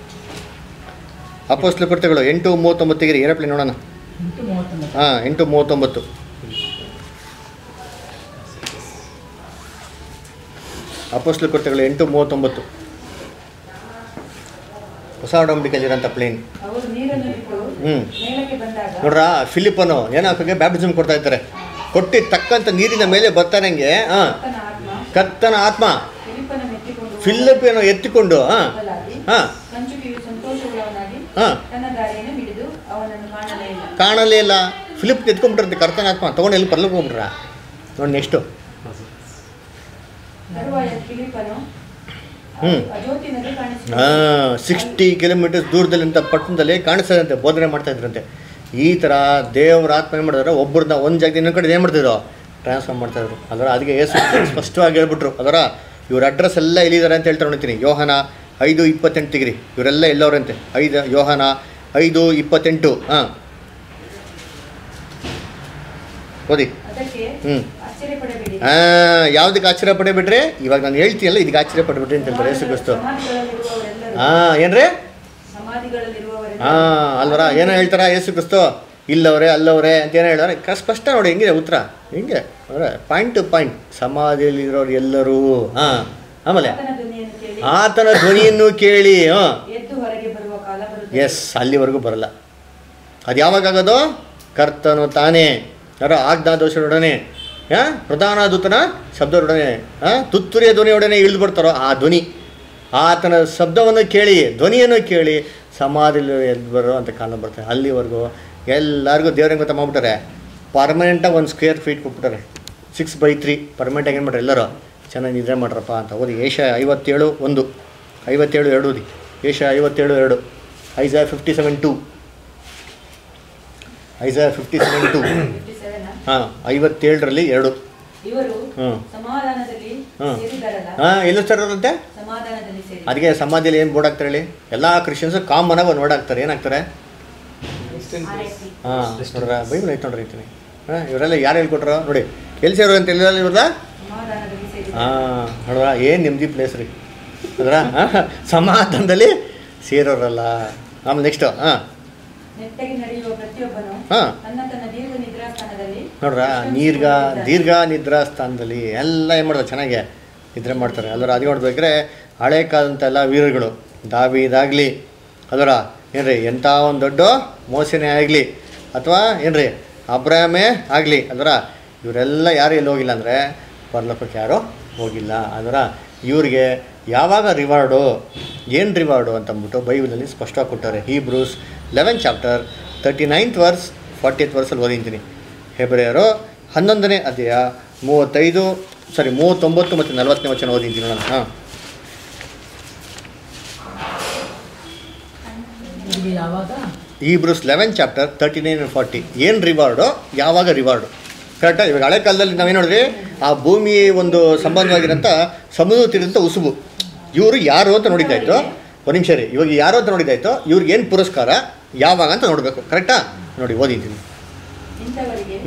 ಅಪೋಸ್ಲ ಕೃತ್ಯಗಳು ಎಂಟು ಮೂವತ್ತೊಂಬತ್ತು ತೆಗೀರಿ ಏರೋಪ್ಲೇನ್ ನೋಡೋಣ ಎಂಟು ಮೂವತ್ತೊಂಬತ್ತು ಹಾಂ ಎಂಟು ಮೂವತ್ತೊಂಬತ್ತು ಅಪೋಸ್ಲ ಕೃತ್ಯಗಳು ಎಂಟು ಮೂವತ್ತೊಂಬತ್ತು ಹೊಸ ಒಡಂಬಡಿಕೆಯಲ್ಲಿರೋಂಥ ಪ್ಲೇನ್ ಅವರು ನೀರನ್ನು ಬಿಟ್ಟು ಹ್ಮ್. ಮೇಲಕ್ಕೆ ಬಂದಾಗ ನೋಡ್ರ ಫಿಲಿಪನು ಏನಾಕೆ ಬ್ಯಾಪ್ಟಿಸಮ್ ಕೊಡ್ತಾ ಇದ್ದಾರೆ ಕೊಟ್ಟಿದ್ದ ತಕ್ಕಂಥ ನೀರಿನ ಮೇಲೆ ಬರ್ತಾನಂಗೆ ಹಾಂ ಆತನ ಆತ್ಮ ಕರ್ತನ ಆತ್ಮ ಫಿಲಿಪ್ಪನ ಮೆತ್ತಿಕೊಂಡು ಫಿಲಿಪೇನೋ ಎತ್ತಿಕೊಂಡು ಹಾಂ ಬದಲಾಗಿ ಹಾಂ ಕಂಚುಕಿಯು ಸಂತೋಷವುಳ್ಳವನಾಗಿ ಹಾಂ ತನ್ನ ದಾರಿಯನ್ನು ಹಿಡಿದು ಅವನನ್ನು ಕಾಣಲೇ ಇಲ್ಲ ಕಾಣಲೇ ಇಲ್ಲ ಫಿಲಿಪ್ ಎತ್ಕೊಂಡ್ಬಿಟ್ಟಿರುತ್ತೆ ಕರ್ತನ ಆತ್ಮ ತೊಗೊಂಡು ಎಲ್ಲಿ ಬರ್ಲಿಕ್ಕೆ ಹೋಗ್ಬಿಟ್ರ ನೋಡಿ ನೆಕ್ಸ್ಟು ತರುವಾಯ ಫಿಲಿಪ್ಪನು ಹ್ಮ್. ಅಜೋತಿನಲ್ಲಿ ಕಾಣಿಸಿಕೊಂಡನು. ಹಾಂ ಸಿಕ್ಸ್ಟಿ ಕಿಲೋಮೀಟರ್ಸ್ ದೂರದಲ್ಲಿಂಥ ಪಟ್ಟಣದಲ್ಲಿ ಕಾಣಿಸ್ತದಂತೆ ಬೋಧನೆ ಮಾಡ್ತಾ ಇದ್ರಂತೆ ಈ ಥರ ದೇವ್ರ ಆತ್ಮ ಏನು ಮಾಡಿದ್ರೆ ಒಬ್ಬರನ್ನ ಒಂದು ಜಾಗದಿಂದ ಇನ್ನೊಂದು ಕಡೆ ಏನು ಮಾಡ್ತಿದ್ರು ಟ್ರಾನ್ಸ್ಫರ್ ಮಾಡ್ತಾಯಿದ್ರು ಅದರ ಅದಕ್ಕೆ ಯೇಸು ಸ್ಪಷ್ಟವಾಗಿ ಹೇಳ್ಬಿಟ್ರು ಅದರ ಇವ್ರ ಅಡ್ರೆಸ್ ಎಲ್ಲ ಎಲ್ಲಿದ್ದಾರೆ ಅಂತ ಹೇಳ್ತಾರೆ ನೋಡ್ತೀನಿ ಯೋಹನ ಐದು ಇಪ್ಪತ್ತೆಂಟು ತೆಗಿರಿ ಇವರೆಲ್ಲ ಎಲ್ಲವ್ರಂತೆ ಐದು ಯೋಹನ ಐದು ಇಪ್ಪತ್ತೆಂಟು ಹಾಂ ಓದಿ ಅದಕ್ಕೆ ಹ್ಞೂ ಆಶ್ಚರ್ಯಪಡಬೇಡಿ ಹಾಂ ಯಾವುದಕ್ಕೆ ಆಶ್ಚರ್ಯ ಪಡಬೇಡ್ರಿ ಇವಾಗ ನಾನು ಹೇಳ್ತೀನಲ್ಲ ಇದಕ್ಕೆ ಆಶ್ಚರ್ಯ ಪಡಬೇಡ್ರಿ ಅಂತ ಹೇಳ್ತಾರೆ ಯೇಸು ಕ್ರಿಸ್ತು ಸಮಾಧಿಗಳಲ್ಲಿರುವವರೆಲ್ಲರೂ ಹಾಂ ಏನ್ರಿ ಸಮಾಧಿಗಳಲ್ಲಿರುವವರೆಲ್ಲರೂ ಹಾಂ ಅಲ್ವರ ಏನೋ ಹೇಳ್ತಾರ ಯೇಸು ಕ್ರಿಸ್ತು ಇಲ್ಲವ್ರೆ ಅಲ್ಲವ್ರೆ ಅಂತ ಏನೋ ಹೇಳಿದ್ರೆ ಕ ಸ್ಪಷ್ಟ ನೋಡಿ ಹೆಂಗಿದೆ ಉತ್ತರ ಹಿಂಗೆ ಅವರ ಪಾಯಿಂಟ್ ಟು ಪಾಯಿಂಟ್ ಸಮಾಧಿಯಲ್ಲಿರೋರು ಎಲ್ಲರೂ ಹಾಂ ಆಮೇಲೆ ಆತನ ಧ್ವನಿಯನ್ನು ಕೇಳಿ ಆತನ ಧ್ವನಿಯನ್ನು ಕೇಳಿ ಹಾಂ ಎದ್ದು ಹೊರಗೆ ಬರುವ ಕಾಲ ಬರುತ್ತದೆ ಎಸ್ ಅಲ್ಲಿವರೆಗೂ ಬರಲ್ಲ ಅದು ಯಾವಾಗ ಆಗೋದು ಕರ್ತನು ತಾನೇ ಯಾರ ಆಜ್ಞಾದೋಷರೊಡನೆ ಹಾ ಪ್ರಧಾನ ದೂತನ ಶಬ್ದರೊಡನೆ ಹಾ ತುತ್ತುರಿಯ ಧ್ವನಿಯೊಡನೆ ಇಳಿದು ಬರ್ತಾರೋ ಆ ಧ್ವನಿ ಆತನ ಶಬ್ದವನ್ನು ಕೇಳಿ ಧ್ವನಿಯನ್ನು ಕೇಳಿ ಸಮಾಧಿಯಲ್ಲಿ ಎದ್ದು ಬರೋ ಅಂತ ಕಾಲ ಬರ್ತಾರೆ ಅಲ್ಲಿವರೆಗೂ ಎಲ್ಲರಿಗೂ ದೇವ್ರಂಗೆ ಗೊತ್ತಾ ಮಾಡ್ಬಿಟ್ಟಾರೆ ಪರ್ಮನೆಂಟಾಗಿ ಒಂದು ಸ್ಕ್ವೇರ್ ಫೀಟ್ ಕೊಟ್ಬಿಟ್ಟಾರೆ ಸಿಕ್ಸ್ ಬೈ ತ್ರೀ ಪರ್ಮನೆಂಟಾಗಿ ಏನು ಮಾಡ್ರಿ ಎಲ್ಲರೂ ಚೆನ್ನಾಗಿ ನಿದ್ರೆ ಮಾಡ್ರಪ್ಪ ಅಂತ ಓದಿ ಏಷ ಐವತ್ತೇಳು ಒಂದು ಐವತ್ತೇಳು ಎರಡು ಓದಿ ಏಷ ಐವತ್ತೇಳು ಎರಡು Isaiah fifty seven two Isaiah fifty seven two 57 ಹಾಂ ಐವತ್ತೇಳರಲ್ಲಿ ಎರಡು ಇವರು ಹ್ಮ್. ಸಮಾಧಾನದಲ್ಲಿ ಹ್ಮ್. ಸೇರಿದಾರಲ್ಲ ಹಾಂ ಎಲ್ಲಿರ್ತಾರಂತೆ ಸಮಾಧಾನದಲ್ಲಿ ಸೇರಿ ಅದಕ್ಕೆ ಸಮಾಧಿಯಲ್ಲಿ ಏನು ಬೋರ್ಡ್ ಹಾಕ್ತಾರೆ ಹೇಳಿ ಎಲ್ಲ ಕ್ರಿಶ್ಚಿಯನ್ಸು ಕಾಮನ್ ಆಗಿ ಒಂದು ವರ್ಡ್ ಹಾಕ್ತಾರೆ ಏನಾಗ್ತಾರೆ ಆರೈಸಿ. ಹಾಂ ನೋಡ್ರ ಬೈಬಲ್ ಐತೆ ನೋಡ್ರಿ ಐತೀನಿ ಹಾಂ ಇವರೆಲ್ಲ ಯಾರು ಹೇಳ್ಕೊಟ್ರು ನೋಡಿ ಎಲ್ಲಿ ಸೇರೋ ಅಂತ ಎಲ್ಲ ಇವ್ರಲ್ಲ ಸಮಾಧಾನದಲ್ಲಿ ಸೇರಿ ಹಾಂ ನೋಡ್ರ ಏನು ನೆಮ್ಮದಿ ಪ್ಲೇಸ್ ರೀ ಅದರ ಸಮಾಧಾನದಲ್ಲಿ ಸೇರೋರಲ್ಲ ಆಮೇಲೆ ನೆಕ್ಸ್ಟು ಹಾಂ ನೆಟ್ಟಗೆ ನಡೆಯುವ ಪ್ರತಿಯೊಬ್ಬನು ಹಾಂ ತನ್ನ ತನ್ನ ದೀರ್ಘ ನಿದ್ರಾಸ್ಥಾನದಲ್ಲಿ ನೋಡ್ರ ನೀರ್ಗ ದೀರ್ಘ ನಿದ್ರಾ ಸ್ಥಾನದಲ್ಲಿ ಎಲ್ಲ ಏನು ಮಾಡೋದು ಚೆನ್ನಾಗೆ ನಿದ್ರೆ ಮಾಡ್ತಾರೆ ಅಲ್ಲರ ಅದು ನೋಡ್ಬೇಕಾದ್ರೆ ಹಳೆ ಕಾಲದಂಥ ಎಲ್ಲ ವೀರಗಳು ದಾವಿದಾಗಲಿ ಅದರ ಏನ್ರಿ ಎಂಥ ಒಂದು ದೊಡ್ಡ ಮೋಸನೇ ಆಗಲಿ ಅಥವಾ ಏನ್ರಿ ಅಬ್ರಾಮೇ ಆಗಲಿ ಅದರ ಇವರೆಲ್ಲ ಯಾರು ಎಲ್ಲಿ ಹೋಗಿಲ್ಲ ಅಂದರೆ ಪರಲೋಕಕ್ಕೆ ಯಾರೂ ಹೋಗಿಲ್ಲ ಅದರ ಇವ್ರಿಗೆ ಯಾವಾಗ ರಿವಾರ್ಡು ಏನು ರಿವಾರ್ಡು ಅಂತಂದ್ಬಿಟ್ಟು ಬೈಬಲಲ್ಲಿ ಸ್ಪಷ್ಟವಾಗಿ ಕೊಟ್ಟಾರೆ Hebrews eleven chapter thirty ninth verse fortieth ವರ್ಸಲ್ಲಿ ಓದಿಂತೀನಿ ಹೆಬ್ರಿಯರು ಹನ್ನೊಂದನೇ ಅಧ್ಯಾಯ ಮೂವತ್ತೈದು ಸಾರಿ ಮೂವತ್ತೊಂಬತ್ತು ಮತ್ತು ನಲವತ್ತನೇ ವಚನ ಓದಿದ್ದೀನಿ ನೋಡೋಣ ಹಾಂ ಇವ್ರಿಗೆ ಯಾವಾಗ Hebrews eleven chapter thirty nine and forty ಏನು ರಿವಾರ್ಡು ಯಾವಾಗ ರಿವಾರ್ಡು ಕರೆಕ್ಟಾಗಿ ಇವಾಗ ಹಳೆ ಕಾಲದಲ್ಲಿ ನಾವೇನು ನೋಡಿದ್ರಿ ಆ ಭೂಮಿ ಒಂದು ಸಂಬಂಧವಾಗಿರೋಂಥ ಸಮುದ್ರ ತೀರದಂಥ ಉಸುಬು ಇವರು ಯಾರು ಅಂತ ನೋಡಿದ್ದಾಯ್ತು ಒಂದು ನಿಮಿಷ ರೀ ಇವಾಗ ಯಾರು ಅಂತ ನೋಡಿದ್ದಾಯ್ತು ಇವ್ರಿಗೆ ಏನು ಪುರಸ್ಕಾರ ಯಾವಾಗ ಅಂತ ನೋಡಬೇಕು ಕರೆಕ್ಟಾ ನೋಡಿ ಓದಿದ್ದೀನಿ ಇಂಥವರಿಗೆ ಹ್ಞೂ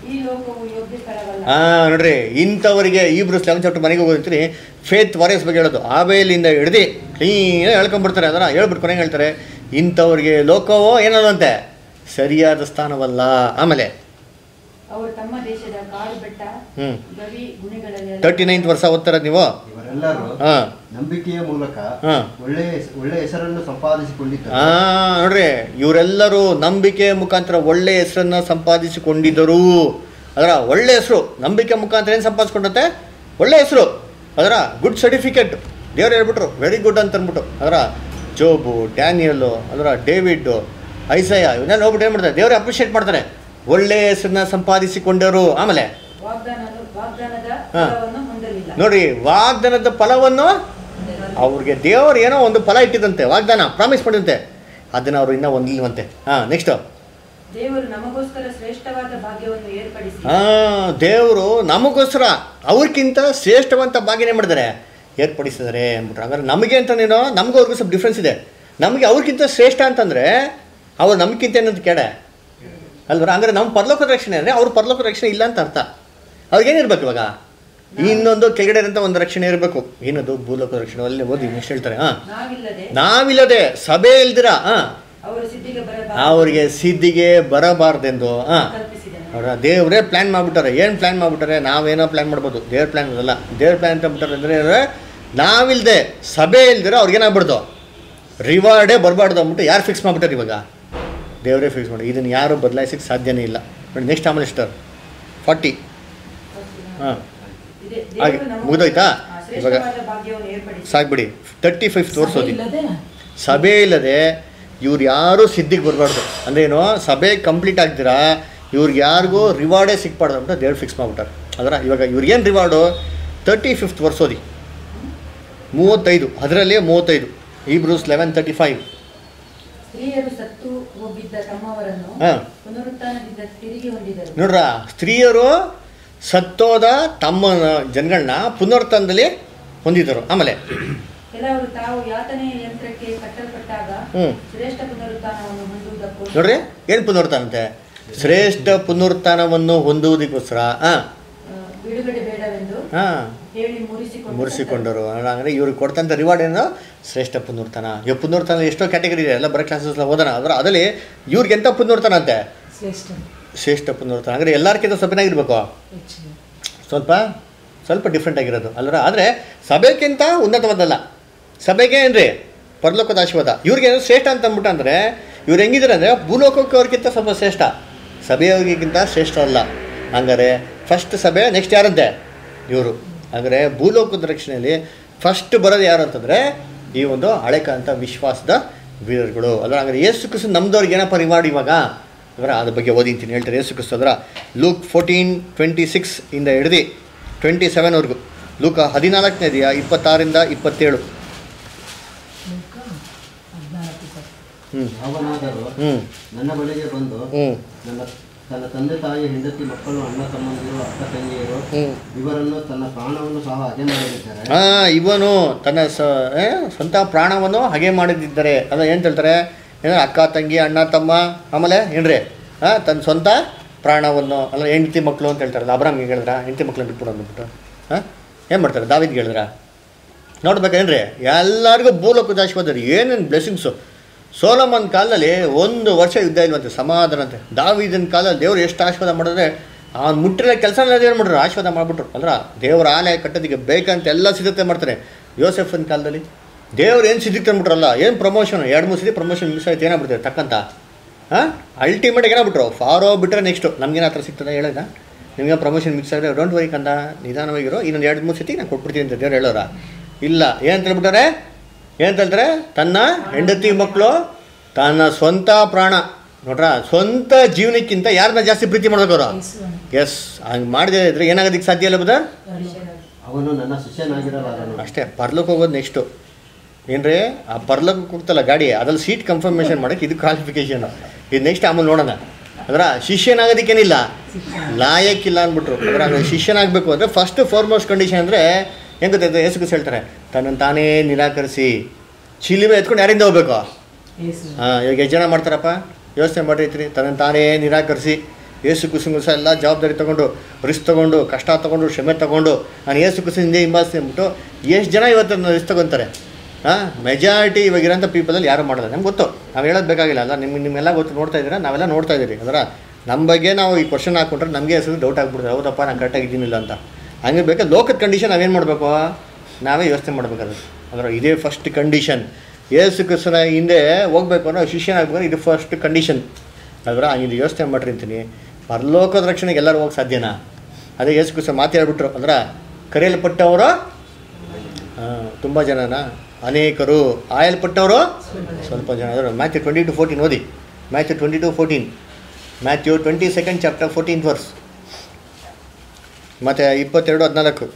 ಈ ಲೋಕವು ಯೋಗ್ಯ ಸ್ಥಳವಲ್ಲ ಹಾ ನೋಡ್ರಿ ಇಂಥವರಿಗೆ ಇಬ್ರು ಲೆವೆನ್ ಚಾಪ್ಟರ್ ಮನೆಗೆ ಹೋಗೋದಂತೀನಿ ಫೇತ್ ವಾರಿಯರ್ಸ್ ಬಗ್ಗೆ ಹೇಳೋದು ಆಬೇಲಿಂದ ಹಿಡ್ದು ಕ್ಲೀನ್ ಹೇಳ್ಕೊಂಡ್ಬಿಡ್ತಾರೆ ಅದರ ಹೇಳ್ಬಿಟ್ಟು ಕೊನೆಗೆ ಹೇಳ್ತಾರೆ ಇಂಥವ್ರಿಗೆ ಲೋಕವೋ ಏನದಂತೆ ಸರಿಯಾದ ಸ್ಥಾನವಲ್ಲ ಆಮೇಲೆ ಅವರು ತಮ್ಮ ದೇಶದ ಕಾಡು ಬೆಟ್ಟ ಹ್ಮ್ ಗವಿ ಗುಣಗಳಲ್ಲಿ ತರ್ಟಿ ನೈನ್ತ್ ವರ್ಷ ಓದ್ತಾರ ನೀವು ಇವರೆಲ್ಲರೂ ಹಾ ನಂಬಿಕೆಯ ಮೂಲಕ ಹಾ. ಒಳ್ಳೆಯ ಒಳ್ಳೆಯ ಹೆಸರನ್ನು ಸಂಪಾದಿಸಿಕೊಂಡಿದ್ದಾರೆ ಆ ನೋಡ್ರಿ ಇವರೆಲ್ಲರೂ ನಂಬಿಕೆ ಮುಖಾಂತರ ಒಳ್ಳೆ ಹೆಸರನ್ನ ಸಂಪಾದಿಸಿಕೊಂಡಿದ್ದರು ಅದರ ಒಳ್ಳೆ ಹೆಸರು ನಂಬಿಕೆ ಮುಖಾಂತರ ಏನು ಸಂಪಾದಿಸ್ಕೊಂಡಂತೆ ಒಳ್ಳೆ ಹೆಸರು ಅದರ ಗುಡ್ ಸರ್ಟಿಫಿಕೇಟ್ ದೇವ್ರು ಹೇಳ್ಬಿಟ್ರು ವೆರಿ ಗುಡ್ ಅಂತ ಅಂದ್ಬಿಟ್ಟು ಅದರ ಜೋಬು ಡ್ಯಾನಿಯಲ್ಲು ಅದರ ಡೇವಿಡ್ ಐಸಯ ಇವನ್ನೆಲ್ಲ ಹೋಗ್ಬಿಟ್ಟು ಏನು ಮಾಡ್ತಾರೆ ದೇವ್ರೆ ಅಪ್ರಿಷಿಯೇಟ್ ಮಾಡ್ತಾರೆ ಒಳ್ಳೆ ಹೆಸರನ್ನ ಸಂಪಾದಿಸಿಕೊಂಡರು ಆಮೇಲೆ ವಾಗ್ದಾನ ವಾಗ್ದಾನದ ಹಾ. ಫಲವನ್ನು ಹೊಂದಲಿಲ್ಲ ನೋಡಿ ವಾಗ್ದಾನದ ಫಲವನ್ನು ಅವ್ರಿಗೆ ದೇವರು ಏನೋ ಒಂದು ಫಲ ಇಟ್ಟಿದಂತೆ ವಾಗ್ದಾನ ಪ್ರಾಮಿಸ್ ಮಾಡಿದಂತೆ ಅದನ್ನು ಅವರು ಇನ್ನೂ ಹೊಂದಿಲ್ವಂತೆ ಹಾಂ ನೆಕ್ಸ್ಟ್ ದೇವರು ನಮಗೋಸ್ಕರ ಶ್ರೇಷ್ಠವಾದ ಭಾಗ್ಯವನ್ನು ಏರ್ಪಡಿಸಿ ಹಾಂ ದೇವರು ನಮಗೋಸ್ಕರ ಅವ್ರಿಗಿಂತ ಶ್ರೇಷ್ಠವಂತ ಭಾಗ್ಯನೇ ಮಾಡಿದ್ದಾರೆ ಏರ್ಪಡಿಸಿದ್ದಾರೆ ಅಂದ್ಬಿಟ್ರು ಹಂಗಾರೆ ನಮಗೆ ಅಂತ ನೀನು ನಮಗೂ ಅವ್ರಿಗೂ ಸ್ವಲ್ಪ ಡಿಫ್ರೆನ್ಸ್ ಇದೆ ನಮಗೆ ಅವ್ರಿಗಿಂತ ಶ್ರೇಷ್ಠ ಅಂತಂದರೆ ಅವ್ರು ನಮಗಿಂತ ಏನಂತ ಕೇಳೆ ಅಲ್ವರ ಹಂಗಾರೆ ನಮ್ಮ ಪರಲೋಕದ ರಕ್ಷಣೆ ಅಂದರೆ ಅವ್ರ ಪರಲೋಕದ ರಕ್ಷಣೆ ಇಲ್ಲ ಅಂತ ಅರ್ಥ ಅವ್ರಿಗೇನಿರ್ಬೇಕು ಇವಾಗ ಇನ್ನೊಂದು ಕೆಳಗಡೆ ಇರೋಂಥ ಒಂದು ರಕ್ಷಣೆ ಇರಬೇಕು ಏನದು ಭೂಲೋಕದ ರಕ್ಷಣೆ ಅಲ್ಲಿ ಓದಿ ನೆಕ್ಸ್ಟ್ ಹೇಳ್ತಾರೆ ಹಾಂ ನಾವಿಲ್ಲದೆ ನಾವಿಲ್ಲದೆ ಸಭೆ ಇಲ್ದಿರ ಹಾಂ ಅವರು ಸಿದ್ಧಿಗೆ ಬರಬಾರದು ಅವ್ರಿಗೆ ಸಿದ್ಧಿಗೆ ಬರಬಾರ್ದೆಂದು ಹಾಂ ಕಲ್ಪಿಸಿದನು ಅವರ ದೇವರೇ ಪ್ಲ್ಯಾನ್ ಮಾಡ್ಬಿಟ್ಟಾರೆ ಏನು ಪ್ಲ್ಯಾನ್ ಮಾಡ್ಬಿಟ್ಟಾರೆ ನಾವೇನೋ ಪ್ಲ್ಯಾನ್ ಮಾಡ್ಬೋದು ದೇವ್ರ ಪ್ಲ್ಯಾನ್ ಅಲ್ಲ ದೇವ್ರ ಪ್ಲ್ಯಾನ್ ಅಂತ ಬಿಟ್ಟಾರೆ ಅಂದರೆ ಏನಂದ್ರೆ ನಾವಿಲ್ದೆ ಸಭೆ ಇಲ್ದಿರ ಅವ್ರಿಗೇನಾಗ್ಬಿಡ್ದು ರಿವಾರ್ಡೇ ಬರಬಾರ್ದು ಅಂದ್ಬಿಟ್ಟು ಯಾರು ಫಿಕ್ಸ್ ಮಾಡ್ಬಿಟ್ಟಾರೆ ಇವಾಗ ದೇವರೇ ಫಿಕ್ಸ್ ಮಾಡಿ ಇದನ್ನು ಯಾರು ಬದಲಾಯಿಸಕ್ಕೆ ಸಾಧ್ಯನೇ ಇಲ್ಲ ನೋಡಿ ನೆಕ್ಸ್ಟ್ ಆಮೇಲೆ ಸ್ಟಾರ್ ಫಾರ್ಟಿ ಹಾಂ ಇದೆ ಹಾಗೆ ದೇವರು ನಮಗೋಸ್ಕರ ಮುಗ್ದೋಯ್ತಾ? ಆ ಶ್ರೇಷ್ಠವಾದ ಭಾಗ್ಯವನ್ನು ಏರ್ಪಡಿಸಿ ಸಾಕ್ಬಿಡಿ ತರ್ಟಿ ಫೈವ್ ತೋರಿಸೋದಿ ಇಲ್ಲದೆ ಸಭೆ ಇಲ್ಲದೆ ಇವ್ರು ಯಾರೂ ಸಿದ್ಧಿಗೆ ಬರಬಾರ್ದು ಅಂದ್ರೇನು ಸಭೆ ಕಂಪ್ಲೀಟ್ ಆಗ್ದಿರಾ ಇವ್ರಿಗೆ ಯಾರಿಗೂ ರಿವಾರ್ಡೇ ಸಿಕ್ಬಾರ್ದು ಅಂತ ದೇವ್ರು ಫಿಕ್ಸ್ ಮಾಡ್ಬಿಟ್ಟಾರೆ ಅದರ ಇವಾಗ ಇವ್ರಿಗೇನು ರಿವಾರ್ಡು ತರ್ಟಿ ಫಿಫ್ತ್ ವರ್ಷೋದಿ ಮೂವತ್ತೈದು ಅದರಲ್ಲಿ ಮೂವತ್ತೈದು ಈ ಬ್ರೂಸ್ ಲೆವೆನ್ ತರ್ಟಿ ಫೈವ್ ಸ್ತ್ರೀಯರು ಸತ್ತು ಹೋಗಿದ್ದ ತಮ್ಮವರನ್ನು ಹಾಂ ಪುನರುತ್ಥಾನದಿಂದ ತಿರುಗಿ ಹೊಂದಿದರು ನೋಡ್ರ ಸ್ತ್ರೀಯರು ಸತ್ತೋದ ತಮ್ಮ ಜನಗಳನ್ನ ಪುನರ್ತನದಲ್ಲಿ ಹೊಂದಿದ್ದರು ಆಮೇಲೆ ಕೆಲವರು ತಾವು ಯಾತನೆಯ ಯಂತ್ರಕ್ಕೆ ಕಟ್ಟಲ್ಪಟ್ಟಾಗ ಹ್ಮ್. ಶ್ರೇಷ್ಠ ಪುನರುತ್ಥಾನವನ್ನು ಹೊಂದುವುದಕ್ಕೂ ನೋಡ್ರಿ ಏನು ಪುನರುತ್ಥಾನಂತೆ ಶ್ರೇಷ್ಠ ಪುನರುತ್ಥಾನವನ್ನು ಹೊಂದುವುದಕ್ಕೋಸ್ಕರ ಹಾಂ ಆ, ಬಿಡುಗಡೆ ಬೇಡವೆಂದು ಹಾಂ ಹೇಳಿ ಮುರಿಸಿಕೊಂಡು ಮುರಿಸಿಕೊಂಡರು ಅಂದರೆ ಇವ್ರಿಗೆ ಕೊಡ್ತಂಥ ರಿವಾರ್ಡ್ ಏನು ಶ್ರೇಷ್ಠ ಪುನರುತ್ಥಾನ ಇವಾಗ ಪುನರುತ್ಥಾನ ಎಷ್ಟೋ ಕ್ಯಾಟಗರಿ ಇದೆ ಎಲ್ಲ ಬರೋ ಕ್ಲಾಸಸ್ ಎಲ್ಲ ಓದೋಣ ಅದರ ಅದರಲ್ಲಿ ಇವ್ರಿಗೆ ಎಂಥ ಪುನರುತ್ಥಾನ ಅಂತೆ ಶ್ರೇಷ್ಠ ಶ್ರೇಷ್ಠ ಪುನರುತ್ಥಾನ ಅಂದರೆ ಎಲ್ಲರಿಗಿಂತ ಸಭೆನಾಗಿರ್ಬೇಕು ಹೆಚ್ಚಿನ ಸ್ವಲ್ಪ ಸ್ವಲ್ಪ ಡಿಫ್ರೆಂಟ್ ಆಗಿರೋದು ಅಲ್ವರ ಆದರೆ ಸಭೆಗಿಂತ ಉನ್ನತವಾದಲ್ಲ ಸಭೆಗೆ ಏನ್ರಿ ಪರಲೋಕದ ಆಶೀರ್ವಾದ ಇವ್ರಿಗೆ ಏನು ಶ್ರೇಷ್ಠ ಅಂತ ಅಂದ್ಬಿಟ್ಟು ಅಂದರೆ ಇವ್ರು ಹೆಂಗಿದ್ದಾರೆ ಅಂದರೆ ಭೂಲೋಕಕ್ಕೆ ಅವ್ರಿಗಿಂತ ಸ್ವಲ್ಪ ಶ್ರೇಷ್ಠ ಸಭೆಯವ್ರಿಗಿಂತ ಶ್ರೇಷ್ಠ ಅಲ್ಲ ಹಂಗಾರೆ ಫಸ್ಟ್ ಸಭೆ ನೆಕ್ಸ್ಟ್ ಯಾರಂತೆ ಇವರು ಅಂದರೆ ಭೂಲೋಕದ ರಕ್ಷಣೆಯಲ್ಲಿ ಫಸ್ಟ್ ಬರೋದು ಯಾರು ಅಂತಂದರೆ ಈ ಒಂದು ಹಳೆಕಂತ ವಿಶ್ವಾಸದ ವೀರರುಗಳು ಅಲ್ಲ ಹಂಗಾರೆ ಯೇಸು ಕ್ರಿಸ್ತು ನಮ್ದವ್ರಿಗೆ ಏನಪ್ಪ ರಿವಾರ್ಡ್ ಇವಾಗ ಅದರ ಅದ್ರ ಬಗ್ಗೆ ಓದಿಂತೀನಿ ಹೇಳ್ತಾರೆ ಯೇಸು ಕ್ರಿಸ್ತು ಅದರ ಲೂಕ್ ಫೋರ್ಟೀನ್ ಟ್ವೆಂಟಿ ಸಿಕ್ಸ್ ಇಂದ ಹಿಡ್ದು ಟ್ವೆಂಟಿ ಸೆವೆನ್ವರೆಗೂ ಲೂಕ ಹದಿನಾಲ್ಕನೇ ಇದೆಯಾ ಇಪ್ಪತ್ತಾರಿಂದ ಇಪ್ಪತ್ತೇಳು ಲೋಕ ಹದಿನಾಲ್ಕು ಇಪ್ಪತ್ತು. ಹ್ಞೂ ಯಾವನಾದರೂ ಹ್ಞೂ ನನ್ನ ಬಳಿಗೆ ಬಂದು ಹ್ಞೂ ನನ್ನ ತನ್ನ ತಂದೆ ತಾಯಿ ಹೆಂಡತಿ ಮಕ್ಕಳು ಅಣ್ಣ ತಮ್ಮಂದಿರು ಅಕ್ಕ ತಂಗಿಯರು ಹ್ಞೂ ಇವರನ್ನು ತನ್ನ ಪ್ರಾಣವನ್ನು ಸಹ ಹಾಗೆ ಮಾಡಲಿದ್ದಾರೆ ಹಾಂ ಇವನು ತನ್ನ ಸ ಏ, ಸ್ವಂತ ಪ್ರಾಣವನ್ನು ಹಾಗೆ ಮಾಡಿದ್ದಾರೆ ಅದ ಏನು ಹೇಳ್ತಾರೆ ಏನು ಅಕ್ಕ ತಂಗಿ ಅಣ್ಣ ತಮ್ಮ ಆಮೇಲೆ ಏನ್ರಿ ಹಾಂ ತನ್ನ ಸ್ವಂತ ಪ್ರಾಣವನ್ನು ಅಲ್ಲ ಹೆಂಡತಿ ಮಕ್ಕಳು ಅಂತ ಹೇಳ್ತಾರಲ್ಲ ಅಬ್ರಾಮ್ಗೆ ಹೇಳಿದ್ರ ಹೆಂಡತಿ ಮಕ್ಕಳನ್ನ ಬಿಟ್ಬಿಡು ಅಂದ್ಬಿಟ್ಟು ಹಾಂ ಏನು ಮಾಡ್ತಾರೆ ದಾವಿದ್ಗೆ ಹೇಳಿದ್ರ ನೋಡ್ಬೇಕೇನ್ರಿ ಎಲ್ಲರಿಗೂ ಭೂಲೋಕದ ಆಶೀರ್ವಾದ ರೀ ಏನೇನು ಬ್ಲೆಸ್ಸಿಂಗ್ಸು ಸೋಲಮನ್ ಕಾಲದಲ್ಲಿ ಒಂದು ವರ್ಷ ಯುದ್ಧ ಇಲ್ವಂತೆ ಸಮಾಧಾನ ಅಂತೆ ದಾವಿದನ ಕಾಲದಲ್ಲಿ ದೇವ್ರು ಎಷ್ಟು ಆಶೀರ್ವಾದ ಮಾಡಿದ್ರೆ ಅವ್ನು ಮುಟ್ಟಿರೋ ಕೆಲಸ ಏನು ಮಾಡ್ರು ಆಶೀರ್ವಾದ ಮಾಡಿಬಿಟ್ರು ಅಲ್ರ ದೇವರ ಆಲಯ ಕಟ್ಟೋದಕ್ಕೆ ಬೇಕಂತ ಎಲ್ಲ ಸಿದ್ಧತೆ ಮಾಡ್ತಾರೆ ಯೋಸೆಫನ್ ಕಾಲದಲ್ಲಿ ದೇವ್ರು ಏನು ಸಿದ್ಧತೆ ಅಂದ್ಬಿಟ್ರಲ್ಲ ಏನು ಪ್ರಮೋಷನ್ ಎರಡು ಮೂರು ಸತಿ ಪ್ರಮೋಷನ್ ಮಿಸ್ ಆಯ್ತು ಏನಾಗ್ಬಿಡ್ತಾರೆ ತಕ್ಕಂತ ಹಾಂ ಅಲ್ಟಿಮೇಟಾಗಿ ಏನಾಗ್ಬಿಟ್ರು ಫಾರೋ ಬಿಟ್ಟರೆ ನೆಕ್ಸ್ಟು ನಮ್ಗೇನು ಆ ಥರ ಸಿಗ್ತದೆ ಹೇಳಿದ ನಿಮಗೆ ಪ್ರಮೋಷನ್ ಮಿಕ್ಸ್ ಆದರೆ ಡೋಂಟ್ ವರಿ ಕಂದ ನಿಧಾನವಾಗಿರೋ ಇನ್ನೊಂದು ಎರಡು ಮೂರು ಸತಿ ನಾನು ಕೊಟ್ಬಿಡ್ತೀನಿ ಅಂತ ದೇವ್ರು ಹೇಳೋರ ಇಲ್ಲ ಏನಂತ ಹೇಳ್ಬಿಟ್ಟಾರೆ ಏನಂತ ಹೇಳ್ತಾರೆ ತನ್ನ ಹೆಂಡತಿ ಮಕ್ಕಳು ತನ್ನ ಸ್ವಂತ ಪ್ರಾಣ ನೋಡ್ರ ಸ್ವಂತ ಜೀವನಕ್ಕಿಂತ ಯಾರನ್ನ ಜಾಸ್ತಿ ಪ್ರೀತಿ ಮಾಡ್ಬೇಕು ಅವರು ಯೇಸುವನ್ನು ಎಸ್ ಹಂಗೆ ಮಾಡದೇ ಇದ್ರೆ ಏನಾಗೋದಕ್ಕೆ ಸಾಧ್ಯ ಇಲ್ಲ ಬದ ಅವನು ನನ್ನ ಶಿಷ್ಯನಾಗಿರಲಾರನು ಅಷ್ಟೇ ಪರ್ಲಕ್ಕೆ ಹೋಗೋದು ನೆಕ್ಸ್ಟು ಏನ್ರಿ ಆ ಪರ್ಲಕ್ಕೆ ಹೋಗ್ತಲ್ಲ ಗಾಡಿ ಅದ್ರಲ್ಲಿ ಸೀಟ್ ಕನ್ಫರ್ಮೇಷನ್ ಮಾಡೋಕ್ಕೆ ಇದು ಕ್ವಾಲಿಫಿಕೇಷನ್ ಇದು ನೆಕ್ಸ್ಟ್ ಆಮೇಲೆ ನೋಡೋಣ ಅದರ ಶಿಷ್ಯನಾಗೋದಕ್ಕೇನಿಲ್ಲ ಲಾಯಕ್ಕಿಲ್ಲ ಅಂದ್ಬಿಟ್ರು ಅದರ ಶಿಷ್ಯನಾಗಬೇಕು ಅಂದರೆ ಫಸ್ಟ್ ಫಾರ್ಮೋಸ್ಟ್ ಕಂಡೀಷನ್ ಅಂದರೆ ಹೆಂಗೆ ಗೊತ್ತಾಯ್ತು ಯೇಸು ಕ್ರಿಸ್ತ ಹೇಳ್ತಾರೆ ತನ್ನನ್ನು ತಾನೇ ನಿರಾಕರಿಸಿ ಚಿಲಿಮೆ ಎತ್ಕೊಂಡು ಯಾರಿಂದ ಹೋಗ್ಬೇಕು ಯೇಸು ಹಾಂ ಇವಾಗ ಎಷ್ಟು ಜನ ಮಾಡ್ತಾರಪ್ಪ ಯೋಚನೆ ಮಾಡಿರ್ತೀರಿ ತನ್ನನ್ನು ತಾನೇ ನಿರಾಕರಿಸಿ ಏಸು ಕುಸುಂಗುಸ ಎಲ್ಲ ಜವಾಬ್ದಾರಿ ತೊಗೊಂಡು ರಿಸ್ಕ್ ತೊಗೊಂಡು ಕಷ್ಟ ತೊಗೊಂಡು ಶ್ರಮೆ ತೊಗೊಂಡು ನಾನು ಏಸು ಕುಸು ಹಿಂದೆ ಹಿಂಬಾಲಿಸಿ ಅಂದ್ಬಿಟ್ಟು ಎಷ್ಟು ಜನ ಇವತ್ತು ರಿಸ್ಕ್ ತೊಗೊತಾರೆ ಹಾಂ ಮೆಜಾರಿಟಿ ಇವಾಗಿರೋಂಥ ಪೀಪಲಲ್ಲಿ ಯಾರು ಮಾಡಲ್ಲ ನಮ್ಗೆ ಗೊತ್ತು ನಾವು ಹೇಳೋದು ಬೇಕಾಗಿಲ್ಲ ಅಲ್ಲ ನಿಮ್ಮ ನಿಮ್ಮೆಲ್ಲ ಗೊತ್ತು ನೋಡ್ತಾ ಇದ್ದೀರಾ ನಾವೆಲ್ಲ ನೋಡ್ತಾ ಇದ್ದೀರಿ ಅದರ ನಮ್ಮ ಬಗ್ಗೆ ನಾವು ಈ ಕ್ವಶನ್ ಹಾಕ್ಕೊಂಡ್ರೆ ನಮಗೆ ಹೆಸರು ಡೌಟ್ ಆಗ್ಬಿಡ್ತಾರೆ ಹೌದಪ್ಪ ನಾನು ಕರೆಕ್ಟಾಗಿ ಇದ್ದೀನಿಲ್ಲ ಅಂತ ಹಂಗೆ ಬೇಕಾದ್ರೆ ಲೋಕದ ಕಂಡೀಷನ್ ನಾವೇನು ಮಾಡಬೇಕು ನಾವೇ ಯೋಚನೆ ಮಾಡ್ಬೇಕಾದ್ರೆ ಅದರ ಇದೇ ಫಸ್ಟ್ ಕಂಡೀಷನ್ ಏಸು ಕ್ರಿಸ್ತನ ಹಿಂದೆ ಹೋಗ್ಬೇಕು ಅನ್ನೋ ಶಿಷ್ಯನಾಗ್ಬೇಕು ಇದು ಫಸ್ಟ್ ಕಂಡೀಷನ್ ಅದರ ಇದು ಯೋಚನೆ ಮಾಡ್ರಿ ಅಂತೀನಿ ಪರಲೋಕದ ರಕ್ಷಣೆಗೆ ಎಲ್ಲರೂ ಹೋಗಕ್ಕೆ ಸಾಧ್ಯನಾ ಅದೇ ಏಸು ಕ್ರಿಸ್ತ ಮಾತಾಡ್ಬಿಟ್ರು ಅಂದ್ರೆ ಕರೆಯಲ್ಪಟ್ಟವರು ತುಂಬ ಜನನ ಅನೇಕರು ಆಯಲ್ಪಟ್ಟವರು ಸ್ವಲ್ಪ ಜನ ಅದರ ಮ್ಯಾಥ್ಯೂ ಟ್ವೆಂಟಿ ಟು ಫೋರ್ಟೀನ್ ಓದಿ Matthew twenty two fourteen Matthew twenty second chapter fourteen verse ಮತ್ತು ಇಪ್ಪತ್ತೆರಡು ಹದಿನಾಲ್ಕು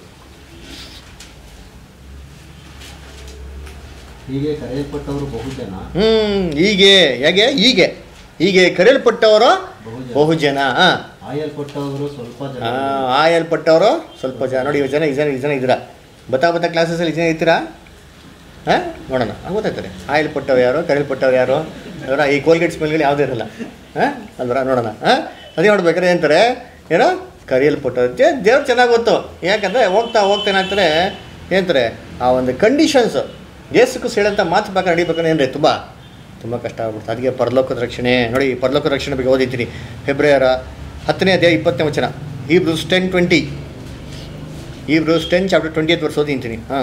ಹೀಗೆ ಕರೆಯಲ್ಪಟ್ಟವರು ಬಹುಜನ ಹ್ಞೂ ಹೀಗೆ ಹೇಗೆ ಹೀಗೆ ಹೀಗೆ ಕರೆಯಲ್ಪಟ್ಟವರು ಬಹುಜನ ಬಹುಜನ ಹಾಂ ಆಯಲ್ಪಟ್ಟವರು ಸ್ವಲ್ಪ ಜನ ಆ, ಆಯಲ್ಪಟ್ಟವರು ಸ್ವಲ್ಪ ಜನ ನೋಡಿ ಇವಾಗ ಜನ ಈ ಜನ ಈ ಜನ ಇದ್ದೀರಾ ಬತ್ತಾ ಬತ್ತಾ ಕ್ಲಾಸಸಲ್ಲಿ ಜನ ಇರ್ತೀರಾ ಹಾಂ ನೋಡೋಣ ಹಂಗ್ ಗೊತ್ತಾಯ್ತಾರೆ ಆಯಲ್ಪಟ್ಟವ್ರು ಯಾರು ಕರೆಯಲ್ಪಟ್ಟವ್ರು ಯಾರು ಅವರ ಈ ಕೋಲ್ಗೇಟ್ ಸ್ಮೆಲ್ಗಳು ಯಾವುದೇ ಇರಲ್ಲ ಹಾಂ ಅಲ್ವರ ನೋಡೋಣ ಹಾಂ ಅದೇ ನೋಡ್ಬೇಕಾದ್ರೆ ಏನಂತಾರೆ ಏನೋ ಕರೆಯಲ್ಪಟ್ಟವ್ರು ದೇ ದೇವ್ರು ಚೆನ್ನಾಗಿ ಗೊತ್ತು ಯಾಕಂದರೆ ಹೋಗ್ತಾ ಹೋಗ್ತಾ ಏನಾಗ್ತಾರೆ ಏನಂತಾರೆ ಆ ಒಂದು ಕಂಡೀಷನ್ಸ್ ದೇಶಕ್ಕೂ ಸೇಳಂತ ಮಾತು ಬೇಕಾದ್ರೆ ನಡಿಬೇಕಾದ್ರೆ ಏನ್ರಿ ತುಂಬ ತುಂಬ ಕಷ್ಟ ಆಗ್ಬಿಡ್ತು ಅದಕ್ಕೆ ಪರಲೋಕದ ರಕ್ಷಣೆ ನೋಡಿ ಪರಲೋಕದ ರಕ್ಷಣೆ ಬಗ್ಗೆ ಓದಿದ್ದೀನಿ ಫೆಬ್ರವರ ಹತ್ತನೇ ಅಧ್ಯಾಯ ಇಪ್ಪತ್ತನೇ ವಚನ Hebrews ten twenty Hebrews ten chapter twenty eight verse ಓದಿಂತೀನಿ ಹಾಂ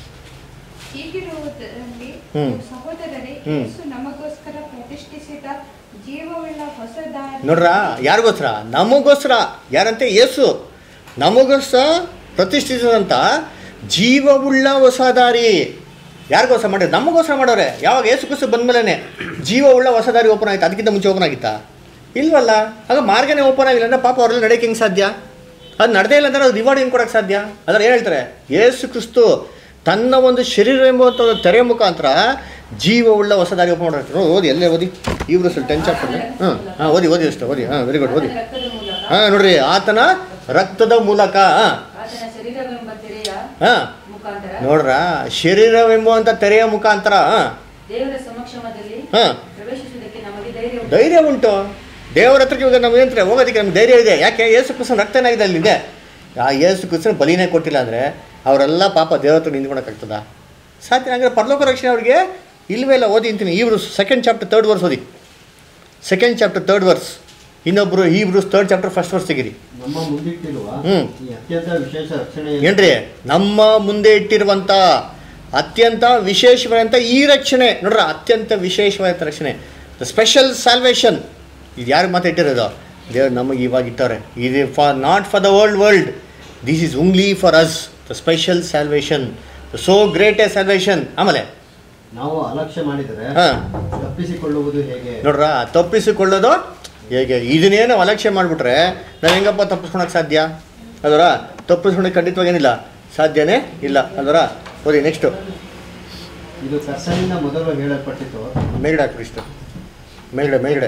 ಹೀಗಿರುವುದರಲ್ಲಿ ಹ್ಮ್. ಸಹೋದರರೇ ಹ್ಮ್. ಯೇಸು ನಮಗೋಸ್ಕರ ಪ್ರತಿಷ್ಠಿಸಿದ ಜೀವವುಳ್ಳ ಹೊಸ ದಾರಿ ನೋಡ್ರ ಯಾರಿಗೋಸ್ಕರ ನಮಗೋಸ್ಕರ ಯಾರಂತೆ ಯೇಸು ನಮಗೋಸ್ಕರ ಪ್ರತಿಷ್ಠಿಸಿದಂಥ ಜೀವವುಳ್ಳ ಹೊಸ ದಾರಿ ಯಾರಿಗೋಸ್ಕರ ಮಾಡಿದ್ರು ನಮಗೋಸ್ಕರ ಮಾಡೋರೆ ಯಾವಾಗ ಯೇಸು ಕುಸು ಬಂದ್ಮೇಲೆ ಜೀವವುಳ್ಳ ಹೊಸ ದಾರಿ ಓಪನ್ ಆಯ್ತು ಅದಕ್ಕಿಂತ ಮುಂಚೆ ಓಪನ್ ಆಗಿತ್ತಾ ಇಲ್ವಲ್ಲ ಆಗ ಮಾರ್ಗನೇ ಓಪನ್ ಆಗಿಲ್ಲ ಅಂದ್ರೆ ಪಾಪ ಅವ್ರಲ್ಲಿ ನಡೆಯಕ್ಕೆ ಹೆಂಗೆ ಸಾಧ್ಯ ಅದು ನಡೆದೇ ಇಲ್ಲ ಅಂದ್ರೆ ಅದು ರಿವಾರ್ಡ್ ಏನು ಕೊಡೋಕ್ಕೆ ಸಾಧ್ಯ ಅದ್ರ ಏನು ಹೇಳ್ತಾರೆ ಯೇಸು ಕ್ರಿಸ್ತು ತನ್ನ ಒಂದು ಶರೀರ ಎಂಬುವಂಥ ಒಂದು ತೆರೆ ಮುಖಾಂತರ ಜೀವವುಳ್ಳ ಹೊಸ ದಾರಿ ಓಪನ್ ಮಾಡಿರ್ತಾರೆ ನೋಡಿ, ಓದಿ ಎಲ್ಲೇ ಓದಿ ಇವರು ಸ್ವಲ್ಪ ಟೆನ್ ಚಾಪ್ಟರ್ ಹಾಂ ಹಾಂ ಓದಿ ಓದಿ ಅಷ್ಟು ಓದಿ ಹಾಂ ವೆರಿ ಗುಡ್ ಓದಿ ರಕ್ತದ ಮೂಲಕ ಹಾಂ ನೋಡ್ರಿ ಆತನ ರಕ್ತದ ಮೂಲಕ ಹಾಂ ಆತನ ಶರೀರವೆಂಬ ತೆರೆಯ ಹಾಂ ಮುಖಾಂತರ ನೋಡ್ರ ಶರೀರವೆಂಬುವಂಥ ತೆರೆಯ ಮುಖಾಂತರ ಹಾಂ ದೇವರ ಸಮಕ್ಷಮದಲ್ಲಿ ಹಾಂ ಪ್ರವೇಶಿಸುವುದಕ್ಕೆ ನಮಗೆ ಧೈರ್ಯ ಉಂಟು. ಧೈರ್ಯ ಉಂಟು ದೇವರ ಹತ್ರಕ್ಕೆ ಇವಾಗ ನಾವು ಏನಂತಾರೆ ಹೋಗೋದಕ್ಕೆ ನಮ್ಗೆ ಧೈರ್ಯ ಇದೆ ಯಾಕೆ ಯೇಸು ಕೃಷ್ಣ ರಕ್ತನಾಗಿದೆ ಅಲ್ಲಿದೆ ಆ ಯೇಸು ಕೃಷ್ಣ ಬಲಿನೇ ಕೊಟ್ಟಿಲ್ಲ ಅಂದರೆ ಅವರೆಲ್ಲ ಪಾಪ ದೇವರ ಹತ್ರ ನಿಂತ್ಕೊಳಕ್ಕಾಗ್ತದ ಸಾಧ್ಯ ಅಂದರೆ ಪರಲೋಕ ರಕ್ಷಣೆ ಅವ್ರಿಗೆ ಇಲ್ವೇ ಇಲ್ಲ ಓದಿ ಅಂತೀನಿ ಇವರು ಸೆಕೆಂಡ್ ಚಾಪ್ಟರ್ ತರ್ಡ್ ವರ್ಸ್ ಓದಿ ಸೆಕೆಂಡ್ ಚಾಪ್ಟರ್ ತರ್ಡ್ ವರ್ಸ್ ಇನ್ನೊಬ್ಬರು Hebrews third chapter first verse ತೆಗಿರಿ ನಮ್ಮ ಮುಂದಿಟ್ಟಿರುವ ಹ್ಮ್. ಈ ಅತ್ಯಂತ ವಿಶೇಷ ರಕ್ಷಣೆ ಏನ್ರಿ ನಮ್ಮ ಮುಂದೆ ಇಟ್ಟಿರುವಂಥ ಅತ್ಯಂತ ವಿಶೇಷವಾದಂಥ ಈ ರಕ್ಷಣೆ ನೋಡ್ರ ಅತ್ಯಂತ ವಿಶೇಷವಾದಂಥ ರಕ್ಷಣೆ ದ ಸ್ಪೆಷಲ್ ಸ್ಯಾಲ್ವೇಷನ್ ಇದು ಯಾರು ಮಾತ್ರ ಇಟ್ಟಿರೋದು ದೇವ್ರು ನಮಗೆ ಇವಾಗ ಇಟ್ಟವ್ರೆ ಇದು for not for the world world this is only for us the special salvation so great a salvation ಆಮೇಲೆ ನಾವು ಅಲಕ್ಷ್ಯ ಮಾಡಿದರೆ ಹಾಂ ತಪ್ಪಿಸಿಕೊಳ್ಳುವುದು ಹೇಗೆ ನೋಡ್ರ ತಪ್ಪಿಸಿಕೊಳ್ಳೋದು ಹೇಗೆ ಇದನ್ನೇ ನಾವು ಅಲಕ್ಷ್ಯ ಮಾಡಿಬಿಟ್ರೆ ನಾವು ಹೆಂಗಪ್ಪ ತಪ್ಪಿಸ್ಕೊಳಕ್ಕೆ ಸಾಧ್ಯ ಅದರ ತಪ್ಪಿಸ್ಕೊಳಕ್ಕೆ ಖಂಡಿತವಾಗಿ ಏನಿಲ್ಲ ಸಾಧ್ಯನೇ ಇಲ್ಲ ಅದರ ಓದಿ ನೆಕ್ಸ್ಟು ಇದು ಕರ್ತನಿಂದ ಮೊದಲು ಹೇಳಲ್ಪಟ್ಟಿತು ಮೇಲ್ಗಡೆ ಹಾಕ್ರಿ ಇಷ್ಟು ಮೇಲ್ಗಡೆ ಮೇಲ್ಗಡೆ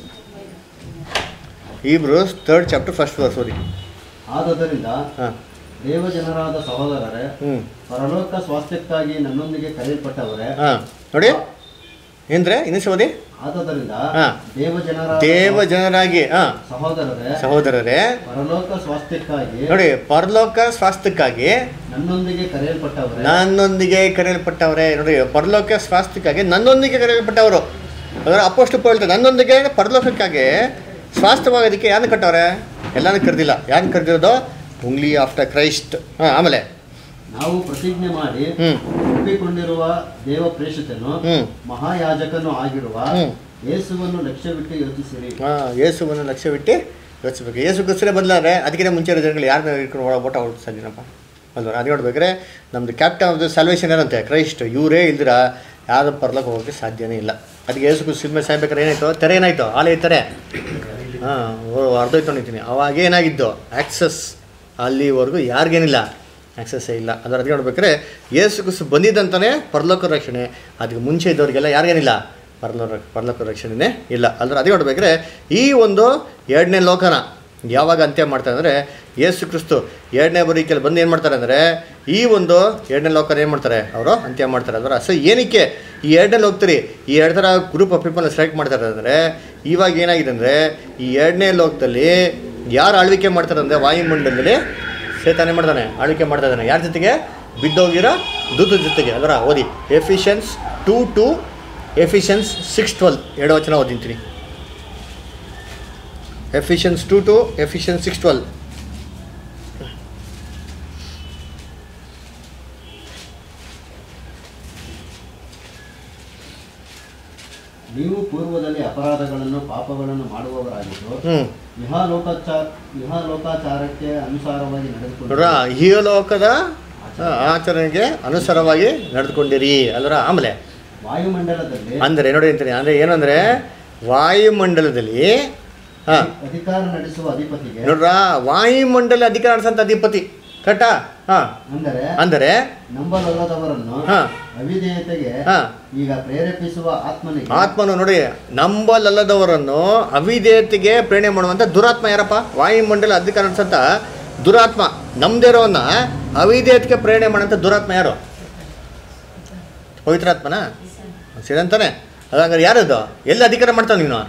ಇಬ್ರು ಥರ್ಡ್ ಚಾಪ್ಟರ್ ಫಸ್ಟ್ ವರ್ಸ್ ಓದಿ ಆದುದರಿಂದ ಹಾಂ ದೇವಜನರಾದ ಸಹೋದರರೇ ಹ್ಞೂ ಪರಲೋಕ ಸ್ವಾಸ್ಥ್ಯಕ್ಕಾಗಿ ನನ್ನೊಂದಿಗೆ ಕರೆಯಲ್ಪಟ್ಟವರೇ ಹಾಂ ನೋಡಿ ಏನ್ರೆ ಇನ್ನಿಸಿ ಓದಿ ಆದುದರಿಂದ ಹಾ. ದೇವಜನರಾದ ದೇವ ಜನರಾಗಿ ಹಾಂ ಸಹೋದರರೇ ಸಹೋದರರೇ ಪರಲೋಕ ಸ್ವಾಸ್ಥ್ಯಕ್ಕಾಗಿ ನೋಡಿ ಪರಲೋಕ ಸ್ವಾಸ್ಥ್ಯಕ್ಕಾಗಿ ನನ್ನೊಂದಿಗೆ ಕರೆಯಲ್ಪಟ್ಟವರೇ ನನ್ನೊಂದಿಗೆ ಕರೆಯಲ್ಪಟ್ಟವರೇ ನೋಡಿ ಪರಲೋಕ ಸ್ವಾಸ್ಥ್ಯಕ್ಕಾಗಿ ನನ್ನೊಂದಿಗೆ ಕರೆಯಲ್ಪಟ್ಟವರು ಅದರ ಅಪ್ಪಷ್ಟು ಹೇಳ್ತಾರೆ ನನ್ನೊಂದಿಗೆ ಪರಲೋಕಕ್ಕಾಗಿ ಸ್ವಾಸ್ಥ್ಯವಾಗೋದಕ್ಕೆ ಯಾರನ್ನ ಕಟ್ಟವ್ರೆ ಎಲ್ಲಾನು ಕರೆದಿಲ್ಲ ಯಾರನ್ನ ಕರೆದಿರೋದು ಉಂಗ್ಲಿ ಆಫ್ಟರ್ ಕ್ರೈಸ್ಟ್ ಹಾಂ ಆಮೇಲೆ ನಾವು ಪ್ರತಿಜ್ಞೆ ಮಾಡಿ ಹ್ಞೂ ಒಪ್ಪಿಕೊಂಡಿರುವ ದೇವ ಪ್ರೇಷಿತನು ಹ್ಮ್. ಮಹಾಯಾಜಕನು ಆಗಿರುವ ಹ್ಮ್. ಯೇಸುವನ್ನು ಲಕ್ಷ್ಯವಿಟ್ಟು ಯೋಚಿಸಿರಿ ಹಾಂ ಯೇಸುವನ್ನು ಲಕ್ಷ್ಯವಿಟ್ಟು ಯೋಚಿಸ್ಬೇಕು ಯೇಸು ಕ್ರಿಸ್ತನೇ ಬದಲಾದ್ರೆ ಅದಕ್ಕಿಂತ ಮುಂಚೆ ಇರೋ ಜನಗಳು ಯಾರನ್ನ ಇಟ್ಕೊಂಡು ಒಳ ಓಟ ಹೊರಟು ಸಾಧ್ಯನಪ್ಪ ಅಲ್ವ ಅದು ನೋಡ್ಬೇಕಾದ್ರೆ ನಮ್ಮದು ಕ್ಯಾಪ್ಟನ್ ಆಫ್ ದ ಸ್ಯಾಲ್ವೇಷನ್ ಏನಂತೆ ಕ್ರೈಸ್ಟ್ ಇವರೇ ಇಲ್ದಿರ ಯಾರು ಪರ್ಲಕ್ಕೆ ಹೋಗೋಕ್ಕೆ ಸಾಧ್ಯನೇ ಇಲ್ಲ ಅದಕ್ಕೆ ಯೇಸು ಕ್ರಿಸ್ತ ಸಿನಿಮಾ ಸಾಯ್ಬೇಕಾದ್ರೆ ಏನಾಯ್ತು ತೆರೆ ಏನಾಯ್ತು ಆಲೆ ತೆರೆ ಹಾಂ ಅರ್ಧೋಯ್ತು ನಿಂತೀನಿ ಅವಾಗ ಏನಾಗಿದ್ದು ಆ್ಯಕ್ಸಸ್ ಅಲ್ಲಿವರೆಗೂ ಯಾರಿಗೇನಿಲ್ಲ ಆ್ಯಕ್ಸಸ್ಸೇ ಇಲ್ಲ ಅದರ ಅದಕ್ಕೆ ನೋಡ್ಬೇಕಾದ್ರೆ ಯೇಸು ಕ್ರಿಸ್ತ ಬಂದಿದ್ದಂತಾನೆ ಪರಲೋಕ ರಕ್ಷಣೆ ಅದಕ್ಕೆ ಮುಂಚೆ ಇದ್ದವ್ರಿಗೆಲ್ಲ ಯಾರಿಗೇನಿಲ್ಲ ಪರಲೋಕ ಪರಲೋಕ ರಕ್ಷಣೆನೇ ಇಲ್ಲ ಅದ್ರ ಅದೇ ನೋಡ್ಬೇಕಾದ್ರೆ ಈ ಒಂದು ಎರಡನೇ ಲೋಕನ ಯಾವಾಗ ಅಂತ್ಯ ಮಾಡ್ತಾರೆ ಅಂದರೆ ಯೇಸು ಕ್ರಿಸ್ತು ಎರಡನೇ ಬರೀಕೆಯಲ್ಲಿ ಬಂದು ಏನು ಮಾಡ್ತಾರೆ ಅಂದರೆ ಈ ಒಂದು ಎರಡನೇ ಲೋಕನ ಏನು ಮಾಡ್ತಾರೆ ಅವರು ಅಂತ್ಯ ಮಾಡ್ತಾರೆ ಅಂದ್ರೆ ಸೊ ಏನಕ್ಕೆ ಈ ಎರಡನೇ ಲೋಕದಲ್ಲಿ ಈ ಎರಡು ಥರ ಗ್ರೂಪ್ ಆಫ್ ಪೀಪಲ್ನ ಸೆಲೆಕ್ಟ್ ಮಾಡ್ತಾರೆ ಅಂದರೆ ಇವಾಗ ಏನಾಗಿದೆ ಅಂದರೆ ಈ ಎರಡನೇ ಲೋಕದಲ್ಲಿ ಯಾರು ಆಳ್ವಿಕೆ ಮಾಡ್ತಾರೆ ಅಂದರೆ ವಾಯುಮಂಡಲದಲ್ಲಿ ಸೇತಾನೆ ಮಾಡ್ತಾನೆ ಆಳ್ವಿಕೆ ಮಾಡ್ತಾ ಇದ್ದಾನೆ ಯಾರ ಜೊತೆಗೆ ಬಿದ್ದೋಗಿರೋ ದೂತ ಜೊತೆಗೆ ಅದರ ಓದಿ Ephesians two two Ephesians six twelve ಎರಡು ವಚನ ಓದಿಂತೀನಿ Ephesians two two Ephesians six twelve ನೀವು ಪೂರ್ವದಲ್ಲಿ ಅಪರಾಧಗಳನ್ನು ಪಾಪಗಳನ್ನು ಮಾಡುವವರಾಗಿದ್ದು ಹ್ಞೂ ಇಹಲೋಕಾಚಾರ ಇಹಲೋಕಾಚಾರಕ್ಕೆ ಅನುಸಾರವಾಗಿ ನಡೆದುಕೊಂಡು ನೋಡ್ರ ಇಹಲೋಕದ ಆ, ಆಚರಣೆಗೆ ಅನುಸಾರವಾಗಿ ನಡೆದುಕೊಂಡಿರಿ ಅಲ್ರ ಆಮೇಲೆ ವಾಯುಮಂಡಲದಲ್ಲಿ ಅಂದರೆ ನೋಡಿ ಅಂತೀನಿ ಅಂದರೆ ಏನಂದರೆ ವಾಯುಮಂಡಲದಲ್ಲಿ ಹಾಂ ಅಧಿಕಾರ ನಡೆಸುವ ಅಧಿಪತಿಗೆ ನೋಡ್ರ ವಾಯುಮಂಡಲ ಅಧಿಕಾರ ನಡೆಸಂತ ಅಧಿಪತಿ ಕರೆಕ್ಟಾ ಹಾಂ ಅಂದರೆ ಅಂದರೆ ನಂಬಲಲ್ಲದವರನ್ನು ಹಾ. ಅವಿಧೇಯತೆಗೆ ಹಾ. ಈಗ ಪ್ರೇರೇಪಿಸುವ ಆತ್ಮನಿಗೆ ಆತ್ಮನು ನೋಡಿ ನಂಬಲಲ್ಲದವರನ್ನು ಅವಿಧೇಯತೆಗೆ ಪ್ರೇರಣೆ ಮಾಡುವಂಥ ದುರಾತ್ಮ ಯಾರಪ್ಪ ವಾಯುಮಂಡಲ ಅಧಿಕಾರ ನಡೆಸಂತ ದುರಾತ್ಮ ನಮ್ದೇ ಇರೋವನ್ನ ಅವಿಧೇಯತೆಗೆ ಪ್ರೇರಣೆ ಮಾಡೋಂಥ ದುರಾತ್ಮ ಯಾರು ಪವಿತ್ರಾತ್ಮನ ಸಿದಂತಾನೆ ಅದಂಗಾರೆ ಯಾರದು ಎಲ್ಲಿ ಅಧಿಕಾರ ಮಾಡ್ತಾನೆ ನೀನು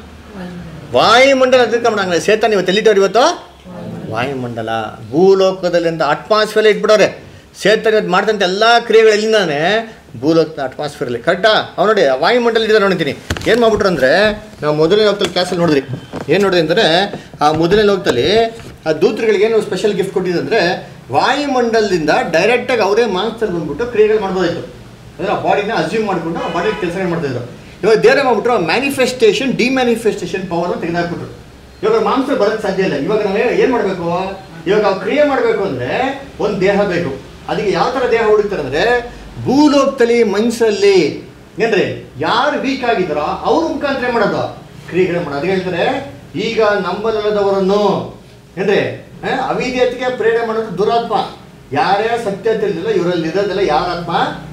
ವಾಯುಮಂಡಲ ಅಧಿಕಾರ ಮಾಡಂಗಿಲ್ಲ ಸೇತಾನ ಇವತ್ತು ಎಲ್ಲಿಟ್ಟವ್ರು ಇವತ್ತು ವಾಯುಮಂಡಲ ಭೂಲೋಕದಲ್ಲಿ ಅಂತ ಅಟ್ಮಾಸ್ಫಿಯರ್ ಇಟ್ಬಿಡೋರೆ ಸೇತಾನ ಇವತ್ತು ಮಾಡ್ತಂತ ಎಲ್ಲ ಕ್ರಿಯೆಗಳು ಎಲ್ಲಿಂದಾನೆ ಭೂಲೋಕದ ಅಟ್ಮಾಸ್ಫಿಯರಲ್ಲಿ ಕರೆಕ್ಟಾ ಅವ್ನು ನೋಡಿ ಆ ವಾಯುಮಂಡಲ ಇದ್ದಾರೆ ನೋಡ್ತೀನಿ ಏನು ಮಾಡ್ಬಿಟ್ರು ಅಂದರೆ ನಾವು ಮೊದಲನೇ ಲೋಕದಲ್ಲಿ ಕ್ಲಾಸಲ್ಲಿ ನೋಡಿದ್ರಿ ಏನು ನೋಡಿದ್ರಿ ಅಂದರೆ ಆ ಮೊದಲನೇ ಲೋಕದಲ್ಲಿ ಆ ದೂತರುಗಳಿಗೆ ಏನು ಸ್ಪೆಷಲ್ ಗಿಫ್ಟ್ ಕೊಟ್ಟಿದೆ ಅಂದರೆ ವಾಯುಮಂಡಲದಿಂದ ಡೈರೆಕ್ಟಾಗಿ ಅವರೇ ಮಾನ್ಸ್ಟರ್ ಬಂದ್ಬಿಟ್ಟು ಕ್ರಿಯೆಗಳು ಮಾಡ್ಬೋದಾಯ್ತು ಅಂದರೆ ಆ ಬಾಡಿನ ಅಸ್ಯೂಮ್ ಮಾಡಿಕೊಂಡು ಆ ಬಾಡಿ ಕೆಲಸ ಮಾಡ್ತಾಯಿದ್ರು ಇವಾಗ ದೇವರೇ ಮಾಡ್ಬಿಟ್ರು ಮ್ಯಾನಿಫೆಸ್ಟೇಷನ್ ಡಿಮ್ಯಾನಿಫೆಸ್ಟೇಷನ್ ಪವರ್ನ ತೆಗೆದಾಕ್ಬಿಟ್ರು ಇವಾಗ ಮಾಂಸ ಬರೋಕ್ಕೆ ಸಾಧ್ಯ ಇಲ್ಲ ಇವಾಗ ನಾವು ಏನು ಮಾಡಬೇಕು ಇವಾಗ ನಾವು ಕ್ರಿಯೆ ಮಾಡಬೇಕು ಅಂದರೆ ಒಂದು ದೇಹ ಬೇಕು ಅದಕ್ಕೆ ಯಾವ ಥರ ದೇಹ ಹುಡುಕ್ತಾರೆ ಅಂದರೆ ಭೂಲೋಕದಲ್ಲಿ ಮನುಷ್ಯರಲ್ಲಿ ಏನ್ರಿ ಯಾರು ವೀಕ್ ಆಗಿದ್ದಾರೋ ಅವ್ರ ಮುಖಾಂತರ ಏನ್ ಮಾಡೋದು ಕ್ರಿಯೆಗಳು ಮಾಡೋದು ಅದಕ್ಕೆ ಹೇಳ್ತಾರೆ ಈಗ ನಂಬಲಲ್ಲದವರನ್ನು ಏನ್ರಿ ಆ, ಅವಿಧೇಯತೆಗೆ ಪ್ರೇರಣೆ ಮಾಡೋದು ದುರಾತ್ಮ ಯಾರ್ಯಾರ ಸತ್ಯ ತಿಳಿದಿಲ್ಲ ಇವರಲ್ಲಿ ಇರೋದಿಲ್ಲ ಯಾರ ಆತ್ಮ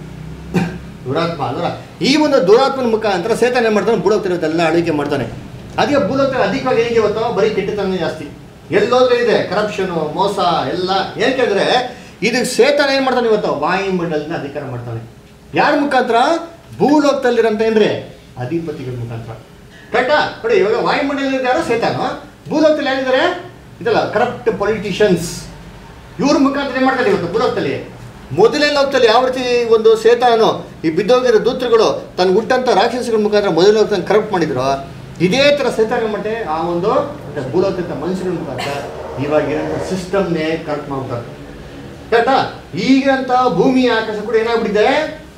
ದುರಾತ್ಮ ಅಂದ್ರೆ ಈ ಒಂದು ದುರಾತ್ಮನ ಮುಖಾಂತರ ಸೇತನೆ ಮಾಡ್ತಾನೆ ಬುಡೋಗ್ತಿರೋದೆಲ್ಲ ಆಳ್ವಿಕೆ ಮಾಡ್ತಾನೆ ಅದಕ್ಕೆ ಬುಡೋಗ್ತಾರೆ ಅಧಿಕವಾಗಿ ಹೇಗೆ ಗೊತ್ತೋ ಬರೀ ಕೆಟ್ಟತನ ಜಾಸ್ತಿ ಎಲ್ಲೋದ್ರೆ ಇದೆ ಕರಪ್ಷನು ಮೋಸ ಎಲ್ಲ ಏಕೆಂದ್ರೆ ಇದು ಸೇತನ ಏನ್ ಮಾಡ್ತಾನೆ ಇವತ್ತು ವಾಯುಮಂಡಲದಿಂದ ಅಧಿಕಾರ ಮಾಡ್ತಾನೆ ಯಾರ ಮುಖಾಂತರ ಭೂಲೋಕದಲ್ಲಿರಂತ ಏನ್ರಿ ಅಧಿಪತಿಗಳ ಮುಖಾಂತರ ಕರೆಕ್ಟಾ ನೋಡಿ ಇವಾಗ ವಾಯುಮಂಡಲದಲ್ಲಿ ಯಾರೋ ಸೇತಾನ ಭೂಲೋಕದಲ್ಲಿ ಯಾರಿದ್ದಾರೆ ಇದಲ್ಲ ಕರಪ್ಟ್ ಪೊಲಿಟಿಷಿಯನ್ಸ್ ಇವ್ರ ಮುಖಾಂತರ ಏನ್ ಮಾಡ್ತಾರೆ ಇವತ್ತು ಭೂಲೋಕದಲ್ಲಿ ಮೊದಲನೇ ಲೋಕದಲ್ಲಿ ಯಾವ ರೀತಿ ಒಂದು ಸೇತಾನು ಈ ಬಿದ್ದೋಗಿರೋ ದೂತರುಗಳು ತನ್ನ ಹುಟ್ಟಂತ ರಾಕ್ಷಸಗಳ ಮುಖಾಂತರ ಮೊದಲನೇ ಲೋಕದಲ್ಲಿ ಕರಪ್ಟ್ ಮಾಡಿದ್ರು ಇದೇ ಥರ ಸೇತಾನ ಮಟ್ಟೆ ಆ ಒಂದು ಭೂಲೋಕದ ಮನುಷ್ಯರ ಮುಖಾಂತರ ಇವಾಗ ಏನಂತ ಸಿಸ್ಟಮ್ನೇ ಕರಪ್ಟ್ ಮಾಡ್ತಾರೆ ಕರೆಕ್ಟಾ ಈಗಂತ ಭೂಮಿ ಆಕಾಶ ಕೂಡ ಏನಾಗ್ಬಿಟ್ಟಿದೆ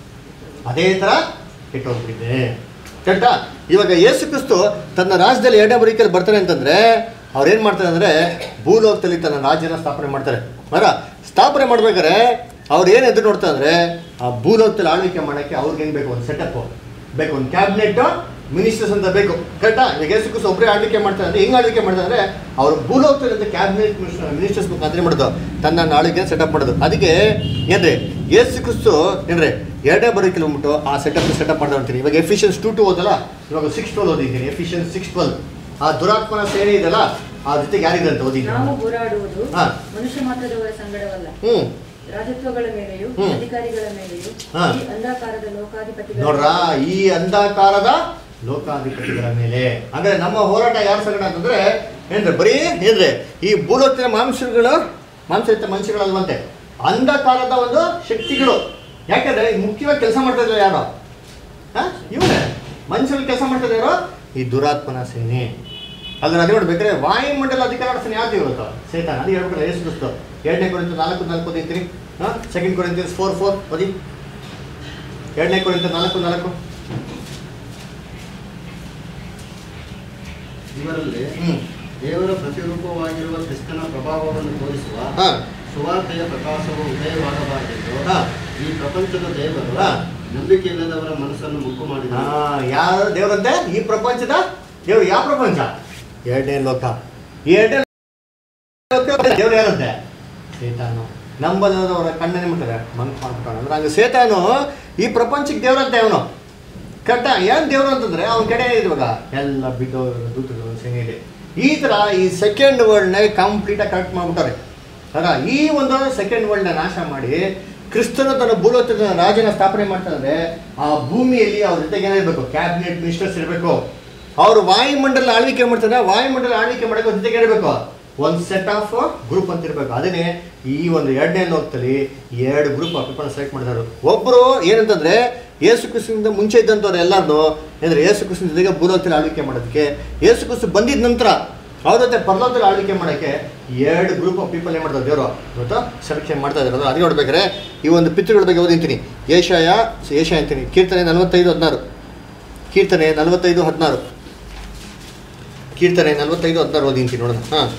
ಅದೇ ಥರ ಕೆಟ್ಟೋಗ್ಬಿಟ್ಟಿದೆ ಕರೆಕ್ಟಾ ಇವಾಗ ಯೇಸು ಕ್ರಿಸ್ತು ತನ್ನ ರಾಜ್ಯದಲ್ಲಿ ಎರಡನೇ ಬರೀಕಲ್ಲಿ ಬರ್ತಾರೆ ಅಂತಂದ್ರೆ ಅವ್ರು ಏನು ಮಾಡ್ತಾರೆ ಅಂದರೆ ಭೂಲೋಕದಲ್ಲಿ ತನ್ನ ರಾಜ್ಯನ ಸ್ಥಾಪನೆ ಮಾಡ್ತಾರೆ ಮರ ಸ್ಥಾಪನೆ ಮಾಡ್ಬೇಕಾದ್ರೆ ಅವ್ರು ಏನು ಎದುರು ನೋಡ್ತಾರೆ ಅಂದರೆ ಆ ಭೂಲೋಕದಲ್ಲಿ ಆಳ್ವಿಕೆ ಮಾಡೋಕ್ಕೆ ಅವ್ರಿಗೆ ಏನು ಬೇಕು ಒಂದು ಸೆಟಪ್ ಬೇಕು ಒಂದು ಕ್ಯಾಬಿನೆಟ್ ಮಿನಿಸ್ಟರ್ಸ್ ಅಂತ ಬೇಕು ಕರೆಕ್ಟಾ ಇವಾಗ ಯೇಸು ಕ್ರಿಸ್ತು ಒಬ್ಬರೇ ಆಳ್ವಿಕೆ ಮಾಡ್ತಾರೆ ಅಂದರೆ ಹೆಂಗೆ ಆಳ್ವಿಕೆ ಮಾಡ್ತಾರೆ ಅಂದರೆ ಅವ್ರು ಭೂಲೋಕದಲ್ಲಿ ಅಂತ ಕ್ಯಾಬಿನೆಟ್ ಮಿನಿಸ್ಟರ್ಸ್ ಮುಖಾಂತರ ಮಾಡೋದು ತನ್ನ ಆಳ್ವಿಕೆ ಸೆಟಪ್ ಮಾಡೋದು ಅದಕ್ಕೆ ಏನ್ರಿ ಯೇಸು ಕ್ರಿಸ್ತು ಏನ್ರಿ ಎರಡೇ ಬರೋಕೆ ಹೋಗ್ಬಿಟ್ಟು ಆ ಸೆಟಪ್ ಸೆಟಪ್ ಮಾಡ್ತಾ ಇರ್ತೀನಿ ಇವಾಗ ಎಫಿಷಿಯನ್ಸ್ ಟು ಟು ಓದಲ್ಲ ಇವಾಗ ಸಿಕ್ಸ್ ಟ್ವೆಲ್ ಓದಿದ್ದೀನಿ ಎಫಿಷಿಯನ್ಸ್ ಸಿಕ್ಸ್ ಟ್ವೆಲ್ ಆ ದುರಾತ್ಮನ ಸೇನೆ ಇದೆಯಲ್ಲ ಆ ಜೊತೆಗೆ ಯಾರಿದೆ ಅಂತ ನಾವು ಓದಿದ್ದೀನಿ ಹೋರಾಡುವುದು ಹಾ. ಮನುಷ್ಯ ಮಾತ್ರದವರ ಸಂಗಡವಲ್ಲ ಹ್ಞೂ ರಾಜತ್ವಗಳ ಮೇಲೆಯೂ ಹ್ಮ್. ಅಧಿಕಾರಿಗಳ ಮೇಲೆಯೂ ಹಾ. ಈ ಅಂಧಾಕಾರದ ಲೋಕಾಧಿಪತಿಗಳ ನೋಡ್ರ ಈ ಅಂಧಕಾರದ ಲೋಕಾಧಿಪತಿಗಳ ಮೇಲೆ ಅಂದ್ರೆ ನಮ್ಮ ಹೋರಾಟ ಯಾರ ಸಂಗಡ ಅಂತಂದ್ರೆ ಏನ್ರಿ ಬರೀ ಏನ್ರಿ ಈ ಭೂಲೋಕದ ಮಾಂಸಗಳು ಮಾಂಸಯುಕ್ತ ಮನುಷ್ಯಗಳಲ್ವಂತೆ ಅಂಧಕಾರದ ಒಂದು ಶಕ್ತಿಗಳು ಯಾಕಂದ್ರೆ ಈ ಮುಖ್ಯವಾಗಿ ಕೆಲಸ ಮಾಡ್ತಾ ಇದ್ರು ಯಾರು ಇವನೇ ಮನುಷ್ಯರು ಕೆಲಸ ಮಾಡ್ತಾ ಯಾರು ಈ ದುರಾತ್ಮನ ಸೇನೆ ಅದ್ರ ಅದೇ ನೋಡ್ಬೇಕಾದ್ರೆ ವಾಯುಮಂಡಲ ಅಧಿಕಾರ ನಡೆಸ್ತಾನೆ ಯಾವ್ದು ಇವತ್ತು ಸೇತಾನ ಅದು ಹೇಳ್ಬೇಕಲ್ಲ ಎಷ್ಟು ಗೊತ್ತು ಎರಡನೇ ಕೊರಿಂತ ನಾಲ್ಕು ನಾಲ್ಕು ಓದಿದ್ರಿ ಹಾಂ ಸೆಕೆಂಡ್ ಕೊರಿಂತ ಫೋರ್ ಫೋರ್ ಓದಿ ಎರಡನೇ ಕೊರಿಂತ ನಾಲ್ಕು ನಾಲ್ಕು ಇವರಲ್ಲಿ ಹ್ಞೂ ದೇವರ ಪ್ರತಿರೂಪವಾಗಿರುವ ಕ್ರಿಸ್ತನ ಪ್ರಭಾವವನ್ನು ತೋರಿಸುವ ಹಾಂ ಸುವಾರ್ತೆಯ ಪ್ರಕಾಶವು ಉದಯವಾಗಬಾರದೆಂದು ಹಾ. ಈ ಪ್ರಪಂಚದ ದೇವರು ಹಾ. ನಂಬಿಕೆಯಿಲ್ಲದವರ ಮನಸ್ಸನ್ನು ಮುಕ್ಕು ಮಾಡಿದ ಯಾರು ದೇವರಂತೆ ಈ ಪ್ರಪಂಚದ ದೇವ್ರು ಯಾವ ಪ್ರಪಂಚ ಎರಡನೇ ಲೋಕ ಈ ಎರಡನೇ ಲೋಕ ದೇವ್ರು ಯಾರಂತೆ ಸೇತಾನು ನಂಬದವರ ಕಣ್ಣನೆ ಮಾಡ್ತಾರೆ ಮಂಕ್ ಮಾಡ್ತಾನೆ ಅಂದ್ರೆ ಹಂಗೆ ಸೇತಾನು ಈ ಪ್ರಪಂಚಕ್ಕೆ ದೇವ್ರಂತೆ ಅವನು ಕರೆಕ್ಟಾ ಏನು ದೇವ್ರು ಅಂತಂದ್ರೆ ಅವನ ಕಡೆ ಇರುವಾಗ ಎಲ್ಲ ಬಿದ್ದೋರು ದೂತಗಳು ಸೇನೆ ಇದೆ ಈ ಥರ ಈ ಸೆಕೆಂಡ್ ವರ್ಲ್ಡ್ನ ಕಂಪ್ಲೀಟಾಗಿ ಕರೆಕ್ಟ್ ಮಾಡ್ಬಿಟ್ಟಾರೆ ಅಲ್ಲ ಈ ಒಂದು ಸೆಕೆಂಡ್ ವರ್ಲ್ಡ್ನ ನಾಶ ಮಾಡಿ ಕ್ರಿಸ್ತನ ತನ್ನ ಭೂಲೋಕದ ರಾಜನ ಸ್ಥಾಪನೆ ಮಾಡ್ತಾರೆ ಆ ಭೂಮಿಯಲ್ಲಿ ಅವ್ರ ಜೊತೆಗೆ ಏನಿರಬೇಕು ಕ್ಯಾಬಿನೆಟ್ ಮಿನಿಸ್ಟರ್ಸ್ ಇರಬೇಕು ಅವರು ವಾಯುಮಂಡಲ ಆಳ್ವಿಕೆ ಮಾಡ್ತಾರೆ ವಾಯುಮಂಡಲ ಆಳ್ವಿಕೆ ಮಾಡೋಕೆ ಅವ್ರ ಜೊತೆಗೆ ಇರಬೇಕು ಒಂದು ಸೆಟ್ ಆಫ್ ಗ್ರೂಪ್ ಅಂತ ಇರಬೇಕು ಅದನ್ನೇ ಈ ಒಂದು ಎರಡನೇ ಲೋಕದಲ್ಲಿ ಎರಡು ಗ್ರೂಪ್ ಆಫ್ ಪೀಪಲ್ ಸೆಲೆಕ್ಟ್ ಮಾಡಿದ್ರು ಒಬ್ಬರು ಏನಂತಂದ್ರೆ ಯೇಸು ಕ್ರಿಸ್ತನಿಂದ ಮುಂಚೆ ಇದ್ದಂಥವ್ರು ಎಲ್ಲರನ್ನು ಅಂದರೆ ಯೇಸು ಕ್ರಿಸ್ತನ ಜೊತೆಗೆ ಭೂಲೋಕದಲ್ಲಿ ಆಳ್ವಿಕೆ ಮಾಡೋದಕ್ಕೆ ಯೇಸು ಕ್ರಿಸ್ತು ಬಂದಿದ ನಂತರ ಅವ್ರ ಜೊತೆ ಪರಲೋಕದಲ್ಲಿ ಆಳ್ವಿಕೆ ಮಾಡೋಕ್ಕೆ ಎರಡು ಗ್ರೂಪ್ ಆಫ್ ಪೀಪಲ್ ಏನು ಮಾಡ್ತಾರೆ ದೇವರು ಇವತ್ತು ಸೆಲೆಕ್ಷನ್ ಮಾಡ್ತಾ ಇದ್ದಾರೆ ಅದು ನೋಡ್ಬೇಕಾದ್ರೆ ಈ ಒಂದು ಪಿತೃಗಳ ಬಗ್ಗೆ ಓದಿಂತೀನಿ ಏಷಾಯ ಏಷಾಯ ಅಂತೀನಿ ಕೀರ್ತನೆ ನಲವತ್ತೈದು ಹದಿನಾರು ಕೀರ್ತನೆ ನಲವತ್ತೈದು ಹದಿನಾರು ಕೀರ್ತನೆ ನಲವತ್ತೈದು ಹದಿನಾರು ಓದಿಂತೀನಿ ನೋಡೋಣ ಹಾಂ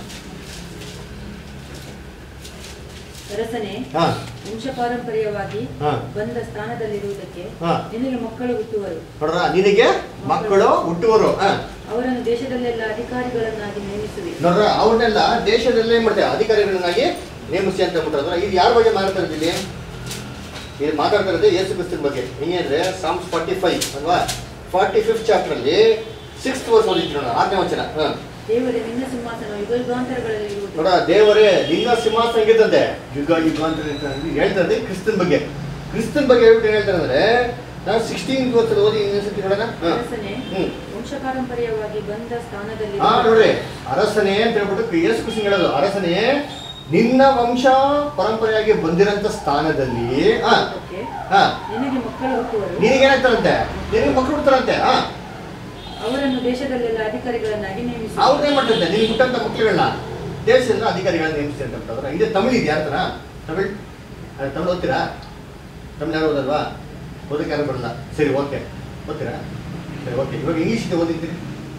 ಅರಸನೇ ಹಾಂ ವಂಶ ಪಾರಂಪರ್ಯವಾಗಿ ಹಾ. ಬಂದ ಸ್ಥಾನದಲ್ಲಿರುವುದಕ್ಕೆ ಹಾ. ನಿನಗೆ ಮಕ್ಕಳು ಹುಟ್ಟುವರು ನೋಡ್ರ ನಿನಗೆ ಮಕ್ಕಳು ಹುಟ್ಟುವರು ಹಾಂ ಅವರನ್ನು ದೇಶದಲ್ಲೆಲ್ಲ ಅಧಿಕಾರಿಗಳನ್ನಾಗಿ ನೇಮಿಸುವೆ ನೋಡ್ರ ಅವ್ರನ್ನೆಲ್ಲ ದೇಶದಲ್ಲೇ ಏನ್ ಮಾಡ್ತಾರೆ ಅಧಿಕಾರಿಗಳನ್ನಾಗಿ ನೇಮಿಸಿ ಅಂತ ಬಿಟ್ರೆ ಇದು ಯಾರ ಬಗ್ಗೆ ಮಾತಾಡ್ತಾ ಇರೋದು ಇಲ್ಲಿ ಇದು ಮಾತಾಡ್ತಾ ಇರೋದು ಯೇಸು ಕ್ರಿಸ್ತನ ಬಗ್ಗೆ ಹೆಂಗೆ ಅಂದ್ರೆ ಸಾಮ್ಸ್ ಫಾರ್ಟಿ ಫೈವ್ ಅಲ್ವಾ ಫಾರ್ಟಿ ಫಿಫ್ತ್ ಚಾಪ್ಟರ್ ಅಲ್ಲಿ ಸಿಕ್ಸ್ತ್ ವರ್ಸ್ ಓದಿದ್ರು ನೋಡ ಆರನೇ ವಚನ ಹ. ದೇವರೇ ನಿನ್ನ ಸಿಂಹಾಸನ ಯುಗಾಂತರಗಳಲ್ಲಿ ಇರುವುದು ನೋಡ ದೇವರೇ ನಿನ್ನ ಸಿಂಹಾಸನ ಗೆದ್ದಂತೆ ಯುಗ ಯುಗಾಂತರ ಅಂತ ಹೇಳ್ತಾ ಇರೋದು ಕ್ರಿಸ್ತನ್ ಬಗ್ಗೆ ಕ್ರಿಸ್ತನ್ ಬಗ್ಗೆ ಹೇಳ್ಬಿಟ್ಟು ಏನ್ ಹೇಳ್ತಾರೆ ಅಂದ್ರೆ ನಾವು ಸಿಕ್ಸ್ಟೀನ್ ವರ್ಸ್ ಓದಿ ಇನ್ನೊಂದ್ಸತಿ ನೋಡೋಣ ಹ. ಅರಸನೇ ಹ್ಮ್ ವಂಶ ಪಾರಂಪರ್ಯವಾಗಿ ಬಂದ ಸ್ಥಾನದಲ್ಲಿ ಹಾ ನೋಡ್ರಿ ಅರಸನೇ ಅಂತ ಹೇಳ್ಬಿಟ್ಟು ಯೇಸು ಕೃಷ್ಣ ಹೇಳೋದು ಅರಸನೇ ನಿನ್ನ ವಂಶ ಪರಂಪರೆಯಾಗಿ ಬಂದಿರಂತ ಸ್ಥಾನದಲ್ಲಿ ಹಾ ಇರುವುದಕ್ಕೆ ಹಾ ನಿನಗೆ ಮಕ್ಕಳು ಹುಟ್ಟುವರು ನಿನಗೇನಾಗ್ತಾರಂತೆ ನಿನಗೆ ಮಕ್ಕಳು ಬಿಡ್ತಾರಂತೆ ಹಾ ಅವರನ್ನು ದೇಶದಲ್ಲೆಲ್ಲ ಅಧಿಕಾರಿಗಳನ್ನಾಗಿ ನೇಮಿಸುವೆ ಅವ್ರನ್ನೇ ಮಾಡ್ತಂತೆ ನಿನ್ ಹುಟ್ಟಂತ ಮಕ್ಕಳುಗಳನ್ನ ದೇಶದಿಂದ ಅಧಿಕಾರಿಗಳನ್ನ ನೇಮಿಸಿ ಅಂತ ಹೇಳ್ತಾರೆ ಇದು ತಮಿಳ್ ಇದೆಯಾ ತರ ತಮಿಳ್ ಅಹ್, ತಮಿಳ್ ಓದ್ತೀರಾ ತಮಿಳ್ ಯಾರು ಓದಲ್ವಾ ಓದಕ್ಕೆ ಯಾರು ಬರಲ್ಲ ಸರಿ ಓಕೆ ಓದ್ತೀರಾ ಸರಿ ಓಕೆ ಇವಾಗ ಇಂಗ್ಲೀಷ್ ಇದೆ ಓದಿದ್ದೀರಿ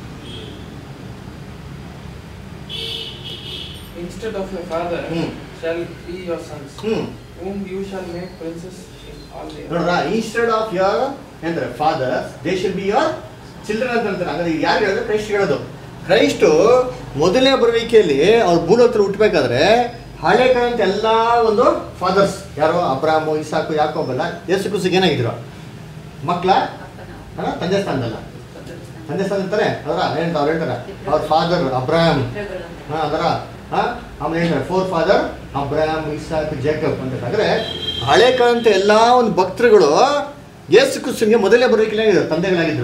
Instead of your father Hmm. shall be your sons, hmm whom you shall make princes in all the earth. ನೋಡ್ರ ಇನ್ಸ್ಟೆಡ್ ಆಫ್ ಯೋರ್ ಅಂದ್ರೆ father they should be your children ಅಂತ ಹೇಳ್ತಾರೆ ಹಂಗಾದ್ರೆ ಯಾರು ಹೇಳೋದು ಕ್ರೈಸ್ಟ್ ಹೇಳೋದು ಕ್ರೈಸ್ಟು ಮೊದಲನೇ ಬರುವಿಕೆಯಲ್ಲಿ ಅವ್ರು ಭೂಲೋಕದಲ್ಲಿ ಹುಟ್ಟಬೇಕಾದ್ರೆ ಹಳೆ ಕಾಲಂತ ಎಲ್ಲ ಒಂದು ಫಾದರ್ಸ್ ಯಾರೋ ಅಬ್ರಾಮು ಇಸಾಕು ಯಾಕೋಬಲ್ಲ ಯೇಸು ಕ್ರಿಸ್ತಿಗೆ ಏನಾಗಿದ್ರು ಮಕ್ಕಳ ತಂದೆ ಸ್ಥಾನದಲ್ಲ ತಂದೆ ಸ್ಥಾನ ಇರ್ತಾರೆ ಅದರ ಹೇಳ್ತಾರೆ ಅವ್ರು ಹೇಳ್ತಾರೆ ಅವ್ರ ಫಾದರ್ ಅಬ್ರಾಮ್ ಹಾ ಅದರ ಹಾ ಆಮೇಲೆ ಹೇಳ್ತಾರೆ forefather Abram Isaac Jacob ಅಂತ ಹೇಳಿದ್ರೆ ಹಳೆ ಕಾಲಂತ ಎಲ್ಲ ಒಂದು ಭಕ್ತರುಗಳು ಯೇಸು ಕ್ರಿಸ್ತನ್ಗೆ ಮೊದಲೇ ಬರುವಿಕೆಲಾಗಿದ್ರು ತಂದೆಗಳಾಗಿದ್ರು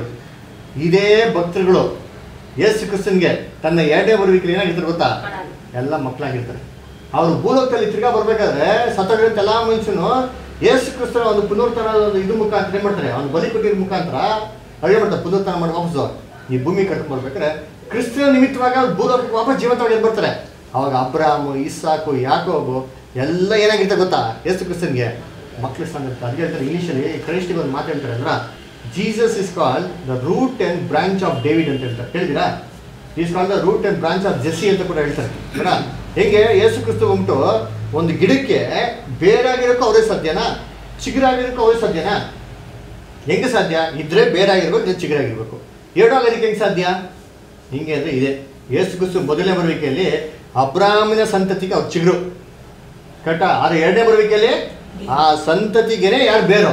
ಇದೇ ಭಕ್ತರುಗಳು ಯೇಸು ಕ್ರಿಸ್ತನ್ಗೆ ತನ್ನ ಎರಡನೇ ಬರುವಿಕೆಲಿ ಏನಾಗಿರ್ತಾರೆ ಗೊತ್ತಾ ಎಲ್ಲ ಮಕ್ಕಳಾಗಿರ್ತಾರೆ ಅವ್ರು ಭೂಲೋಕದಲ್ಲಿ ತಿರ್ಗಾ ಬರ್ಬೇಕಾದ್ರೆ ಸತ್ತೋಗಿರಂತ ಎಲ್ಲ ಮನುಷ್ಯನು ಯೇಸು ಕ್ರಿಸ್ತನ ಒಂದು ಪುನರುತ್ಥಾನ ಒಂದು ಇದು ಮುಖಾಂತರ ಏನ್ ಮಾಡ್ತಾರೆ ಅವ್ನು ಬಲಿ ಕೊಟ್ಟಿರೋ ಮುಖಾಂತರ ಅದೇ ಮಾಡ್ತಾರೆ ಪುನರುತ್ಥಾನ ಮಾಡಿ ವಾಪಸ್ಸು ಈ ಭೂಮಿ ಕಟ್ಕೊಂಡು ಬರ್ಬೇಕಾದ್ರೆ ಕ್ರಿಸ್ತನ ನಿಮಿತ್ತವಾಗಿ ಅವ್ರು ಭೂಲೋಕಕ್ಕೆ ವಾಪಸ್ ಜೀವಂತವಾಗಿ ಎದ್ದು ಬರ್ತಾರೆ ಅವಾಗ ಅಬ್ರಾಮು ಇಸಾಕು ಯಾಕೋಬು ಎಲ್ಲ ಏನಾಗಿರುತ್ತೆ ಗೊತ್ತಾ ಯೇಸು ಕ್ರಿಸ್ತನ್ಗೆ ಮಕ್ಕಳು ಸ್ಥಾನ ಇರುತ್ತೆ ಅದಕ್ಕೆ ಹೇಳ್ತಾರೆ ಇಂಗ್ಲೀಷಲ್ಲಿ ಕ್ರೈಸ್ಟಿಗೆ ಒಂದು ಮಾತು ಹೇಳ್ತಾರೆ ಅಂದ್ರೆ Jesus is call the root and branch of David ಅಂತ ಹೇಳ್ತಾರೆ ಹೇಳಿದಿರಾ is call the root and branch of Jesse ಅಂತ ಕೂಡ ಹೇಳ್ತಾರೆ ಅಲ್ಲ ಹೇಗೆ ಯೇಸು ಕ್ರಿಸ್ತು ಉಂಟು ಒಂದು ಗಿಡಕ್ಕೆ ಬೇರಾಗಿರೋಕ್ಕೂ ಅವರೇ ಸಾಧ್ಯನಾ ಚಿಗುರಾಗಿರೋಕ್ಕೂ ಅವರೇ ಸಾಧ್ಯನಾ ಹೆಂಗೆ ಸಾಧ್ಯ ಇದ್ರೆ ಬೇರಾಗಿರ್ಬೇಕು ಇಲ್ಲ ಚಿಗುರಾಗಿರ್ಬೇಕು ಎರಡೂ ಆಗೋದಕ್ಕೆ ಹೆಂಗೆ ಸಾಧ್ಯ ಹಿಂಗೆ ಅಂದರೆ ಇದೆ ಯೇಸು ಕ್ರಿಸ್ತು ಮೊದಲನೇ ಬರುವಿಕೆಯಲ್ಲಿ ಅಬ್ರಾಹ್ಮಣ ಸಂತತಿಗೆ ಅವ್ರು ಚಿಗುರು ಕರೆಕ್ಟಾ ಆದ್ರೆ ಎರಡನೇ ಬರುವಿಕೆಯಲ್ಲಿ ಆ ಸಂತತಿಗೆನೆ ಯಾರು ಬೇರು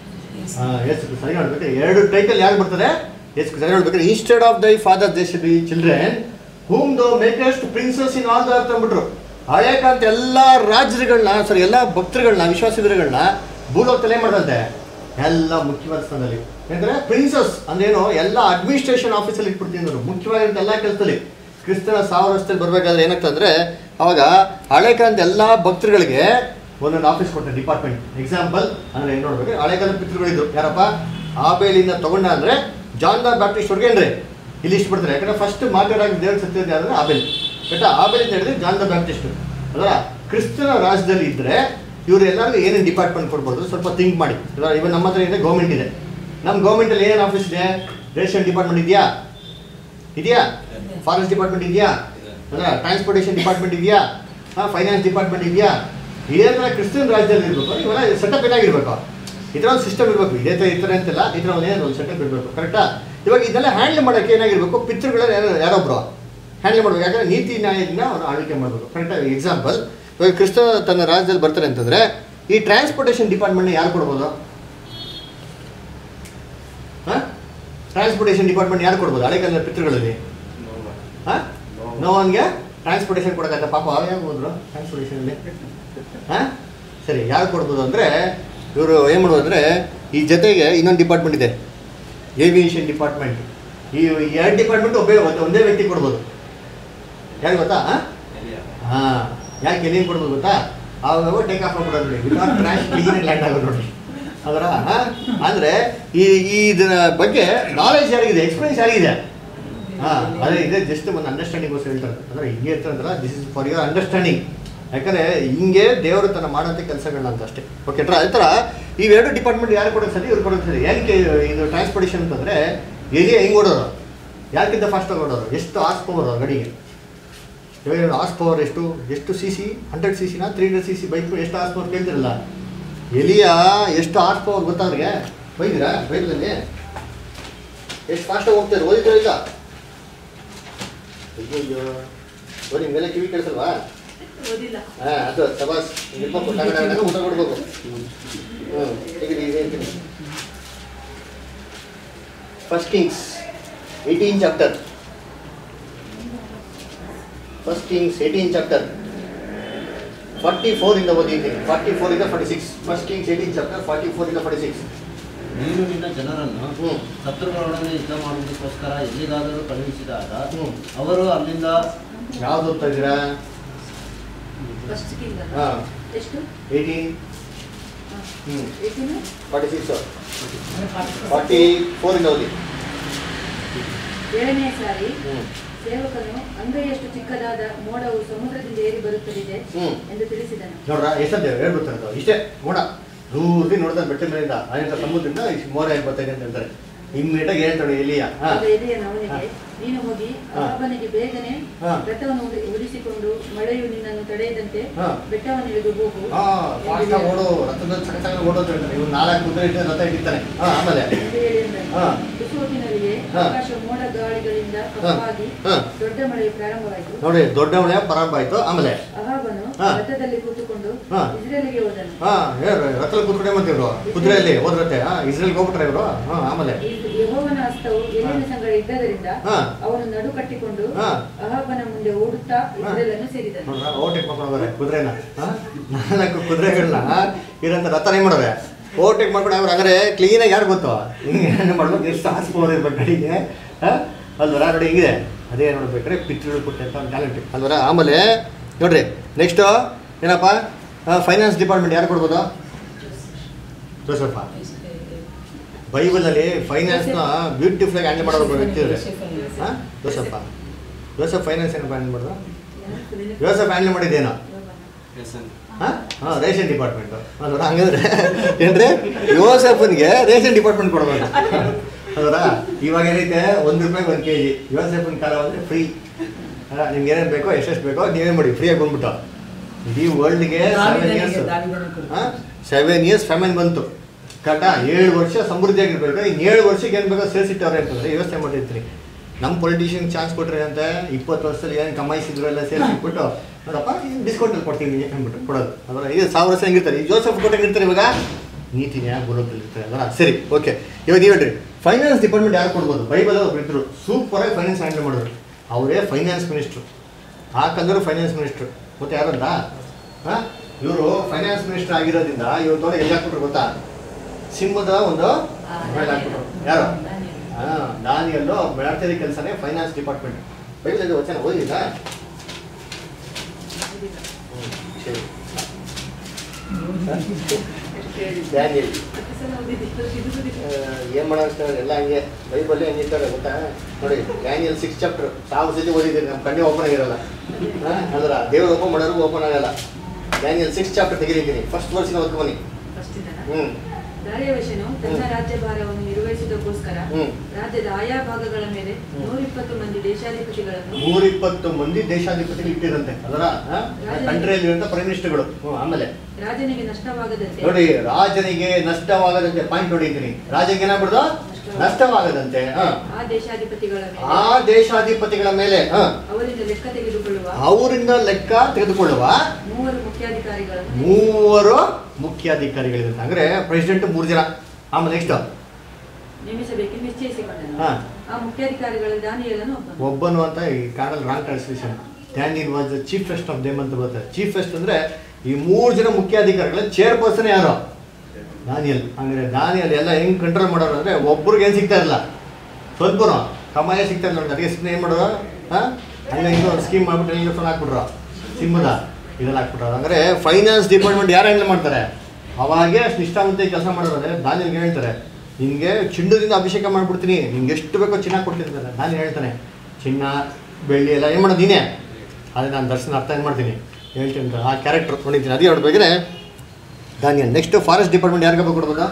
ಹಾ, ಯೇಸು ಕ್ರಿಸ್ತು ಸರಿ ನೋಡ್ಬೇಕು ಎರಡು ಟೈಟಲ್ ಯಾರು ಬರ್ತಾರೆ ಯೇಸು ಕ್ರಿಸ್ತು ಸರಿ ನೋಡ್ಬೇಕಾದ್ರೆ instead of thy father they should be children whom thou makest princes in all the earth ಅಂದ್ಬಿಟ್ರು ಹಳೆ ಕಾಲದ ಎಲ್ಲ ರಾಜ್ಯಗಳನ್ನ ಸಾರಿ ಎಲ್ಲ ಭಕ್ತರುಗಳನ್ನ ವಿಶ್ವಾಸಿಗಳನ್ನ ಭೂಲೋಕದಲ್ಲಿ ಏನ್ ಮಾಡ್ದಂತೆ ಎಲ್ಲ ಮುಖ್ಯವಾದ ಸ್ಥಾನದಲ್ಲಿ ಯಾಕಂದ್ರೆ ಪ್ರಿನ್ಸಸ್ ಅಂದ್ರೇನು ಎಲ್ಲ ಅಡ್ಮಿನಿಸ್ಟ್ರೇಷನ್ ಆಫೀಸಲ್ಲಿ ಇಟ್ಬಿಡ್ತೀನಿ ಅಂದ್ರು ಮುಖ್ಯವಾಗಿರೋ ಎಲ್ಲ ಕೆಲಸದಲ್ಲಿ ಕ್ರಿಸ್ತನ ಸಾವಿರ ವರ್ಷದಲ್ಲಿ ಬರ್ಬೇಕಾದ್ರೆ ಏನಾಗ್ತಂದ್ರೆ ಅವಾಗ ಹಳೆ ಕಾಲದ ಎಲ್ಲ ಭಕ್ತರುಗಳಿಗೆ ಒಂದೊಂದು ಆಫೀಸ್ ಕೊಡ್ತಾರೆ ಡಿಪಾರ್ಟ್ಮೆಂಟ್ ಎಕ್ಸಾಂಪಲ್ ಅಂದ್ರೆ ಏನ್ ನೋಡ್ಬೇಕು ಹಳೆ ಕಾಲದ ಪಿತೃಗಳಿದ್ರು ಯಾರಪ್ಪ ಆಬೇಲಿಂದ ತಗೊಂಡ ಅಂದ್ರೆ ಜಾನ್ ದ ಬ್ಯಾಪ್ಟಿಸ್ಟ್ ಅವ್ರಿಗೆ ಏನ್ರಿ ಇಲ್ಲಿ ಇಷ್ಟು ಬಿಡ್ತಾರೆ ಯಾಕಂದ್ರೆ ಫಸ್ಟ್ ಮಾತಾಡೋಕೆ ದೇವ್ರ ಸತ್ಯದ ಯಾರಂದ್ರೆ ಆಬೇಲ್ ಕರೆಕ್ಟಾ ಆಬೇಲ್ ಅಂತ ಹೇಳಿದ್ರೆ ಜಾನ್ ದ ಬ್ಯಾಪ್ಟಿಸ್ಟ್ ಅಲ್ಲ ಕ್ರಿಸ್ತನ ರಾಜ್ಯದಲ್ಲಿ ಇದ್ರೆ ಇವ್ರು ಎಲ್ಲರಿಗೂ ಏನೇನು ಡಿಪಾರ್ಟ್ಮೆಂಟ್ ಕೊಡ್ಬೋದು ಸ್ವಲ್ಪ ಥಿಂಕ್ ಮಾಡಿ ಇವಾಗ ಇವಾಗ ನಮ್ಮ ಹತ್ರ ಇದೆ ಗೌರ್ಮೆಂಟ್ ಇದೆ ನಮ್ಮ ಗೌರ್ಮೆಂಟಲ್ಲಿ ಏನೇನು ಆಫೀಸ್ ಇದೆ ರೇಷನ್ ಡಿಪಾರ್ಟ್ಮೆಂಟ್ ಇದೆಯಾ ಇದೆಯಾ ಫಾರೆಸ್ಟ್ ಡಿಪಾರ್ಟ್ಮೆಂಟ್ ಇದೆಯಾ ಅಲ್ಲ ಟ್ರಾನ್ಸ್ಪೋರ್ಟೇಷನ್ ಡಿಪಾರ್ಟ್ಮೆಂಟ್ ಇದೆಯಾ ಹಾಂ ಫೈನಾನ್ಸ್ ಡಿಪಾರ್ಟ್ಮೆಂಟ್ ಇದೆಯಾ ಇದೇ ಥರ ಕ್ರಿಶ್ಚಿಯನ್ ರಾಜ್ಯದಲ್ಲಿ ಇರಬೇಕು ಇವೆಲ್ಲ ಸೆಟಪ್ ಏನಾಗಿರ್ಬೇಕು ಈ ಥರ ಒಂದು ಸಿಸ್ಟಮ್ ಇರಬೇಕು ಇದೇ ಥರ ಈ ಥರ ಅಂತೆಲ್ಲ ಈ ಥರ ಒಂದು ಏನಾದ್ರು ಒಂದು ಸೆಟಪ್ ಇರಬೇಕು ಕರೆಕ್ಟಾ ಇವಾಗ ಇದೆಲ್ಲ ಹ್ಯಾಂಡಲ್ ಮಾಡೋಕ್ಕೆ ಏನಾಗಿರ್ಬೇಕು ಪಿತೃಗಳ ಯಾರೋ ಯಾರೊಬ್ಬರು ಹ್ಯಾಂಡಲ್ ಮಾಡಬೇಕು ಯಾಕಂದ್ರೆ ನೀತಿ ನ್ಯಾಯದಿಂದ ಅವ್ರು ಆಳ್ವಿಕೆ ಮಾಡಬೇಕು ಕರೆಕ್ಟಾಗಿ ಎಕ್ಸಾಂಪಲ್ ಇವಾಗ ಕ್ರಿಸ್ತ ತನ್ನ ರಾಜ್ಯದಲ್ಲಿ ಬರ್ತಾರೆ ಅಂತಂದರೆ ಈ ಟ್ರಾನ್ಸ್ಪೋರ್ಟೇಷನ್ ಡಿಪಾರ್ಟ್ಮೆಂಟ್ನ ಯಾರು ಕೊಡ್ಬೋದು ಹಾಂ ಟ್ರಾನ್ಸ್ಪೋರ್ಟೇಷನ್ ಡಿಪಾರ್ಟ್ಮೆಂಟ್ ಯಾರು ಕೊಡ್ಬೋದು ಹಳೆ ಕಾಲದ ಪಿತೃಗಳಲ್ಲಿ ಹಾಂ ನೋವನ್ಗೆ ಟ್ರಾನ್ಸ್ಪೋರ್ಟೇಷನ್ ಕೊಡೋಕ್ಕಾಗತ್ತೆ ಪಾಪ ಅವ್ರು ಯಾಕೆ ಹೋದ್ರು ಟ್ರಾನ್ಸ್ಪೋರ್ಟೇಷನಲ್ಲಿ ಹಾಂ ಸರಿ ಯಾರು ಕೊಡ್ಬೋದು ಅಂದರೆ ಇವರು ಏನು ಮಾಡ್ಬೋದು ಅಂದರೆ ಈ ಜೊತೆಗೆ ಇನ್ನೊಂದು ಡಿಪಾರ್ಟ್ಮೆಂಟ್ ಇದೆ ಏವಿಯೇಷನ್ ಡಿಪಾರ್ಟ್ಮೆಂಟ್ ಈ ಎರಡು ಡಿಪಾರ್ಟ್ಮೆಂಟ್ ಒಬ್ಬೇ ಒಂದೇ- ಒಂದೇ ವ್ಯಕ್ತಿ ಕೊಡ್ಬೋದು ಯಾರು ಗೊತ್ತಾ ಹಾಂ ಯಾಕೆ ಎಲ್ಲಿಂದ ಕೊಡ್ಬೋದು ಗೊತ್ತಾ ಅವಾಗ ಟೇಕ್ ಆಫ್ ಮಾಡ್ಬಿಡೋದು ನೋಡಿ ವಿತೌಟ್ ಕ್ರ್ಯಾಶ್ ಕ್ಲೀನ್ ಲ್ಯಾಂಡ್ ಆಗೋದು ನೋಡಿ ಅದರ ಅಂದರೆ ಈ ಈ ಇದರ ಬಗ್ಗೆ ನಾಲೆಜ್ ಯಾರಿಗಿದೆ ಎಕ್ಸ್ಪೀರಿಯನ್ಸ್ ಯಾರಿಗಿದೆ ಹಾಂ ಅದೇ ಇದೆ ಜಸ್ಟ್ ಒಂದು ಅಂಡರ್ಸ್ಟ್ಯಾಂಡಿಂಗೋಸ್ಕರ ಹೇಳ್ತಾರೆ ಅಂದರೆ ಹಿಂಗೆ ಇರ್ತಾರಲ್ಲ this is for your understanding ಯಾಕಂದರೆ ಹಿಂಗೆ ದೇವರು ತನ್ನ ಮಾಡೋಂಥ ಕೆಲಸಗಳನ್ನ ಅಂತ ಅಷ್ಟೇ ಓಕೆ ಟ್ರಾ ಈ ಥರ ಇವೆರಡು ಡಿಪಾರ್ಟ್ಮೆಂಟ್ ಯಾರು ಕೊಡೋದು ಸರಿ ಇವ್ರು ಕೊಡೋದು ಸರಿ ಏನಕ್ಕೆ ಇದು ಟ್ರಾನ್ಸ್ಪೋರ್ಟೇಷನ್ ಅಂತಂದರೆ ಏರಿಯಾ ಹೆಂಗೆ ಓಡೋರು ಯಾರ್ಕಿಂತ ಫಾಸ್ಟಾಗಿ ಓಡೋರು ಎಷ್ಟು ಆಸ್ ಪವರ್ ಗಾಡಿಗೆ ಇವಾಗ ಆಸ್ ಪವರ್ ಎಷ್ಟು ಎಷ್ಟು ಸಿ ಸಿ ಹಂಡ್ರೆಡ್ ಸಿ ಸಿನ three hundred C C bike ಎಷ್ಟು ಆಸ್ ಪವರ್ ಕೇಳ್ತಿರಲ್ಲ ಎಲಿಯ ಎಷ್ಟು ಆಸ್ ಪವರ್ ಗೊತ್ತಾ ಅವ್ರಿಗೆ ಬೈದಿರಾ ಬೈಬಲಲ್ಲಿ ಎಷ್ಟು ಫಾಸ್ಟಾಗಿ ಹೋಗ್ತಾರೆ ಓದಿದ್ರೆ ಇಲ್ಲ ಅಯ್ಯೋ ಓದಿ ಮೇಲೆ ಕಿವಿ ಕೇಳಿಸಲ್ವಾ ಓದಿಲ್ಲ ಹಾಂ ಅದು ಸಬಾಸ್ ಇರ್ಬೇಕು ಕನ್ನಡ ಅಂದಾಗ ಊಟ ಕೊಡ್ಬೇಕು ಹ್ಞೂ ತೆಗೀರಿ ಇದು ಹೇಳ್ತೀನಿ first Kings eighteen chapter first Kings eighteen chapter forty ಫೋರಿಂದ ಓದಿದ್ದೀನಿ ಫಾರ್ಟಿ ಫೋರಿಂದ forty six first Kings eighteen chapter forty ಫೋರಿಂದ ಫಾರ್ಟಿ ಸಿಕ್ಸ್ ನೀನು ನಿನ್ನ ಜನರನ್ನು ಹ್ಞೂ ಶತ್ರುಗಳೊಡನೆ ಯುದ್ಧ ಮಾಡುವುದಕ್ಕೋಸ್ಕರ ಎಲ್ಲಿಗಾದರೂ ಕಳುಹಿಸಿದಾಗ ಹ್ಞೂ ಅವರು ಅಲ್ಲಿಂದ ಯಾವ್ದು ಓದ್ತಾ ಇದ್ದೀರಾ ಫಸ್ಟ್ ಕಿಂಗ್ ಹಾಂ ಎಷ್ಟು ಏಯ್ಟೀನ್ ಹ್ಞೂ ಏಯ್ಟೀನು ಫಾರ್ಟಿ ಸಿಕ್ಸ್ ಫಾರ್ಟಿ ಫೋರಿಂದ ಓದಿ ಏಳನೇ ಸಾರಿ ಹ್ಞೂ ಸೇವಕನು ಅಂಗೈಯಷ್ಟು ಚಿಕ್ಕದಾದ ಮೋಡವು ಸಮುದ್ರದಿಂದ ಏರಿ ಬರುತ್ತಲಿದೆ ಹ್ಞೂ ಎಂದು ತಿಳಿಸಿದನು ನೋಡ್ರ ಎಷ್ಟಂತೆ ಹೇಳ್ಬಿಡ್ತಾರೆ ಇಷ್ಟೇ ಮೋಡ ದೂರದಿ ನೋಡ್ತಾರೆ ಬೆಟ್ಟ ಮೇಲಿಂದ ಅಲ್ಲಿಂದ ಸಮುದ್ರದಿಂದ ಇಷ್ಟು ಮೋಡ ಹೇಗೆ ಬರ್ತಾ ಇದೆ ಅಂತ ಹೇಳ್ತಾರೆ ಇಮ್ಮಿಡಿಯೇಟಾಗಿ ಹೇಳ್ತಾಳೆ ಎಲಿಯ ಹಾಂ ಆಗ ಎಲಿಯನು ಅವನಿಗೆ ನೀನು ಹೋಗಿ ಹಾ. ಅಹಾಬನಿಗೆ ಬೇಗನೆ ಹಾ. ರಥವನ್ನು ಉರಿ- ಉರಿಸಿಕೊಂಡು ಮಳೆಯು ನಿನ್ನನ್ನು ತಡೆಯದಂತೆ ಹಾ. ಬೆಟ್ಟವನ್ನು ಇಳಿದು ಹೋಗು ಹಾಂ ಎಂದು ಫಾಸ್ಟಾಗಿ ಹೇಳಿ- ಓಡು ರಥದ ಸಖತ್ತಾಗಿ ಓಡು ಅಂತ ಹೇಳ್ತಾರೆ ಇವ್ನು ನಾಲ್ಕು ಕುದುರೆ ಇಟ್ಟು ರಥ ಇಟ್ಟಿರ್ತಾನೆ ಹಾಂ ಆಮೇಲೆ ಎಂದು ಹೇಳಿ ಅಂದನು. ಹಾ. ಬಿಸುವತ್ತಿನಲ್ಲಿಯೇ ಹಾ. ಆಕಾಶ ಮೋಡ ಗಾಳಿಗಳಿಂದ ಕಪ್ಪಾಗಿ ಹಾ. ದೊಡ್ಡ ಮಳೆ ಪ್ರಾರಂಭವಾಯಿತು ನೋಡಿ ದೊಡ್ಡ ಮಳೆ ಪ್ರಾರಂಭ ಆಯ್ತು ಆಮೇಲೆ ಅಹಾಬನು ಹಾ. ರಥದಲ್ಲಿ ಕೂತುಕೊಂಡು ಹಾ. ಇಸ್ರೇಲಿಗೆ ಹೋದನು ಹಾಂ ಹೇಳಿ ರಥದಲ್ಲಿ ಕೂತ್ಕೊಂಡೆ ಮತ್ತೆ ಇವರು ಕುದುರೆಯಲ್ಲಿ ಹೋದ್ರತ್ತೆ ಹಾಂ ಇಸ್ರೇಲ್ಗೆ ಹೋಗ್ಬಿಟ್ರೆ ಇವರು ಹಾಂ ಆಮೇಲೆ ಈ ಯೆಹೋವನ ಹಸ್ತವು ಎಲ್ಲಿನ ಸಂಗಡ ಇದ್ದದರಿಂದ ಹಾ. ಅವನು ನಡು ಕಟ್ಟಿಕೊಂಡು ಹಾ. ಅಹಾಬನ ಮುಂದೆ ಓಡುತ್ತಾ ಇಸ್ರೇಲನ್ನು ಸೇರಿದನು ನೋಡ್ರ ಓಟೆಕ್ ಮಾಡ್ಕೊಂಡು ಹೋಗೋರೆ ಕುದುರೆನ ಹಾಂ ನಾಲ್ಕು ಕುದುರೆಗಳನ್ನ ಇರೋಂಥ ರಥನ ಏನು ಮಾಡೋರೆ ಓಟೆಕ್ ಮಾಡ್ಕೊಂಡು ಅವ್ರು ಹಂಗಾರೆ ಕ್ಲೀನಾಗಿ ಯಾರು ಗೊತ್ತು ಹಿಂಗೆ ಏನು ಮಾಡ್ಬೇಕು ಎಷ್ಟು ಸಾಸ್ ಪವರ್ ಇರ್ಬೇಕು ಗಾಡಿಗೆ ಹಾಂ ಅಲ್ವರ ನೋಡಿ ಹಿಂಗಿದೆ ಅದೇ ನೋಡ್ಬೇಕಾದ್ರೆ ಪಿಕ್ಚರ್ ಕೊಟ್ಟೆ ಅಂತ ಒಂದು ಟ್ಯಾಲೆಂಟ್ ಅಲ್ವರ ಆಮೇಲೆ ನೋಡ್ರಿ ನೆಕ್ಸ್ಟು ಏನಪ್ಪ ಫೈನಾನ್ಸ್ ಡಿಪಾರ್ಟ್ಮೆಂಟ್ ಯಾರು ಕೊಡ್ಬೋದು ಜೋಸಫ ಬೈಬಲಲ್ಲಿ ಫೈನಾನ್ಸ್ನ ಬ್ಯೂಟಿಫುಲ್ ಆಗಿ ಹ್ಯಾಂಡಲ್ ಮಾಡೋ ಒಬ್ಬ ವ್ಯಕ್ತಿ ಇದ್ದಾರೆ ಹಾಂ ಜೋಸಫ ಜೋಸಫ್ ಫೈನಾನ್ಸ್ ಏನಪ್ಪ ಹ್ಯಾಂಡಲ್ ಮಾಡೋದು ಜೋಸಫ್ ಹ್ಯಾಂಡಲ್ ಮಾಡಿದ್ದೇನೋ ಹಾಂ ಹಾಂ ರೇಷನ್ ಡಿಪಾರ್ಟ್ಮೆಂಟು ಅಲ್ವರ ಹಂಗಂದ್ರೆ ಏನ್ರಿ ಯೋಸೆಫನ್ಗೆ ರೇಷನ್ ಡಿಪಾರ್ಟ್ಮೆಂಟ್ ಕೊಡ್ಬೇಕು ಅಲ್ವರ ಇವಾಗ ಏನೈತೆ ಒಂದು ರೂಪಾಯಿಗೆ ಒಂದು ಕೆ ಜಿ ಯೋಸೆಫನ್ ಕಾಲ ಅಂದರೆ ಫ್ರೀ ನಿಮ್ಗೆ ಏನೇನು ಬೇಕೋ ಎಷ್ಟೆಷ್ಟು ಬೇಕೋ ನೀವೇ ಮಾಡಿ ಫ್ರೀಯಾಗಿ ಬಂದ್ಬಿಟ್ಟು ಇಡೀ ವರ್ಲ್ಡ್ಗೆ ಸೆವೆನ್ ಇಯರ್ಸ್ ಹಾಂ ಸೆವೆನ್ ಇಯರ್ಸ್ ಫೆಮೆನ್ ಬಂತು ಕರೆಕ್ಟಾ ಏಳು ವರ್ಷ ಸಮೃದ್ಧಿಯಾಗಿರ್ಬೇಕು ಇನ್ನು ಏಳು ವರ್ಷಕ್ಕೆ ಏನು ಬೇಕೋ ಸೇರಿಸಿಟ್ಟವ್ರೆ ಅಂತಂದ್ರೆ ಯೋಚನೆ ಮಾಡಿರ್ತೀನಿ ನಮ್ಮ ಪೊಲಿಟಿಷಿಯನ್ ಚಾನ್ಸ್ ಕೊಟ್ರೆ ಅಂತ ಇಪ್ಪತ್ತು ವರ್ಷದಲ್ಲಿ ಏನು ಕಮಾಯಿಸಿದ್ರು ಎಲ್ಲ ಸೇರಿಸಿಬಿಟ್ಟು ನೋಡಪ್ಪ ಡಿಸ್ಕೌಂಟಲ್ಲಿ ಕೊಡ್ತೀನಿ ಅಂದ್ಬಿಟ್ಟು ಕೊಡೋದು ಅದರ ಇದು ಸಾವಿರ ವರ್ಷ ಹೆಂಗಿರ್ತಾರೆ ಈ ಜೋಸಫ್ ಕೊಟ್ಟಂಗೆ ಇರ್ತಾರೆ ಇವಾಗ ನೀತಿನ್ಯಾಯ ಬರೋದಲ್ಲಿ ಇರ್ತಾರೆ ಅಲ್ವಾ ಸರಿ ಓಕೆ ಇವಾಗ ನೀವು ಹೇಳ್ರಿ ಫೈನಾನ್ಸ್ ಡಿಪಾರ್ಟ್ಮೆಂಟ್ ಯಾರು ಕೊಡ್ಬೋದು ಬೈಬಲ್ ಒಬ್ರು ಇದ್ರು ಸೂಪರಾಗಿ ಫೈನಾನ್ಸ್ ಹ್ಯಾಂಡಲ್ ಮಾಡಿದ್ರು ಅವರೇ ಫೈನಾನ್ಸ್ ಮಿನಿಸ್ಟ್ರು ಹಾಕಂದ್ರೆ ಫೈನಾನ್ಸ್ ಮಿನಿಸ್ಟ್ರು ಮತ್ತೆ ಯಾರಂತ ಹಾಂ ಇವರು ಫೈನಾನ್ಸ್ ಮಿನಿಸ್ಟರ್ ಆಗಿರೋದ್ರಿಂದ ಇವ್ರು ತೋರ ಎಲ್ಲಿ ಹಾಕ್ಬಿಟ್ರು ಗೊತ್ತಾ ಸಿಂಹದ ಒಂದು ಮೇಲೆ ಹಾಕ್ಬಿಟ್ರು ಯಾರು ಹಾಂ ದಾನಿಯಲ್ಲೋ ಮಾಡ್ತಿದ್ದ ಕೆಲಸನೇ ಫೈನಾನ್ಸ್ ಡಿಪಾರ್ಟ್ಮೆಂಟ್ ಬೈಬಲ್ ಇದು ವಚನ ಓದಿಲ್ಲ ಸರಿ ಡ್ಯಾನಿಯಲ್ ಏನು ಮಾಡೋದು ಎಲ್ಲ ಹಂಗೆ ಬೈಬಲ್ಲೇ ಹಂಗಿರ್ತಾರೆ ಗೊತ್ತಾ ನೋಡಿ ಡ್ಯಾನಿಯಲ್ ಸಿಕ್ಸ್ ಚಾಪ್ಟರ್ ಸಾವಿರ ಸತಿ ಓದಿದ್ದೀನಿ ನಮ್ಮ ಕಣ್ಣೇ ಓಪನ್ ಆಗಿರಲ್ಲ ಹಾಂ ಅಂದ್ರೆ ದೇವ್ರು ಓಪನ್ ಮಾಡೋರು ಓಪನ್ ಆಗಲ್ಲ ಡ್ಯಾನಿಯಲ್ ಸಿಕ್ಸ್ ಚಾಪ್ಟರ್ ತೆಗಿಲಿದ್ದೀನಿ ಫಸ್ಟ್ ವರ್ಷಿನ ಓದ್ಕೊ ಬನ್ನಿ ಫಸ್ಟ್ ಇದನ್ನ ಹ್ಞೂ ದಾರ್ಯಾವೆಷನು ತನ್ನ ರಾಜ್ಯಭಾರವನ್ನು ನಿರ್ವಹಿಸುವುದಕ್ಕೋಸ್ಕರ ಹ್ಮ್. ರಾಜ್ಯದ ಆಯಾ ಭಾಗಗಳ ಮೇಲೆ ನೂರಿಪ್ಪತ್ತು ಮಂದಿ ದೇಶಾಧಿಪತಿಗಳನ್ನು ನೂರಿಪ್ಪತ್ತು ಮಂದಿ ದೇಶಾಧಿಪತಿಗಳು ಇಟ್ಟಿರಂತೆ ಅದರ ಕಂಟ್ರಿಯಲ್ಲಿ ಇರುವಂತ ಪ್ರೈಮ್ ಮಿನಿಸ್ಟರ್ಗಳು ಹ್ಞೂ ಆಮೇಲೆ ರಾಜನಿಗೆ ನಷ್ಟವಾಗದಂತೆ ನೋಡಿ ರಾಜನಿಗೆ ನಷ್ಟವಾಗದಂತೆ ಪಾಯಿಂಟ್ ನೋಡಿದ್ದೀನಿ ರಾಜನಿಗೆ ಏನಾಗ್ಬಿಡ್ದು ನಷ್ಟವಾಗದಂತೆ ಹ. ಆ ದೇಶಾಧಿಪತಿಗಳ ಮೇಲೆ ಆ ದೇಶಾಧಿಪತಿಗಳ ಮೇಲೆ ಹ, ಅವರಿಂದ ಲೆಕ್ಕ ತೆಗೆದುಕೊಳ್ಳುವ ಅವರಿಂದ ಲೆಕ್ಕ ತೆಗೆದುಕೊಳ್ಳುವ ಮೂವರು ಮುಖ್ಯಾಧಿಕಾರಿಗಳನ್ನು ಮೂವರು ಮುಖ್ಯಾಧಿಕಾರಿಗಳಿರುತ್ತೆ ಅಂದ್ರೆ ಪ್ರೆಸಿಡೆಂಟ್ ಮೂರು ಜನ ಆಮೇಲೆ ನೆಕ್ಸ್ಟ್ ನೇಮಿಸಬೇಕೆಂದು ನಿಶ್ಚಯಿಸಿಕೊಂಡನು ಹಾ ಆ ಮುಖ್ಯಾಧಿಕಾರಿಗಳು ದಾನಿಯೇಲನು ಒಬ್ಬನು ಒಬ್ಬನು ಅಂತ ಈ ಕಾಡಲ್ಲಿ wrong translation Daniel was the chief first of them ಅಂತ ಬರುತ್ತೆ ಚೀಫ್ ಫೆಸ್ಟ್ ಅಂದ್ರೆ ಈ ಮೂರು ಜನ ಮುಖ್ಯಾಧಿಕಾರಿಗಳ ಚೇರ್ ಪರ್ಸನ್ ಯಾರು ದಾನಿಯಲ್ ಅಂದ್ರೆ ದಾನಿಯಲ್ ಎಲ್ಲ ಹೆಂಗ್ ಕಂಟ್ರೋಲ್ ಮಾಡೋರು ಅಂದ್ರೆ ಒಬ್ರಿಗೆ ಏನು ಸಿಗ್ತಾ ಇರಲ್ಲ ಸ್ವಲ್ಪನು ಕಮಾಯ ಸಿಗ್ತಾ ಇಲ್ಲ ನೋಡಿ ಅದಕ್ಕೆ ಸ್ನೇಹ ಏನು ಮಾಡೋರು ಹಾಂ ಹಂಗೆ ಹಿಂಗೆ ಒಂದು ಸ್ಕೀಮ್ ಮಾಡ್ಬಿಟ್ಟು ಎಲ್ಲ ಫೋನ್ ಹಾಕ್ಬಿಟ್ರು ಸಿಂಹದ ಇದೆಲ್ಲ ಹಾಕ್ಬಿಟ್ರು ಅಂದ್ರೆ ಫೈನಾನ್ಸ್ ಡಿಪಾರ್ಟ್ಮೆಂಟ್ ಯಾರು ಹ್ಯಾಂಡಲ್ ಮಾಡ್ತಾರೆ ಅವಾಗೇ ಅಷ್ಟು ನಿಷ್ಠಾವಂತೆ ಕೆಲಸ ಮಾಡೋರು ಅಂದ್ರೆ ದಾನಿಯಲ್ಗೆ ಹೇಳ್ತಾರೆ ನಿನಗೆ ಚಿನ್ನದಿಂದ ಅಭಿಷೇಕ ಮಾಡ್ಬಿಡ್ತೀನಿ ನಿಂಗೆ ಎಷ್ಟು ಬೇಕೋ ಚಿನ್ನ ಕೊಡ್ತಿರ್ತಾರೆ ನಾನು ಹೇಳ್ತಾನೆ ಚಿನ್ನ ಬೆಳ್ಳಿ ಎಲ್ಲ ಏನು ಮಾಡೋದು ನೀನೇ ಅದೇ ನಾನು ದರ್ಶನ ಅರ್ಥ ಏನು ಮಾಡ್ತೀನಿ ಹೇಳ್ತೀನಿ ಅಂತ ಆ ಕ್ಯಾರೆಕ್ಟರ್ ನೋಡಿದ್ದೀನಿ ಅದೇ ನೋಡ್ಬೇಕಾದ್ರೆ ದಾನಿಯಲ್ ನೆಕ್ಸ್ಟ್ ಫಾರೆಸ್ಟ್ ಡಿಪಾರ್ಟ್ಮೆಂಟ್ ಯಾರಿಗೆ ಕೊಡ್ಬೋದಾ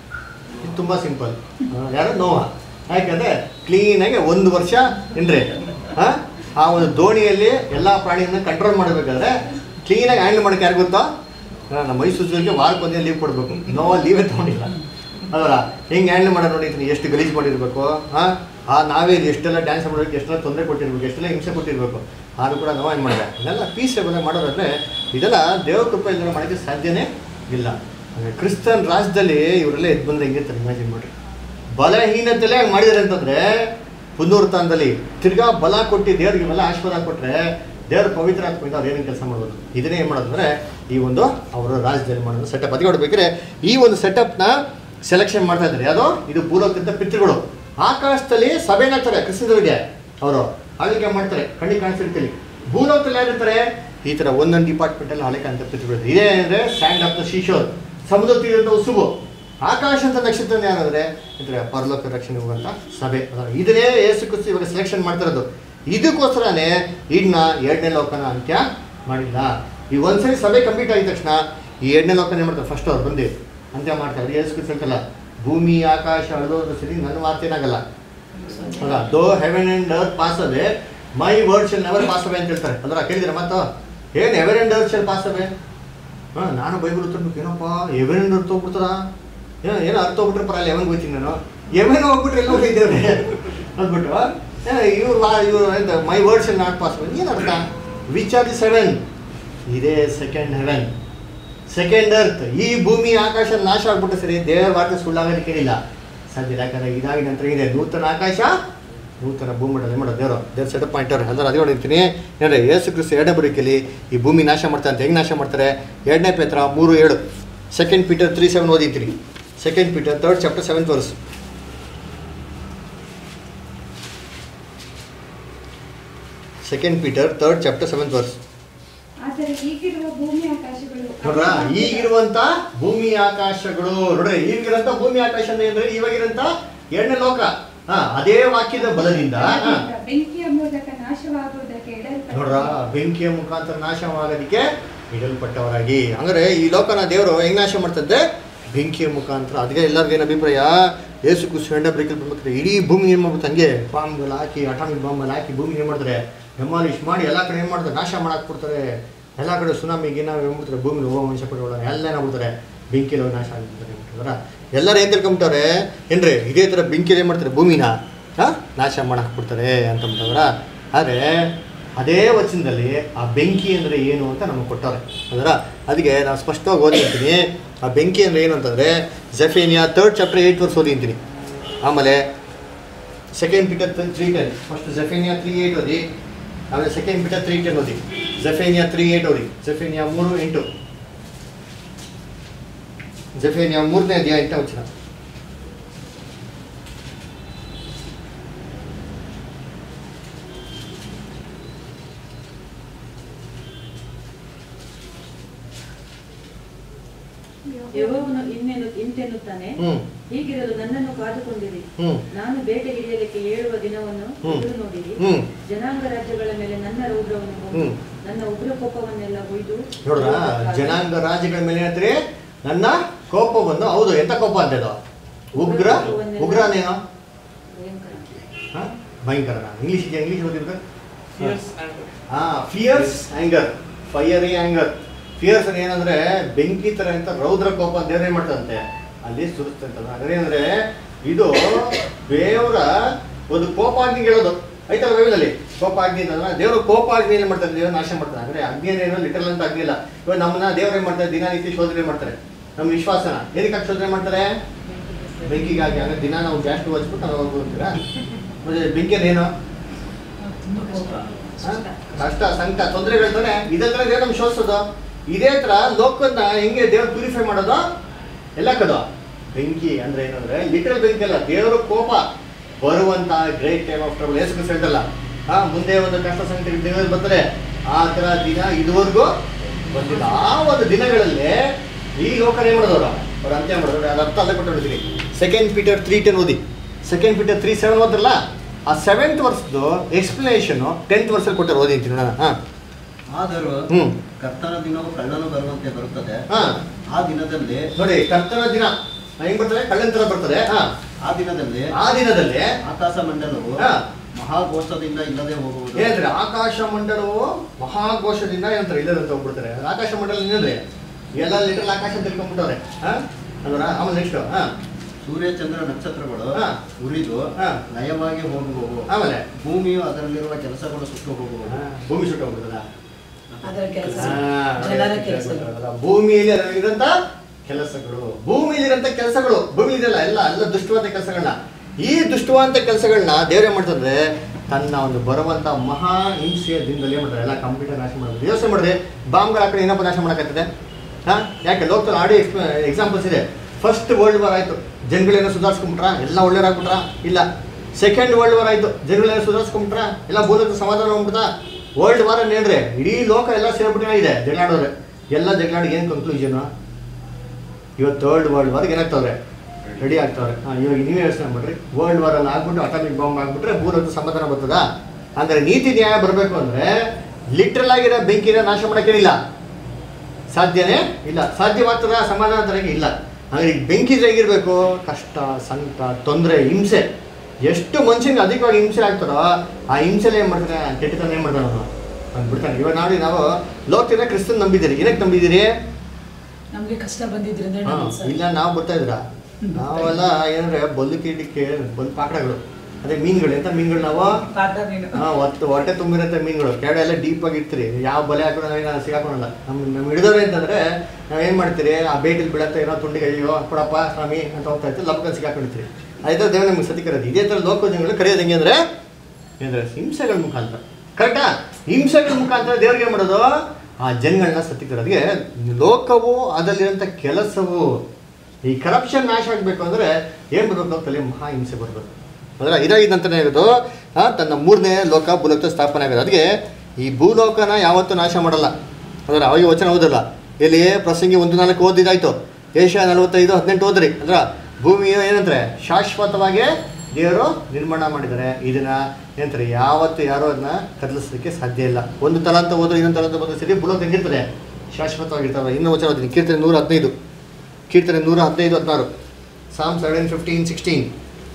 ಇದು ತುಂಬ ಸಿಂಪಲ್ ಯಾರು ನೋವಾ ಯಾಕಂದರೆ ಕ್ಲೀನಾಗಿ ಒಂದು ವರ್ಷ ಏನ್ರಿ ಹಾಂ ಆ ಒಂದು ದೋಣಿಯಲ್ಲಿ ಎಲ್ಲ ಪ್ರಾಣಿಯನ್ನು ಕಂಟ್ರೋಲ್ ಮಾಡಬೇಕಾದ್ರೆ ಕ್ಲೀನಾಗಿ ಹ್ಯಾಂಡಲ್ ಮಾಡೋಕೆ ಯಾರು ಗೊತ್ತೋ ಆ, ನಮ್ಮ ಮೈಸೂರಿಗೆ ವಾರಕ್ಕೆ ಒಂದೇ ಲೀವ್ ಕೊಡಬೇಕು ನೋವಾ ಲೀವೇ ತೊಗೊಂಡಿಲ್ಲ ಅದರ ಹೆಂಗೆ ಹ್ಯಾಂಡಲ್ ಮಾಡೋ ನೋಡಿದ್ದೀನಿ ಎಷ್ಟು ಗಲೀಜು ಮಾಡಿರ್ಬೇಕು ಹಾಂ ಆ ನಾವೇ ಎಷ್ಟೆಲ್ಲ ಡ್ಯಾನ್ಸ್ ಮಾಡೋದಕ್ಕೆ ಎಷ್ಟೆಲ್ಲ ತೊಂದರೆ ಕೊಟ್ಟಿರ್ಬೇಕು ಎಷ್ಟೆಲ್ಲ ಹಿಂಸೆ ಕೊಟ್ಟಿರ್ಬೇಕು ಆದರೂ ಕೂಡ ನಾವು ಏನು ಮಾಡಿದೆ ಇದೆಲ್ಲ ಪೀಸೇಬಲ್ ಮಾಡೋದಾದ್ರೆ ಇದೆಲ್ಲ ದೇವ ಕೃಪೆ ಇಲ್ಲದೆ ಮಾಡೋಕ್ಕೆ ಸಾಧ್ಯನೇ ಇಲ್ಲ ಅಂದ್ರೆ ಕ್ರಿಸ್ತನ್ ರಾಜ್ಯದಲ್ಲಿ ಇವರೆಲ್ಲ ಎದ್ದು ಬಂದ್ರೆ ಹೆಂಗಿರ್ತಾರೆ ಇಮ್ಯಾಜಿನ್ ಮಾಡ್ರಿ ಬಲಹೀನತೆಲೇ ಹಂಗೆ ಮಾಡಿದ್ದಾರೆ ಅಂತಂದ್ರೆ ಪುನರುತ್ಥಾನದಲ್ಲಿ ತಿರ್ಗಾ ಬಲ ಕೊಟ್ಟು ದೇವ್ರಿಗೆ ಇವೆಲ್ಲ ಆಶೀರ್ವಾದ ಕೊಟ್ಟರೆ ದೇವ್ರ ಪವಿತ್ರ ಆತ್ಮದಿಂದ ಅವ್ರು ಏನೇನು ಕೆಲಸ ಮಾಡ್ಬೋದು ಇದನ್ನೇ ಏನು ಮಾಡೋದು ಅಂದರೆ ಈ ಒಂದು ಅವರ ರಾಜ್ಯದಲ್ಲಿ ಮಾಡೋದು ಸೆಟಪ್ ಅದಕ್ಕೆ ನೋಡ್ಬೇಕಾದ್ರೆ ಈ ಒಂದು ಸೆಟಪ್ನ ಸೆಲೆಕ್ಷನ್ ಮಾಡ್ತಾ ಇದ್ದಾರೆ ಯಾವುದೋ ಇದು ಭೂಲೋಕದ ಪಿತೃಗಳು ಆಕಾಶದಲ್ಲಿ ಸಭೆ ನಾಗ್ತಾರೆ ಕ್ರಿಸ್ತದವರಿಗೆ ಅವರು ಆಳ್ವಿಕೆ ಮಾಡ್ತಾರೆ ಕಣ್ಣಿಗೆ ಕಾಣಿಸಿರ್ತೀವಿ ಭೂಲೋಕದಲ್ಲಿ ಯಾರಿರ್ತಾರೆ ಈ ಥರ ಒಂದೊಂದು ಡಿಪಾರ್ಟ್ಮೆಂಟಲ್ಲಿ ಹಳೆ ಕಾಂತ ಪಿತೃಗಳು ಇದೇ ಅಂದರೆ ಸ್ಟ್ಯಾಂಡ್ ಆಫ್ ದ ಶೀಶೋರ್ ಸಮುದ್ರ ತೀರದ ಉಸುಬು ಆಕಾಶ ಅಂತ ನಕ್ಷತ್ರ ಯಾರಂದ್ರೆ ಅಂದ್ರೆ ಪರಲೋಕ ರಕ್ಷಣೆ ಹೋಗುವಂತ ಸಭೆ ಅದ ಇದನ್ನೇ ಏಸು ಕ್ರಿಸ್ತು ಇವಾಗ ಸೆಲೆಕ್ಷನ್ ಮಾಡ್ತಿರೋದು ಇದಕ್ಕೋಸ್ಕರನೇ ಇನ್ನ ಎರಡನೇ ಲೋಕನ ಅಂತ್ಯ ಮಾಡಿಲ್ಲ ಈ ಒಂದ್ಸರಿ ಸಭೆ ಕಂಪ್ಲೀಟ್ ಆಗಿದ ತಕ್ಷಣ ಈ ಎರಡನೇ ಲೋಕನ ಏನ್ ಮಾಡ್ತಾರೆ ಫಸ್ಟ್ ಅವ್ರು ಬಂದು ಅಂತ್ಯ ಮಾಡ್ತಾರೆ ಏಸು ಕ್ರಿಸ್ತು ಹೇಳ್ತಲ್ಲ ಭೂಮಿ ಆಕಾಶ ಅಳೋದು ಸರಿ ನನ್ನ ಮಾತೇನಾಗಲ್ಲ ಅಲ್ಲ ದೋ heaven and earth pass away my word shall never pass away ಅಂತ ಹೇಳ್ತಾರೆ ಅಲ್ರ ಕೇಳಿದಿರ ಮಾತು ಏನು heaven and earth shall pass away ಹಾಂ ನಾನು ಬೈಬಲ್ ತರ್ಬೇಕು ಏನಪ್ಪ ಎವೆನ್ ಅಂಡ್ ಅರ್ತ್ ಹೋಗ್ಬಿಡ್ತದ ಏನೋ ಏನೋ ಅರ್ಥ ಹೋಗ್ಬಿಟ್ರೆ ಪರಲ್ಲ ಎವನ್ ಹೋಗ್ತೀನಿ ನಾನು ಎವೆನ್ ಹೋಗ್ಬಿಟ್ರೆ ಎಲ್ಲ ಹೋಗಿದ್ದೇವೆ ಅಂದ್ಬಿಟ್ಟು ಇವ್ರು ಇವ್ರು ಎಂತ my words shall not pass ಏನು ಅರ್ಥ ವಿಚ್ ಆರ್ ದಿ ಸೆವೆನ್ ಇದೇ ಸೆಕೆಂಡ್ ಹೆವೆನ್ ಸೆಕೆಂಡ್ ಅರ್ತ್ ಈ ಭೂಮಿ ಆಕಾಶ ನಾಶ ಆಗ್ಬಿಟ್ಟು ಸರಿ ದೇವರ ವಾರ್ತೆ ಸುಳ್ಳಾಗೋದಕ್ಕೆ ಇಲ್ಲ ಸಾಧ್ಯ ಯಾಕಂದ್ರೆ ಇದಾಗಿ ನಂತರ ಇದೆ ನೂತನ ಆಕಾಶ ನೂತನ ಭೂಮಂಡಲ ಮಾಡೋದು ದೇವರು ದೇವ್ರ ಸೆಟಪ್ ಪಾಯಿಂಟ್ ಅವ್ರೆ ಅಂದ್ರೆ ಅದೇ ಹೊಡಿತೀನಿ ಏನ್ರೆ ಯೇಸು ಕ್ರಿಸ್ತು ಎರಡನೇ ಬರೀಕೆಯಲ್ಲಿ ಈ ಭೂಮಿ ನಾಶ ಮಾಡ್ತಾರೆ ಅಂತ ಹೆಂಗೆ ನಾಶ ಮಾಡ್ತಾರೆ ಎರಡನೇ ಪೇತ್ರ ಮೂರು ಏಳು ಸೆಕೆಂಡ್ ಪೀಟರ್ ತ್ರೀ ಸೆವೆನ್ ಓದಿದ್ದೀನಿ second Peter third chapter seventh verse second Peter third chapter seventh verse ಆದರೆ ಈಗಿರುವ ಭೂಮಿ ಆಕಾಶಗಳು ನೋಡ್ರ ಈಗಿರುವಂತ ಭೂಮಿ ಆಕಾಶಗಳು ನೋಡ್ರಿ ಈಗಿರಂತ ಭೂಮಿ ಆಕಾಶ ಅಂದ್ರೆ ಇವಾಗಿರಂತ ಎರಡನೇ ಲೋಕ ಹಾ ಅದೇ ವಾಕ್ಯದ ಬಲದಿಂದ ಹಾ, ಬೆಂಕಿಯ ಮೂಲಕ ನಾಶವಾಗುವುದಕ್ಕೆ ಇಡಲ್ಪಟ್ಟ ನೋಡ್ರ ಬೆಂಕಿಯ ಮುಖಾಂತರ ನಾಶವಾಗೋದಕ್ಕೆ ಇಡಲ್ಪಟ್ಟವರಾಗಿ ಅಂದ್ರೆ ಈ ಲೋಕನ ದೇವರು ಹೆಂಗ್ ನಾಶ ಮಾಡ್ತಂತೆ ಬೆಂಕಿಯ ಮುಖಾಂತರ ಅದಕ್ಕೆ ಎಲ್ಲರಿಗೂ ಏನು ಅಭಿಪ್ರಾಯ ಏಸು ಕುಸು ಹೆಂಡ ಬ್ರೇಕಲ್ಲಿ ಬರ್ಬೇಕಾದ್ರೆ ಇಡೀ ಭೂಮಿ ಏನು ಮಾಡ್ಬಿಟ್ಟು ಹಂಗೆ ಬಾಂಬ್ಗಳು ಹಾಕಿ ಅಟಾಮಿಕ್ ಬಾಂಬಲ್ಲಿ ಹಾಕಿ ಭೂಮಿ ಏನು ಮಾಡ್ತಾರೆ ಡೆಮಾಲಿಷ್ ಮಾಡಿ ಎಲ್ಲ ಕಡೆ ಏನು ಮಾಡ್ತಾರೆ ನಾಶ ಮಾಡಕ್ಕೆ ಕೊಡ್ತಾರೆ ಎಲ್ಲ ಕಡೆ ಸುನಾಮಿ ಗಿನಾಮಿ ಏನ್ಬಿಡ್ತಾರೆ ಭೂಮಿ ಹೋಗೋ ಮನುಷ್ಯ ಪಡೆಯೋಣ ಎಲ್ಲ ಏನಾಗ್ಬಿಡ್ತಾರೆ ಬೆಂಕಿಯಲ್ಲಿ ಹೋಗಿ ನಾಶ ಆಗ್ಬಿಡ್ತಾರೆ ಅಂತಾರ ಎಲ್ಲರೂ ಏನು ತಿಳ್ಕೊಂಬಿಟ್ಟವ್ರೆ ಏನ್ರಿ ಇದೇ ಥರ ಬೆಂಕಿಯಲ್ಲಿ ಏನು ಮಾಡ್ತಾರೆ ಭೂಮಿನ ಹಾಂ ನಾಶ ಮಾಡಕ್ಕೆ ಬಿಡ್ತಾರೆ ಅಂತಂಬಿಟ್ಟವ್ರ ಆದರೆ ಅದೇ ವಚನದಲ್ಲಿ ಆ ಬೆಂಕಿ ಅಂದರೆ ಏನು ಅಂತ ನಮಗೆ ಕೊಟ್ಟವ್ರೆ ಅದರ ಅದಕ್ಕೆ ನಾವು ಸ್ಪಷ್ಟವಾಗಿ ಓದಿರ್ತೀನಿ ಆ ಬೆಂಕಿ ಅಂದರೆ ಏನು ಅಂತಂದರೆ Zephaniah third chapter eight verse ಓದಿರ್ತೀನಿ ಆಮೇಲೆ second Peter three ten first Zephaniah three eight ಓದಿ ಆಮೇಲೆ ಸೆಕೆಂಡ್ ಪೀಟರ್ ತ್ರೀ ಟೆನ್ ಓದಿ ಜಫೇನಿಯಾ ತ್ರೀ ಏಯ್ಟ್ ಓದಿ ಜಫೇನಿಯಾ ಮೂರು ಎಂಟು ಜಫೇನಿಯಾ ಮೂರನೇ ಅಧ್ಯಾಯ ಎಂಟನೇ ವಚನ ಯೆಹೋವನು ಇನ್ನೇನು ಇಂತೆನ್ನುತ್ತಾನೆ ಹ್ಞೂ ಹೀಗಿರಲು ನನ್ನನ್ನು ಕಾದುಕೊಂಡಿರಿ ಹ್ಞೂ ನಾನು ಬೇಟೆ ಹಿಡಿಯಲಿಕ್ಕೆ ಏಳುವ ದಿನವನ್ನು ಹ್ಮ್. ಎದುರು ನೋಡಿರಿ ಹ್ಞೂ ಜನಾಂಗ ರಾಜ್ಯಗಳ ಮೇಲೆ ನನ್ನ ರೌದ್ರವನ್ನು ಹೊಂದು ಹ್ಮ್. ನನ್ನ ಉಗ್ರ ಕೋಪವನ್ನೆಲ್ಲ ಒಯ್ದು ನೋಡ್ರ ಜನಾಂಗ ರಾಜ್ಯಗಳ ಮೇಲೆ ಏನಂತ್ರಿ ನನ್ನ ಕೋಪ ಬಂದು ಹೌದು ಎಂತ ಕೋಪ ಅಂತ ಇದು ಉಗ್ರ ಉಗ್ರನೇನೋ ಭಯಂಕರ. ಹಾ? ಭಯಂಕರನ ಇಂಗ್ಲೀಷ್ ಇದೆಯಾ ಇಂಗ್ಲೀಷ್ ಓದಿರ್ಬೇಕು Fierce anger. ಹಾ fierce anger fiery anger fierce ಏನಂದ್ರೆ ಬೆಂಕಿ ತರ ಅಂತ ರೌದ್ರ ಕೋಪ ಅಂತ ದೇವ್ರ ಏನ್ ಮಾಡ್ತಂತೆ ಅಲ್ಲಿ ಸುರಿಸ್ತಂತಲ್ಲ ಹಾಗಾದ್ರೆ ಏನಂದ್ರೆ ಇದು ದೇವರ ಒಂದು ಕೋಪ ಅಗ್ನಿ ಹೇಳೋದು ಆಯ್ತಲ್ಲ ಬೈಬಲಲ್ಲಿ ಕೋಪ ಅಗ್ನಿ ಅಂತಂದ್ರೆ ದೇವರು ಕೋಪ ಅಗ್ನಿ ಏನ್ ಮಾಡ್ತಾರೆ ದೇವ್ರ ನಾಶ ಮಾಡ್ತಾರೆ ಅಂದ್ರೆ ಅಗ್ನಿ ಏನು ಲಿಟರಲ್ ಅಂತ ಅಗ್ನಿ ಇಲ್ಲ ಇವಾಗ ನಮ್ಮನ್ನ ದೇವ್ರು ಏನ್ ಮಾಡ್ತಾರೆ ದಿನನಿತ್ಯ ಶೋಧನೆ ಮಾಡ್ತಾರೆ ನಮ್ಮ ವಿಶ್ವಾಸನ ಏನಕ್ಕೆ ಶೋಧನೆ ಮಾಡ್ತಾರೆ ಬೆಂಕಿಗಾಗಿ ಅಂದ್ರೆ ದಿನ ನಾವು ಜಾಸ್ತಿ ಹಚ್ಬಿಟ್ಟು ನಾವು ಹೋಗ್ತೀರಾ ಮತ್ತೆ ಬೆಂಕಿಯಲ್ಲಿ ಏನು ತುಂಬ ಕೋಪ ಹ? ಕಷ್ಟ ಸಂಕಟ ತೊಂದರೆಗಳು ತಾನೆ ಇದೆಲ್ಲ ದೇವ್ರು ನಮ್ಗೆ ಶೋಧಿಸೋದು ಇದೇ ತರ ಲೋಕನ್ನ ಹೆಂಗೆ ದೇವ್ರು ಪ್ಯೂರಿಫೈ ಮಾಡೋದು ಎಲ್ಲ ಕದು ಬೆಂಕಿ ಅಂದ್ರೆ ಏನಂದ್ರೆ ಲಿಟರಲ್ ಬೆಂಕಿ ಅಲ್ಲ ದೇವರ ಕೋಪ ಬರುವಂತ ಗ್ರೇಟ್ ಟೈಮ್ ಆಫ್ ಟ್ರಬಲ್ ಏಸು ಹೇಳ್ತಲ್ಲ ಹಾ ಮುಂದೆ ಒಂದು ಕಷ್ಟ ಸಂಕಟ ದಿನದಲ್ಲಿ ಬರ್ತಾರೆ ಆ ತರ ದಿನ ಇದುವರೆಗೂ ಬಂದಿಲ್ಲ ಆ ಒಂದು ದಿನಗಳಲ್ಲಿ ಈ ಲೋಕನ ಏನ್ ಮಾಡೋದವ್ರು ಅವ್ರು ಅಂತ್ಯ ಮಾಡೋದು ಅದು ಅರ್ಥ ಅಲ್ಲೇ ಕೊಟ್ಟು ಸೆಕೆಂಡ್ ಪೀಟರ್ ತ್ರೀ ಟೆನ್ ಓದಿ ಸೆಕೆಂಡ್ ಪೀಟರ್ ತ್ರೀ ಸೆವೆನ್ ಓದ್ರಲ್ಲ ಆ ಸೆವೆಂತ್ ವರ್ಷದ್ದು ಎಕ್ಸ್ಪ್ಲನೇಷನು ಟೆಂತ್ ವರ್ಷಲ್ಲಿ ಕೊಟ್ಟರು ಓದಿ ಅಂತೀನಿ ನೋಡೋಣ ಹಾಂ ಆದರೂ ಹ್ಮ್. ಕರ್ತನ ದಿನವು ಕಳ್ಳನು ಬರುವಂತೆ ಬರುತ್ತದೆ ಹಾಂ ಆ ದಿನದಲ್ಲಿ ನೋಡಿ ಕರ್ತನ ದಿನ ಹೆಂಗ್ ಬರ್ತದೆ ಕಳ್ಳನ ಥರ ಬರ್ತದೆ ಹಾಂ ಆ ದಿನದಲ್ಲಿ ಆ ದಿನದಲ್ಲಿ ಆಕಾಶ ಮಂಡಲವು ಹಾ. ಮಹಾಘೋಷದಿಂದ ಇಲ್ಲದೆ ಹೋಗುವುದು ಏನಂದ್ರೆ ಆಕಾಶ ಮಂಡಲವು ಮಹಾಘೋಷದಿಂದ ಏನಂತಾರೆ ಇಲ್ಲದಂತ ಹೋಗ್ಬಿಡ್ತಾರೆ ಆಕಾಶ ಮಂಡಲ ಏನಂದ್ರೆ ಎಲ್ಲ ಲಿಟಲ್ ಆಕಾಶ ತಿಳ್ಕೊಂಡ್ಬಿಟ್ಟವ್ರೆ ಹಾಂ ಅಲ್ವರ ಆಮೇಲೆ ನೆಕ್ಸ್ಟ್ ಹಾಂ ಸೂರ್ಯ ಚಂದ್ರ ನಕ್ಷತ್ರಗಳು ಹಾ. ಉರಿದು ಹಾ. ನಯವಾಗಿ ಹೋಗುವವು ಆಮೇಲೆ ಭೂಮಿಯು ಅದರಲ್ಲಿರುವ ಕೆಲಸಗಳು ಸುಟ್ಟು ಹೋಗುವವು ಭೂಮಿ ಸುಟ್ಟೋಗ್ಬಿಡ್ತದ ಅದರ ಕೆಲಸ ಆ, ಜನರ ಅದೇ ಕೆಲಸ ಅಲ್ಲ, ಭೂಮಿಯಲ್ಲಿ ಅದರಲ್ಲಿರಂತ ಕೆಲಸಗಳು ಭೂಮಿಯಲ್ಲಿರಂತ ಕೆಲಸಗಳು ಭೂಮಿ ಇದೆಲ್ಲ ಎಲ್ಲ ಎಲ್ಲ ದುಷ್ಟವಾದ ಕೆಲಸಗಳನ್ನ ಈ ದುಷ್ಟವಾದ ಕೆಲಸಗಳನ್ನ ದೇವ್ರೆ ಮಾಡ್ತಂದ್ರೆ ತನ್ನ ಒಂದು ಬರುವಂತ ಮಹಾ ಹಿಂಸೆಯ ದಿನದಲ್ಲಿ ಏನ್ ಮಾಡ್ತಾರೆ ಎಲ್ಲ ಕಂಪ್ಯೂಟರ್ ನಾಶ ಮಾಡೋದು ಯೋಚನೆ ಮಾಡಿದ್ರೆ ಬಾಂಬ್ಗಳ ಆ ಕಡೆ ಏನಪ್ಪ ನಾಶ ಮಾಡಕತ್ತದೆ ಹಾ ಯಾಕೆ ಲೋಕದಲ್ಲಿ ಆಡಿ ಎಕ್ಸಾಂಪಲ್ಸ್ ಇದೆ ಫಸ್ಟ್ ವರ್ಲ್ಡ್ ವಾರ್ ಆಯ್ತು ಜನಗಳೇನೋ ಸುಧಾರಿಸ್ಕೊಂಬಿಟ್ರ ಎಲ್ಲ ಒಳ್ಳೆಯವ್ರಾಗ್ಬಿಟ್ರ ಇಲ್ಲ ಸೆಕೆಂಡ್ ವರ್ಲ್ಡ್ ವಾರ್ ಆಯ್ತು ಜನಗಳೇನೋ ಸುಧಾರಿಸ್ಕೊಂಬಿಟ್ರ ಎಲ್ಲ ಭೂಲೋಕ ಸಮಾಧಾನ ಹೋಗ್ಬಿಡ್ತಾ ವರ್ಲ್ಡ್ ವಾರ್ ಏನ್ರಿ ಇಡೀ ಲೋಕ ಎಲ್ಲ ಸೇರ್ಬಿಟ್ಟಿದೆ ಜಗಳಾಡೋರೆ ಎಲ್ಲ ಜಗಳಾಡಿ ಏನು ಕನ್ಕ್ಲೂಷನ್ ಇವತ್ತು ಥರ್ಡ್ ವರ್ಲ್ಡ್ ವಾರ್ಗೆ ಏನಾಗ್ತವ್ರೆ ರೆಡಿ ಆಗ್ತವ್ರೆ ಹಾಂ ಇವಾಗ ನೀವೇ ಯೋಚನೆ ಮಾಡ್ರಿ ವರ್ಲ್ಡ್ ವಾರ್ ಅಲ್ಲಿ ಆಗ್ಬಿಟ್ಟು ಅಟಾಮಿಕ್ ಬಾಂಬ್ ಆಗ್ಬಿಟ್ರೆ ಭೂಲೋಕ ಸಮಾಧಾನ ಬರ್ತದ ಅಂದ್ರೆ ನೀತಿ ನ್ಯಾಯ ಬರಬೇಕು ಅಂದ್ರೆ ಲಿಟ್ರಲ್ ಆಗಿರೋ ಬೆಂಕಿನ ನಾಶ ಮಾಡೋಕ್ಕೇನಿಲ್ಲ ಸಾಧ್ಯನೇ ಇಲ್ಲ ಸಾಧ್ಯವಾಗ್ತದ ಸಮಾಧಾನ ತರಕ್ಕೆ ಇಲ್ಲ ಹಾಗಾಗಿ ಬೆಂಕಿ ಹೇಗಿರ್ಬೇಕು ಕಷ್ಟ ಸಂಕಟ ತೊಂದರೆ ಹಿಂಸೆ ಎಷ್ಟು ಮನುಷ್ಯನಿಗೆ ಅಧಿಕವಾಗಿ ಹಿಂಸೆ ಆಗ್ತಾರೋ ಆ ಹಿಂಸೆಲಿ ಏನು ಮಾಡ್ತಾನೆ ಕೆಟ್ಟತನ ಏನು ಮಾಡ್ತಾನೆ ಅವನು ಅವ್ನು ಬಿಡ್ತಾನೆ ಇವಾಗ ನೋಡಿ ನಾವು ಲೋಕದಿಂದ ಕ್ರಿಸ್ತನ್ ನಂಬಿದ್ದೀರಿ ಏನಕ್ಕೆ ನಂಬಿದ್ದೀರಿ ನಮ್ಗೆ ಕಷ್ಟ ಬಂದಿದ್ರಿಂದ ಹಾ, ನಾವು ಸರ್ ಇಲ್ಲ ನಾವು ಬರ್ತಾ ಇದ್ರ ನಾವೆಲ್ಲ ಏನಂದ್ರೆ ಬಲ್ಲು ಕೀಟಕ್ಕೆ ಬಲ್ ಪಾಕಡಗಳು ಅದೇ ಮೀನುಗಳು ಎಂತ ಮೀನುಗಳು ನಾವು ಪಾಠ ನೀನು ಹಾ ಒತ್ತು ಹೊಟ್ಟೆ ತುಂಬಿರಂತ ಮೀನುಗಳು ಕೆಳಗಡೆ ಎಲ್ಲ ಡೀಪ್ ಆಗಿ ಇರ್ತೀರಿ ಯಾವ ಬಲೆ ಹಾಕೊಂಡು ನಾವೇನು ಸಿಗಾಕೊಳಲ್ಲ ನಮ್ಮ ನಮ್ಮ ಹಿಡಿದವ್ರೆ ಅಂತಂದ್ರೆ ನಾವೇನ್ ಮಾಡ್ತೀರಿ ಆ ಬೇಟಿಲ್ ಬೀಳತ್ತೆ ಏನೋ ತುಂಡಿಗೆ ಅಯ್ಯೋ ಕೊಡಪ್ಪ ಸ್ವಾಮಿ ಅಂತ ಹೋಗ್ತಾ ಇರ್ತೀವಿ ಲಬ್ಕೊಂಡು ಸಿಗಾಕೊಂಡಿರ್ತೀರಿ ಅದೇ ದೇವ್ರ ನಮ್ಗೆ ಸತಿ ಕರೆಯೋದು ಇದೇ ಥರ ಲೋಕೋಜನಗಳು ಕರೆಯೋದು ಹೆಂಗೆ ಅಂದ್ರೆ ಏನಂದ್ರೆ ಹಿಂಸೆಗಳ ಮುಖಾಂತರ ಕರೆಕ್ಟಾ ಹಿಂಸೆಗಳ ಮುಖಾಂತರ ದೇವ್ರಿಗೆ ಏನು ಮಾಡೋದು ಆ ಜನಗಳನ್ನ ಸತಿ ಕರೋದಿಗೆ ಲೋಕವು ಅದರಲ್ಲಿರೋಂಥ ಕೆಲಸವು ಈ ಕರಪ್ಷನ್ ನಾಶ ಆಗಬೇಕು ಅಂದರೆ ಏನು ಬರಬೇಕು ತಲೆ ಮಹಾ ಹಿಂಸೆ ಬರಬೇಕು ಅಂದ್ರೆ ಇದಾಗಿದ್ದಂತಲೇ ಇರೋದು ಆ, ತನ್ನ ಮೂರನೇ ಲೋಕ ಭೂಲೋಕ ಸ್ಥಾಪನೆ ಆಗೋದು ಅದಕ್ಕೆ ಈ ಭೂಲೋಕನ ಯಾವತ್ತೂ ನಾಶ ಮಾಡಲ್ಲ ಅಂದ್ರೆ ಅವಾಗ ವಚನ ಓದಲ್ಲ ಎಲ್ಲಿ ಪ್ರಸಂಗಿ ಒಂದು ನಾಲ್ಕು ಓದಿದಾಯ್ತು ಏಷ್ಯಾ ನಲವತ್ತೈದು ಹದಿನೆಂಟು ಓದ್ರಿ ಅಂದ್ರೆ ಭೂಮಿಯು ಏನಂತಾರೆ ಶಾಶ್ವತವಾಗಿ ದೇವರು ನಿರ್ಮಾಣ ಮಾಡಿದ್ದಾರೆ ಇದನ್ನ ಏನಂತಾರೆ ಯಾವತ್ತು ಯಾರು ಅದನ್ನ ಕದಲಿಸಲಿಕ್ಕೆ ಸಾಧ್ಯ ಇಲ್ಲ ಒಂದು ತಲ ಅಂತ ಹೋದ್ರೆ ಇನ್ನೊಂದು ತಲ ಅಂತ ಬಂದ್ರೆ ಸರಿ ಭೂಲೋಕ ಹೆಂಗಿರ್ತಾರೆ ಶಾಶ್ವತವಾಗಿರ್ತಾರೆ ಇನ್ನೂ ವಚನ ಓದಿನಿ ಕೀರ್ತನೆ ನೂರ ಹದಿನೈದು ಕೀರ್ತನೆ ನೂರ ಹದಿನೈದು ಹದಿನಾರು Psalm seven fifteen sixteen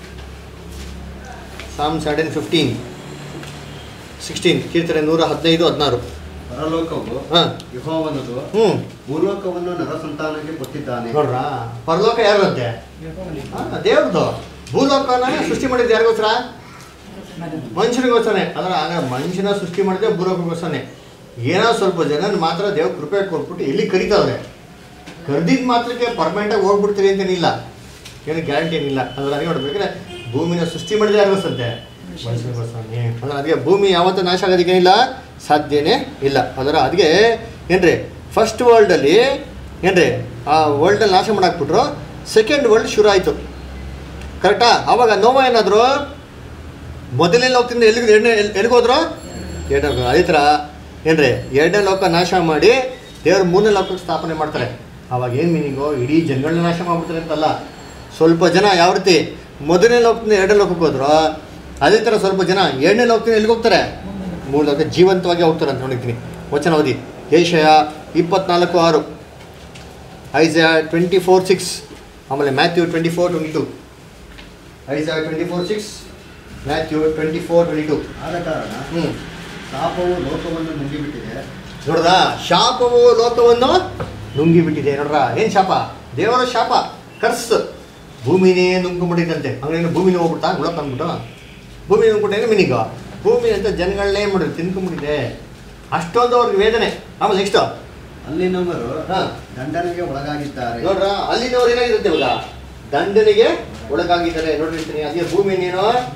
Psalm seven fifteen sixteen ಕೀರ್ತನೆ ನೂರ ಹದಿನೈದು ಹದಿನಾರು ಪರಲೋಕವು ಹಾಂ ಯೆಹೋವನದು ಹ್ಞೂ ಭೂಲೋಕವನ್ನು ನರಸಂತಾನಕ್ಕೆ ಕೊಟ್ಟಿದ್ದಾನೆ ನೋಡ್ರಾ ಪರಲೋಕ ಯಾರಂತೆ ದೇವ್ರದ್ದು ಭೂಲೋಕನ ಸೃಷ್ಟಿ ಮಾಡಿದ್ದು ಯಾರಿಗೋಸ್ಕರ ಮನುಷ್ಯನಿಗೋಸ್ಕರನೇ ಅಂದ್ರೆ ಆಗ ಮನುಷ್ಯನ ಸೃಷ್ಟಿ ಮಾಡಿದ್ರೆ ಭೂಲೋಕಗೋಸ್ಕರನೇ ಏನೋ ಸ್ವಲ್ಪ ಜನ ಮಾತ್ರ ದೇವ್ರ ಕೃಪೆ ಕೊಟ್ಬಿಟ್ಟು ಎಲ್ಲಿ ಕರಿತಾವ್ರೆ ಕರೆದಿದ್ದು ಮಾತ್ರಕ್ಕೆ ಪರ್ಮನೆಂಟಾಗಿ ಹೋಗ್ಬಿಡ್ತೀರಿ ಅಂತೇನಿಲ್ಲ ಏನು ಗ್ಯಾರಂಟಿ ಏನಿಲ್ಲ ಅಂದ್ರೆ ಅದೇ ನೋಡ್ಬೇಕಾದ್ರೆ ಭೂಮಿನ ಸೃಷ್ಟಿ ಮಾಡಿದ್ರೆ ಯಾರಿಗೋಸ್ಕರಂತೆ ಮನುಷ್ಯನಿಗೋಸ್ಕರನೇ ಅಂದ್ರೆ ಅದಕ್ಕೆ ಭೂಮಿ ಯಾವತ್ತೂ ನಾಶ ಆಗೋದಕ್ಕೇನಿಲ್ಲ ಸಾಧ್ಯನೇ ಇಲ್ಲ ಅದರ ಅದಕ್ಕೆ ಏನ್ರಿ ಫಸ್ಟ್ ವರ್ಲ್ಡಲ್ಲಿ ಏನ್ರಿ ಆ ವರ್ಲ್ಡಲ್ಲಿ ನಾಶ ಮಾಡಾಕ್ಬಿಟ್ರು ಸೆಕೆಂಡ್ ವರ್ಲ್ಡ್ ಶುರು ಆಯಿತು ಕರೆಕ್ಟಾ ಆವಾಗ ನೋವ ಏನಾದ್ರು ಮೊದಲನೇ ಲೋಕದಿಂದ ಎಲ್ಲಿಗೆ ಎರಡನೇ ಎಲ್ಲಿಗೋದ್ರು ಎರಡನೇ ಲೋಕ. ಅದೇ ಥರ ಏನ್ರಿ ಎರಡನೇ ಲೋಕ ನಾಶ ಮಾಡಿ ದೇವ್ರ ಮೂರನೇ ಲೋಕಕ್ಕೆ ಸ್ಥಾಪನೆ ಮಾಡ್ತಾರೆ ಆವಾಗ ಏನು ಮೀನಿಂಗು ಇಡೀ ಜನಗಳನ್ನ ನಾಶ ಮಾಡ್ಬಿಡ್ತಾರೆ ಅಂತಲ್ಲ ಸ್ವಲ್ಪ ಜನ ಯಾವ ರೀತಿ ಮೊದಲನೇ ಲೋಕದಿಂದ ಎರಡನೇ ಲೋಕಕ್ಕೆ ಹೋದ್ರು ಅದೇ ಥರ ಸ್ವಲ್ಪ ಜನ ಎರಡನೇ ಲೋಕದಿಂದ ಎಲ್ಲಿಗೆ ಹೋಗ್ತಾರೆ ಮೂರು ಲೋಕ ಜೀವಂತವಾಗಿ ಹೋಗ್ತಾರೆ ಅಂತ ನೋಡಿದ್ದೀನಿ ವಚನ ಓದಿ ಏಷಯ ಇಪ್ಪತ್ನಾಲ್ಕು ಆರು ಐಸಯ ಟ್ವೆಂಟಿ ಫೋರ್ ಸಿಕ್ಸ್ ಆಮೇಲೆ Matthew twenty four twenty two Isaiah twenty four six Matthew twenty four twenty two ಆದ ಕಾರಣ ಹ್ಞೂ ಶಾಪವು ಲೋಕವನ್ನು ನುಂಗಿಬಿಟ್ಟಿದೆ ನೋಡ್ರಾ ಶಾಪವು ಲೋಕವನ್ನು ನುಂಗಿಬಿಟ್ಟಿದೆ ನೋಡ್ರಾ ಏನು ಶಾಪ ದೇವರ ಶಾಪ ಕರ್ಸ್ ಭೂಮಿನೇ ನುಂಗ್ಕೊಂಬಿಟ್ಟಿದಂತೆ ಹಂಗೇನು ಭೂಮಿನೇ ಹೋಗ್ಬಿಡ್ತಾ ಗುಳಕ್ ಅಂದ್ಬಿಟ್ಟು ಭೂಮಿ ನುಂಗ್ಬಿಟ್ಟೇನು ಮೀನಿಂಗ ಭೂಮಿ ಅಂತ ಜನಗಳನ್ನೇ ಏನು ಮಾಡಿದ್ರು ತಿನ್ಕೊಂಬಿಟ್ಟಿದೆ ಅಷ್ಟೊಂದು ಅವ್ರಿಗೆ ವೇದನೆ ಆಮೇಲೆ ನೆಕ್ಸ್ಟು ಅಲ್ಲಿನವರು ಹಾಂ ದಂಡನೆಗೆ ಒಳಗಾಗಿದ್ದಾರೆ ನೋಡ್ರ ಅಲ್ಲಿನವ್ರು ಏನಾಗಿರುತ್ತೆ ಇವಾಗ ದಂಡನೆಗೆ ಒಳಗಾಗಿದ್ದಾರೆ ನೋಡಿರ್ತೀನಿ ಅದೇ ಭೂಮಿ ನೀನು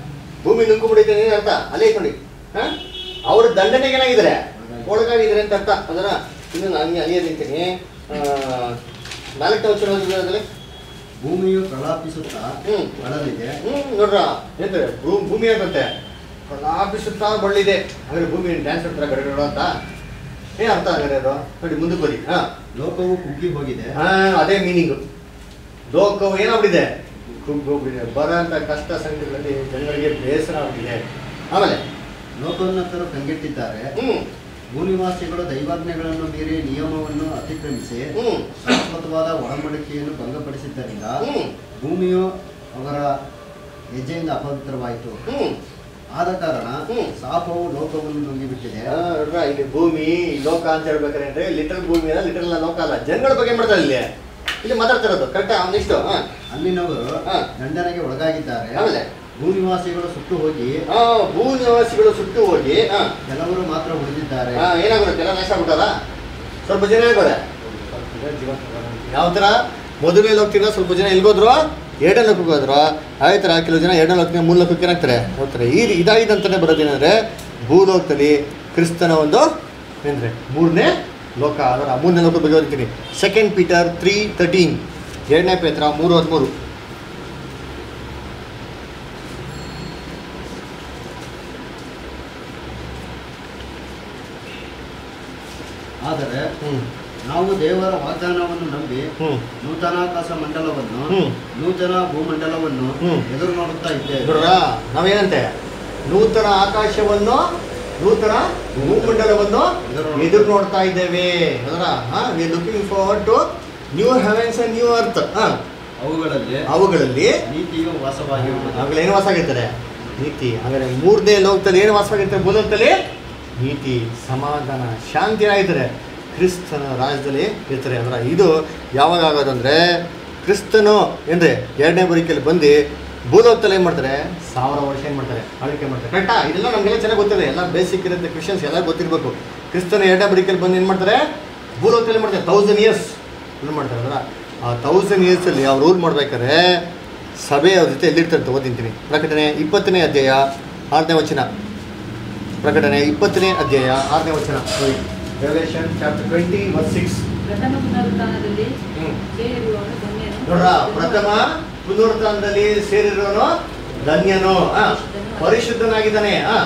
ಭೂಮಿ ನುಂಗು ಬಿಡಿದ್ದೇನೆ ಏನು ಅರ್ಥ ಅಲ್ಲೇ ಇಟ್ಕೊಂಡು ಹಾ ಅವ್ರ ದಂಡನೆಗೆ ಏನಾಗಿದ್ದಾರೆ ಒಳಗಾಗಿದ್ದಾರೆ ಅಂತ ಅರ್ಥ ಅದರ ಇನ್ನು ನಾನು ಅಲ್ಲಿಯೇ ನಿಂತೀನಿ ನಾಲ್ಕು ವಚನ ಓದಿದ್ರೆ ಭೂಮಿಯು ಪ್ರಲಾಪಿಸುತ್ತಾ ಹ್ಮ್. ಬಳಲಿದೆ ಹ್ಮ್ ನೋಡ್ರ ಹೇಳ್ತಾರೆ ಭೂ- ಭೂಮಿ ಅಂತಂತೆ ಪ್ರಲಾಪಿಸುತ್ತಾ ಬಳ್ಳಿದೆ ಅಂದ್ರೆ ಭೂಮಿ ಡ್ಯಾನ್ಸ್ ಆಡ್ತಾರೆ ಗಡಗಡ ಅಂತ ಏನ್ ಅರ್ಥ ಹಂಗಾರೆ ಅದು ನೋಡಿ ಮುಂದಕ್ಕೆ ಬನ್ನಿ ಹಾ ಲೋಕವು ಕುಗ್ಗಿ ಹೋಗಿದೆ ಹಾ ಅದೇ ಮೀನಿಂಗು ಲೋಕವು ಏನಾಗ್ಬಿಟ್ಟಿದೆ ಕುಗ್ಗೋಗ್ಬಿಟ್ಟಿದೆ ಬರ ಅಂತ ಕಷ್ಟ ಸಂಕಟಗಳಲ್ಲಿ ಜನಗಳಿಗೆ ಬೇಸರ ಆಗ್ಬಿಟ್ಟಿದೆ ಆಮೇಲೆ ಲೋಕೋನ್ನತರು ಕಂಗೆಟ್ಟಿದ್ದಾರೆ ಹ್ಮ್ ಭೂನಿವಾಸಿಗಳು ದೈವಾಜ್ಞೆಗಳನ್ನು ಮೀರಿ ನಿಯಮವನ್ನು ಅತಿಕ್ರಮಿಸಿ ಹ್ಮ್ ಶಾಶ್ವತವಾದ ಒಡಂಬಡಿಕೆಯನ್ನು ಭಂಗಪಡಿಸಿದ್ದರಿಂದ ಹ್ಮ್ ಭೂಮಿಯು ಅವರ ಹೆಜ್ಜೆಯಿಂದ ಅಪವಿತ್ರವಾಯಿತು ಹ್ಮ್ ಆದ ಕಾರಣ ಹ್ಮ್. ಶಾಪವು ಲೋಕವನ್ನು ನುಂಗಿಬಿಟ್ಟಿದೆ ಆ, ನೋಡ್ರಾ, ಇಲ್ಲಿ ಭೂಮಿ ಈ ಲೋಕ ಅಂತ ಹೇಳ್ಬೇಕಾದ್ರೆ ಅಂದ್ರೆ ಲಿಟಲ್ ಭೂಮಿ ಅಲ್ಲ ಲಿಟಲ್ ಲೋಕ ಅಲ್ಲ ಜನಗಳ ಬಗ್ಗೆ ಮಾಡ್ತಾರೆ ಇಲ್ಲಿ ಇಲ್ಲಿ ಮಾತಾಡ್ತಾ ಇರೋದು ಕರೆಕ್ಟಾ ನೆಕ್ಸ್ಟ್ ಹಾ ಅಲ್ಲಿನವರು ಹಾ. ದಂಡನೆಗೆ ಒಳಗಾಗಿದ್ದಾರೆ ಆಮೇಲೆ ಭೂನಿವಾಸಿಗಳು ಸುಟ್ಟು ಹೋಗಿ ಆ, ಭೂ ನಿವಾಸಿಗಳು ಸುಟ್ಟು ಹೋಗಿ ಆ, ಕೆಲವರು ಮಾತ್ರ ಉಳಿದಿದ್ದಾರೆ ಆ, ಏನಾಗುತ್ತೆ ಎಲ್ಲ ನಾಶ ಆಗ್ಬಿಟ್ಟಾರ ಸ್ವಲ್ಪ ಜನ ಹೇಳ್ತಾರೆ ಯಾವ ಥರ ಮೊದಲನೇ ಹೋಗ್ತಿರೋ ಸ್ವಲ್ಪ ಜನ ಎಲ್ಗೋದ್ರು ಎರಡನೇ ಲೋಕಕ್ಕೆ ಹೋದ್ರು ಅದೇ ಥರ ಕೆಲವು ಜನ ಎರಡನೇ ಲೋಕಕ್ಕೆ ಮೂರು ಲೋಕಕ್ಕೆ ಏನಾಗ್ತಾರೆ ಹೋಗ್ತಾರೆ ಈ ಇದಾಗಿದ್ದಂತಾನೆ ಬರೋದೇನಂದ್ರೆ ಭೂಲೋಕದಲ್ಲಿ ಕ್ರಿಸ್ತನ ಒಂದು ಏನಂದ್ರೆ ಮೂರನೇ ಲೋಕ ಅದರ ಮೂರನೇ ಲೋಕದ ಬಗ್ಗೆ ಓದ್ತೀನಿ ಸೆಕೆಂಡ್ ಪೀಟರ್ ತ್ರೀ ತರ್ಟೀನ್ ಎರಡನೇ ಪೇತ್ರ ಮೂರು ಹದಿಮೂರು ಆದರೆ ಹ್ಞೂ ನಾವು ದೇವರ ವಾಗ್ದಾನವನ್ನು ನಂಬಿ ಹ್ಞೂ ನೂತನಾಕಾಶ ಮಂಡಲವನ್ನು ಹ್ಮ್. ನೂತನ ಭೂಮಂಡಲವನ್ನು ಹ್ಮ್. ಎದುರು ನೋಡುತ್ತಾ ಇದ್ದೇವೆ ನೋಡ್ರ ನಾವೇನಂತೆ ನೂತನ ಆಕಾಶವನ್ನು ನೂತನ ಭೂಮಂಡಲವನ್ನು ಎದುರು ನೋಡ್ತಾ ಇದ್ದೇವೆ ಅದರ we looking forward to new heavens and new earth ಅವುಗಳಲ್ಲಿ ಅವುಗಳಲ್ಲಿ ನೀತಿಯು ವಾಸವಾಗಿರುವುದು ಅವುಗಳು ಏನು ವಾಸಾಗಿರ್ತಾರೆ ನೀತಿ ಹಾಗಾದ್ರೆ ಮೂರನೇ ಲೋಕದಲ್ಲಿ ಏನು ವಾಸವಾಗಿರ್ತಾರೆ ಭೂಲೋಕದಲ್ಲಿ ನೀತಿ ಸಮಾಧಾನ ಶಾಂತಿ ಆಗಿರ್ತಾರೆ ಕ್ರಿಸ್ತನ ರಾಜ್ಯದಲ್ಲಿ ಇರ್ತಾರೆ ಅಂದ್ರೆ ಇದು ಯಾವಾಗ ಆಗೋದಂದ್ರೆ ಕ್ರಿಸ್ತನು ಏನ್ರಿ ಎರಡನೇ ಬರಿಕೆಯಲ್ಲಿ ಬಂದು ಭೂಲೋಕದಲ್ಲಿ ಏನು ಮಾಡ್ತಾರೆ ಸಾವಿರ ವರ್ಷ ಏನು ಮಾಡ್ತಾರೆ ಆಳ್ವಿಕೆ ಮಾಡ್ತಾರೆ ಕರೆಕ್ಟಾ ಇದೆಲ್ಲ ನಮಗೆಲ್ಲ ಚೆನ್ನಾಗಿ ಗೊತ್ತಿದೆ ಎಲ್ಲ ಬೇಸಿಕ್ ಇರುತ್ತೆ ಕ್ರಿಶ್ಚಿಯನ್ಸ್ ಎಲ್ಲ ಗೊತ್ತಿರಬೇಕು ಕ್ರಿಸ್ತನ ಎರಡನೇ ಬರಿಕೆಯಲ್ಲಿ ಬಂದು ಏನು ಮಾಡ್ತಾರೆ ಭೂಲೋಕದಲ್ಲಿ ಮಾಡ್ತಾರೆ ತೌಸಂಡ್ ಇಯರ್ಸ್ ಏನು ಮಾಡ್ತಾರೆ ಅಂದ್ರೆ ಆ ತೌಸಂಡ್ ಇಯರ್ಸಲ್ಲಿ ಅವ್ರು ರೂಲ್ ಮಾಡ್ಬೇಕಾದ್ರೆ ಸಭೆ ಅವ್ರ ಜೊತೆ ಎಲ್ಲಿರ್ತಾರೆ ಅಂತ ಓದಿಂತೀನಿ ಪ್ರಕಟಣೆ ಇಪ್ಪತ್ತನೇ ಅಧ್ಯಾಯ ಆರನೇ ವಚನ ಪ್ರಕಟಣೆ ಇಪ್ಪತ್ತನೇ ಅಧ್ಯಾಯ ಆರನೇ ವಚನ Revelation chapter twenty one six ಪ್ರಥಮ ಪುನರುತ್ಥಾನದಲ್ಲಿ ಹ್ಞೂ ಸೇರಿರುವವನು ಧನ್ಯನು ನೋಡ್ರ ಪ್ರಥಮ ಪುನರುತ್ಥಾನದಲ್ಲಿ ಸೇರಿರೋನು ಧನ್ಯನು ಆ, ಪರಿಶುದ್ಧನಾಗಿದ್ದಾನೆ ಆ.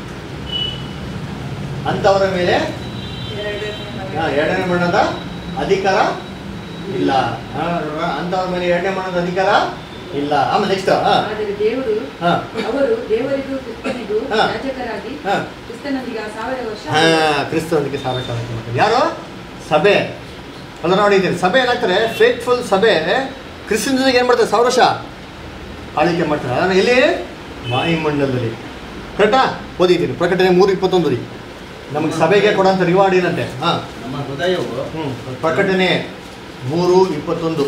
ಅಂಥವರ ಮೇಲೆ ಆ, ಎರಡನೇ ಮಣ್ಣದ ಅಧಿಕಾರ ಇಲ್ಲ ಆ, ನೋಡ್ರ ಅಂಥವ್ರ ಮೇಲೆ ಎರಡನೇ ಮಣ್ಣದ ಅಧಿಕಾರ ಇಲ್ಲ ಆಮೇಲೆ ನೆಕ್ಸ್ಟ್ ಆದರೆ ದೇವರು ಹಾ ಅವರು ದೇವರಿಗೂ ಕ್ರಿಸ್ತನಿಗೂ ಹಾ. ಯಾಜಕರಾಗಿ ಹಾ ಕ್ರಿಸ್ತನೊಂದಿಗೆ ಆ ಸಾವಿರ ವರ್ಷ ಹಾ ಕ್ರಿಸ್ತನಿಗೆ ಸಾವಿರ ಸಾವಿರ ಮಾಡ್ತಾರೆ ಯಾರು ಸಭೆ ಅಲ್ಲ ನೋಡಿದ್ದೀನಿ ಸಭೆ ಏನಾಗ್ತಾರೆ ಫೇತ್ಫುಲ್ ಸಭೆ ಕ್ರಿಸ್ತನ ಜೊತೆಗೆ ಏನು ಮಾಡ್ತಾರೆ ಸಾವಿರ ವರ್ಷ ಆಳ್ವಿಕೆ ಮಾಡ್ತಾರೆ ಅದನ್ನು ಎಲ್ಲಿ ವಾಯುಮಂಡಲದಲ್ಲಿ ಕರೆಕ್ಟಾ ಓದಿದ್ದೀನಿ ಪ್ರಕಟಣೆ ಮೂರು ಇಪ್ಪತ್ತೊಂದು ರೀ ನಮಗೆ ಸಭೆಗೆ ಕೊಡೋಂಥ ರಿವಾರ್ಡ್ ಏನಂತೆ ಹಾಂ ನಮ್ಮ ಹೃದಯವು ಹ್ಞೂ ಪ್ರಕಟಣೆ ಮೂರು ಇಪ್ಪತ್ತೊಂದು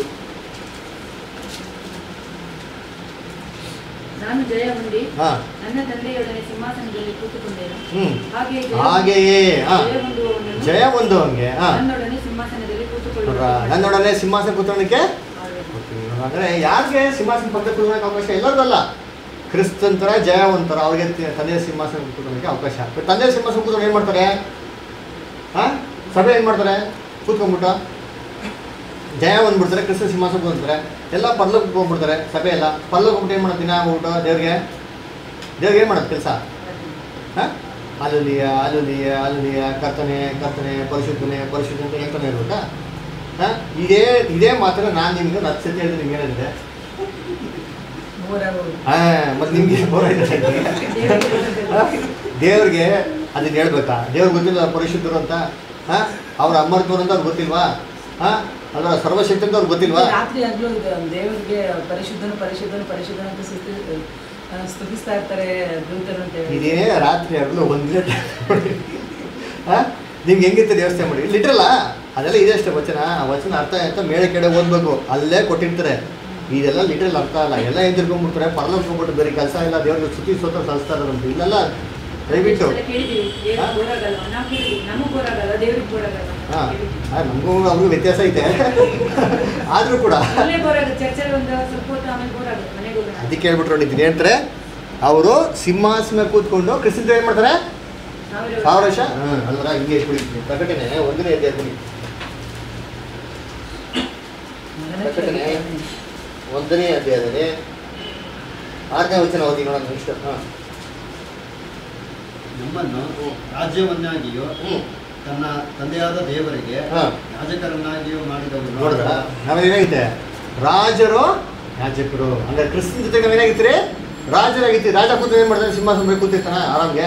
ನಾನು ಜಯ ಹೊಂದಿ ಹಾಂ ನನ್ನ ತಂದೆಯೊಡನೆ ಸಿಂಹಾಸನದಲ್ಲಿ ಕೂತುಕೊಂಡೇನು ಹ್ಞೂ ಹಾಗೆಯೇ ಹಾಗೆಯೇ ಹಾಂ ಜಯ ಹೊಂದುವವನನ್ನು ಜಯ ಒಂದು ಹಂಗೆ ಹಾಂ ನನ್ನೊಡನೆ ಸಿಂಹಾಸನದಲ್ಲಿ ನೋಡ್ರ ಕೂತುಕೊಳ್ಳುವ ನನ್ನೊಡನೆ ಸಿಂಹಾಸನ ಕೂತ್ಕೊಳ್ಳಿಕ್ಕೆ ಅಂದರೆ ಯಾರಿಗೆ ಸಿಂಹಾಸನ ಪಕ್ಕ ಕೂತ್ಕೊಳ್ಳೋಕೆ ಅವಕಾಶ ಎಲ್ಲರಿಗಲ್ಲ ಕ್ರಿಸ್ತಂತರ ಜಯವಂತರ ಅವ್ರಿಗೆ ತಿ- ತಂದೆಯ ಸಿಂಹಾಸನ ಕೂತ್ಕೊಳ್ಳೋಕೆ ಅವಕಾಶ ಬಟ್ ತಂದೆಯ ಸಿಂಹಾಸನ ಕೂತ್ಕೊಂಡು ಏನು ಮಾಡ್ತಾರೆ ಹಾಂ ಸಭೆ ಏನು ಮಾಡ್ತಾರೆ ಕೂತ್ಕೊಂಡ್ಬಿಟ್ಟು ಜಯ ಬಂದ್ಬಿಡ್ತಾರೆ ಕ್ರಿಸ್ತ ಸಿಂಹಾಸನ ಕೂತ್ಕೊಂತಾರೆ ಎಲ್ಲ ಪರ್ಲೋಕಕ್ಕೆ ಹೋಗ್ಬಿಡ್ತಾರೆ ಸಭೆ ಎಲ್ಲ ಪರ್ಲೋಕ ಹೋಗ್ಬಿಟ್ಟು ಏನು ಮಾಡೋದು ದಿನ ಹೋಗ್ಬಿಟ್ಟು ದೇವ್ರಿಗೆ ದೇವ್ರಿಗೆ ಏನು ಮಾಡೋದು ಕೆಲಸ ಹಾಂ ಅಲ್ಲುಲಿಯ ಅಲ್ಲುಲಿಯ ಅಲ್ಲುಲಿಯ ಕರ್ತನೆ ಕರ್ತನೆ ಪರಿಶುದ್ಧನೆ ಪರಿಶುದ್ಧ ಅಂತ ಹೇಳ್ತಾನೆ ಇರ್ಬೇಕಾ ಹಾಂ ಇದೇ ಇದೇ ಮಾತನ್ನ ನಾನು ನಿಮ್ಗೆ ಒಂದು ಹತ್ತು ಸತಿ ಹೇಳಿದ್ರೆ ನಿಮ್ಗೆ ಏನಿದೆ ಮೂರವರು ಹಾಂ ಮತ್ತು ನಿಮಗೆ ಬೋರ್ ದೇವ್ರಿಗೆ ಅದನ್ನ ಹೇಳ್ಬೇಕಾ ದೇವ್ರಿಗೆ ಗೊತ್ತಿಲ್ಲ ಅವ್ರು ಪರಿಶುದ್ಧರು ಅಂತ ಹಾಂ ಅವ್ರ ಅಮರ್ತವ್ರು ಅಂತ ಅವ್ರಿಗೆ ಗೊತ್ತಿಲ್ವಾ ಹಾಂ ಅದರ ಸರ್ವಶಕ್ತಿ ಅಂತ ಅವ್ರಿಗೆ ಗೊತ್ತಿಲ್ವಾ ರಾತ್ರಿ ಆಗ್ಲೂ ಇದು ದೇವರಿಗೆ ಪರಿಶುದ್ಧನು ಪರಿಶುದ್ಧನು ಪರಿಶುದ್ಧನ ಅಂತ ಸ್ತುತಿ ಆ, ಸ್ತುತಿಸ್ತಾ ಇರ್ತಾರೆ ದೂತರು ಅಂತ ಹೇಳಿ ಇದೇ ರಾತ್ರಿ ಆಗಲು ಒಂದಿನ ಹಾಂ ನಿಮ್ಗೆ ಹೆಂಗಿರ್ತದೆ ವ್ಯವಸ್ಥೆ ಮಾಡಿ ಲಿಟ್ರಲ್ಲ ಅದೆಲ್ಲ ಇದೆ ಅಷ್ಟೇ ವಚನ ಆ ವಚನ ಅರ್ಥ ಆಯ್ತಾ ಮೇಳೆ ಕೆಡೆ ಓದ್ಬೇಕು ಅಲ್ಲೇ ಕೊಟ್ಟಿರ್ತಾರೆ ಇದೆಲ್ಲ ಲಿಟ್ರಲ್ ಅರ್ಥ ಅಲ್ಲ ಎಲ್ಲ ಎದುರ್ಕೊಂಡ್ಬಿಡ್ತಾರೆ ಪರ್ಲೋಕ್ ಹೋಗ್ಬಿಟ್ಟು ಬೇರೆ ಕೆಲಸ ಇಲ್ಲ ದೇವ್ರಿಗೆ ಸುತ್ತಿ ಸ್ವತಃ ಸಲ್ಲಿಸ್ತಾರಂತ ಇಲ್ಲೆಲ್ಲ ದಯವಿಟ್ಟು ಎಲ್ಲ ಕೇಳಿದೀವಿ ದೇವ್ರಿಗೆ ಹಾ? ಬೋರಾಗಲ್ಲ ನಾವು ಕೇಳಿದೀವಿ ನಮಗ್ ಬೋರಾಗಲ್ಲ ದೇವ್ರಿಗೆ ಬೋರಾಗಲ್ಲ ಹಾಂ ನಮಗೂ ಅವ್ರಿಗೂ ವ್ಯತ್ಯಾಸ ಐತೆ ಆದರೂ ಕೂಡ ಅಲ್ಲೇ ಬೋರಾಗುತ್ತೆ ಚರ್ಚಲ್ಲಿ ಒಂದು ಸ್ವಲ್ಪ ಹೊತ್ತು ಆಮೇಲೆ ಬೋರಾಗುತ್ತೆ ಮನೆಗೆ ಹೋಗೋಣ ಅದಕ್ಕೆ ಹೇಳ್ಬಿಟ್ರು ನೋಡಿದ್ದೀನಿ ಹೇಳ್ತಾರೆ ಅವರು ಸಿಂಹಾಸನ ಕೂತ್ಕೊಂಡು ಕ್ರಿಸ್ತಂತ ಏನು ಮಾಡ್ತಾರೆ ಸಾವಿರ ವರ್ಷ ಹಾಂ ಅಲ್ವರ ಹಿಂಗೆ ಇಟ್ಬಿಡಿ ಪ್ರಕಟಣೆ ಒಂದನೇ ಅಧ್ಯಾಯ ಕೊಡಿ ಪ್ರಕಟಣೆ ಒಂದನೇ ಅಧ್ಯಾಯದಲ್ಲಿ ಆರನೇ ವಚನ ಓದಿ ನೋಡೋಣ ಇಷ್ಟ ಹಾಂ ನಮ್ಮನ್ನು ರಾಜ್ಯವನ್ನಾಗಿಯೂ ಹ್ಞೂ ತನ್ನ ತಂದೆಯಾದ ದೇವರಿಗೆ ಹಾಂ ಯಾಜಕರನ್ನಾಗಿಯೂ ಮಾಡಿದವರು ನೋಡಿದ್ರ ನಾವೇನಾಗಿದೆ ರಾಜರು ಯಾಜಕರು ಅಂದ್ರೆ ಕ್ರಿಸ್ತನ ಜೊತೆಗೆ ನಾವೇನಾಗಿತ್ರಿ ರಾಜರಾಗಿತ್ತಿ ರಾಜ ಕೂತು ಏನು ಮಾಡ್ತಾನೆ ಸಿಂಹಾಸನ ಮೇಲೆ ಕೂತಿರ್ತಾನ ಆರಾಮ್ಗೆ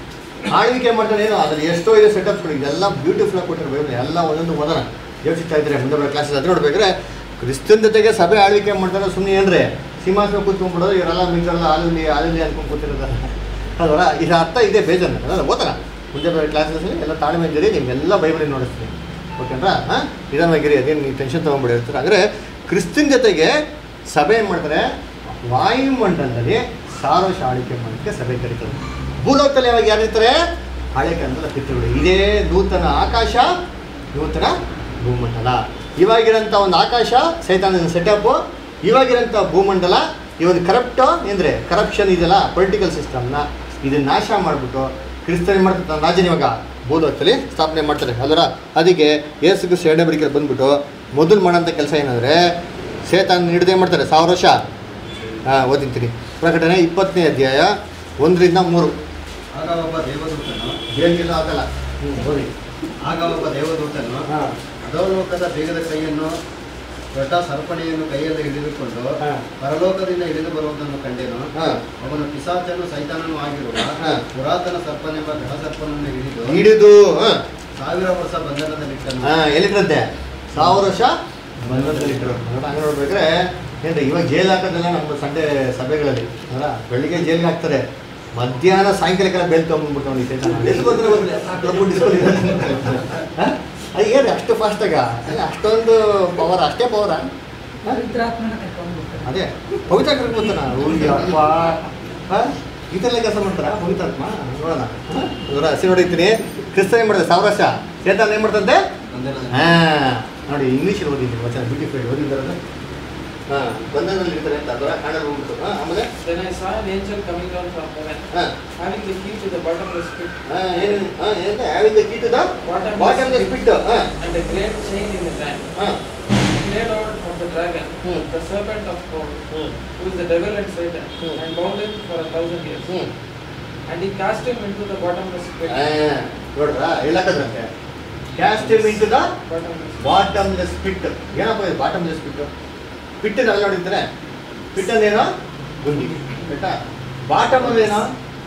ಆಳ್ವಿಕೆ ಮಾಡ್ತಾನೆ ಏನು ಅದ್ರ ಎಷ್ಟೋ ಇದೆ ಸೆಟಪ್ಗಳು ಇದೆಲ್ಲ ಬ್ಯೂಟಿಫುಲ್ ಆಗಿ ಕೊಟ್ಟಿರೋ ಬೈಬಲ್ ಎಲ್ಲ ಒಂದೊಂದು ಓದೋಣ ಯೋಚಿಸ್ತಾ ಇದ್ರೆ ಮುಂದೆ ಬರೋ ಕ್ಲಾಸಸ್ ಅದು ನೋಡ್ಬೇಕಾದ್ರೆ ಕ್ರಿಸ್ತನ ಜೊತೆಗೆ ಸಭೆ ಆಳ್ವಿಕೆ ಮಾಡ್ತಾರೆ ಸುಮ್ಮನೆ ಏನ್ರಿ ಸಿಂಹಾಸನ ಕೂತ್ಕೊಂಡ್ಬಿಡೋದು ಇವರೆಲ್ಲ ಮಿಂಚಲ್ಲ ಆಲುಲಿ ಆಲುಲಿ ಅನ್ಕೊಂಡು ಕೂತಿರೋದ ಅಲ್ವರ ಇದರ ಅರ್ಥ ಇದೆ ಬೇಜಾನ ಅದಲ್ಲ ಓದೋಣ ಮುಂದೆ ಬರೋ ಕ್ಲಾಸಸ್ಸಲ್ಲಿ ಎಲ್ಲ ತಾಳ್ಮೆ ಇದ್ದೀರಿ ನಿಮ್ಗೆಲ್ಲ ಬೈಬಲ್ ನೋಡಿಸ್ತೀನಿ ಓಕೆನಾ ಹಾಂ ನಿಧಾನವಾಗಿರಿ ಅದೇನು ನೀವು ಟೆನ್ಷನ್ ತೊಗೊಂಬಿಡಿ ಇರ್ತಾರೆ ಅಂದರೆ ಕ್ರಿಸ್ತನ ಜೊತೆಗೆ ಸಭೆ ಏನು ಮಾಡ್ತಾರೆ ವಾಯುಮಂಡಲದಲ್ಲಿ ಸಾರೋಶ ಆಳ್ವಿಕೆ ಮಾಡೋಕ್ಕೆ ಸಭೆ ಕರೀತಾರೆ ಭೂಲೋಕದಲ್ಲಿ ಯಾವಾಗ ಯಾರಿರ್ತಾರೆ ಹಳೆ ಕಾಲದ ಪಿತೃಗಳು ಇದೇ ನೂತನ ಆಕಾಶ ನೂತನ ಭೂಮಂಡಲ ಇವಾಗಿರೋಂಥ ಒಂದು ಆಕಾಶ ಸೈತಾನದ ಸೆಟಪ್ಪು ಇವಾಗಿರೋಂಥ ಭೂಮಂಡಲ ಈ ಒಂದು ಕರಪ್ಟ್ ಅಂದರೆ ಕರಪ್ಷನ್ ಇದೆಯಲ್ಲ ಪೊಲಿಟಿಕಲ್ ಸಿಸ್ಟಮ್ನ ಇದನ್ನ ನಾಶ ಮಾಡಿಬಿಟ್ಟು ಕ್ರಿಸ್ತನ್ ಮಾಡ್ತಾರೆ ತನ್ನ ರಾಜ್ಯನ ಇವಾಗ ಭೂಲೋಕದಲ್ಲಿ ಸ್ಥಾಪನೆ ಮಾಡ್ತಾರೆ ಅದರ ಅದಕ್ಕೆ ಯೇಸು ಕ್ರಿಸ್ತ ಎರಡನೇ ಬರಿಕೆ ಬಂದ್ಬಿಟ್ಟು ಮೊದಲು ಮಾಡೋಂಥ ಕೆಲಸ ಏನಂದರೆ ಸೇತಾನ್ ಹಿಡಿದೇ ಮಾಡ್ತಾರೆ ಸಾವಿರ ವರ್ಷ ಹಾಂ ಓದಿಂತೀನಿ ಪ್ರಕಟಣೆ ಇಪ್ಪತ್ತನೇ ಅಧ್ಯಾಯ ಒಂದರಿಂದ ಮೂರು ಆಗ ಒಬ್ಬ ದೇವದೂತನು ಏನಿಲ್ಲ ಆಗಲ್ಲ ಹ್ಞೂ ಓದಿ ಆಗ ಒಬ್ಬ ದೇವದೂತನು ಹಾಂ ಅಧೋಲೋಕದ ಬೇಗದ ಕೈಯನ್ನು ದೊಡ್ಡ ಸರ್ಪಣೆಯನ್ನು ಕೈಯಲ್ಲಿ ಹಿಡಿದುಕೊಂಡು ಹಾ. ಪರಲೋಕದಿಂದ ಇಳಿದು ಬರುವುದನ್ನು ಕಂಡೆನು ಹಾಂ ಅವನು ಪಿಸಾಚನು ಸೈತಾನನು ಆಗಿರುವ ಹಾ. ಪುರಾತನ ಸರ್ಪನೆಂಬ ಘಟಸರ್ಪನನ್ನು ಹಿಡಿದು ಹಿಡಿದು ಹಾಂ ಸಾವಿರ ವರ್ಷ ಬಂಧನದಲ್ಲಿಟ್ಟನು ಹಾಂ ಎಲ್ಲಿಟ್ರಂತೆ ಸಾವಿರ ವರ್ಷ ಬಂಧನದಲ್ಲಿಟ್ಟರು ಹಂಗೆ ನೋಡ್ಬೇಕಾದ್ರೆ ಏನ್ರಿ ಇವಾಗ ಜೈಲ್ ಹಾಕೋದೆಲ್ಲ ನಮ್ಮ ಸಂಡೆ ಸಭೆಗಳಲ್ಲಿ ಅಲ್ಲ ಬೆಳಿಗ್ಗೆ ಜೈಲ್ಗೆ ಹಾಕ್ತಾರೆ ಮಧ್ಯಾಹ್ನ ಸಾಯಂಕಾಲಕ್ಕೆಲ್ಲ ಬೇಲ್ ತೊಗೊಂಡ್ಬಿಟ್ಟು ಅವ್ನಿಗೆ ಸೈತಾನ. ಎಲ್ಲಿ ಬಂದ್ರೆ ಬಂದ್ರೆ ಪ್ರಭು ಡಿಸ್ಕೌಂಟ್ ಇದೆ. ಹಾಂ? ಅದು ಏನು ಅಷ್ಟು ಫಾಸ್ಟಾಗ ಅಷ್ಟೊಂದು ಪವರ್ ಅಷ್ಟೇ ಪವರ ಪವಿತ್ರಾತ್ಮನ ಕರ್ಕೊಂಡ್ಬಿಡ್ತಾರೆ ಅದೇ ಪವಿತ್ರ ಕರ್ಕೊತಾನ ಹುಡುಗಿ ಅಪ್ಪ ಹಾಂ ಈ ಥರ ಎಲ್ಲ ಕೆಲಸ ಮಾಡ್ತಾರ ಪವಿತ್ರಾತ್ಮ ನೋಡೋಣ ಹಾಂ ಅದರ ಹಸಿ ನೋಡಿರ್ತೀನಿ ಕ್ರಿಸ್ತ ಏನು ಮಾಡ್ತಾರೆ ಸಾವಿರ ವರ್ಷ ಸೇತಾನ ಏನು ಮಾಡ್ತಂತೆ ಹಾಂ ನೋಡಿ ಇಂಗ್ಲೀಷಲ್ಲಿ ಓದಿದ್ದೀನಿ ವಚನ ಬ್ಯೂಟಿಫೈಡ್ ಓದಿದ್ದಾರಲ್ಲ ಹಾಂ ಬಂಧನದಲ್ಲಿ ಇರ್ತಾರೆ ಅಂತ ಅದರ ಕಾಣಲು ಹೋಗ್ಬಿಟ್ಟು ಹಾಂ ಆಮೇಲೆ Then I saw an angel coming down from heaven, ಹಾಂ having the key to the bottomless pit ಹಾಂ ಏನು ಹಾಂ ಏನು ಯಾವಿಂದ ಕೀಟದ ಬಾಟಮ್ ಬಿಟ್ಟು ಹಾಂ and a great chain in his hand. ಹಾಂ He laid out of the dragon, Hmm. the serpent of gold, ಹ್ಞೂ who is the devil and Satan, Hmm. and bound him for a thousand years. ಹ್ಞೂ And he cast him into the bottomless pit. ಹಾಂ ನೋಡ್ರಾ ಹೇಳಕ್ಕದಂತೆ cast into the Bottomless. Bottomless pit ಏನಪ್ಪ ಇದು bottomless pit pit ಅಲ್ಲಿ ನೋಡಿದ್ರೆ pit ಅಂದೇನೋ ಗುಂಡಿ ಆಯ್ತಾ ಬಾಟಮ್ ಅಂದೇನೋ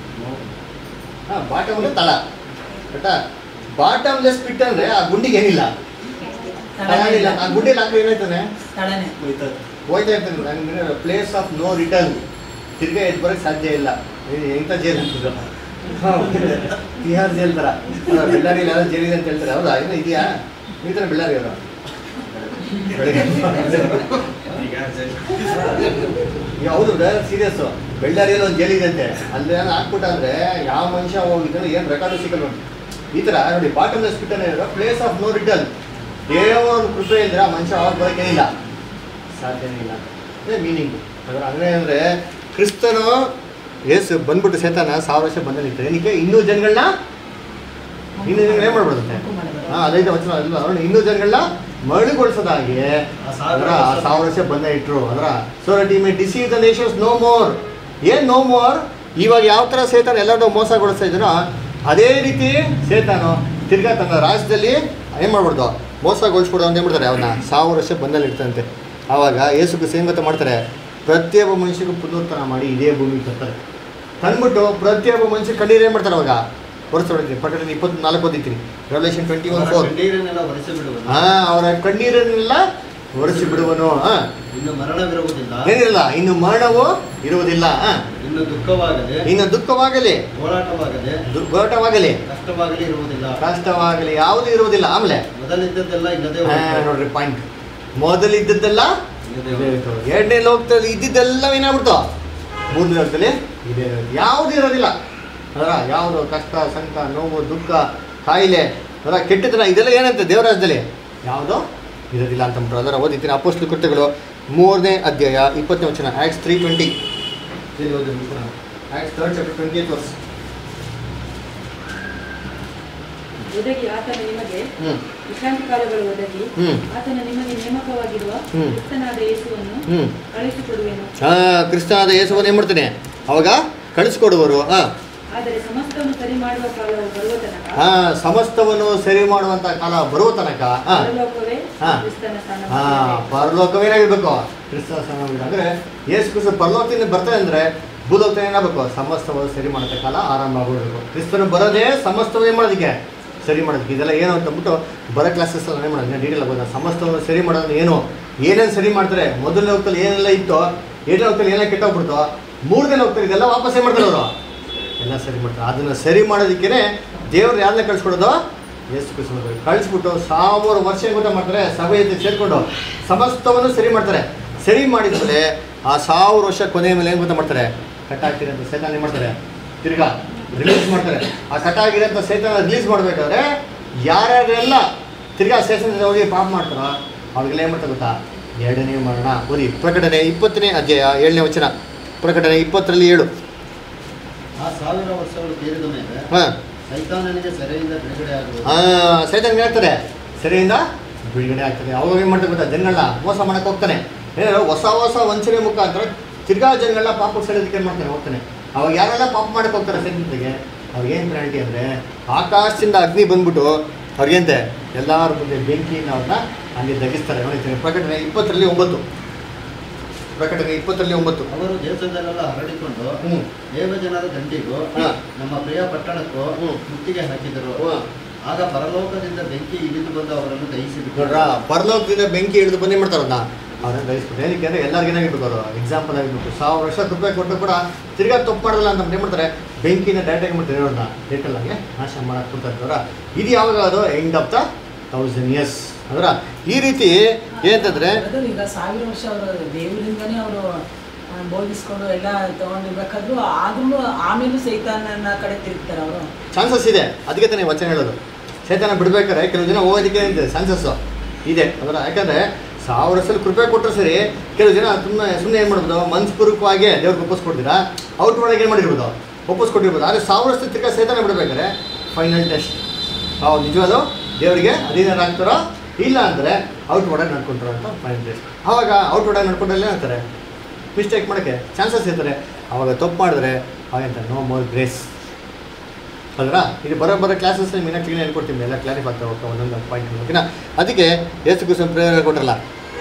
ಹಾಂ ಬಾಟಮ್ ಅಂದ್ರೆ ತಳ ಆಯ್ತಾ ಬಾಟಮ್ಲೆಸ್ ಪಿಟ್ ಅಂದ್ರೆ ಆ ಗುಂಡಿಗೆ ಏನಿಲ್ಲ ತಳ ಇಲ್ಲ ಆ ಗುಂಡಿಲಿ ಹಾಕಿ ಏನಾಯ್ತಾನೆ ತಡನೆ ಹೋಯ್ತಾ ಇರ್ತಾನೆ ನನಗೆ ಪ್ಲೇಸ್ ಆಫ್ ನೋ ರಿಟರ್ನ್ ತಿರ್ಗಾ ಎದ್ದು ಬರೋಕ್ಕೆ ಸಾಧ್ಯ ಇಲ್ಲ ಇದು ಎಂಥ ಜೈಲ್ ಅಂತಿದ್ರು ತಿಹಾರ್ ಜೈಲ್ ಥರ ಅಲ್ಲ, ಬೆಳ್ಳಾರಿಯಲ್ಲಿ ಯಾವ್ದೋ ಜೈಲಿದೆ ಅಂತ ಹೇಳ್ತಾರೆ ಹೌದಾ ಇನ್ನೂ ಇದೆಯಾ ಈ ಥರ ಬೆಳ್ಳಾರಿ ಅವರು ಹೌದು ಸೀರಿಯಸ್ಸು ಬೆಳ್ಳಾರಿಯಲ್ಲಿ ಒಂದು ಜೈಲಿದೆ ಅಂತೆ ಅಲ್ಲಿ ಏನೋ ಹಾಕ್ಬಿಟ್ಟ ಅಂದ್ರೆ ಯಾವ ಮನುಷ್ಯ ಹೋಗಿದ್ದಾನೆ ಏನು ರೆಕಾರ್ಡು ಸಿಗಲ್ಲ ನೋಡಿ ಈ ಥರ ನೋಡಿ bottom hospital place of no return ದೇವರ ಒಂದು ಕೃಪೆ ಇದ್ರೆ ಆ ಮನುಷ್ಯ ಅವಾಗ ಬರೋಕ್ಕೇನಿಲ್ಲ ಸಾಧ್ಯನೇ ಇಲ್ಲ ಅದೇ ಮೀನಿಂಗು ಅದರ ಅಂದರೆ ಅಂದರೆ ಕ್ರಿಸ್ತನು ಯೇಸು ಬಂದ್ಬಿಟ್ಟು ಸೇತಾನ ಸಾವಿರ ವರ್ಷ ಬಂದಲ್ಲಿ ಏನಕ್ಕೆ ಇನ್ನೂ ಜನಗಳನ್ನ ಇನ್ನೂ ಜನಗಳು ಏನು ಮಾಡ್ಬಿಡುತ್ತೆ ಹಾಂ ಅದೈತೆ ವಚನ ಅಲ್ವಾ ನೋಡಿ ಇನ್ನೂ ಜನಗಳನ್ನ ಮರಳುಗೊಳಿಸೋದಾಗಿ ಅದರ ಆ ಸಾವಿರ ವರ್ಷ ಬಂದ ಇಟ್ರು ಅದರ so that he may deceive the nations no more ಏನು ನೋ ಮೋರ್ ಇವಾಗ ಯಾವ ಥರ ಸೇತಾನ ಎಲ್ಲರೂ ಮೋಸಗೊಳಿಸ್ತಾ ಇದ್ದೀನೋ ಅದೇ ರೀತಿ ಸೇತಾನು ತಿರ್ಗಾ ತನ್ನ ರಾಜ್ಯದಲ್ಲಿ ಏನು ಮಾಡ್ಬಿಡ್ದು ಮೋಸಗೊಳಿಸ್ಬಿಡೋ ಅಂತ ಏನ್ಬಿಡ್ತಾರೆ ಅವನ್ನ ಸಾವಿರ ವರ್ಷ ಬಂದಲ್ಲಿ ಇರ್ತಂತೆ ಆವಾಗ ಏಸುಕು ಸೇಂಗತ ಮಾಡ್ತಾರೆ ಪ್ರತಿಯೊಬ್ಬ ಮನುಷ್ಯಗೂ ಪುನರುತ್ಥಾನ ಮಾಡಿ ಇದೇ ಭೂಮಿಗೆ ತರ್ತಾರೆ ತಂದ್ಬಿಟ್ಟು ಪ್ರತಿಯೊಬ್ಬ ಮನುಷ್ಯ ಕಣ್ಣೀರು ಏನು ಮಾಡ್ತಾರೆ ಅವಾಗ ಹೊರಸ್ಬಿಡ್ತೀನಿ ಪ್ರಕಟಣೆ ಇಪ್ಪತ್ನಾಲ್ಕು ಓದಿದ್ದೀನಿ ರೆವಲ್ಯೂಷನ್ ಟ್ವೆಂಟಿ ಒನ್ ಫೋರ್ ಕಣ್ಣೀರನ್ನೆಲ್ಲ ಒರೆಸಿ ಬಿಡುವನು ಹಾಂ ಅವರ ಕಣ್ಣೀರನ್ನೆಲ್ಲ ಒರೆಸಿ ಬಿಡುವನು ಹಾಂ ಇನ್ನು ಮರಣವಿರುವುದಿಲ್ಲ ಏನಿಲ್ಲ ಇನ್ನು ಮರಣವು ಇರುವುದಿಲ್ಲ ಹಾಂ ಇನ್ನು ದುಃಖವಾಗದೆ ಇನ್ನು ದುಃಖವಾಗಲಿ ಹೋರಾಟವಾಗದೆ ದುರ್ಗೋಟವಾಗಲಿ ಕಷ್ಟವಾಗಲಿ ಇರುವುದಿಲ್ಲ ಕಷ್ಟವಾಗಲಿ ಯಾವುದೂ ಇರುವುದಿಲ್ಲ ಆಮೇಲೆ ಮೊದಲಿದ್ದದ್ದೆಲ್ಲ ಇಲ್ಲದೆ ಹಾ, ಹೋಯಿತು. ನೋಡ್ರಿ ಪಾಯಿಂಟ್ ಮೊದಲಿದ್ದದ್ದೆಲ್ಲ ಇಲ್ಲದೆ ಇದೇ ಹೋಯಿತು. ಇತ್ತು. ಎರಡನೇ ಲೋಕದಲ್ಲಿ ಇದ್ದಿದ್ದೆಲ್ಲ ಏನಾಗ್ಬಿಡ್ತು ಮೂರನೇ ಲೋಕದಲ್ಲಿ ಇದೇ ಇರೋದು. ಯಾವುದೂ ಇರೋದಿಲ್ಲ ಅದರ ಯಾವುದು ಕಷ್ಟ ಸಂಕಟ ನೋವು ದುಃಖ ಕಾಯಿಲೆ ಅದರ ಕೆಟ್ಟತನ ಇದೆಲ್ಲ ಏನಂತೆ ದೇವರಾಜದಲ್ಲಿ ಯಾವುದೋ ಇರೋದಿಲ್ಲ ಅಂತ ಅದರ ಓದಿದ್ದೀನಿ ಅಪೋಸ್ಲು ಕೃತ್ಯಗಳು ಮೂರನೇ ಅಧ್ಯಾಯ ಇಪ್ಪತ್ತನೇ ವಚನ Acts three twenty Acts third chapter twenty eight verse ಒದಗಿ ಆತನ ನಿಮಗೆ ಹ್ಞೂ ವಿಶ್ರಾಂತಿ ಕಾಲಗಳು ಒದಗಿ ಹ್ಮ್. ಆತನ ನಿಮಗೆ ನೇಮಕವಾಗಿರುವ ಹ್ಮ್. ಕ್ರಿಸ್ತನಾದ ಯೇಸುವನ್ನು ಹ್ಞೂ ಕಳಿಸಿಕೊಡುವೆನು ಹಾಂ ಕ್ರಿಸ್ತನಾದ ಯೇಸುವನ್ನು ಏನು ಮಾಡ್ತಾನೆ ಅವಾಗ ಕಳಿಸ್ಕೊಡುವರು ಹಾಂ ಆದರೆ ಸಮಸ್ತವನ್ನು ಸರಿ ಮಾಡುವ ಕಾಲವು ಬರುವ ತನಕ ಹಾಂ ಸಮಸ್ತವನ್ನು ಸರಿ ಮಾಡುವಂಥ ಕಾಲ ಬರುವ ತನಕ ಹಾಂ ಪರಲೋಕವೇ ಹಾ. ಕ್ರಿಸ್ತನ ಸ್ಥಾನ ಹಾ ಪರಲೋಕವೇನಾಗಿರ್ಬೇಕು ಕ್ರಿಸ್ತ ಸಮಾವೇಶ ಅಂದ್ರೆ ಯೇಸು ಕ್ರಿಸ್ತ ಪರಲೋಕದಿಂದ ಬರ್ತಾರೆ ಅಂದ್ರೆ ಭೂಲೋಕ ಏನಾಗಬೇಕು ಸಮಸ್ತವನ್ನು ಸರಿ ಮಾಡೋ ಕಾಲ ಆರಂಭ ಆಗಬೇಕು ಕ್ರಿಸ್ತನು ಬರೋದೇ ಸಮಸ್ತವೇ ಮಾಡೋದಕ್ಕೆ ಸರಿ ಮಾಡೋದಕ್ಕೆ ಇದೆಲ್ಲ ಏನು ಅಂತ ಅಂದ್ಬಿಟ್ಟು ಬರೋ ಕ್ಲಾಸಸ್ ಎಲ್ಲ ಏನು ಮಾಡೋದು ಡೀಟೇಲ್ ಆಗೋದು ಸಮಸ್ತವನ್ನು ಸರಿ ಮಾಡೋದು ಏನು ಏನೇನು ಸರಿ ಮಾಡ್ತಾರೆ ಮೊದಲನೇ ಹೋಗ್ತಲ್ಲಿ ಏನೆಲ್ಲ ಇತ್ತು ಏಳನೇ ಹೋಗ್ತಲ್ಲಿ ಏನೆಲ್ಲ ಕೆಟ್ಟೋಗ್ಬಿಡ್ತು ಮೂರನೇ ಹೋಗ್ತಾರೆ ಇದೆಲ್ಲ ವಾಪಸ್ ಏನು ಮಾಡ್ತಾರೆ ಅವರು ಎಲ್ಲ ಸರಿ ಮಾಡ್ತಾರೆ ಅದನ್ನು ಸರಿ ಮಾಡೋದಕ್ಕೇ ದೇವ್ರು ಯಾರನ್ನ ಕಳಿಸ್ಕೊಡೋದು ಯೇಸು ಕ್ರಿಸ್ತನ ಕಳಿಸ್ಬಿಟ್ಟು ಸಾವಿರ ವರ್ಷ ಗೊತ್ತಾ ಮಾಡ್ತಾರೆ ಸಭೆ ಜೊತೆ ಸೇರಿಕೊಂಡು ಸಮಸ್ತವನ್ನು ಸರಿ ಮಾಡ್ತಾರೆ ಸರಿ ಮಾಡಿದ್ಮೇಲೆ ಆ ಸಾವಿರ ವರ್ಷ ಕೊನೆಯ ಮೇಲೆ ಏನು ಗೊತ್ತಾ ಮಾಡ್ತಾರೆ ಕಟ್ಟಾಕಿರೋಂಥ ಸೈತಾನ ಏನು ಮಾಡ್ತಾರೆ ತಿರ್ಗಾ ರಿಲೀಸ್ ಮಾಡ್ತಾರೆ ಆ ಕಟ್ಟಾಗಿರೋಂಥ ಸೈತಾನ ರಿಲೀಸ್ ಮಾಡಬೇಕಾದ್ರೆ ಯಾರ್ಯಾರೆಲ್ಲ ತಿರ್ಗಾ ಸೇತನ ಹೋಗಿ ಪಾಪ ಮಾಡ್ತಾರೋ ಅವ್ರಿಗೆಲ್ಲ ಏನು ಮಾಡ್ತಾರೆ ಗೊತ್ತಾ ಎರಡನೇ ಮರಣ ಓದಿ ಪ್ರಕಟಣೆ ಇಪ್ಪತ್ತನೇ ಅಧ್ಯಾಯ ಏಳನೇ ವಚನ ಪ್ರಕಟಣೆ ಇಪ್ಪತ್ತರಲ್ಲಿ ಏಳು ಆ ಸಾವಿರ ವರ್ಷಗಳು ತೀರಿದ ಮೇಲೆ ಹಾಂ ಸೈತಾನನಿಗೆ ಸೆರೆಯಿಂದ ಬಿಡುಗಡೆ ಆಗುವುದು ಆ, ಸೈತಾನ್ ಹೇಳ್ತಾರೆ ಸರಿಯಿಂದ ಬಿಡುಗಡೆ ಆಗ್ತದೆ ಅವಾಗ ಏನು ಮಾಡ್ತಾರೆ ಗೊತ್ತಾ ಜನಗಳನ್ನ ಮೋಸ ಮಾಡಕ್ಕೆ ಹೋಗ್ತಾನೆ ಏನು ಹೊಸ ಹೊಸ ವಂಚನೆ ಮುಖಾಂತರ ತಿರ್ಗಾ ಜನಗಳನ್ನ ಪಾಪಕ್ಕೆ ಸೆಳೆದಕ್ಕೆ ಏನು ಮಾಡ್ತಾನೆ ಹೋಗ್ತಾನೆ ಅವಾಗ ಯಾರೆಲ್ಲ ಪಾಪ ಮಾಡಕ್ಕೆ ಹೋಗ್ತಾರೆ ಸೈತಾನಿಗೆ ಅವ್ರಿಗೇನು ಪೆನಾಲ್ಟಿ ಅಂದರೆ ಆಕಾಶದಿಂದ ಅಗ್ನಿ ಬಂದ್ಬಿಟ್ಟು ಅವ್ರಿಗೇಂತೆ ಎಲ್ಲರ ಮುಂದೆ ಬೆಂಕಿಯಿಂದ ಅವ್ರನ್ನ ಅಲ್ಲಿ ದಗಿಸ್ತಾರೆ ನೋಡಿರ್ತೀನಿ ಪ್ರಕಟಣೆ ಇಪ್ಪತ್ತರಲ್ಲಿ ಒಂಬತ್ತು ಪ್ರಕಟಣೆ ಇಪ್ಪತ್ತರಲ್ಲಿ ಒಂಬತ್ತು ಅವರು ದೇಶದಲ್ಲೆಲ್ಲ ಹರಡಿಕೊಂಡು ಹ್ಞೂ ದೇವಜನರ ದಂಡಿಗೂ ಹಾ. ನಮ್ಮ ಪ್ರಿಯ ಪಟ್ಟಣಕ್ಕೂ ಹ್ಮ್. ಮುತ್ತಿಗೆ ಹಾಕಿದರು ಹ್ಞೂ ಆಗ ಪರಲೋಕದಿಂದ ಬೆಂಕಿ ಇಳಿದು ಬಂದು ಅವರನ್ನು ದಹಿಸಿಬಿಟ್ಟರು ನೋಡ್ರ ಪರಲೋಕದಿಂದ ಬೆಂಕಿ ಹಿಡಿದು ಬಂದೇ ಮಾಡ್ತಾರಲ್ಲ ಅವ್ರನ್ನ ದಯಿಸ್ಬಿಟ್ಟು ಏನಕ್ಕೆ ಅಂದರೆ ಎಲ್ಲರಿಗೂ ಏನಾಗಿರ್ಬೇಕು ಅವರು ಎಕ್ಸಾಂಪಲ್ ಆಗಿರ್ಬೇಕು ಸಾವಿರ ವರ್ಷ ರೂಪಾಯಿ ಕೊಟ್ಟು ಕೂಡ ತಿರ್ಗಾ ತಪ್ಪು ಮಾಡಲ್ಲ ಅಂತ ಏನು ಮಾಡ್ತಾರೆ ಬೆಂಕಿನ ಡೈರೆಕ್ಟಾಗಿ ಮಾಡ್ತಾರೆ ಇರೋಣ ಡೇಟಲ್ಲಾಗೆ ನಾಶ ಮಾಡಕ್ಕೆ ಕೊಡ್ತಾರೆ ಇದು ಯಾವಾಗ ಅದು end of the thousand years ಅಂದ್ರೆ ಈ ರೀತಿ ಏನಂತಂದ್ರೆ ಬ್ರದರ್, ಈಗ ಸಾವಿರ ವರ್ಷ ಅವರು ದೇವರಿಂದನೇ ಅವರು ಬೋಧಿಸ್ಕೊಂಡು ಎಲ್ಲ ತಗೊಂಡಿರ್ಬೇಕಾದ್ರು ಆದ್ರೂ ಆಮೇಲೂ ಸೈತಾನನ ಕಡೆ ತಿರುಗ್ತಾರೆ ಅವರು ಚಾನ್ಸಸ್ ಇದೆ ಅದಕ್ಕೆ ತಾನೇ ವಚನ ಹೇಳೋದು ಚೇತನ ಬಿಡ್ಬೇಕಾದ್ರೆ ಕೆಲವು ಜನ ಹೋಗೋದಕ್ಕೆ ಇದೆ ಚಾನ್ಸಸ್ಸು ಇದೆ ಅಂದ್ರೆ ಯಾಕಂದರೆ ಸಾವಿರ ವರ್ಷದಲ್ಲಿ ಕೃಪೆ ಕೊಟ್ಟರು ಸರಿ ಕೆಲವು ಜನ ಸುಮ್ಮನೆ ಸುಮ್ಮನೆ ಏನು ಮಾಡ್ಬೋದು ಮನಸ್ಪೂರ್ವಕವಾಗಿ ದೇವ್ರಿಗೆ ಒಪ್ಪಿಸ್ ಕೊಡ್ತೀರಾ ಔಟ್ ಒಳಗೆ ಏನು ಮಾಡಿರ್ಬೋದು ಒಪ್ಪಿಸ್ ಕೊಟ್ಟಿರ್ಬೋದು ಆದರೆ ಸಾವಿರ ವರ್ಷದ ತಿರ್ಗಾ ಚೇತನ ಬಿಡಬೇಕಾದ್ರೆ ಫೈನಲ್ ಟೆಸ್ಟ್ ನಾವು ನಿಜವಾಗ್ಲೂ ದೇವರಿಗೆ ಅಧೀನರಾಗ್ತಾರೋ ಇಲ್ಲ ಅಂದರೆ ಔಟ್ ಒಳಗೆ ನಡ್ಕೊಂತಾರೋ ಅಂತ ಫೈನಲ್ ಟೆಸ್ಟ್ ಆವಾಗ ಔಟ್ ಒಳಗೆ ನಡ್ಕೊಂಡ್ರಲ್ಲೇ ಅಂತಾರೆ ಮಿಸ್ಟೇಕ್ ಮಾಡೋಕ್ಕೆ ಚಾನ್ಸಸ್ ಇರ್ತಾರೆ ಆವಾಗ ತಪ್ಪು ಮಾಡಿದ್ರೆ ಹಾಗಂತ ನೋ ಮೋರ್ ಗ್ರೇಸ್ ಅಲ್ವಾ ಇದು ಬರೋ ಬರೋ ಕ್ಲಾಸಸ್ ನಿಮ್ಗೆ ಕ್ಲೀನ್ ಹೇಳ್ಕೊಡ್ತೀನಿ ಎಲ್ಲ ಕ್ಲಾರಿಫ್ ಆಗ್ತಾ ಹೋಗ್ತಾ ಒಂದೊಂದು ಪಾಯಿಂಟ್ ಓಕೆನಾ ಅದಕ್ಕೆ ಯೇಸು ಕ್ರಿಸ್ತನ ಪ್ರೇರಣೆ ಕೊಟ್ಟರಲ್ಲ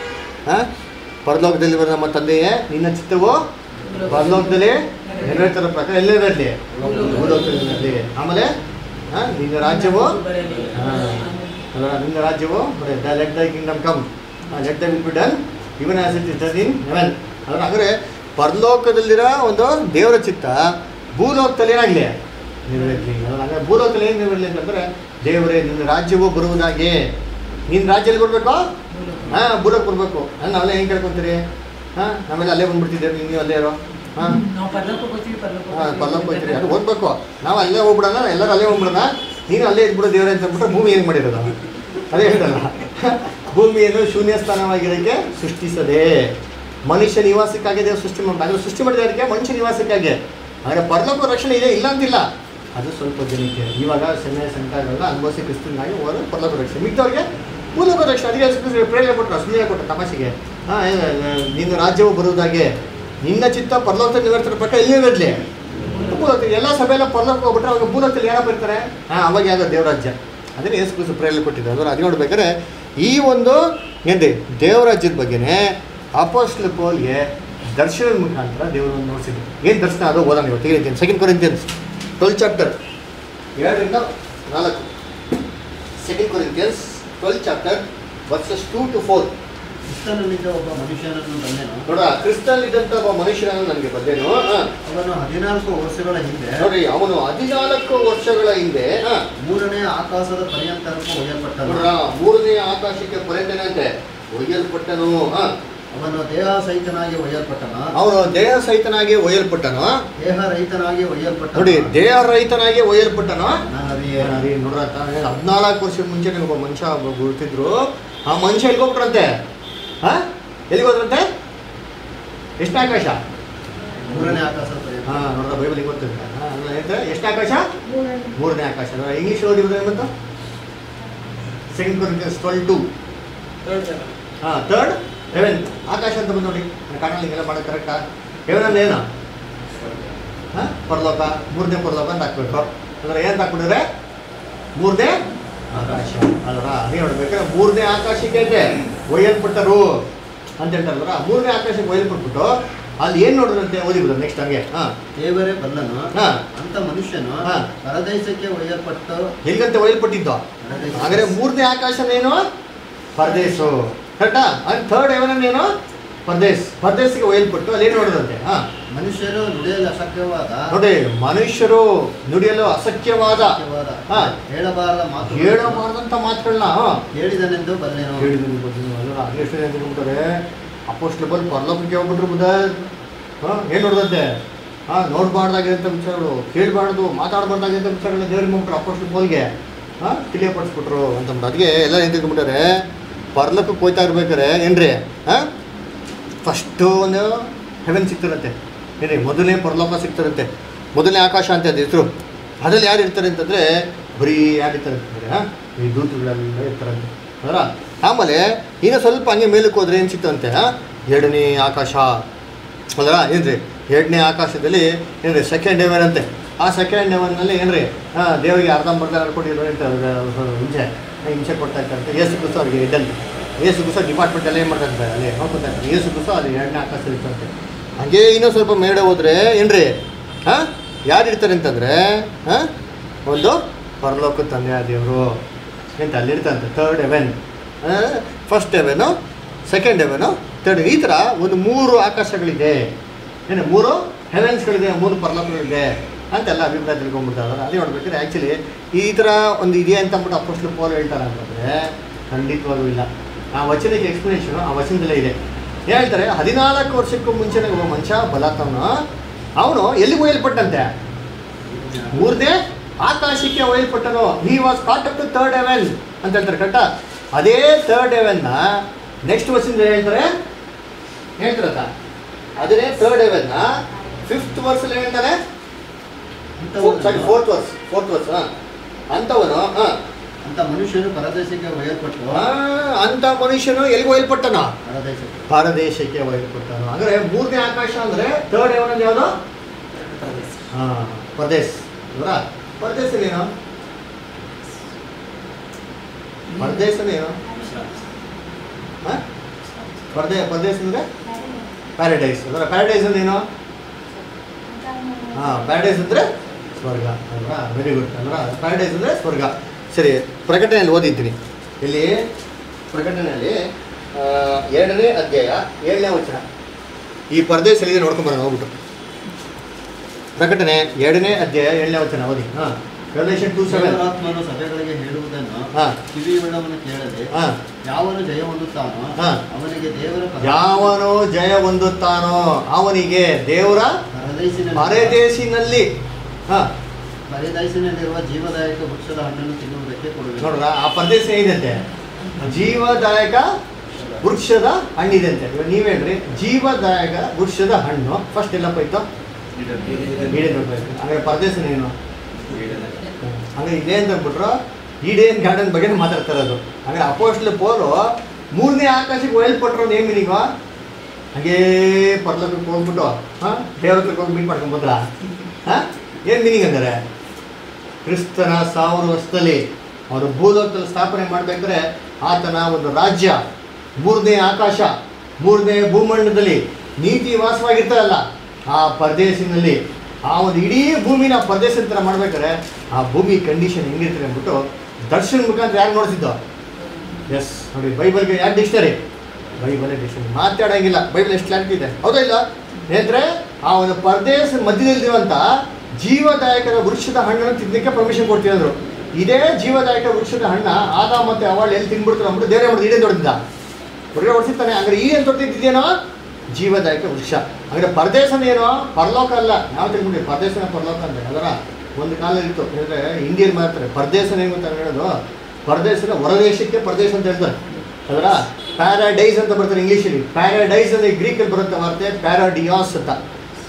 ಹಾಂ ಪರಲೋಕದಲ್ಲಿ ಬರೋ ನಮ್ಮ ತಂದೆಯೇ ನಿನ್ನ ಚಿತ್ತವು ಪರಲೋಕದಲ್ಲಿ ನೆರವೇರ್ತಿರೋ ಪ್ರಕಾರ ಎಲ್ಲೇ ಇರಲಿ ಭೂಲೋಕದಲ್ಲಿ ಇರಲಿ ಆಮೇಲೆ ಹಾಂ ನಿನ್ನ ರಾಜ್ಯವು ಬರಲಿ. ಹಾಂ ಅಲ್ವಾ ನಿನ್ನ ರಾಜ್ಯವು let the kingdom come let the will be done even as it is done in heaven ಅದ್ರ ಅಂದರೆ ಪರಲೋಕದಲ್ಲಿರೋ ಒಂದು ದೇವರ ಚಿತ್ತ ಭೂಲೋಕದಲ್ಲಿ ಏನಾಗಲಿ ನೆರವೇರಲಿ ಅಂದರೆ ಭೂಲೋಕದಲ್ಲಿ ಏನು ನೆರವೇರಲಿ ಅಂತಂದರೆ ದೇವರೇ ನಿನ್ನ ರಾಜ್ಯವು ಬರುವುದಾಗೆ ನಿನ್ನ ರಾಜ್ಯದಲ್ಲಿ ಬರಬೇಕು ಹಾಂ ಭೂಲೋಕ ಬರಬೇಕು ಹಾಂ ನಾವೆಲ್ಲ ಹೆಂಗೆ ಕೇಳ್ಕೊತೀರಿ ಹಾಂ ನಾವೆಲ್ಲ ಅಲ್ಲೇ ಬಂದ್ಬಿಡ್ತಿದ್ದೇವೆ ನೀವು ಅಲ್ಲೇ ಇರೋ ಹಾಂ ನಾವು ಪರ್ಲೋಕ ಹೋಗ್ತೀವಿ ಪರ್ಲೋಕ ಹಾಂ ಪಲ್ಲಪ್ಪ ಹೋಗ್ತೀರಿ ಅದು ಹೋಗ್ಬೇಕು ನಾವು ಅಲ್ಲೇ ಹೋಗ್ಬಿಡೋಣ ಎಲ್ಲರೂ ಅಲ್ಲೇ ಹೋಗ್ಬಿಡೋಣ ನೀನು ಅಲ್ಲೇ ಇದ್ಬಿಡು ದೇವ್ರೆ ಅಂತ ಅಂದ್ಬಿಟ್ರೆ ಭೂಮಿ ಏನು ಮಾಡಿರೋದು ಅದೇ ಹೇಳ್ದಲ್ಲ ಭೂಮಿಯನ್ನು ಶೂನ್ಯ ಸ್ಥಾನವಾಗಿರೋಕ್ಕೆ ಸೃಷ್ಟಿಸದೆ ಮನುಷ್ಯ ನಿವಾಸಕ್ಕಾಗಿ ದೇವರು ಸೃಷ್ಟಿ ಮಾಡಿ ಅಂದರೆ ಸೃಷ್ಟಿ ಮಾಡಿದವರಿಗೆ ಮನುಷ್ಯ ನಿವಾಸಕ್ಕಾಗಿ ಆದರೆ ಪರಲೋಕ ರಕ್ಷಣೆ ಇದೆ ಇಲ್ಲ ಅಂತಿಲ್ಲ ಅದು ಸ್ವಲ್ಪ ಜನಕ್ಕೆ ಇವಾಗ ಸಣ್ಣ ಸಂಕಟಗಳನ್ನ ಅನುಭವಿಸಿ ಕ್ರಿಸ್ತನಾಗಿ ಹೋದ ಪರಲೋಕ ರಕ್ಷಣೆ ಮಿಕ್ಕವ್ರಿಗೆ ಭೂಲೋಕ ರಕ್ಷಣೆ ಅದಕ್ಕೆ ಯೇಸು ಕ್ರಿಸ್ತರು ಪ್ರೇರಣೆ ಕೊಟ್ಟರು ಸುಮ್ಮನೆ ಕೊಟ್ಟರು ತಮಾಷೆಗೆ ಹಾಂ ನಿನ್ನ ರಾಜ್ಯವು ಬರುವುದಾಗೆ ನಿನ್ನ ಚಿತ್ತ ಪರಲೋಕದಲ್ಲಿ ನಿವರ್ತರ ಪ್ರಕಾರ ಎಲ್ಲಿ ಇರಲಿ ಭೂಲೋಕ ಎಲ್ಲ ಸಭೆಯೆಲ್ಲ ಪರಲೋಕ ಹೋಗ್ಬಿಟ್ರೆ ಅವಾಗ ಭೂಲೋಕದಲ್ಲಿ ಯಾರೋ ಬರ್ತಾರೆ ಹಾಂ ಅವಾಗ ಯಾವ್ದು ದೇವರಾಜ್ಯ ಅದನ್ನೇ ಯೇಸು ಕ್ರಿಸ್ತು ಪ್ರೇರಣೆ ಕೊಟ್ಟಿದ್ದಾರೆ ಅದರ ಅದು ನೋಡ್ಬೇಕಾದ್ರೆ ಈ ಒಂದು ಏನ್ರಿ ದೇವರಾಜ್ಯದ ಬಗ್ಗೆನೇ ಅಪೋಸ್ಟ್ಲ ಪೋಲ್ಗೆ ದರ್ಶನದ ಮುಖಾಂತರ ದೇವರನ್ನು ನೋಡಿಸಿದ್ರು ಏನು ದರ್ಶನ ಅದು ಓದೋಣ ಇವತ್ತು ಹೇಳ್ತೀನಿ ಸೆಕೆಂಡ್ ಕೊರಿಂತಿಯನ್ಸ್ ಟ್ವೆಲ್ ಚಾಪ್ಟರ್ ಎರಡರಿಂದ ನಾಲ್ಕು second Corinthians twelve chapter verses two to four ಕ್ರಿಸ್ತನಲ್ಲಿದ್ದ ಒಬ್ಬ ಮನುಷ್ಯನನ್ನು ಬಂದೆನು ನೋಡ ಕ್ರಿಸ್ತಲ್ಲಿದ್ದಂಥ ಒಬ್ಬ ಮನುಷ್ಯನನ್ನು ನನಗೆ ಬಂದೇನು ಹಾಂ ಅವನು ಹದಿನಾಲ್ಕು ವರ್ಷಗಳ ಹಿಂದೆ ನೋಡ್ರಿ ಅವನು ಹದಿನಾಲ್ಕು ವರ್ಷಗಳ ಹಿಂದೆ ಹಾ, ಮೂರನೇ ಆಕಾಶದ ಪರ್ಯಂತರಕ್ಕೂ ಒಯ್ಯಲ್ಪಟ್ಟನು ನೋಡ್ರ ಮೂರನೇ ಆಕಾಶಕ್ಕೆ ಪರ್ಯಂತನಂತೆ ಒಯ್ಯಲ್ಪಟ್ಟನು ಹಾ, ಅವನು ದೇಹ ಸಹಿತನಾಗಿ ಒಯ್ಯಲ್ಪಟ್ಟನ ಅವನು ದೇಹ ಸಹಿತನಾಗಿ ಒಯ್ಯಲ್ಪಟ್ಟನು ದೇಹ ರಹಿತನಾಗಿ ಒಯ್ಯಲ್ಪಟ್ಟನ ನೋಡಿ ದೇಹ ರಹಿತನಾಗಿ ಒಯ್ಯಲ್ಪಟ್ಟನು ನಾನು ಅರಿಯೇನು. ನೋಡ್ರ ಹದಿನಾಲ್ಕು ವರ್ಷದ ಮುಂಚೆ ನನಗೆ ಒಬ್ಬ ಮನುಷ್ಯ ಒಬ್ಬ ಗುರುತಿದ್ರು ಆ ಮನುಷ್ಯ ಎಲ್ಗೋಗ್ಬಿಟ್ರಂತೆ ಹಾ ಎಲ್ಲಿಗೆ ಹೋದ್ರಂತೆ ಎಷ್ಟನೇ ಆಕಾಶ ಮೂರನೇ ಆಕಾಶದ ಪರ್ಯಂತ ಹಾ ನೋಡ್ರ ಬೈಬಲ್ ಹಿಂಗೆ ಗೊತ್ತಿಲ್ಲ ಹೇಳ್ತಾರೆ ಎಷ್ಟು ಆಕಾಶ ಮೂರನೇ ಆಕಾಶ ಇಂಗ್ಲೀಷ್ ಓದಿ ಬಂತು second Corinthians twelve two Third heaven. ಹಾಂ ಥರ್ಡ್ ಹೆವೆನ್ ಆಕಾಶ ಅಂತ ಬಂದು ನೋಡಿ ಕಣ್ಣಲ್ಲಿ ಹಿಂಗೆಲ್ಲ ಮಾಡೋದು ಕರೆಕ್ಟಾ ಹೆವೆನ್ ಅಂದ್ರೆ ಏನು ಹಾಂ ಪರಲೋಕ ಮೂರನೇ ಪರಲೋಕ ಅಂತ ಹಾಕ್ಬೇಕು ಅಂದ್ರೆ ಏನು ಹಾಕ್ಬಿಟ್ಟಿದ್ರೆ ಮೂರನೇ ಆಕಾಶ ಅಲ್ರ ಅದೇ ನೋಡ್ಬೇಕಾದ್ರೆ ಮೂರನೇ ಆಕಾಶಕ್ಕೆ ಐತೆ ಒಯ್ಯಲ್ಪಟ್ಟರು ಅಂತ ಹೇಳ್ತಾರಲ್ರ ಮೂರನೇ ಆಕಾಶಕ್ಕೆ ಒಯ್ಯಲ್ಪಟ್ಬಿಟ್ಟು ಅಲ್ಲಿ ಏನು ನೋಡಿದ್ರಂತೆ ಓದಿಬಿಡು ನೆಕ್ಸ್ಟ್ ಹಂಗೆ ಹಾಂ ದೇವರೇ ಬಲ್ಲನು ಹಾ. ಅಂತ ಮನುಷ್ಯನು ಹಾ. ಪರದೇಶಕ್ಕೆ ಒಯ್ಯಲ್ಪಟ್ಟು ಎಲ್ಲಿಗಂತೆ ಒಯ್ಯಲ್ಪಟ್ಟಿದ್ದು ಪರದೇಶ ಹಾಗಾದ್ರೆ ಮೂರನೇ ಆಕಾಶನೇನು ಪರದೇಶು ಕರೆಕ್ಟಾ ಅಂಡ್ ಥರ್ಡ್ ಹೆವನೇನು ಪರದೇಶ್ ಪರದೇಶಿಗೆ ಒಯ್ಯಲ್ಪಟ್ಟು ಅಲ್ಲಿ ಏನು ನೋಡಿದಂತೆ ಹಾಂ ಮನುಷ್ಯರು ನುಡಿಯಲು ಅಸಖ್ಯವಾದ ನೋಡಿ ಮನುಷ್ಯರು ನುಡಿಯಲು ಅಸಖ್ಯವಾದ ಅಸಖ್ಯವಾದ ಹಾ. ಹೇಳಬಾರದ ಮಾತು ಹೇಳಬಾರ್ದಂಥ ಮಾತುಗಳನ್ನ ಹೇಳಿದನೆಂದು ಬಲ್ಲೆನು ಹೇಳ್ತಾರೆ ಅಪೋಸ್ಟ್ಲ ಬಂದು ಪರಲೋಕಕ್ಕೆ ಹೋಗ್ಬಿಟ್ರು ಬುಧ ಹಾಂ ಏನು ನೋಡ್ದಂತೆ ಹಾಂ ನೋಡಬಾರ್ದಾಗಿರೋಂಥ ವಿಚಾರಗಳು ಕೇಳಬಾರ್ದು ಮಾತಾಡಬಾರ್ದಾಗಿರೋಂಥ ವಿಚಾರಗಳನ್ನ ದೇವ್ರಿಗೆ ಮಾಡ್ಬಿಟ್ರು ಅಪೋಸ್ಟ್ಲ ಬೋಲ್ಗೆ ಹಾಂ ತಿಳಿಯಪಡಿಸ್ಬಿಟ್ರು ಅಂತಂದ್ಬಿಟ್ಟು ಅದಕ್ಕೆ ಎಲ್ಲ ನಿಂತ್ಕೊಂಡ್ಬಿಟ್ಟಾರೆ ಪರ್ಲೋಕಕ್ಕೆ ಹೋಯ್ತಾ ಇರ್ಬೇಕಾರೆ ಏನ್ರಿ ಹಾಂ ಫಸ್ಟು ಒಂದು ಹೆವೆನ್ ಸಿಗ್ತಾರಂತೆ ಏನ್ರಿ ಮೊದಲನೇ ಪರಲೋಕ ಸಿಗ್ತಾರಂತೆ ಮೊದಲನೇ ಆಕಾಶ ಅಂತ ಅದು ಹೆಸರು ಅದ್ರಲ್ಲಿ ಯಾರು ಇರ್ತಾರೆ ಅಂತಂದರೆ ಬರೀ ಯಾರು ಇರ್ತಾರೆ ಅಂತಂದರೆ ಹಾಂ ಈ ದೂತಗಳೆಲ್ಲ ಇರ್ತಾರಂತೆ ಅದರ ಆಮೇಲೆ ಇನ್ನು ಸ್ವಲ್ಪ ಹಂಗೆ ಮೇಲಕ್ಕೆ ಹೋದ್ರೆ ಏನು ಸಿಗ್ತಂತೆ ಆ? ಎರಡನೇ ಆಕಾಶ ಅಲ್ವಾ ಏನ್ರಿ ಎರಡನೇ ಆಕಾಶದಲ್ಲಿ ಏನ್ರಿ ಸೆಕೆಂಡ್ ಹೆವೆನ್ ಅಂತೆ ಆ ಸೆಕೆಂಡ್ ಹೆವೆನ್ನಲ್ಲಿ ಏನ್ರಿ ಹಾಂ ದೇವರಿಗೆ ಅರ್ಧಂಬರ್ಧ ನಡ್ಕೊಂಡಿರೋ ಅಂತ ಹಿಂಸೆ ಹಿಂಸೆ ಕೊಡ್ತಾ ಇರ್ತಾರೆ ಏಸು ಕ್ರಿಸ್ತು ಅವ್ರಿಗೆ ಹೆಡ್ಡಲ್ಲಿ ಏಸು ಕ್ರಿಸ್ತು ಡಿಪಾರ್ಟ್ಮೆಂಟ್ ಎಲ್ಲ ಏನು ಮಾಡ್ತಾ ಇರ್ತಾರೆ ಅಲ್ಲಿ ನೋಡ್ಕೊತಾ ಇರ್ತಾರೆ ಏಸು ಕ್ರಿಸ್ತು ಅಲ್ಲಿ ಎರಡನೇ ಆಕಾಶದಲ್ಲಿ ಇರ್ತಂತೆ ಹಾಗೇ ಇನ್ನೂ ಸ್ವಲ್ಪ ಮೇಡೆ ಹೋದ್ರೆ ಏನ್ರಿ ಹಾಂ ಯಾರು ಇರ್ತಾರೆ ಅಂತಂದರೆ ಹಾಂ ಒಂದು ಪರಲೋಕ ತಂದೆ ದೇವರು ಎಂತ ಅಲ್ಲಿ ಇರ್ತಂತೆ third heaven first heaven second heaven third ಈ ಥರ ಒಂದು ಮೂರು ಆಕಾಶಗಳಿದೆ ಏನು ಮೂರು ಹೆವೆನ್ಸ್ಗಳಿದೆ ಮೂರು ಪರಲೋಕಗಳಿದೆ ಅಂತೆಲ್ಲ ಅಭಿಪ್ರಾಯ ತಿಳ್ಕೊಂಡ್ಬಿಡ್ತಾರೆ ಅದೇ ನೋಡ್ಬೇಕಾದ್ರೆ ಆ್ಯಕ್ಚುಲಿ ಈ ಥರ ಒಂದು ಇದೆ ಅಂತ ಅಂದ್ಬಿಟ್ಟು ಅಪ್ಪಷ್ಟು ಪೋಲ್ ಹೇಳ್ತಾರೆ ಅಂತಂದರೆ ಖಂಡಿತವಾಗೂ ಇಲ್ಲ ಆ ವಚನಕ್ಕೆ ಎಕ್ಸ್ಪ್ಲನೇಷನು ಆ ವಚನದಲ್ಲೇ ಇದೆ ಹೇಳ್ತಾರೆ ಹದಿನಾಲ್ಕು ವರ್ಷಕ್ಕೂ ಮುಂಚೆನೇ ಒಬ್ಬ ಮನುಷ್ಯ ಬಲಾತವನು ಅವನು ಎಲ್ಲಿಗೆ ಒಯ್ಯಲ್ಪಟ್ಟಂತೆ ಮೂರನೇ ಆಕಾಶಕ್ಕೆ ಒಯ್ಯಲ್ಪಟ್ಟನು he was caught up to third heaven ಅಂತ ಹೇಳ್ತಾರೆ ಕರೆಕ್ಟಾ ಅದೇ ಥರ್ಡ್ ಹೆವೆನ್ನ ನೆಕ್ಸ್ಟ್ ವರ್ಷದಿಂದ ಹೇಳ್ತಾರೆ ಹೇಳ್ತಾರತ್ತ ಅದೇ ಥರ್ಡ್ ಹೆವೆನ್ನ ಫಿಫ್ತ್ ವರ್ಷಲ್ಲಿ ಹೇಳ್ತಾರೆ ಸಾರಿ ಫೋರ್ತ್ ವರ್ಷ ಫೋರ್ತ್ ವರ್ಷ ಹಾಂ ಅಂಥವನು ಹಾಂ ಅಂತ ಮನುಷ್ಯರು ಪರದೇಶಕ್ಕೆ ಒಯ್ಯಲ್ಪಟ್ಟು ಅಂಥ ಮನುಷ್ಯನು ಎಲ್ಲಿಗೆ ಒಯ್ಯಲ್ಪಟ್ಟನ ಪರದೇಶಕ್ಕೆ ಪರದೇಶಕ್ಕೆ ಒಯ್ಯಲ್ಪಟ್ಟನು ಅಂದರೆ ಮೂರನೇ ಆಕಾಶ ಅಂದರೆ ಥರ್ಡ್ ಹೆವನ್ ಅಂದ್ರೆ ಯಾವುದು ಹಾಂ ಪರದೇಶ್ ಅಲ್ವಾ ಪರದೇಶನೇನು ಪರದೇಶನೇನು ಹಾಂ ಪರದೇ ಪರದೇಶ ಅಂದರೆ ಪ್ಯಾರಡೈಸ್ ಅದರ ಪ್ಯಾರಡೈಸ್ ಅಂದ್ರೆ ಏನು ಹಾಂ ಪ್ಯಾರಡೈಸ್ ಅಂದರೆ ಸ್ವರ್ಗ ಅಲ್ವಾ ವೆರಿ ಗುಡ್ ಅಲ್ವಾ ಪ್ಯಾರಡೈಸ್ ಅಂದರೆ ಸ್ವರ್ಗ ಸರಿ ಪ್ರಕಟಣೆಯಲ್ಲಿ ಓದಿದ್ದೀನಿ ಇಲ್ಲಿ ಪ್ರಕಟಣೆಯಲ್ಲಿ ಆ, ಎರಡನೇ ಅಧ್ಯಾಯ ಏಳನೇ ವಚನ ಈ ಪರದೇಶದಲ್ಲಿ ನೋಡ್ಕೊಂಬರೋಣ ಹೋಗ್ಬಿಟ್ಟು ಪ್ರಕಟಣೆ ಎರಡನೇ ಅಧ್ಯಾಯ ಏಳನೇ ವಚನ ಓದಿ ಹಾಂ ರೆವಲೇಷನ್ ಟೂ ಸೆವೆನ್ ದೇವರಾತ್ಮನು ಸಭೆಗಳಿಗೆ ಹೇಳುವುದನ್ನು ಹಾ. ಕಿವಿಯುಳ್ಳವನು ಕೇಳದೆ ಹಾಂ ಯಾವನು ಜಯ ಹೊಂದುತ್ತಾನೋ ಹಾ. ಅವನಿಗೆ ದೇವರ ಪರ- ಯಾವನು ಜಯ ಹೊಂದುತ್ತಾನೋ ಅವನಿಗೆ ದೇವರ ಪರದೇಶಿನಲ್ಲಿ ಪರದೇಶಿನಲ್ಲಿ ಹಾಂ ಪರದೇಶಿನಲ್ಲಿರುವ ಜೀವದಾಯಕ ವೃಕ್ಷದ ಹಣ್ಣನ್ನು ತಿನ್ನುವುದಕ್ಕೆ ಕೊಡುವೆ ನೋಡ್ರ ಆ ಪರದೇಶ ಏನಿದೆ ಜೀವದಾಯಕ ವೃಕ್ಷದ ಹಣ್ಣಿದೆ ಇವಾಗ ನೀವೇನ್ರಿ ಜೀವದಾಯಕ ವೃಕ್ಷದ ಹಣ್ಣು ಫಸ್ಟ್ ಎಲ್ಲಪ್ಪ ಇತ್ತು ಈಡೇನ್ ಬೇಕಾಯ್ತು ಹಾಗಾದ್ರೆ ಪರದೇಶ ಏನು ಹಂಗೆ ಇದೇ ಅಂತ ಅಂದ್ಬಿಟ್ರು ಈಡೇನ್ ಗಾರ್ಡನ್ ಬಗ್ಗೆ ಮಾತಾಡ್ತಾ ಇರೋದು ಹಾಗಾದ್ರೆ ಅಪೋಸ್ಟ್ಲ ಪೋಲು ಮೂರನೇ ಆಕಾಶಕ್ಕೆ ಒಯ್ಯಲ್ಪಟ್ರು ನೇಮ್ ಮೀನಿಂಗು ಹಾಗೇ ಪರ್ಲೋಕಕ್ಕೆ ಹೋಗ್ಬಿಟ್ಟು ಹಾಂ ದೇವ್ರ ಹತ್ರಕ್ಕೆ ಹೋಗಿ ಮೀಟ್ ಮಾಡ್ಕೊಂಡು ಬಂದ್ರ ಹಾಂ ಏನು ಮೀನಿಂಗ್ ಅಂದರೆ ಕ್ರಿಸ್ತನ ಸಾವಿರ ವರ್ಷದಲ್ಲಿ ಅವರು ಭೂಲೋಕದಲ್ಲಿ ಸ್ಥಾಪನೆ ಮಾಡಬೇಕಾದ್ರೆ ಆತನ ಒಂದು ರಾಜ್ಯ ಮೂರನೇ ಆಕಾಶ ಮೂರನೇ ಭೂಮಂಡಲದಲ್ಲಿ ನೀತಿ ವಾಸವಾಗಿರ್ತಾರಲ್ಲ ಆ ಪರದೇಶಿನಲ್ಲಿ ಆ ಒಂದು ಇಡೀ ಭೂಮಿನ ಪರದೇಶ ಥರ ಮಾಡ್ಬೇಕಾದ್ರೆ ಆ ಭೂಮಿ ಕಂಡೀಷನ್ ಹೆಂಗಿರ್ತಾರೆ ಅಂದ್ಬಿಟ್ಟು ದರ್ಶನ ಮುಖಾಂತರ ಯಾರು ನೋಡ್ತಿದ್ದೋ ಎಸ್ ನೋಡಿ ಬೈಬಲ್ಗೆ ಯಾರು ಡಿಕ್ಷನರಿ ಬೈಬಲ್ ಡಿಕ್ಷನರಿ ಮಾತಾಡೋಂಗಿಲ್ಲ ಬೈಬಲ್ ಎಷ್ಟು ಕ್ಲಾರಿಟಿ ಇದೆ ಹೌದಾ ಇಲ್ಲ ಏನಂದ್ರೆ ಆ ಒಂದು ಪರದೇಶ ಮಧ್ಯದಲ್ಲಿರುವಂಥ ಜೀವದಾಯಕದ ವೃಕ್ಷದ ಹಣ್ಣನ್ನು ತಿನ್ನಕ್ಕೆ ಪರ್ಮಿಷನ್ ಕೊಡ್ತಿದ್ರು ಇದೇ ಜೀವದಾಯಕ ವೃಕ್ಷದ ಹಣ್ಣ ಆದ ಮತ್ತೆ ಅವಾಳು ಎಲ್ಲಿ ತಿನ್ಬಿಡ್ತಾರೆ ಅಂದ್ಬಿಟ್ಟು ದೇವರೇ ಮಾಡಿದ್ರು ಈಡೇನ್ ದೊಡ್ಡದ ಹೊರಗಡೆ ಹೊಡ್ಸಿರ್ತಾನೆ ಹಂಗಾರೆ ಈಡೇನ್ ದೊಡ್ಡದಿದ್ದೇನೋ ಜೀವದಾಯಕ ವೃಕ್ಷ ಹಂಗಾರೆ ಪರದೇಶನೇನೋ ಪರಲೋಕ ಅಲ್ಲ ನಾವು ತಿಳ್ಕೊಂಡ್ವಿ ಪರದೇಶನ ಪರಲೋಕ ಅಂದ್ರೆ ಅದರ ಒಂದು ಕಾಲ ಇತ್ತು ಅಂದರೆ ಇಂಡಿಯನ್ ಮಾಡ್ತಾರೆ ಪರದೇಶನ ಏನು ಅಂತ ಹೇಳೋದು ಪರದೇಶನ ಹೊರದೇಶಕ್ಕೆ ಪರದೇಶ ಅಂತ ಹೇಳ್ತಾರೆ ಅದರ ಪ್ಯಾರಾಡೈಸ್ ಅಂತ ಬರ್ತಾರೆ ಇಂಗ್ಲೀಷಲ್ಲಿ ಪ್ಯಾರಾಡೈಸ್ ಅಂದರೆ ಗ್ರೀಕಲ್ಲಿ ಬರುತ್ತೆ ವಾರ್ತೆ ಪ್ಯಾರಾಡಿಯಾಸ್ ಅಂತ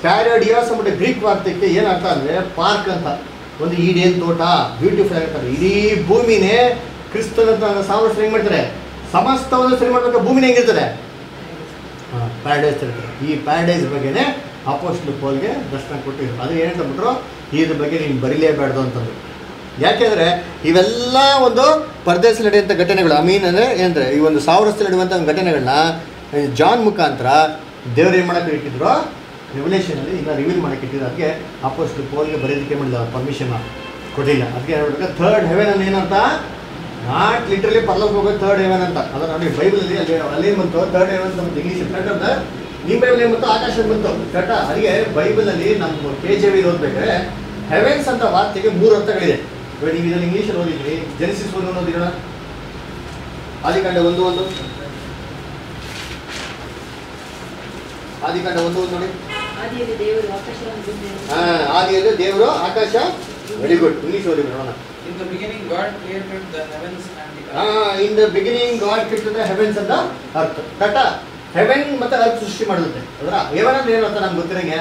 ಪ್ಯಾರಡಿಯಾಸ್ ಅಂದ್ಬಿಟ್ಟು ಗ್ರೀಕ್ ವಾರ್ತೆಗೆ ಏನು ಅರ್ಥ ಅಂದರೆ ಪಾರ್ಕ್ ಅಂತ ಒಂದು ಈಡೇನ್ ತೋಟ ಬ್ಯೂಟಿಫುಲ್ ಆಗಿರ್ತಾರೆ ಇಡೀ ಭೂಮಿನೇ ಕ್ರಿಸ್ತನ ಸಾವಿರ ಹೆಂಗೆ ಮಾಡ್ತಾರೆ ಸಮಸ್ತವನ್ನು ಸರಿ ಮಾಡ್ಬೇಕು ಭೂಮಿನ ಹೆಂಗಿರ್ತದೆ ಪ್ಯಾರಡೈಸ್ ಇರ್ತಾರೆ ಈ ಪ್ಯಾರಡೈಸ್ ಬಗ್ಗೆನೇ ಅಪೋಸ್ಟ್ಲ್ ಪೋಲ್ಗೆ ದರ್ಶನ ಕೊಟ್ಟಿದ್ರು ಅದು ಏನಂತ ಬಿಟ್ರು ಇದ್ರ ಬಗ್ಗೆ ನೀನು ಬರೀಲೇಬಾರ್ದು ಅಂತಂದ್ರು ಯಾಕೆಂದರೆ ಇವೆಲ್ಲ ಒಂದು ಪರದೇಶದಲ್ಲಿ ನಡೆಯುವಂಥ ಘಟನೆಗಳು ಐ ಮೀನ್ ಅಂದರೆ ಏನಂದರೆ ಈ ಒಂದು ಸಾವಿರ ವರ್ಷದಲ್ಲಿ ನಡೆಯುವಂಥ ಒಂದು ಘಟನೆಗಳನ್ನ ಈ ಜಾನ್ ಮುಖಾಂತರ ದೇವ್ರು ಏನು ಮಾಡೋಕ್ಕೆ ಇಟ್ಟಿದ್ರು ರೆವಲ್ಯೂಷನಲ್ಲಿ ಈಗ ರಿವೀಲ್ ಮಾಡೋಕ್ಕೆ ಇಟ್ಟಿದ್ರು ಅದಕ್ಕೆ ಅಪೋಸ್ಟ್ಲ್ ಪೋಲ್ಗೆ ಬರೆಯೋದಕ್ಕೆ ಮಾಡಿಲ್ಲ ಪರ್ಮಿಷನ್ ಕೊಟ್ಟಿಲ್ಲ ಅದಕ್ಕೆ ಹೇಳ್ಬೇಕು ಥರ್ಡ್ ಹೆವೆನ್ ಅಂದ್ರೆ ಏನಂತ ನಾಟ್ ಲಿಟ್ರಲಿ ಪರ್ಲೋಕ್ ಹೋಗೋದು ಥರ್ಡ್ ಹೆವೆನ್ ಅಂತ ಅದನ್ನ ನೋಡಿ ಬೈಬಲಲ್ಲಿ ಅಲ್ಲಿ ಅಲ್ಲಿ ಬಂತು ಥರ್ಡ್ ಹೆವೆನ್ ಅಂತ ಬಂತು ಇಂಗ್ಲೀಷ್ ಕರೆಕ್ಟ್ ಅಂತ ನಿಮ್ಮ ಬೈಬಲ್ ಏನು ಬಂತು ಆಕಾಶ ಬಂತು ಕರೆಕ್ಟಾ ಅದಕ್ಕೆ ಬೈಬಲಲ್ಲಿ ನಮ್ಮ ಕೆ ಜೆ ವಿ ಓದ್ಬೇಕಾದ್ರೆ ಹೆವೆನ್ಸ್ ಅಂತ ವಾರ್ತೆಗೆ ಮೂರು ಅರ್ಥಗಳಿದೆ ಇವಾಗ ನೀವು ಇದನ್ನು ಇಂಗ್ಲೀಷಲ್ಲಿ ಓದಿದ್ರಿ ಜೆನಿಸಿಸ್ ಒಂದು ಓದಿರೋಣ ಆದಿಕಾಂಡ ಒಂದು ಒಂದು ಆದಿಕಾಂಡ ಒಂದು ಒಂದು ನೋಡಿ ಆದಿಯಲ್ಲಿ ದೇವರು ಆಕಾಶವನ್ನು ಭೂಮಿಯನ್ನು ಹಾ ಆದಿಯಲ್ಲಿ ದೇವರು ಆಕಾಶ ವೆರಿ ಗುಡ್ ಇಂಗ್ಲೀಷ್ ಓದಿ ನೋಡೋಣ In the beginning, God created the heavens and the ah earth. In the beginning God created the heavens ಅಂತ ಅರ್ಥ ಕರೆಕ್ಟ ಹೆವೆನ್ ಮತ್ತೆ ಅರ್ಥ ಸೃಷ್ಟಿ ಮಾಡುತ್ತೆ ಅದರ ಹೆವೆನ್ ಅಂದ್ರೆ ಏನು ಅಂತ ನಮ್ಗೆ ಗೊತ್ತಿರಂಗೆ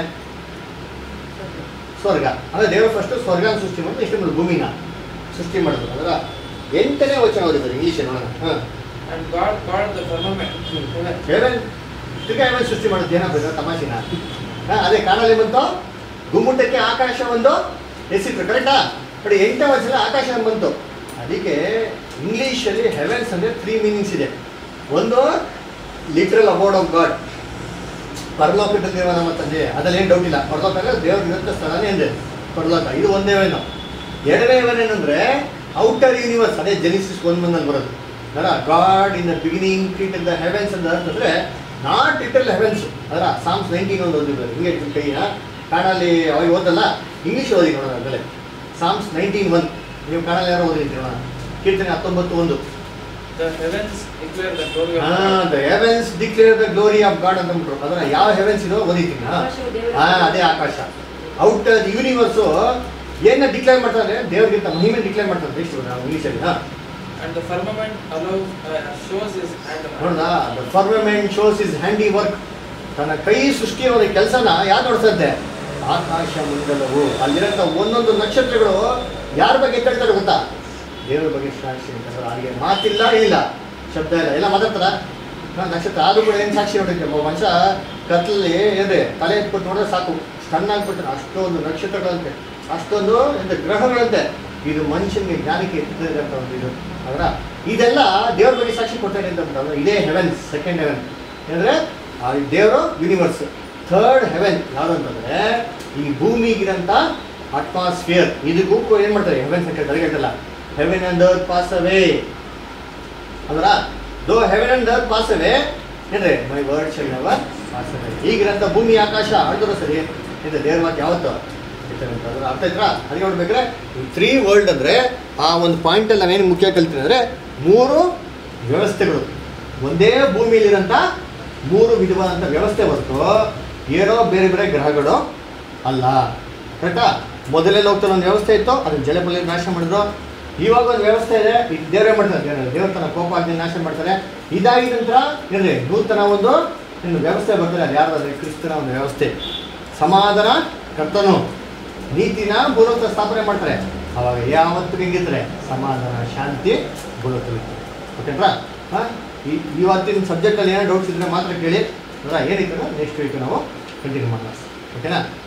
ಸ್ವರ್ಗ ಅಂದ್ರೆ ದೇವರು ಫಸ್ಟ್ ಸ್ವರ್ಗ ಸೃಷ್ಟಿ ಮಾಡಿದ್ರೆ ಇಷ್ಟು ಮಾಡಿದ್ರು ಭೂಮಿನ ಸೃಷ್ಟಿ ಮಾಡಿದ್ರು ಅದರ ಎಂಟನೇ ವಚನ ಓದಿದ್ದಾರೆ ಇಂಗ್ಲೀಷ್ ನೋಡೋಣ ಹಾಂ And God called the firmament heaven. Heaven ತಿರ್ಗಾ ಹೆವೆನ್ ಸೃಷ್ಟಿ ಮಾಡುತ್ತೆ ಏನಾಗ್ಬೇಕು ತಮಾಷೆನ ಹಾ ಅದೇ ಕಾಣಲ್ಲಿ ಬಂತು ಗುಮ್ಮುಟಕ್ಕೆ ಆಕಾಶ ಒಂದು ಹೆಸರಿಟ್ರು ಕರೆಕ್ಟಾ ನೋಡಿ ಎಂಟನೇ ವರ್ಷದ ಆಕಾಶ ಬಂತು ಅದಕ್ಕೆ ಇಂಗ್ಲೀಷಲ್ಲಿ ಹೆವೆನ್ಸ್ ಅಂದರೆ ತ್ರೀ ಮೀನಿಂಗ್ಸ್ ಇದೆ ಒಂದು ಲಿಟ್ರಲ್ ಅಬೌಡ್ ಆಫ್ ಗಾಡ್ ಪರಲೋಕದಲ್ಲಿರುವ ನಮ್ಮ ತಂದೆ ಅದ್ರಲ್ಲಿ ಏನು ಡೌಟ್ ಇಲ್ಲ ಪರಲೋಕ ಅಂದರೆ ದೇವ್ರ ಇರುವಂಥ ಸ್ಥಳನೇ ಅಂದೆ ಪರಲೋಕ ಇದು ಒಂದೇ ವೇನು ಎರಡನೇ ವೇನ್ ಏನಂದರೆ ಔಟರ್ ಯೂನಿವರ್ಸ್ ಅದೇ ಜೆನಿಸಿಸ್ ಒನ್ ಮಂದಲ್ಲಿ ಬರೋದು ಅದರ God in the beginning create in the heavens ಅಂತ ಅಂತಂದರೆ ನಾಟ್ ಇಟಲ್ ಹೆವೆನ್ಸ್ ಅದರ ಸಾಮ್ಸ್ ನೈನ್ಟೀನ್ ಒಂದು ಓದಿದ್ದಾರೆ ಹಿಂಗೆ ಇಟ್ಕೊಂಡು ಕೈಯ ಕಾಣಲ್ಲಿ ಅವಾಗ ಓದಲ್ಲ ಇಂಗ್ಲೀಷ್ ಓದಿ ನೋಡೋಣ ಅದರಲ್ಲಿ ಸಾಮ್ಸ್ ನೈನ್ಟೀನ್ ಒನ್ ನೀವು ಕಾಣಲ್ಲಿ ಯಾರೋ ಓದಿದ್ರಿ ನೋಡೋಣ ಕೀರ್ತನೆ ಹತ್ತೊಂಬತ್ತು ಒಂದು The heavens declare the glory of ah God. The heavens declare the glory of God ಅಂತ ಬಿಟ್ರು ಅದರ ಯಾವ ಹೆವೆನ್ಸ್ ಇದೋ ಓದಿದ್ದೀನಿ ಹಾ ಆಕಾಶವು ದೇವರ ಹಾ ಅದೇ ಆಕಾಶ ಔಟ್ ಯೂನಿವರ್ಸು ಏನ ಡಿಕ್ಲೇರ್ ಮಾಡ್ತಾರೆ ದೇವ್ರಿಗಿಂತ ಮಹಿಮೆ ಡಿಕ್ಲೇರ್ ಮಾಡ್ತಾರೆ ಎಷ್ಟು ನಾವು ಇಂಗ್ಲೀಷಲ್ಲಿ ಹಾ And the firmament allows, uh, shows his handiwork. ನೋಡ್ದಾ the firmament shows his handiwork ತನ್ನ ಕೈ ಸೃಷ್ಟಿಯ ಒಂದು ಕೆಲಸನ ಯಾರು ನೋಡ್ಸಂತೆ ಆಕಾಶ ಮಂಡಲವು ಅಲ್ಲಿರೋಂಥ ಒಂದೊಂದು ನಕ್ಷತ್ರಗಳು ಯಾರ ಬಗ್ಗೆ ಕೇಳ್ತಾರೆ ಗೊತ್ತಾ ದೇವರ ಬಗ್ಗೆ ಸಾಕ್ಷಿ ಹೇಳ್ತಾರೆ ಹಾಗೆ ಮಾತಿಲ್ಲ ಇಲ್ಲ ಶಬ್ದ ಇಲ್ಲ ಎಲ್ಲ ಮಾತಾಡ್ತಾರ ಹಾ, ನಕ್ಷತ್ರ ಆದ್ರೂ ಕೂಡ ಏನು ಸಾಕ್ಷಿ ನೋಡಿದ್ದೆ ಒಬ್ಬ ಮನುಷ್ಯ ಕತ್ಲಲ್ಲಿ ಏನ್ರಿ ತಲೆ ಎತ್ಬಿಟ್ಟು ನೋಡಿದ್ರೆ ಸಾಕು ಸ್ಟನ್ ಆಗ್ಬಿಟ್ರೆ ಅಷ್ಟೊಂದು ನಕ್ಷತ್ರಗಳಂತೆ ಅಷ್ಟೊಂದು ಎಂತ ಗ್ರಹಗಳಂತೆ ಇದು ಮನುಷ್ಯನಿಗೆ ಜ್ಞಾನಕ್ಕೆ ಎತ್ತಿದೆ ಅಂತ ಒಂದು ಇದು ಅದರ ಇದೆಲ್ಲ ದೇವ್ರ ಬಗ್ಗೆ ಸಾಕ್ಷಿ ಕೊಡ್ತಾರೆ ಅಂತ ಅಂದ್ಬಿಟ್ಟು ಇದೇ ಹೆವೆನ್ ಸೆಕೆಂಡ್ ಹೆವೆನ್ ಅಂದರೆ ಆ ದೇವರು ಯೂನಿವರ್ಸ್ ಥರ್ಡ್ ಹೆವೆನ್ ಯಾವುದು ಅಂತಂದರೆ ಈ ಭೂಮಿಗಿರಂಥ ಅಟ್ಮಾಸ್ಫಿಯರ್ ಇದಕ್ಕೂ ಏನು ಮಾಡ್ತಾರೆ ಹೆವೆನ್ ಸೆಕೆಂಡ್ ಅಲ್ಲ heaven and earth pass away ಅಂದ್ರ though heaven and earth pass away ಏನ್ರಿ my word shall never pass away ಈಗಿರಂಥ ಭೂಮಿ ಆಕಾಶ ಅಳ್ದ್ರು ಸರಿ ಇದು ದೇವ್ರ ಮಾತು ಯಾವತ್ತು ಇರ್ತದೆ ಅಂತ ಅದ್ರ ಅರ್ಥ ಆಯ್ತಾ ಅದಕ್ಕೆ ನೋಡ್ಬೇಕ್ರೆ ತ್ರೀ ವರ್ಲ್ಡ್ ಅಂದರೆ ಆ ಒಂದು ಪಾಯಿಂಟಲ್ಲಿ ನಾವೇನು ಮುಖ್ಯ ಕಲ್ತೀವಿ ಅಂದರೆ ಮೂರು ವ್ಯವಸ್ಥೆಗಳು ಒಂದೇ ಭೂಮಿಯಲ್ಲಿರೋಂಥ ಮೂರು ವಿಧವಾದಂಥ ವ್ಯವಸ್ಥೆ ಹೊರತು ಏನೋ ಬೇರೆ ಬೇರೆ ಗ್ರಹಗಳು ಅಲ್ಲ ಕರೆಕ್ಟಾ ಮೊದಲೆಲ್ಲ ಹೋಗ್ತಾರೆ ಒಂದು ವ್ಯವಸ್ಥೆ ಇತ್ತು ಅದನ್ನ ಜಲಪಲ್ಲಿ ನಾಶ ಮಾಡಿದ್ರು ಇವಾಗ ಒಂದು ವ್ಯವಸ್ಥೆ ಇದೆ ಇದು ದೇವರೇ ಮಾಡ್ತಾರೆ ದೇವ್ರ ದೇವ್ರ ತನ್ನ ಕೋಪ ಆಗಿ ನಾಶ ಮಾಡ್ತಾರೆ ಇದಾಗಿದ ನಂತರ ಇರಲಿ ನೂತನ ಒಂದು ಒಂದು ವ್ಯವಸ್ಥೆ ಬರ್ತಾರೆ ಅದು ಯಾರ್ದಾದ್ರೆ ಕ್ರಿಸ್ತನ ಒಂದು ವ್ಯವಸ್ಥೆ ಸಮಾಧಾನ ಕರ್ತನು ನೀತಿನ ಭೂಲೋಕ ಸ್ಥಾಪನೆ ಮಾಡ್ತಾರೆ ಅವಾಗ ಯಾವತ್ತು ಹೆಂಗಿರ್ತಾರೆ ಸಮಾಧಾನ ಶಾಂತಿ ಭೂಲೋಕದಲ್ಲಿ ಓಕೆನ್ರಾ ಹಾಂ ಈ ಇವತ್ತಿನ ಸಬ್ಜೆಕ್ಟಲ್ಲಿ ಏನೋ ಡೌಟ್ಸ್ ಇದ್ದರೆ ಮಾತ್ರ ಕೇಳಿ ಅಲ್ಲ ಏನಿತ್ತು ನೆಕ್ಸ್ಟ್ ವೀಕ್ ನಾವು ಕಂಟಿನ್ಯೂ ಮಾಡೋಣ ಓಕೆನಾ